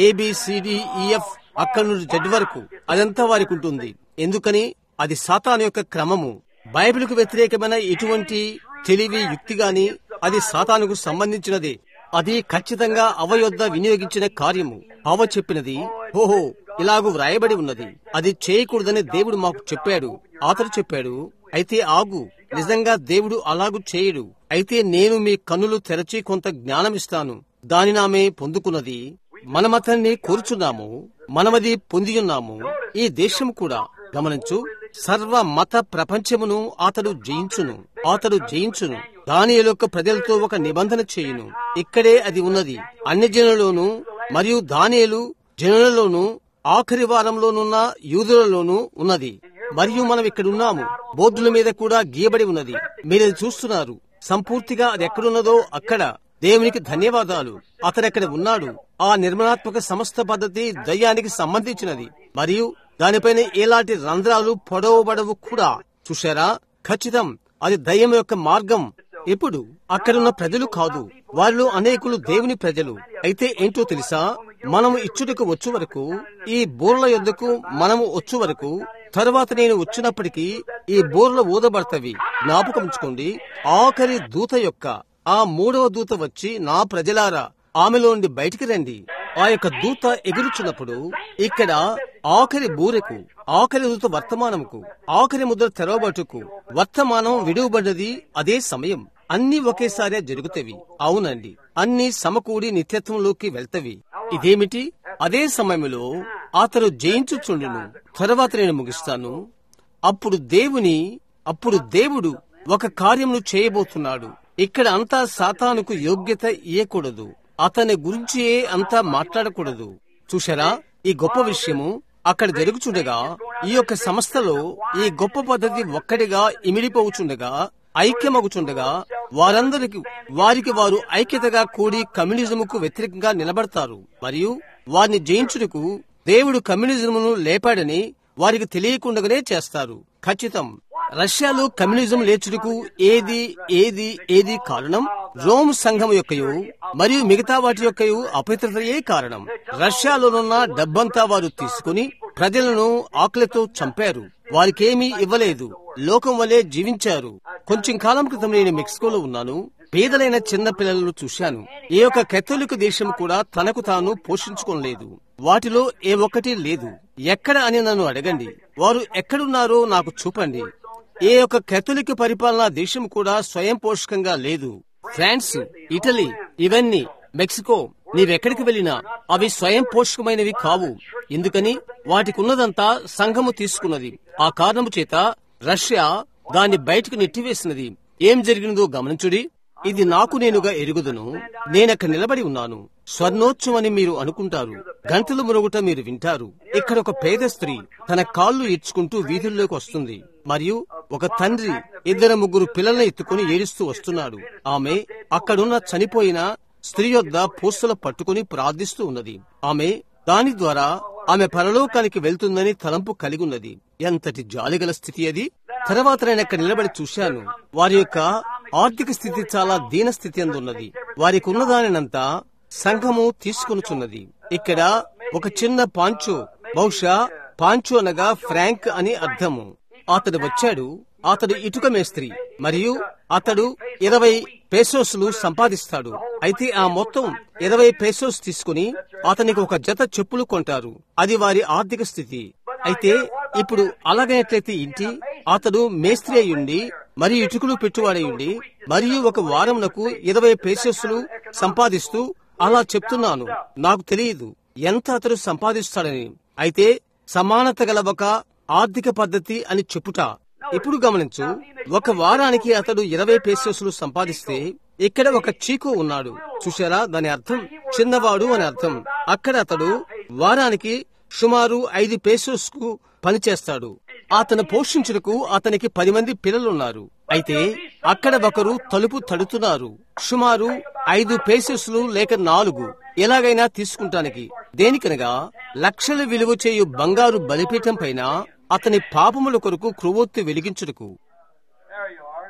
ABCDEF అక్కడి నుండి జడ్ వరకు అదంతా వారికి ఉంటుంది ఎందుకని అది సాతాను యొక్క క్రమము బైబిల్కు వ్యతిరేకమైన ఎటువంటి తెలివి యుక్తి గాని అది సాతానుకు సంబంధించినదే అది ఖచ్చితంగా అవయొద్ద వినియోగించిన కార్యము అవ చెప్పినది ఓహో ఇలాగూ వ్రాయబడి ఉన్నది అది చేయకూడదని దేవుడు మాకు చెప్పాడు అతడు చెప్పాడు అయితే ఆగు నిజంగా దేవుడు అలాగు చేయడు అయితే నేను మీ కన్నులు తెరచి కొంత జ్ఞానమిస్తాను దానిని ఆమె పొందుకున్నది మనమతన్ని కోరుచున్నాము మనమది పొందియున్నాము ఈ దేశం కూడా గమనించు సర్వ మత ప్రపంచమును అతడు జయించును అతడు జయించును దాని యొక్క ప్రజలతో ఒక నిబంధన చేయును ఇక్కడే అది ఉన్నది అన్ని జనులలోను మరియు దానియలు జనులలోను ఆఖరి వారంలోనున్న యూదులలోనూ ఉన్నది మరియు మనం ఇక్కడ ఉన్నాము బోర్డుల మీద కూడా గీయబడి ఉన్నది మీరు చూస్తున్నారు సంపూర్తిగా అది ఎక్కడున్నదో అక్కడ దేవునికి ధన్యవాదాలు అతడెక్కడ ఉన్నాడు ఆ నిర్మాణాత్మక సమస్త పద్ధతి దయ్యానికి సంబంధించినది మరియు దానిపైన ఎలాంటి రంధ్రాలు పొడవబడవు కూడా చూశారా ఖచ్చితం అది దయ్యం యొక్క మార్గం ఇప్పుడు అక్కడున్న ప్రజలు కాదు వారిలో అనేకులు దేవుని ప్రజలు అయితే ఏంటో తెలుసా మనము ఇచ్చుటకు వచ్చు వరకు ఈ బోర్ల యొద్దకు మనము వచ్చు వరకు తరువాత నేను వచ్చినప్పటికీ ఈ బోర్ల ఊదబడతవి జ్ఞాపకం ఉంచుకోండి ఆఖరి దూత యొక్క ఆ మూడవ దూత వచ్చి నా ప్రజలారా ఆమెలో నుండి బయటికి రండి ఆ యొక్క దూత ఎగురుచున్నప్పుడు ఇక్కడ ఆఖరి బూరెకు ఆఖరి దూత వర్తమానముకు ఆఖరి ముద్ర తెరవబట్టుకు వర్తమానం విడువబడ్డది అదే సమయం అన్ని ఒకేసారి జరుగుతవి అవునండి అన్ని సమకూడి నిత్యత్వంలోకి వెళ్తవి ఇదేమిటి అదే సమయంలో అతను జయించుచుండును తర్వాత నేను ముగిస్తాను అప్పుడు దేవుని అప్పుడు దేవుడు ఒక కార్యమును చేయబోతున్నాడు ఇక్కడ అంతా సాతానుకు యోగ్యత ఇయ్యకూడదు అతని గురించి అంతా మాట్లాడకూడదు చూశారా ఈ గొప్ప విషయము అక్కడ జరుగుచుండగా ఈ యొక్క సంస్థలో ఈ గొప్ప పద్ధతి ఒక్కడిగా ఇమిడిపోవుచుండగా ఐక్యమగుచుండగా వారందరికి వారికి వారు ఐక్యతగా కూడి కమ్యూనిజముకు వ్యతిరేకంగా నిలబడతారు మరియు వారిని జయించుటకు దేవుడు కమ్యూనిజమును లేపాడని వారికి తెలియకుండానే చేస్తారు ఖచ్చితం రష్యాలో కమ్యూనిజం లేచుటకు ఏది ఏది ఏది కారణం రోమ్ సంఘం యొక్కయు మరియు మిగతా వాటి యొక్కయు అపవిత్రతయే కారణం రష్యాలోనున్న డబ్బంతా వారు తీసుకుని ప్రజలను ఆకలితో చంపారు వారికేమీ ఇవ్వలేదు లోకం వలె జీవించారు కొంచెం కాలం క్రితం నేను మెక్సికోలో ఉన్నాను పేదలైన చిన్న పిల్లలను చూశాను ఏ ఒక్క కథోలిక దేశం కూడా తనకు తాను పోషించుకోలేదు వాటిలో ఏ ఒక్కటి లేదు ఎక్కడ అని నన్ను అడగండి వారు ఎక్కడున్నారో నాకు చూపండి ఏ ఒక్క కథోలిక పరిపాలనా దేశం కూడా స్వయం పోషకంగా లేదు ఫ్రాన్స్ ఇటలీ ఇవన్నీ మెక్సికో నీవెక్కడికి వెళ్ళినా అవి స్వయం పోషకమైనవి కావు ఎందుకని వాటికి ఉన్నదంతా సంఘము తీసుకున్నది ఆ కారణము చేత రష్యా దాన్ని బయటకు నెట్టివేసినది ఏం జరిగినదో గమనించుడి ఇది నాకు నేనుగా ఎరుగుదును నేనక్కడ నిలబడి ఉన్నాను స్వర్ణోత్సవని మీరు అనుకుంటారు గంటలు మురుగుట మీరు వింటారు ఇక్కడ ఒక పేద స్త్రీ తన కాళ్ళు ఇచ్చుకుంటూ వీధుల్లోకి వస్తుంది మరియు ఒక తండ్రి ఇద్దరు ముగ్గురు పిల్లల్ని ఎత్తుకుని ఏడుస్తూ వస్తున్నాడు ఆమె అక్కడున్న చనిపోయిన స్త్రీ యొద్ద పూసలు పట్టుకుని ప్రార్థిస్తూ ఉన్నది ఆమె దాని ద్వారా ఆమె పరలోకానికి వెళ్తుందని తలంపు కలిగి ఉన్నది ఎంతటి జాలిగల స్థితి అది తర్వాత నేను అక్కడ నిలబడి చూశాను వారి యొక్క ఆర్థిక స్థితి చాలా దీన స్థితి అందున్నది వారికి ఉన్నదానినంతా సంఘము తీసుకొనుచున్నది ఇక్కడ ఒక చిన్న పాంచో బహుశా పాంచో అనగా ఫ్రాంక్ అని అర్థము అతడు వచ్చాడు అతడు ఇటుక మేస్త్రి మరియు అతడు ఇరవై పేసోస్లు సంపాదిస్తాడు అయితే ఆ మొత్తం ఇరవై పేసోస్ తీసుకుని అతనికి ఒక జత చెప్పులు కొంటారు అది వారి ఆర్థిక స్థితి అయితే ఇప్పుడు అలాగైనట్లయితే ఇంటి అతడు మేస్త్రి అయ్యుండి మరియు ఇటుకలు పెట్టువాడయుండి మరియు ఒక వారంనకు ఇరవై పేసెస్లు సంపాదిస్తూ అలా చెప్తున్నాను నాకు తెలియదు ఎంత అతడు సంపాదిస్తాడని అయితే సమానత గల ఒక ఆర్థిక పద్ధతి అని చెప్పుట ఇప్పుడు గమనించు ఒక వారానికి అతడు ఇరవై పేసెస్లు సంపాదిస్తే ఇక్కడ ఒక చీకు ఉన్నాడు చూశారా దాని అర్థం చిన్నవాడు అని అర్థం అక్కడ అతడు వారానికి సుమారు ఐదు పేసోస్ కు పనిచేస్తాడు అతను పోషించుటకు అతనికి పది మంది పిల్లలున్నారు అయితే అక్కడ ఒకరు తలుపు తడుతున్నారు సుమారు ఐదు పేసెస్లు లేక నాలుగు ఎలాగైనా తీసుకుంటానికి దేనికనగా లక్షల విలువ చేయు బంగారు బలిపీఠం పైన అతని పాపముల కొరకు క్రొవ్వొత్తి వెలిగించుటకు There you are.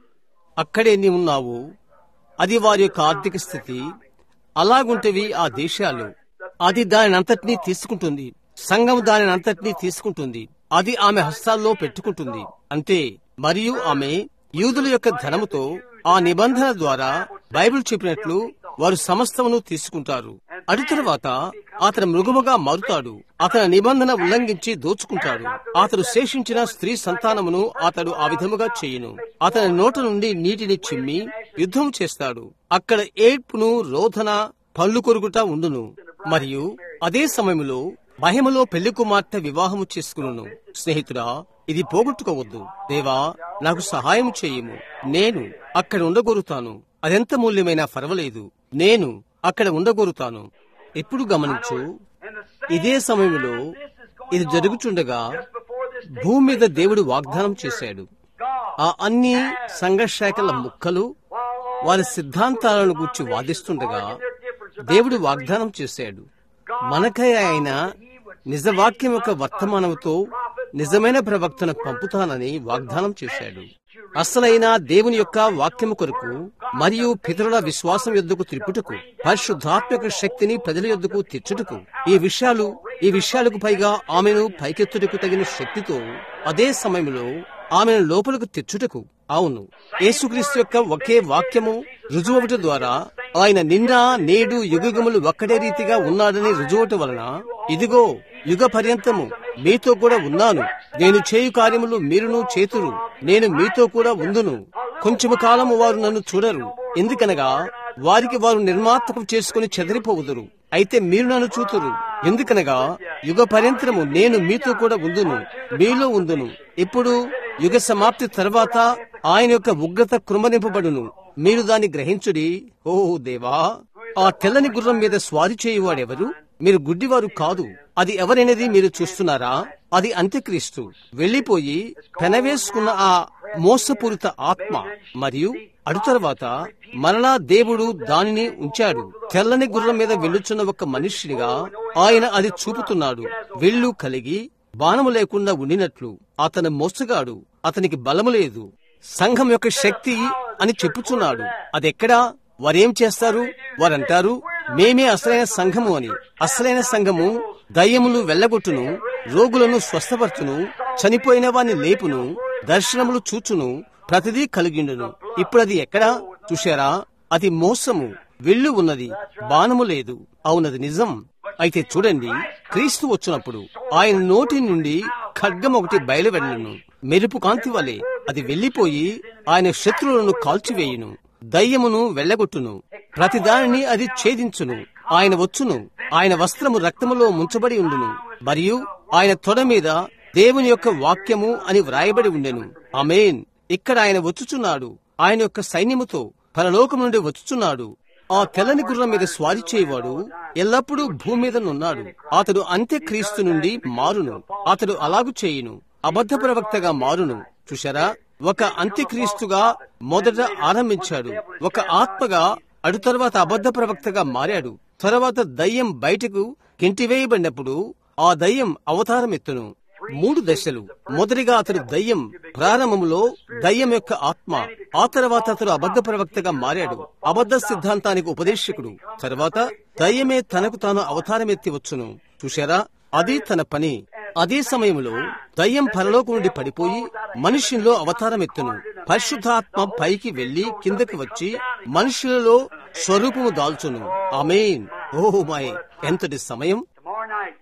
అక్కడే నీ ఉన్నావు అది వారి యొక్క ఆర్థిక స్థితి అలాగుంటవి ఆ దేశాలు అది దాని అంతటినీ తీసుకుంటుంది సంఘం దాని అంతటినీ తీసుకుంటుంది అది ఆమె హస్తాల్లో పెట్టుకుంటుంది అంతే మరియు ఆమె యూదుల యొక్క ధనముతో ఆ నిబంధన ద్వారా బైబిల్ చెప్పినట్లు వారు సమస్తమును తీసుకుంటారు అటు తరువాత అతను మృగముగా మారుతాడు అతని నిబంధన ఉల్లంఘించి దోచుకుంటాడు అతడు శేషించిన స్త్రీ సంతానమును అతడు ఆ విధముగా చేయును అతని నోట నుండి నీటిని చిమ్మి యుద్ధం చేస్తాడు అక్కడ ఏడ్పును రోధన పళ్ళు కొరుకుట ఉండును మరియు అదే సమయంలో మహిమలో పెళ్లి కుమార్తె వివాహము చేసుకును స్నేహితుడా ఇది పోగొట్టుకోవద్దు దేవా నాకు సహాయం చేయుము నేను అక్కడ ఉండగోరుతాను అదెంత మూల్యమైనా పర్వాలేదు నేను అక్కడ ఉండగోరుతాను ఎప్పుడు గమనించు And the same ఇదే సమయంలో time this is going ఇది on, జరుగుచుండగా just before this takes భూమి మీద place, దేవుడు on వాగ్దానం the earth, చేశాడు God, ఆ అన్ని సంఘ శాఖల ముక్కలు while all వారి the సిద్ధాంతాలను గూర్చి denominations వాదిస్తుండగా arguing their difference about దేవుడు their వాగ్దానం creed, చేశాడు God మనకై ఆయన promised that he would నిజవాక్యం యొక్క send us a వర్తమానంతో true prophet నిజమైన ప్రవక్తను పంపుతానని వాగ్దానం చేశాడు అసలైన దేవుని యొక్క వాక్యము కొరకు మరియు పితరుల విశ్వాసం యొద్దకు త్రిపుటకు పరిశుద్ధాత్మక శక్తిని ప్రజల యొద్దకు తెచ్చుటకు ఈ విషయాలు ఈ విషయాలకు పైగా ఆమెను పైకెత్తుటకు తగిన శక్తితో అదే సమయంలో ఆమెను లోపలకు తెచ్చుటకు అవును యేసుక్రీస్తు యొక్క ఒకే వాక్యము రుజువట ద్వారా ఆయన నిన్న నేడు యుగములు ఒక్కడే రీతిగా ఉన్నాడని రుజువట వలన ఇదిగో యుగ పర్యంతము మీతో కూడా ఉన్నాను నేను చేయు కార్యములు మీరును చేతురు నేను మీతో కూడా ఉందును కొంచెము కాలము వారు నన్ను చూడరు ఎందుకనగా వారికి వారు నిర్మాత్మకం చేసుకుని చెదిరిపోవుదురు అయితే మీరు నన్ను చూతురు ఎందుకనగా యుగ పర్యంతరము నేను మీతో కూడా ఉందును మీలో ఉందును ఇప్పుడు యుగ సమాప్తి తర్వాత ఆయన యొక్క ఉగ్రత కృంభనింపబడును మీరు దాన్ని గ్రహించుడి ఓ దేవా ఆ తెల్లని గుర్రం మీద స్వారీ చేయువాడెవరు మీరు గుడ్డివారు కాదు అది ఎవరనేది మీరు చూస్తున్నారా అది అంత్యక్రీస్తు వెళ్లిపోయి పెనవేసుకున్న ఆ మోసపూరిత ఆత్మ మరియు అడు తర్వాత మరలా దేవుడు దానిని ఉంచాడు తెల్లని గుర్రం మీద వెళ్ళుచున్న ఒక మనుష్యునిగా ఆయన అది చూపుతున్నాడు వెళ్ళు కలిగి బాణము లేకుండా ఉండినట్లు అతను మోసగాడు అతనికి బలము లేదు సంఘం యొక్క శక్తి అని చెప్పుచున్నాడు అదెక్కడా వారేం చేస్తారు వారంటారు మేమే అసలైన సంఘము అని అసలైన సంఘము దయ్యములు వెళ్ళగొట్టును రోగులను స్వస్థపరచును చనిపోయిన వారిని లేపును దర్శనములు చూచును ప్రతిదీ కలిగిండును ఇప్పుడు అది ఎక్కడా చూశారా అది మోసము వెళ్ళు ఉన్నది బాణము లేదు అవునది నిజం అయితే చూడండి క్రీస్తు వచ్చినప్పుడు ఆయన నోటి నుండి ఖడ్గం ఒకటి బయలువెళ్ళను మెరుపు కాంతి వలె అది వెళ్లిపోయి ఆయన శత్రువులను కాల్చివేయును దయ్యమును వెళ్ళగొట్టును ప్రతి దానిని అది ఛేదించును ఆయన వచ్చును ఆయన వస్త్రము రక్తములో ముంచబడి ఉండును మరియు ఆయన తొడ మీద దేవుని యొక్క వాక్యము అని వ్రాయబడి ఉండెను అమేన్ ఇక్కడ ఆయన వచ్చుచున్నాడు ఆయన యొక్క సైన్యముతో పరలోకం నుండి వచ్చుచున్నాడు ఆ తెల్లని గుర్రం మీద స్వారీ చేయవాడు ఎల్లప్పుడూ భూమి మీద ఉన్నాడు అతడు అంత్యక్రీస్తు నుండి మారును అతడు అలాగు చేయును అబద్ధ ప్రవక్తగా మారును చూశారా ఒక అంత్యక్రీస్తుగా మొదట ఆరంభించాడు ఒక ఆత్మగా అడు తర్వాత అబద్ధ ప్రవక్తగా మారాడు తర్వాత దయ్యం బయటకు గెంటివేయబడినప్పుడు ఆ దయ్యం అవతారం ఎత్తును మూడు దశలు మొదటిగా అతడు దయ్యం ప్రారంభములో దయ్యం యొక్క ఆత్మ ఆ తర్వాత అతడు అబద్ధ ప్రవక్తగా మారాడు అబద్ధ సిద్ధాంతానికి ఉపదేశకుడు తర్వాత దయ్యమే తనకు తాను అవతారం ఎత్తి వచ్చును చూశారా అది తన పని అదే సమయంలో దయ్యం పరలోకం నుండి పడిపోయి మనుష్యుల్లో అవతారం ఎత్తును పరిశుద్ధాత్మ పైకి వెళ్లి కిందకి వచ్చి మనుషులలో స్వరూపము దాల్చును అమేన్ ఓ మై ఎంతటి సమయం Tomorrow night,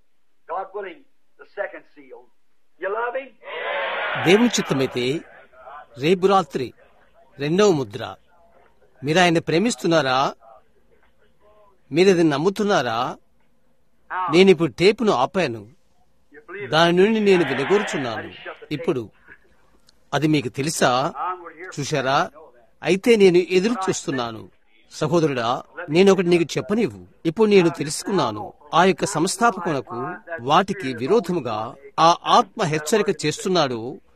God willing, the second seal. You love Him? దేవుని చిత్తమైతే రేపు రాత్రి రెండవ ముద్ర మీరు ఆయన ప్రేమిస్తున్నారా మీరు అది నమ్ముతున్నారా Now, నేను ఇప్పుడు టేపును ఆపాను you believe it? దాని నుండి నేను వినగోరుచున్నాను ఇప్పుడు అది మీకు తెలుసా I'm going to hear from చూశారా అయితే నేను ఎదురు చూస్తున్నాను సహోదరుడా నేను ఒకటి నీకు చెప్పనివ్వు ఇప్పుడు నేను తెలుసుకున్నాను ఆ యొక్క సంస్థాపకునకు వాటికి విరోధముగా ఆ ఆత్మ హెచ్చరిక చేస్తున్నాడు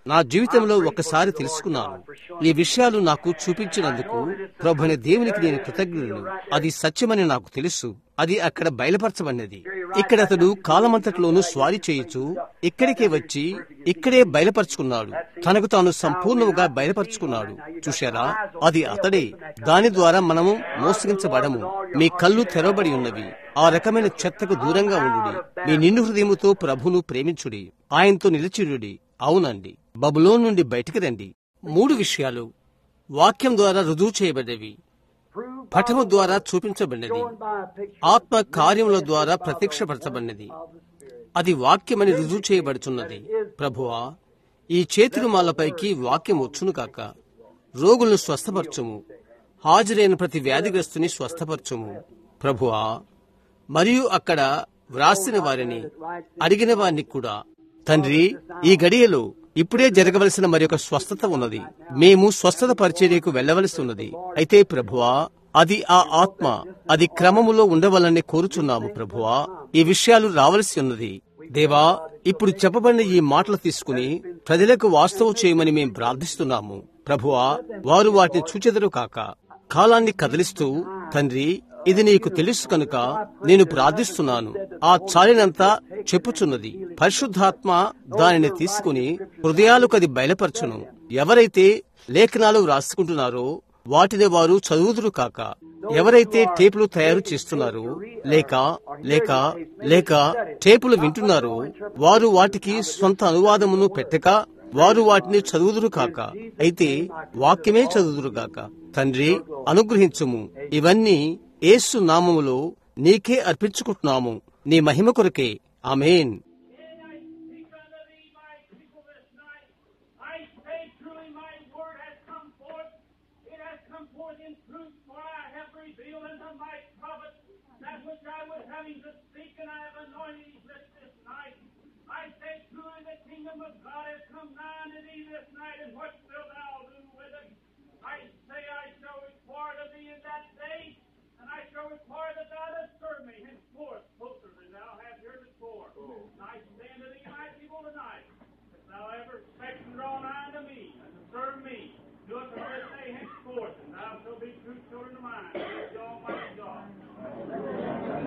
నా జీవితంలో ఒకసారి తెలుసుకున్నాను ఈ విషయాలు నాకు చూపించినందుకు ప్రభుని దేవునికి నేను కృతజ్ఞుడు అది సత్యమని నాకు తెలుసు అది అక్కడ బయలుపరచబడినది ఇక్కడ అతడు కాలమంతట్లోనూ స్వారీ చేయొచ్చు ఇక్కడికే వచ్చి ఇక్కడే బయలుపరుచుకున్నాడు తనకు తాను సంపూర్ణముగా బయలుపరుచుకున్నాడు చూశారా అది అతడే దాని ద్వారా మనము మోసగించబడము మీ కళ్ళు తెరవబడి ఉన్నవి ఆ రకమైన చెత్తకు దూరంగా ఉండుడి మీ నిండు హృదయముతో ప్రభును ప్రేమించుడి ఆయనతో నిలిచిరుడి అవునండి బబులో నుండి బయటికి రండి మూడు విషయాలు వాక్యం ద్వారా రుజువు చేయబడ్డవి పఠము ద్వారా చూపించబడినది ఆత్మ కార్యముల ద్వారా ప్రత్యక్షపరచబడినది అది వాక్యమని రుజువు చేయబడుతున్నది ప్రభువా ఈ చేతిరుమాలపైకి వాక్యం వచ్చును కాక రోగులను స్వస్థపరచుము హాజరైన ప్రతి వ్యాధిగ్రస్తుని స్వస్థపరచుము ప్రభువా మరియు అక్కడ వ్రాసిన వారిని అడిగిన వారిని కూడా తండ్రి ఈ గడియలో ఇప్పుడే జరగవలసిన మరి ఒక స్వస్థత ఉన్నది మేము స్వస్థత పరిచర్యకు వెళ్లవలసి ఉన్నది అయితే ప్రభువా అది ఆ ఆత్మ అది క్రమములో ఉండవలని కోరుచున్నాము ప్రభువా ఈ విషయాలు రావలసి ఉన్నది దేవా ఇప్పుడు చెప్పబడిన ఈ మాటలు తీసుకుని ప్రజలకు వాస్తవం చేయమని మేము ప్రార్థిస్తున్నాము ప్రభువా వారు వాటిని చూచెదరు కాక కాలాన్ని కదిలిస్తూ తండ్రి ఇది నీకు తెలుసు కనుక నేను ప్రార్థిస్తున్నాను ఆ చాలినంతా చెప్పుచున్నది పరిశుద్ధాత్మ దానిని తీసుకుని హృదయాలకు అది బయలుపరచును ఎవరైతే లేఖనాలు రాసుకుంటున్నారో వాటిని వారు చదువుదురు కాక ఎవరైతే టేపులు తయారు చేస్తున్నారో లేక లేక లేక టేపులు వింటున్నారో వారు వాటికి సొంత అనువాదమును పెట్టక వారు వాటిని చదువుదురు కాక అయితే వాక్యమే చదువుదురు కాక తండ్రి అనుగ్రహించుము ఇవన్నీ ఏసు నామములో నీకే అర్పించుకుంటున్నాము నీ మహిమ కొరకే amen I say truly my word has come forth. It has come forth in truth, for I have revealed unto my prophet that which I was having to speak, and I have anointed his lips this night. I say truly the kingdom of God has come nigh unto thee this night, and what wilt thou do with it? I say I shall require of thee in that day, and I shall require that thou dost serve me henceforth closer than thou hast heretofore. And I say unto thee, my people, tonight, if thou ever expect to draw nigh unto me and to serve me, do it from this day henceforth, and thou shalt be true children of mine. Praise the Almighty God.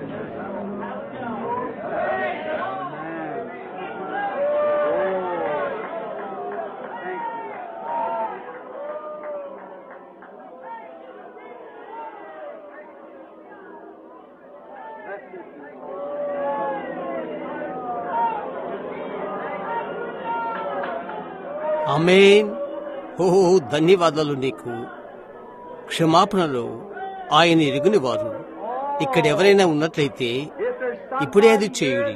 Amen ఓ ధన్యవాదాలు నీకు క్షమాపణలో ఆయన ఎరుగుని వారు ఇక్కడ ఎవరైనా ఉన్నట్లయితే ఇప్పుడే అది చేయుడి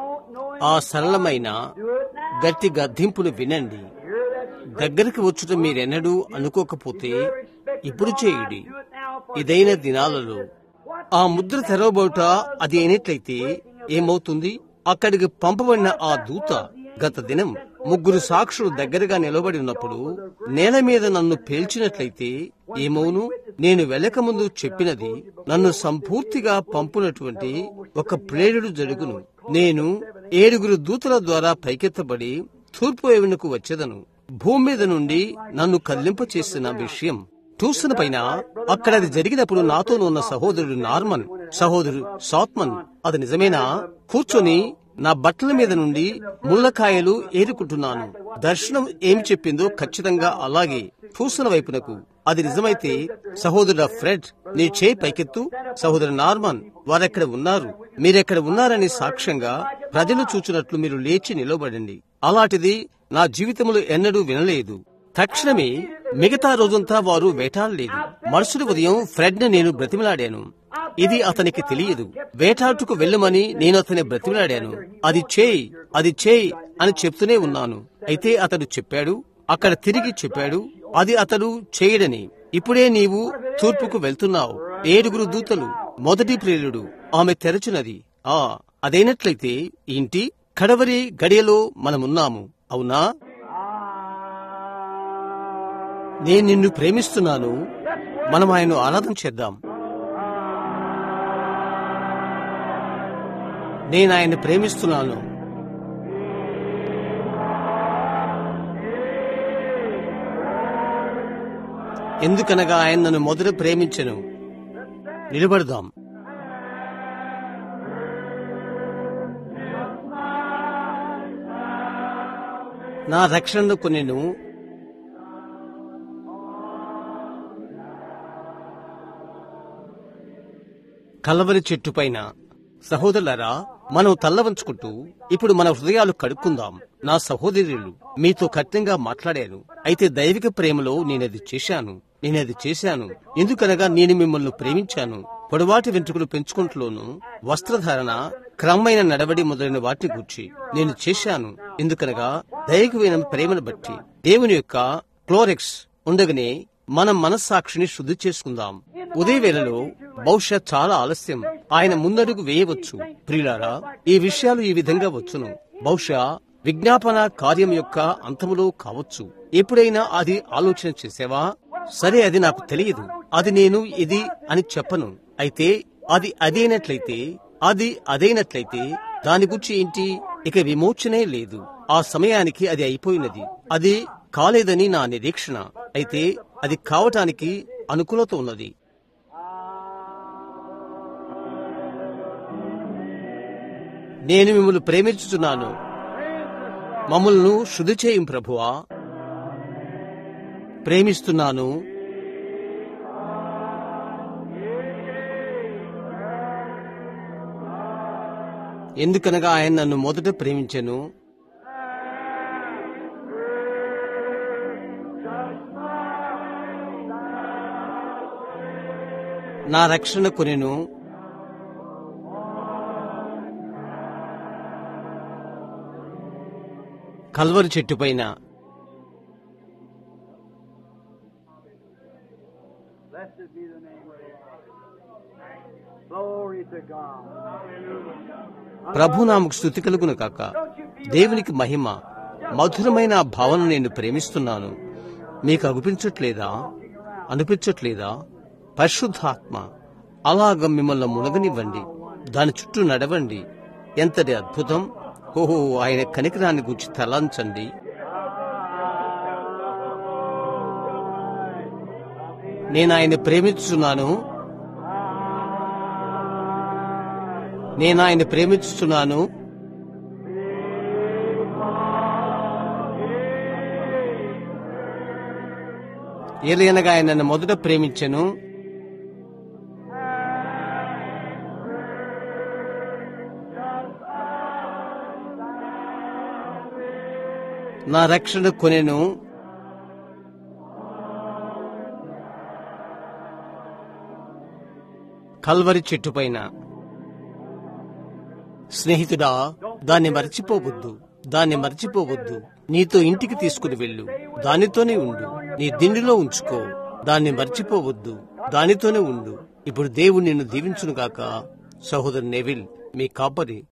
ఆ సరళమైన గట్టి గద్దింపును వినండి దగ్గరికి వచ్చుట మీరెన్నడూ అనుకోకపోతే ఇప్పుడు చేయుడి ఇదైన దినాలలో ఆ ముద్ర తెరవబోట అది అయినట్లయితే ఏమవుతుంది అక్కడికి పంపబడిన ఆ దూత గత దినం ముగ్గురు సాక్షులు దగ్గరగా నిలబడి ఉన్నప్పుడు నేల మీద నన్ను పేల్చినట్లయితే ఏమవును నేను వెళ్ళకముందు చెప్పినది నన్ను సంపూర్తిగా పంపునటువంటి ఒక ప్రేరుడు జరుగును నేను ఏడుగురు దూతల ద్వారా పైకెత్తబడి తూర్పు వైపునకు వచ్చేదను భూమి మీద నుండి నన్ను కదిలింప చేసిన విషయం ట్యూషన్ పైన అక్కడ అది జరిగినప్పుడు నాతో ఉన్న సహోదరుడు నార్మన్ సహోదరుడు సాత్మన్ అది నిజమేనా కూర్చొని నా బట్టల మీద నుండి ముళ్ళకాయలు ఏరుకుంటున్నాను దర్శనం ఏమి చెప్పిందో ఖచ్చితంగా అలాగే ట్యూషన్ వైపునకు అది నిజమైతే సహోదరుడు ఫ్రెడ్ నీ చేయి పైకెత్తు సహోదరు నార్మన్ వారెక్కడ ఉన్నారు మీరెక్కడ ఉన్నారని సాక్ష్యంగా ప్రజలు చూచినట్లు మీరు లేచి నిలబడండి అలాంటిది నా జీవితంలో ఎన్నడూ వినలేదు తక్షణమే మిగతా రోజంతా వారు వేటాడలేదు మరుసటి ఉదయం ఫ్రెడ్ ని నేను బ్రతిమలాడాను ఇది అతనికి తెలియదు వేటాడుకు వెళ్ళమని నేను అతని బ్రతిమలాడాను అది చేయి అది చేయి అని చెప్తూనే ఉన్నాను అయితే అతడు చెప్పాడు అక్కడ తిరిగి చెప్పాడు అది అతడు చేయడని ఇప్పుడే నీవు తూర్పుకు వెళ్తున్నావు ఏడుగురు దూతలు మొదటి ప్రియుడు ఆమె తెరచునది ఆ అదైనట్లయితే ఇంటి కడవరి గడియలో మనమున్నాము అవునా నేను నిన్ను ప్రేమిస్తున్నాను మనం ఆయన ఆరాధన చేద్దాం నేను ఆయన ప్రేమిస్తున్నాను ఎందుకనగా ఆయన నన్ను మొదట ప్రేమించెను నిలబడదాం నా రక్షణను కొనెను కలవరి చెట్టు పైన సహోదరులారా మనం తల్లవంచుకుంటూ ఇప్పుడు మన హృదయాలు కడుక్కుందాం నా సహోదరులు మీతో కఠినంగా మాట్లాడాను అయితే దైవిక ప్రేమలో నేనది చేశాను నేనది చేశాను ఎందుకనగా నేను మిమ్మల్ని ప్రేమించాను పొడవాటి వెంట్రుకలు పెంచుకుంటలోను వస్త్రధారణ క్రమమైన నడవడి మొదలైన వాటిని గూర్చి నేను చేశాను ఎందుకనగా దైవికమైన ప్రేమను బట్టి దేవుని యొక్క క్లోరెక్స్ ఉండగానే మనం మనస్సాక్షిని శుద్ధి చేసుకుందాం ఉదయవేళలో బహుశా చాలా ఆలస్యం ఆయన ముందడుగు వేయవచ్చు ప్రియులారా ఈ విషయాలు ఈ విధంగా వచ్చును బహుశా విజ్ఞాపన కార్యం యొక్క అంతములో కావచ్చు ఎప్పుడైనా అది ఆలోచన చేసావా సరే అది నాకు తెలియదు అది నేను ఇది అని చెప్పను అయితే అది అదేనట్లయితే అది అదైనట్లయితే దాని గురించి ఏంటి ఇక విమోచనే లేదు ఆ సమయానికి అది అయిపోయినది అది కాలేదని నా నిరీక్షణ అయితే అది కావటానికి అనుకూలత ఉన్నది నేను మిమ్మల్ని ప్రేమించుచున్నాను మమ్మల్ని శుద్ధి చేయం ప్రభువా ప్రేమిస్తున్నాను ఎందుకనగా ఆయన నన్ను మొదట ప్రేమించెను నా రక్షణ కొనెను కల్వరి చెట్టు పైన Blessed be the name of the Lord. Glory to God. ప్రభునామకు స్థుతి కలుగును కాక దేవునికి మహిమ మధురమైన ఆ భావన నేను ప్రేమిస్తున్నాను మీకు అనిపించట్లేదా అనిపించట్లేదా పరిశుద్ధాత్మ అలాగ మిమ్మల్ని మునగనివ్వండి దాని చుట్టూ నడవండి ఎంతటి అద్భుతం ఓహో ఆయన కనికరాన్ని గురించి తలంచండి నేను ఆయన ప్రేమించుచున్నాను నేను ఆయన ప్రేమించుచున్నాను ఏలైనగా ఆయన నన్ను మొదట ప్రేమించెను నా రక్షణ కొనెను కల్వరి చెట్టు పైన స్నేహితుడా దాన్ని మర్చిపోవద్దు దాన్ని మర్చిపోవద్దు నీతో ఇంటికి తీసుకుని వెళ్ళు దానితోనే ఉండు నీ దిండిలో ఉంచుకో దాన్ని మర్చిపోవద్దు దానితోనే ఉండు ఇప్పుడు దేవుడు నిన్ను దీవించునుగాక సహోదరు నెవిల్ మీ కాపరి